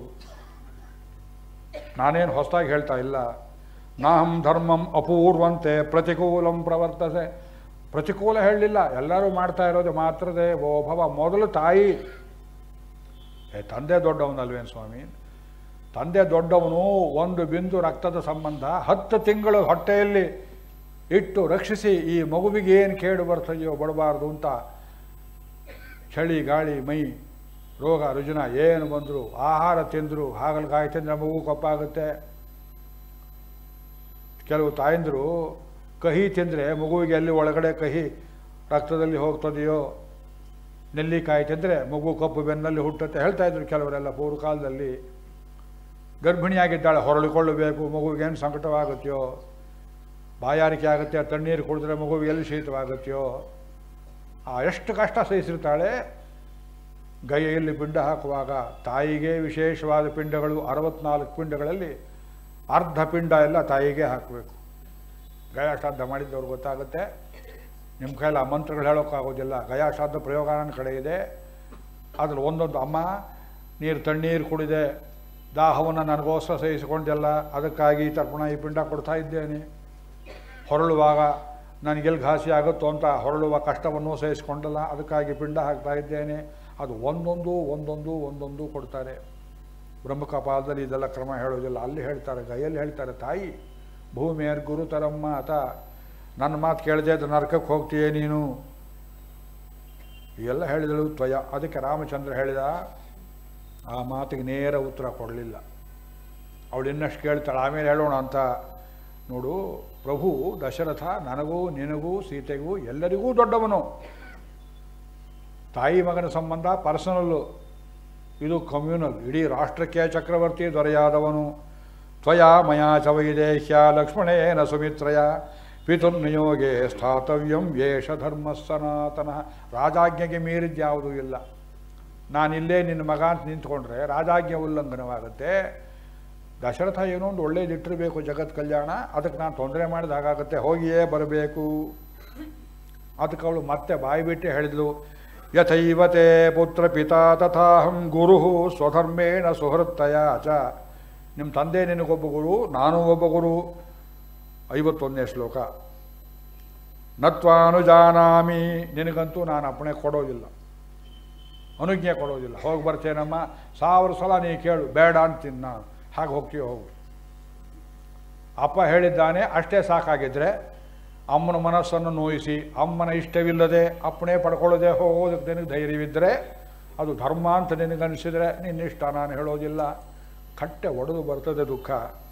ನಾನೇನು ಹೊಸದಾಗಿ ಹೇಳ್ತಾ ಇಲ್ಲ ನಾಹಂ ಧರ್ಮಂ ಅಪೂರ್ವಂತೆ ಪ್ರತಿಕೂಲಂ ಪ್ರವರ್ತಸೆ ಪ್ರತಿಕೂಲ ಹೇಳಲಿಲ್ಲ ಎಲ್ಲರೂ ಮಾಡ್ತಾ ಇರೋದು ಮಾತ್ರದೇ ಓ ಭವ ಮೊದಲು ತಾಯಿ ಏ ತಂದೆ ದೊಡ್ಡವನಲ್ವೇನು ಸ್ವಾಮಿ ತಂದೆ ದೊಡ್ಡವನು ಒಂದು ಬಿಂದು ರಕ್ತದ ಸಂಬಂಧ ಹತ್ತು ತಿಂಗಳು ಹೊಟ್ಟೆಯಲ್ಲಿ ಇಟ್ಟು ರಕ್ಷಿಸಿ ಈ ಮಗುವಿಗೆ ಏನು ಕೇಡು ಬರ್ತದೆಯೋ ಬಡಬಾರ್ದು ಅಂತ ಚಳಿ ಗಾಳಿ ಮೈ ರೋಗ ರುಜಿನ ಏನು ಬಂದರು ಆಹಾರ ತಿಂದರು ಹಾಗಲಕಾಯಿ ತಿಂದರೆ ಮಗು ಕಪ್ಪಾಗುತ್ತೆ ಕೆಲವು ತಾಯಂದರು ಕಹಿ ತಿಂದರೆ ಮಗುವಿಗೆ ಎಲ್ಲಿ ಒಳಗಡೆ ಕಹಿ ರಕ್ತದಲ್ಲಿ ಹೋಗ್ತದೆಯೋ ನೆಲ್ಲಿಕಾಯಿ ತಿಂದರೆ ಮಗು ಕಪ್ಪು ಬೆನ್ನಲ್ಲಿ ಹುಟ್ಟುತ್ತೆ ಹೇಳ್ತಾ ಇದ್ರು ಕೆಲವರೆಲ್ಲ ಪೂರ್ವ ಕಾಲದಲ್ಲಿ ಗರ್ಭಿಣಿಯಾಗಿದ್ದಾಳೆ ಹೊರಳಿಕೊಳ್ಳಬೇಕು ಮಗುವಿಗೇನು ಸಂಕಟವಾಗುತ್ತೆಯೋ ಬಾಯಾರಿಕೆ ಆಗುತ್ತೆ ತಣ್ಣೀರು ಕುಡಿದ್ರೆ ಮಗುವಿಗೆ ಎಲ್ಲಿ ಶೀತವಾಗುತ್ತೆಯೋ ಆ ಎಷ್ಟು ಕಷ್ಟ ಸಹಿಸಿರ್ತಾಳೆ ಗೈಯಲ್ಲಿ ಪಿಂಡ ಹಾಕುವಾಗ ತಾಯಿಗೆ ವಿಶೇಷವಾದ ಪಿಂಡಗಳು ಅರವತ್ನಾಲ್ಕು ಪಿಂಡಗಳಲ್ಲಿ ಅರ್ಧ ಪಿಂಡ ಎಲ್ಲ ತಾಯಿಗೆ ಹಾಕಬೇಕು ಗಯಾಶ್ರಾದ್ದ ಮಾಡಿದ್ದವ್ರು ಗೊತ್ತಾಗುತ್ತೆ ನಿಮ್ಮ ಕೈಲಿ ಆ ಮಂತ್ರಗಳು ಹೇಳೋಕ್ಕಾಗೋದಿಲ್ಲ ಗಯಾಶ್ರಾದ್ದ ಪ್ರಯೋಗ ನನ್ನ ಕಡೆ ಇದೆ ಅದ್ರಲ್ಲಿ ಒಂದೊಂದು ಅಮ್ಮ ನೀರು ತಣ್ಣೀರು ಕುಡಿದೆ ದಾಹವನ್ನು ನನಗೋಸ್ಕರ ಸಹಿಸಿಕೊಂಡಿಲ್ಲ ಅದಕ್ಕಾಗಿ ತರ್ಪಣ ಈ ಪಿಂಡ ಕೊಡ್ತಾ ಇದ್ದೇನೆ ಹೊರಳುವಾಗ ನನಗೆಲ್ಲಿ ಘಾಸಿ ಆಗುತ್ತೋ ಅಂತ ಹೊರಳುವ ಕಷ್ಟವನ್ನು ಸಹಿಸಿಕೊಂಡಲ್ಲ ಅದಕ್ಕಾಗಿ ಪಿಂಡ ಹಾಕ್ತಾ ಇದ್ದೇನೆ ಅದು ಒಂದೊಂದು ಒಂದೊಂದು ಒಂದೊಂದು ಕೊಡ್ತಾರೆ ಬ್ರಹ್ಮಕಪಾಲದಲ್ಲಿ ಇದೆಲ್ಲ ಕ್ರಮ ಹೇಳೋದಿಲ್ಲ ಅಲ್ಲಿ ಹೇಳ್ತಾರೆ ಗೈಯಲ್ಲಿ ಹೇಳ್ತಾರೆ ತಾಯಿ ಭೂಮಿಯರ್ ಗುರುತರಮ್ಮ ಆತ ನನ್ನ ಮಾತು ಕೇಳದೆ ಅದು ನರಕಕ್ಕೆ ಹೋಗ್ತೀಯೇ ನೀನು ಇವೆಲ್ಲ ಹೇಳಿದಳು ತ್ವಯ ಅದಕ್ಕೆ ರಾಮಚಂದ್ರ ಹೇಳಿದ ಆ ಮಾತಿಗೆ ನೇರ ಉತ್ತರ ಕೊಡಲಿಲ್ಲ ಅವಳು ಇನ್ನಷ್ಟು ಕೇಳ್ತಾಳೆ ಆಮೇಲೆ ಹೇಳೋಣ ಅಂತ ನೋಡು ಪ್ರಭು ದಶರಥ ನನಗೂ ನಿನಗೂ ಸೀತೆಗೂ ಎಲ್ಲರಿಗೂ ದೊಡ್ಡವನು ತಾಯಿ ಮಗನ ಸಂಬಂಧ ಪರ್ಸನಲ್ಲು ಇದು ಕಮ್ಯುನಲ್ ಇಡೀ ರಾಷ್ಟ್ರಕ್ಕೆ ಚಕ್ರವರ್ತಿ ದೊರೆಯಾದವನು ತ್ವಯಾ ಮಯಾ ಚ ವೈದೇಹ್ಯ ಲಕ್ಷ್ಮಣೇನ ಸುಮಿತ್ರಯ ಪಿತುರ್ನಿಯೋಗೆ ಸ್ಥಾತವ್ಯಂ ಯೇಷ ಧರ್ಮ ಸನಾತನ ರಾಜಾಜ್ಞೆಗೆ ಮೀರಿದ್ಯಾವುದೂ ಇಲ್ಲ ನಾನಿಲ್ಲೇ ನಿನ್ನ ಮಗ ಅಂತ ನಿಂತ್ಕೊಂಡ್ರೆ ರಾಜಾಜ್ಞೆ ಉಲ್ಲಂಘನವಾಗುತ್ತೆ ದಶರಥ ಏನೋ ಒಂದು ಒಳ್ಳೇದಿಟ್ಟಿರಬೇಕು ಜಗತ್ ಕಲ್ಯಾಣ ಅದಕ್ಕೆ ನಾನು ತೊಂದರೆ ಮಾಡಿದ ಹಾಗಾಗುತ್ತೆ ಹೋಗಿಯೇ ಬರಬೇಕು ಅದಕ್ಕೆ ಅವಳು ಮತ್ತೆ ಬಾಯಿ ಬಿಟ್ಟು ಹೇಳಿದ್ಲು ಯಥೈವತೆ ಪುತ್ರ ಪಿತಾ ತಥಾಹಂ ಗುರು ಸ್ವಧರ್ಮೇಣ ಸುಹೃತ್ತಯ ಚ ನಿಮ್ಮ ತಂದೆ ನಿನಗೊಬ್ಬ ಗುರು ನಾನು ಒಬ್ಬ ಗುರು ಐವತ್ತೊಂದನೇ ಶ್ಲೋಕ ನತ್ವಾನುಜಾನಾಮಿ ನಿನಗಂತೂ ನಾನು ಅಪ್ಪಣೆ ಕೊಡೋದಿಲ್ಲ ಅನುಜ್ಞೆ ಕೊಡೋದಿಲ್ಲ ಹೋಗಿ ಬರ್ತೇನಮ್ಮ ಸಾವಿರ ಸಲ ನೀ ಕೇಳು ಬೇಡ ಅಂತೀನಿ ನಾನು ಹಾಗೆ ಹೋಗ್ತೀವಿ ಹೋಗು ಅಪ್ಪ ಹೇಳಿದ್ದಾನೆ ಅಷ್ಟೇ ಸಾಕಾಗಿದ್ದರೆ ಅಮ್ಮನ ಮನಸ್ಸನ್ನು ನೋಯಿಸಿ ಅಮ್ಮನ ಇಷ್ಟವಿಲ್ಲದೆ ಅಪ್ಪಣೆ ಪಡ್ಕೊಳ್ಳದೆ ಹೋಗೋದಕ್ಕೆ ನಿನಗೆ ಧೈರ್ಯವಿದ್ದರೆ ಅದು ಧರ್ಮ ಅಂತ ನಿನಗನ್ನಿಸಿದರೆ ನಿನ್ನಿಷ್ಟ ನಾನು ಹೇಳೋದಿಲ್ಲ ಕಟ್ಟೆ ಒಡೆದು ಬರ್ತದೆ ದುಃಖ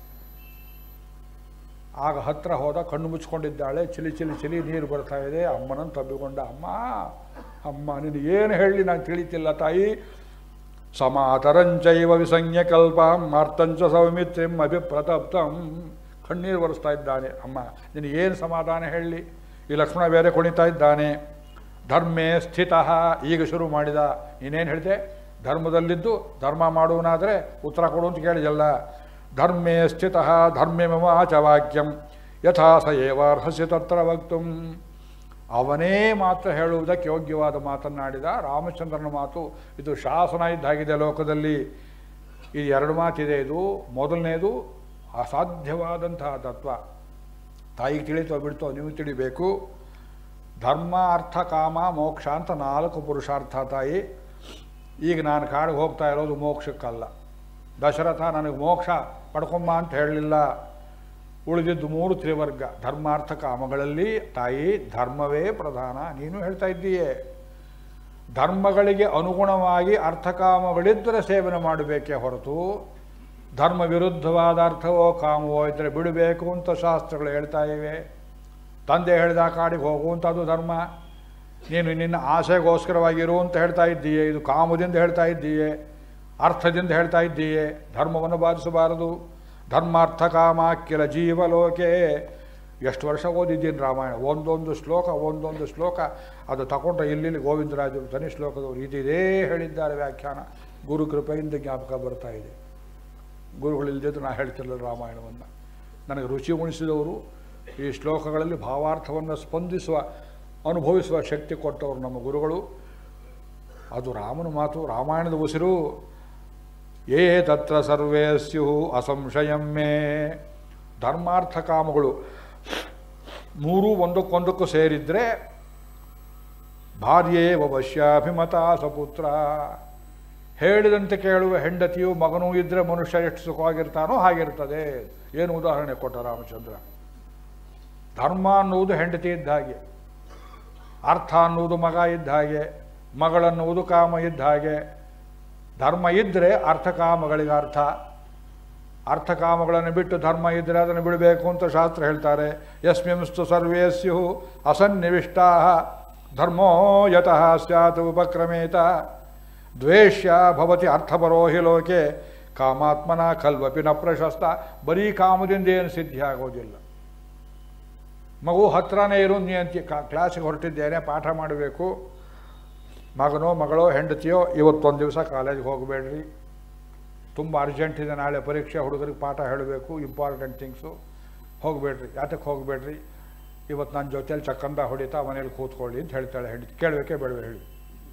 ಆಗ ಹತ್ರ ಹೋದ ಕಣ್ಣು ಮುಚ್ಕೊಂಡಿದ್ದಾಳೆ ಚಿಲಿ ಚಿಲಿ ಚಿಲಿ ನೀರು ಬರ್ತಾ ಇದೆ ಅಮ್ಮನನ್ನು ತಬ್ಬಿಕೊಂಡ ಅಮ್ಮ ಅಮ್ಮ ನೀನು ಏನು ಹೇಳಿ ನಾನು ತಿಳಿತಿಲ್ಲ ತಾಯಿ ಸಮಾತರಂಚೈವ ವಿಸಂಜ್ಞ ಕಲ್ಪಂ ಮಾರ್ತಂಚ ಸೌಮಿತ್ರಿಂ ಅಭಿಪ್ರತಪ್ತಂ ಕಣ್ಣೀರು ಬರೆಸ್ತಾ ಇದ್ದಾನೆ ಅಮ್ಮ ನಿನಗೇನು ಸಮಾಧಾನ ಹೇಳಲಿ ಈ ಲಕ್ಷ್ಮಣ ಬೇರೆ ಕುಣಿತಾ ಇದ್ದಾನೆ ಧರ್ಮೇ ಸ್ಥಿತ ಈಗ ಶುರು ಮಾಡಿದ ನೀನೇನು ಹೇಳಿದೆ ಧರ್ಮದಲ್ಲಿದ್ದು ಧರ್ಮ ಮಾಡುವನಾದರೆ ಉತ್ತರ ಕೊಡು ಅಂತ ಕೇಳಿದಲ್ಲ ಧರ್ಮೇ ಸ್ಥಿತ ಧರ್ಮೇ ಮಮಾಚ ವಾಕ್ಯಂ ಯಥಾ ಸ ಏವಾರ್ಹಸಿ ತತ್ರ ವಕ್ತುಂ ಅವನೇ ಮಾತ್ರ ಹೇಳುವುದಕ್ಕೆ ಯೋಗ್ಯವಾದ ಮಾತನ್ನಾಡಿದ ರಾಮಚಂದ್ರನ ಮಾತು ಇದು ಶಾಸನ ಇದ್ದಾಗಿದೆ ಲೋಕದಲ್ಲಿ ಇದು ಎರಡು ಮಾತಿದೆ ಇದು ಮೊದಲನೇದು ಅಸಾಧ್ಯವಾದಂತಹ ತತ್ವ ತಾಯಿಗೆ ತಿಳಿತೋ ಬಿಡ್ತೋ ನೀವು ತಿಳಿಬೇಕು ಧರ್ಮ ಅರ್ಥ ಕಾಮ ಮೋಕ್ಷ ಅಂತ ನಾಲ್ಕು ಪುರುಷಾರ್ಥ ತಾಯಿ ಈಗ ನಾನು ಕಾಡಿಗೆ ಹೋಗ್ತಾ ಇರೋದು ಮೋಕ್ಷಕ್ಕಲ್ಲ ದಶರಥ ನನಗೆ ಮೋಕ್ಷ ಪಡ್ಕೊಂಬ ಅಂತ ಹೇಳಲಿಲ್ಲ ಉಳಿದಿದ್ದು ಮೂರು ತ್ರಿವರ್ಗ ಧರ್ಮಾರ್ಥ ಕಾಮಗಳಲ್ಲಿ ತಾಯಿ ಧರ್ಮವೇ ಪ್ರಧಾನ ನೀನು ಹೇಳ್ತಾ ಇದ್ದೀಯೇ ಧರ್ಮಗಳಿಗೆ ಅನುಗುಣವಾಗಿ ಅರ್ಥಕಾಮಗಳಿದ್ದರೆ ಸೇವನೆ ಮಾಡಬೇಕೇ ಹೊರತು ಧರ್ಮ ವಿರುದ್ಧವಾದ ಅರ್ಥವೋ ಕಾಮವೋ ಇದ್ದರೆ ಬಿಡಬೇಕು ಅಂತ ಶಾಸ್ತ್ರಗಳು ಹೇಳ್ತಾ ಇವೆ ತಂದೆ ಹೇಳಿದ ಕಾಡಿಗೆ ಹೋಗುವಂಥದ್ದು ಧರ್ಮ ನೀನು ನಿನ್ನ ಆಸೆಗೋಸ್ಕರವಾಗಿರು ಅಂತ ಹೇಳ್ತಾ ಇದ್ದೀಯೆ ಇದು ಕಾಮದಿಂದ ಹೇಳ್ತಾ ಇದ್ದೀಯೆ ಅರ್ಥದಿಂದ ಹೇಳ್ತಾ ಇದ್ದೀಯೆ ಧರ್ಮವನ್ನು ಬಾಧಿಸಬಾರದು ಧರ್ಮಾರ್ಥ ಕಾಮ ಕಿಲ ಜೀವಲೋಕೆ ಎಷ್ಟು ವರ್ಷ ಓದಿದ್ದೀನಿ ರಾಮಾಯಣ ಒಂದೊಂದು ಶ್ಲೋಕ ಒಂದೊಂದು ಶ್ಲೋಕ ಅದು ತಗೊಂಡ್ರೆ ಇಲ್ಲಿ ಗೋವಿಂದರಾಜರು ತನಿ ಶ್ಲೋಕದವರು ಇದಿದೇ ಹೇಳಿದ್ದಾರೆ ವ್ಯಾಖ್ಯಾನ ಗುರು ಕೃಪೆಯಿಂದ ಜ್ಞಾಪಕ ಬರ್ತಾ ಇದೆ ಗುರುಗಳಿಲ್ಲದಿದ್ದು ನಾ ಹೇಳ್ತಿರಲಿಲ್ಲ ರಾಮಾಯಣವನ್ನು ನನಗೆ ರುಚಿ ಉಣಿಸಿದವರು ಈ ಶ್ಲೋಕಗಳಲ್ಲಿ ಭಾವಾರ್ಥವನ್ನು ಸ್ಪಂದಿಸುವ ಅನುಭವಿಸುವ ಶಕ್ತಿ ಕೊಟ್ಟವರು ನಮ್ಮ ಗುರುಗಳು ಅದು ರಾಮನ ಮಾತು ರಾಮಾಯಣದ ಉಸಿರು ಏ ತತ್ರ ಸರ್ವೇ ಸ್ಯು ಅಸಂಶಯಮ್ಮೇ ಧರ್ಮಾರ್ಥ ಕಾಮಗಳು ಮೂರೂ ಒಂದಕ್ಕೊಂದಕ್ಕೂ ಸೇರಿದ್ರೆ ಭಾರ್ಯೇ ವಶ್ಯಾಭಿಮತ ಸಪುತ್ರ ಹೇಳಿದಂತೆ ಕೇಳುವ ಹೆಂಡತಿಯು ಮಗನೂ ಇದ್ದರೆ ಮನುಷ್ಯ ಎಷ್ಟು ಸುಖವಾಗಿರ್ತಾನೋ ಹಾಗಿರ್ತದೆ ಏನು ಉದಾಹರಣೆ ಕೊಟ್ಟ ರಾಮಚಂದ್ರ ಧರ್ಮ ಅನ್ನುವುದು ಹೆಂಡತಿ ಇದ್ದ ಹಾಗೆ ಅರ್ಥ ಅನ್ನುವುದು ಮಗ ಇದ್ದ ಹಾಗೆ ಮಗಳನ್ನುವುದು ಕಾಮ ಇದ್ದ ಹಾಗೆ ಧರ್ಮ ಇದ್ದರೆ ಅರ್ಥಕಾಮಗಳಿಗೆ ಅರ್ಥ ಅರ್ಥಕಾಮಗಳನ್ನು ಬಿಟ್ಟು ಧರ್ಮ ಇದ್ದರೆ ಅದನ್ನು ಬಿಡಬೇಕು ಅಂತ ಶಾಸ್ತ್ರ ಹೇಳ್ತಾರೆ ಯಸ್ಮಿಂಸ್ತು ಸರ್ವೇ ಸ್ಯು ಅಸನ್ನಿವಿಷ್ಟಾ ಧರ್ಮೋ ಯತಃ ಸ್ಯಾತ್ ಉಪಕ್ರಮೇತ ದ್ವೇಷ್ಯ ಭವತಿ ಅರ್ಥಪರೋ ಹಿ ಲೋಕೆ ಕಾಮಾತ್ಮನ ಕಲ್ವಪಿ ನ ಪ್ರಶಸ್ತ ಬರೀ ಕಾಮದಿಂದ ಏನು ಸಿದ್ಧಿ ಆಗೋದಿಲ್ಲ ಮಗು ಹತ್ರನೇ ಇರು ನೀ ಅಂತ ಕ್ಲಾಸಿಗೆ ಹೊರಟಿದ್ದೇನೆ ಪಾಠ ಮಾಡಬೇಕು ಮಗನೋ ಮಗಳೋ ಹೆಂಡತಿಯೋ ಇವತ್ತೊಂದು ದಿವಸ ಕಾಲೇಜಿಗೆ ಹೋಗಬೇಡ್ರಿ ತುಂಬ ಅರ್ಜೆಂಟ್ ಇದೆ ನಾಳೆ ಪರೀಕ್ಷೆ ಹುಡುಗರಿಗೆ ಪಾಠ ಹೇಳಬೇಕು ಇಂಪಾರ್ಟೆಂಟ್ ಥಿಂಗ್ಸು ಹೋಗಬೇಡ್ರಿ ಯಾತಕ್ಕೆ ಹೋಗಬೇಡ್ರಿ ಇವತ್ತು ನನ್ನ ಜೊತೆಲಿ ಚಕ್ಕಂದ ಹೊಡಿತಾ ಮನೇಲಿ ಕೂತ್ಕೊಳ್ಳಿ ಅಂತ ಹೇಳ್ತಾಳೆ ಹೆಂಡತಿ ಕೇಳಬೇಕೇ ಬೇಡವೆ ಹೇಳಿ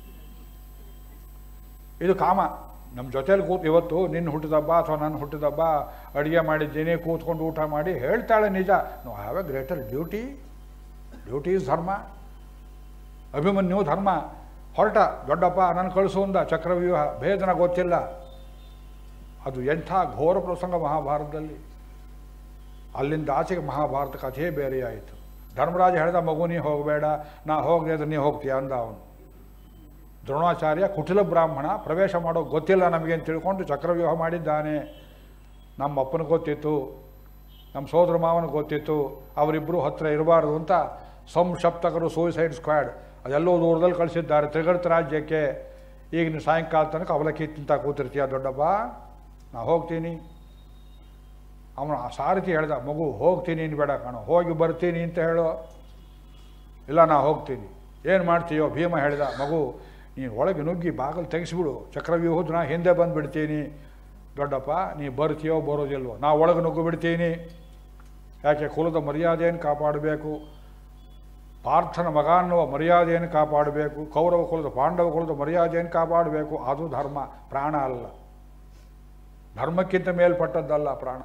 ಇದು ಕಾಮ ನಮ್ಮ ಜೊತೆಲಿ ಕೂತ್ ಇವತ್ತು ನಿನ್ನ ಹುಟ್ಟಿದಬ್ಬ ಅಥವಾ ನನ್ನ ಹುಟ್ಟಿದಬ್ಬ ಅಡುಗೆ ಮಾಡಿದ್ದೀನಿ ಕೂತ್ಕೊಂಡು ಊಟ ಮಾಡಿ ಹೇಳ್ತಾಳೆ ನಿಜ no have a greater duty duty is dharma Abhimanyu ಧರ್ಮ ಹೊರಟ ದೊಡ್ಡಪ್ಪ ನನ್ನ ಕಳಿಸು ಅಂದ ಚಕ್ರವ್ಯೂಹ ಭೇದನ ಗೊತ್ತಿಲ್ಲ ಅದು ಎಂಥ ಘೋರ ಪ್ರಸಂಗ ಮಹಾಭಾರತದಲ್ಲಿ ಅಲ್ಲಿಂದ ಆಚೆಗೆ ಮಹಾಭಾರತ ಕಥೆಯೇ ಬೇರೆಯಾಯಿತು ಧರ್ಮರಾಜ ಹೇಳಿದ ಮಗು ನೀ ಹೋಗಬೇಡ ನಾ ಹೋಗದೆ ಅಂದ್ರೆ ನೀ ಹೋಗ್ತೀಯ ಅಂದ ಅವನು ದ್ರೋಣಾಚಾರ್ಯ ಕುಟಿಲ ಬ್ರಾಹ್ಮಣ ಪ್ರವೇಶ ಮಾಡೋ ಗೊತ್ತಿಲ್ಲ ನಮಗೆ ಅಂತ ತಿಳ್ಕೊಂಡು ಚಕ್ರವ್ಯೂಹ ಮಾಡಿದ್ದಾನೆ ನಮ್ಮ ಅಪ್ಪನ ಗೊತ್ತಿತ್ತು ನಮ್ಮ ಸೋದರ ಮಾವನ ಗೊತ್ತಿತ್ತು ಅವರಿಬ್ಬರು ಹತ್ರ ಇರಬಾರ್ದು ಅಂತ ಸಂಸಪ್ತಕರು ಸೂಸೈಡ್ ಸ್ಕ್ವಾಡ್ ಅದೆಲ್ಲೋ ದೂರದಲ್ಲಿ ಕಳಿಸಿದ್ದಾರೆ ತ್ರಿಗರ್ತ ರಾಜ್ಯಕ್ಕೆ ಈಗ ನೀವು ಸಾಯಂಕಾಲ ತನಕ ಅವಲಕ್ಕಿ ತಿಂತ ಕೂತಿರ್ತೀಯ ದೊಡ್ಡಪ್ಪ ನಾ ಹೋಗ್ತೀನಿ ಅವನು ಆ ಸಾರಥಿ ಹೇಳ್ದ ಮಗು ಹೋಗ್ತೀನಿ ನೀನು ಬೇಡ ಕಾಣೋ ಹೋಗಿ ಬರ್ತೀನಿ ಅಂತ ಹೇಳೋ ಇಲ್ಲ ನಾ ಹೋಗ್ತೀನಿ ಏನು ಮಾಡ್ತೀಯೋ ಭೀಮ ಹೇಳಿದ ಮಗು ನೀನು ಒಳಗೆ ನುಗ್ಗಿ ಬಾಗಿಲು ತೆಗೆಸಿಬಿಡು ಚಕ್ರವ್ಯೂಹದ ನಾ ಹಿಂದೆ ಬಂದುಬಿಡ್ತೀನಿ ದೊಡ್ಡಪ್ಪ ನೀ ಬರ್ತೀಯೋ ಬರೋದಿಲ್ವೋ ನಾ ಒಳಗೆ ನುಗ್ಗು ಬಿಡ್ತೀನಿ ಯಾಕೆ ಕುಲದ ಮರ್ಯಾದೆಯನ್ನು ಕಾಪಾಡಬೇಕು ಪಾರ್ಥನ ಮಗ ಅನ್ನುವ ಮರ್ಯಾದೆಯನ್ನು ಕಾಪಾಡಬೇಕು ಕೌರವ ಕುಲದ ಪಾಂಡವ ಕುಲದ ಮರ್ಯಾದೆಯನ್ನು ಕಾಪಾಡಬೇಕು ಅದು ಧರ್ಮ ಪ್ರಾಣ ಅಲ್ಲ ಧರ್ಮಕ್ಕಿಂತ ಮೇಲ್ಪಟ್ಟದ್ದಲ್ಲ ಪ್ರಾಣ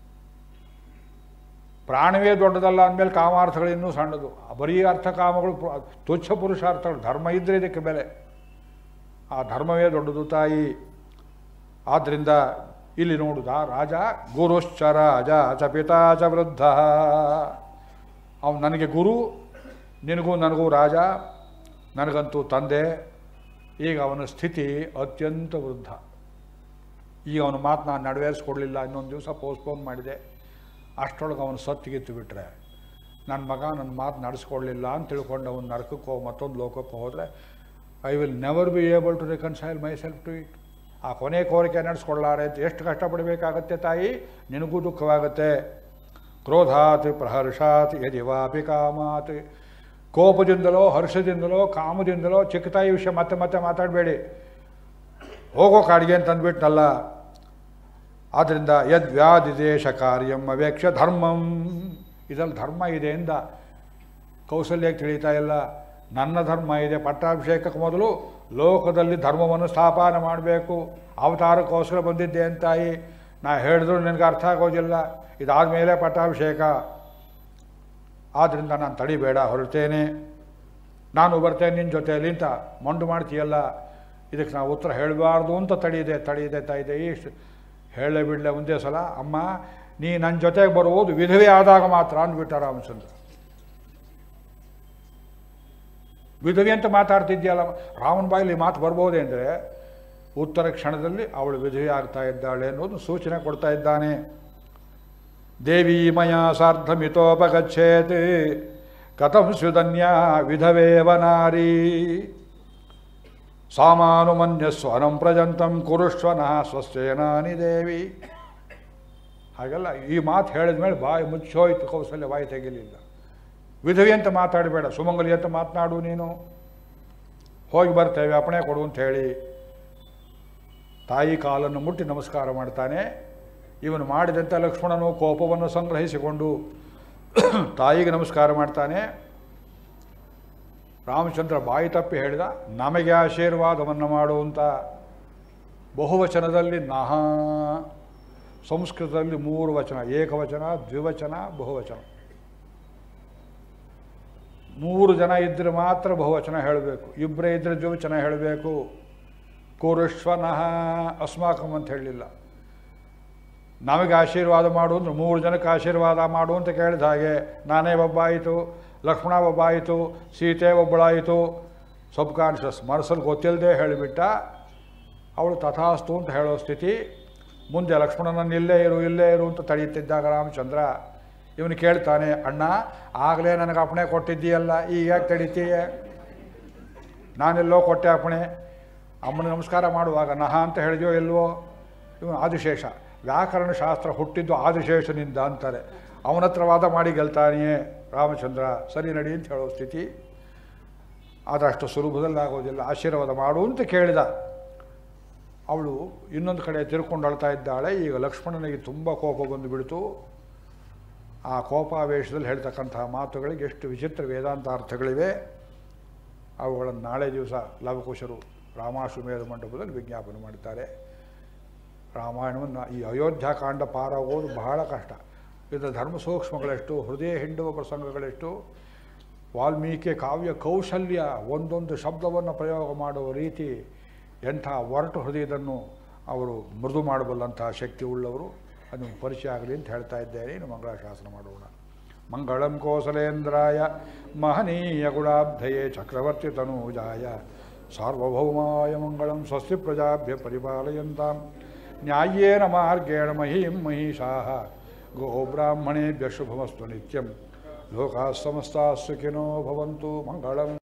ಪ್ರಾಣವೇ ದೊಡ್ಡದಲ್ಲ ಅಂದಮೇಲೆ ಕಾಮಾರ್ಥಗಳು ಇನ್ನೂ ಸಣ್ಣದು ಬರೀ ಅರ್ಥ ಕಾಮಗಳು ಪು- ತುಚ್ಛ ಪುರುಷಾರ್ಥಗಳು ಧರ್ಮ ಇದ್ದರೆ ಇದಕ್ಕೆ ಬೆಲೆ ಆ ಧರ್ಮವೇ ದೊಡ್ಡದು ತಾಯಿ ಆದ್ದರಿಂದ ಇಲ್ಲಿ ನೋಡುದ ರಾಜ ಗುರುಶ್ಚ ರಾಜ ಚ ಪಿತಾ ಚ ವೃದ್ಧ ಅವನು ನನಗೆ ಗುರು ನಿನಗೂ ನನಗೂ ರಾಜ ನನಗಂತೂ ತಂದೆ ಈಗ ಅವನ ಸ್ಥಿತಿ ಅತ್ಯಂತ ವೃದ್ಧ ಈಗ ಅವನ ಮಾತು ನಾನು ನೆರವೇರಿಸ್ಕೊಡ್ಲಿಲ್ಲ ಇನ್ನೊಂದು ದಿವಸ ಪೋಸ್ಟ್ಪೋನ್ ಮಾಡಿದೆ ಅಷ್ಟರೊಳಗೆ ಅವನು ಸತ್ತಿಗಿತ್ತು ಬಿಟ್ಟರೆ ನನ್ನ ಮಗ ನನ್ನ ಮಾತು ನಡೆಸ್ಕೊಡ್ಲಿಲ್ಲ ಅಂತ ತಿಳ್ಕೊಂಡು ಅವನು ನರಕಕ್ಕೆ ಹೋಗಿ ಮತ್ತೊಂದು ಲೋಕಕ್ಕೆ ಹೋದರೆ I will never be able to reconcile myself to it ಆ ಕೊನೆ ಕೋರಿಕೆ ನಡೆಸ್ಕೊಳ್ಳಾರೆ ಅಂತ ಎಷ್ಟು ಕಷ್ಟಪಡಬೇಕಾಗತ್ತೆ ತಾಯಿ ನಿನಗೂ ದುಃಖವಾಗುತ್ತೆ ಕ್ರೋಧಾತ್ ಪ್ರಹರ್ಷಾತ್ ಯದಿ ವಾಪಿ ಕಾಮಾತ್ ಕೋಪದಿಂದಲೋ ಹರ್ಷದಿಂದಲೋ ಕಾಮದಿಂದಲೋ ಚಿಕ್ಕ ತಾಯಿ ವಿಷಯ ಮತ್ತೆ ಮತ್ತೆ ಮಾತಾಡಬೇಡಿ ಹೋಗೋ ಕಾಡಿಗೆ ಅಂತ ಅಂದ್ಬಿಟ್ನಲ್ಲ ಆದ್ದರಿಂದ ಯದ್ವ್ಯಾದಿದೇಶ ಕಾರ್ಯಂ ಅವೇಕ್ಷ ಧರ್ಮಂ ಇದರಲ್ಲಿ ಧರ್ಮ ಇದೆ ಎಂದ ಕೌಸಲ್ಯಕ್ಕೆ ತಿಳಿತಾ ಇಲ್ಲ ನನ್ನ ಧರ್ಮ ಇದೆ ಪಟ್ಟಾಭಿಷೇಕಕ್ಕೆ ಮೊದಲು ಲೋಕದಲ್ಲಿ ಧರ್ಮವನ್ನು ಸ್ಥಾಪನೆ ಮಾಡಬೇಕು ಅವತಾರಕ್ಕೋಸ್ಕರ ಬಂದಿದ್ದೆ ಅಂತಾಯಿ ನಾ ಹೇಳಿದ್ರು ನಿನಗೆ ಅರ್ಥ ಆಗೋದಿಲ್ಲ ಇದಾದ ಮೇಲೆ ಪಟ್ಟಾಭಿಷೇಕ ಆದ್ದರಿಂದ ನಾನು ತಡಿಬೇಡ ಹೊರಡ್ತೇನೆ ನಾನು ಬರ್ತೇನೆ ನಿನ್ನ ಜೊತೆಯಲ್ಲಿ ಅಂತ ಮೊಂಡು ಮಾಡ್ತೀಯಲ್ಲ ಇದಕ್ಕೆ ನಾವು ಉತ್ತರ ಹೇಳಬಾರ್ದು ಅಂತ ತಡಿದೆ ತಡಿದೆ ತಾಯಿದೆ ಇಷ್ಟು ಹೇಳೇ ಬಿಡಲೆ ಒಂದೇ ಸಲ ಅಮ್ಮ ನೀ ನನ್ನ ಜೊತೆಗೆ ಬರುವುದು ವಿಧವೆ ಆದಾಗ ಮಾತ್ರ ಅಂದ್ಬಿಟ್ಟ ರಾಮಚಂದ್ರ ವಿಧವೆ ಅಂತ ಮಾತಾಡ್ತಿದ್ಯಲ್ಲ ರಾಮನ ಬಾಯಲ್ಲಿ ಮಾತು ಬರ್ಬೋದೇ ಅಂದರೆ ಉತ್ತರ ಕ್ಷಣದಲ್ಲಿ ಅವಳು ವಿಧವೆ ಆಗ್ತಾ ಇದ್ದಾಳೆ ಅನ್ನೋದು ಸೂಚನೆ ಕೊಡ್ತಾ ಇದ್ದಾನೆ ದೇವಿ ಮಯ ಸಾರ್ಧಮಿತೋಪಗಚ್ಚೇತ್ ಕಥಂ ಸ್ಯುಧನ್ಯ ವಿಧವೇವ ನಾರಿ ಸಾಮಾನುಮನ್ಯಸ್ವನಂ ಪ್ರಜಂತಂ ಕುರುಷ್ವನಃ ಸ್ವಸ್ಥೇನಾನಿ ದೇವಿ ಹಾಗೆಲ್ಲ ಈ ಮಾತು ಹೇಳಿದ ಮೇಲೆ ಬಾಯಿ ಮುಚ್ಚೋಯ್ತು ಕೌಸಲ್ಯ ಬಾಯಿ ತೆಗಿಲಿಲ್ಲ ವಿಧವಿ ಅಂತ ಮಾತಾಡಬೇಡ ಸುಮಂಗಲಿ ಅಂತ ಮಾತನಾಡು ನೀನು ಹೋಗಿ ಬರ್ತೇವೆ ಅಪ್ಪಣೆ ಕೊಡು ಅಂತ ಹೇಳಿ ತಾಯಿ ಕಾಲನ್ನು ಮುಟ್ಟಿ ನಮಸ್ಕಾರ ಮಾಡ್ತಾನೆ ಇವನು ಮಾಡಿದಂಥ ಲಕ್ಷ್ಮಣನು ಕೋಪವನ್ನು ಸಂಗ್ರಹಿಸಿಕೊಂಡು ತಾಯಿಗೆ ನಮಸ್ಕಾರ ಮಾಡ್ತಾನೆ ರಾಮಚಂದ್ರ ಬಾಯಿ ತಪ್ಪಿ ಹೇಳಿದ ನಮಗೆ ಆಶೀರ್ವಾದವನ್ನು ಮಾಡು ಅಂತ ಬಹುವಚನದಲ್ಲಿ ನಹ ಸಂಸ್ಕೃತದಲ್ಲಿ ಮೂರು ವಚನ ಏಕವಚನ ದ್ವಿವಚನ ಬಹುವಚನ ಮೂರು ಜನ ಇದ್ದರೆ ಮಾತ್ರ ಬಹುವಚನ ಹೇಳಬೇಕು ಇಬ್ಬರೇ ಇದ್ದರೆ ದ್ವಿವಚನ ಹೇಳಬೇಕು ಕುರುಷ್ವನಃ ಅಸ್ಮಾಕಂ ಅಂತ ಹೇಳಲಿಲ್ಲ ನಮಗೆ ಆಶೀರ್ವಾದ ಮಾಡು ಅಂದ್ರೆ ಮೂರು ಜನಕ್ಕೆ ಆಶೀರ್ವಾದ ಮಾಡು ಅಂತ ಕೇಳಿದ ಹಾಗೆ ನಾನೇ ಒಬ್ಬ ಆಯಿತು ಲಕ್ಷ್ಮಣ ಒಬ್ಬ ಆಯಿತು ಸೀತೆ ಒಬ್ಬಳಾಯಿತು ಸಬ್ ಕಾನ್ಷಿಯಸ್ ಮನಸ್ಸಲ್ಲಿ ಗೊತ್ತಿಲ್ಲದೆ ಹೇಳಿಬಿಟ್ಟ ಅವಳು ತಥಾಸ್ತು ಅಂತ ಹೇಳೋ ಸ್ಥಿತಿ ಮುಂದೆ ಲಕ್ಷ್ಮಣನನ್ನು ಇಲ್ಲೇ ಇರು ಇಲ್ಲೇ ಇರು ಅಂತ ತಡೆಯುತ್ತಿದ್ದಾಗ ರಾಮಚಂದ್ರ ಇವನು ಕೇಳ್ತಾನೆ ಅಣ್ಣ ಆಗಲೇ ನನಗೆ ಅಪ್ಪಣೆ ಕೊಟ್ಟಿದ್ದೀಯಲ್ಲ ಈಗ ಯಾಕೆ ತಡೀತೀಯ ನಾನೆಲ್ಲೋ ಕೊಟ್ಟೆ ಅಪ್ಪಣೆ ಅಮ್ಮನ ನಮಸ್ಕಾರ ಮಾಡುವಾಗ ನಹ ಅಂತ ಹೇಳಿದೆಯೋ ಇಲ್ವೋ ಇವನು ಆದಿಶೇಷ ವ್ಯಾಕರಣ ಶಾಸ್ತ್ರ ಹುಟ್ಟಿದ್ದು ಆದಿಶೇಷನಿಂದ ಅಂತಾರೆ ಅವನ ಹತ್ರ ವಾದ ಮಾಡಿ ಗೆಲ್ತಾನೆಯೇ ರಾಮಚಂದ್ರ ಸರಿ ನಡಿ ಅಂತ ಹೇಳೋ ಸ್ಥಿತಿ ಆದಷ್ಟು ಸುಲಭದಲ್ಲಿ ಆಗೋದಿಲ್ಲ ಆಶೀರ್ವಾದ ಮಾಡು ಅಂತ ಕೇಳಿದ ಅವಳು ಇನ್ನೊಂದು ಕಡೆ ತಿರ್ಕೊಂಡು ಅಳ್ತಾ ಇದ್ದಾಳೆ ಈಗ ಲಕ್ಷ್ಮಣನಿಗೆ ತುಂಬ ಕೋಪ ಬಂದು ಬಿಡ್ತು ಆ ಕೋಪಾವೇಶದಲ್ಲಿ ಹೇಳ್ತಕ್ಕಂತಹ ಮಾತುಗಳಿಗೆ ಎಷ್ಟು ವಿಚಿತ್ರ ವೇದಾಂತ ಅರ್ಥಗಳಿವೆ ಅವುಗಳನ್ನು ನಾಳೆ ದಿವಸ ಲವಕುಶರು ರಾಮಾಶ್ವಮೇಧ ಮಂಟಪದಲ್ಲಿ ವಿಜ್ಞಾಪನೆ ಮಾಡ್ತಾರೆ ರಾಮಾಯಣವನ್ನು ಈ ಅಯೋಧ್ಯಾಕಾಂಡ ಪಾರಾಗೋದು ಬಹಳ ಕಷ್ಟ ಇದರ ಧರ್ಮ ಸೂಕ್ಷ್ಮಗಳೆಷ್ಟು ಹೃದಯ ಹಿಂಡುವ ಪ್ರಸಂಗಗಳೆಷ್ಟು ವಾಲ್ಮೀಕಿ ಕಾವ್ಯ ಕೌಶಲ್ಯ ಒಂದೊಂದು ಶಬ್ದವನ್ನು ಪ್ರಯೋಗ ಮಾಡುವ ರೀತಿ ಎಂಥ ಒರಟು ಹೃದಯದನ್ನು ಅವರು ಮೃದು ಮಾಡಬಲ್ಲಂತಹ ಶಕ್ತಿ ಉಳ್ಳವರು ಅದು ನಿಮ್ಗೆ ಪರಿಚಯ ಆಗಲಿ ಅಂತ ಹೇಳ್ತಾ ಇದ್ದೇನೆ ಇನ್ನು ಮಂಗಳಾಶಾಸನ ಮಾಡೋಣ ಮಂಗಳಂ ಕೋಸಲೇಂದ್ರಾಯ ಮಹನೀಯ ಗುಣಾಬ್ಧಯೇ ಚಕ್ರವರ್ತಿ ತನೂಜಾಯ ಸಾರ್ವಭೌಮಾಯ ಮಂಗಳಂ ಸ್ವಸ್ತಿ ಪ್ರಜಾಭ್ಯ ಪರಿಪಾಲಯಂತಾಂ ನ್ಯಾಯೇನ ಮಾರ್ಗೇಣ ಮಹೀಂ ಮಹಿಷಾ ಗೋಬ್ರಾಹ್ಮಣೇಭ್ಯ ಶುಭಮಸ್ತು ನಿತ್ಯಂ ಲೋಕಾಃ ಸಮಸ್ತಾಃ ಸುಖಿನೋ ಭವಂತು ಮಂಗಳಂ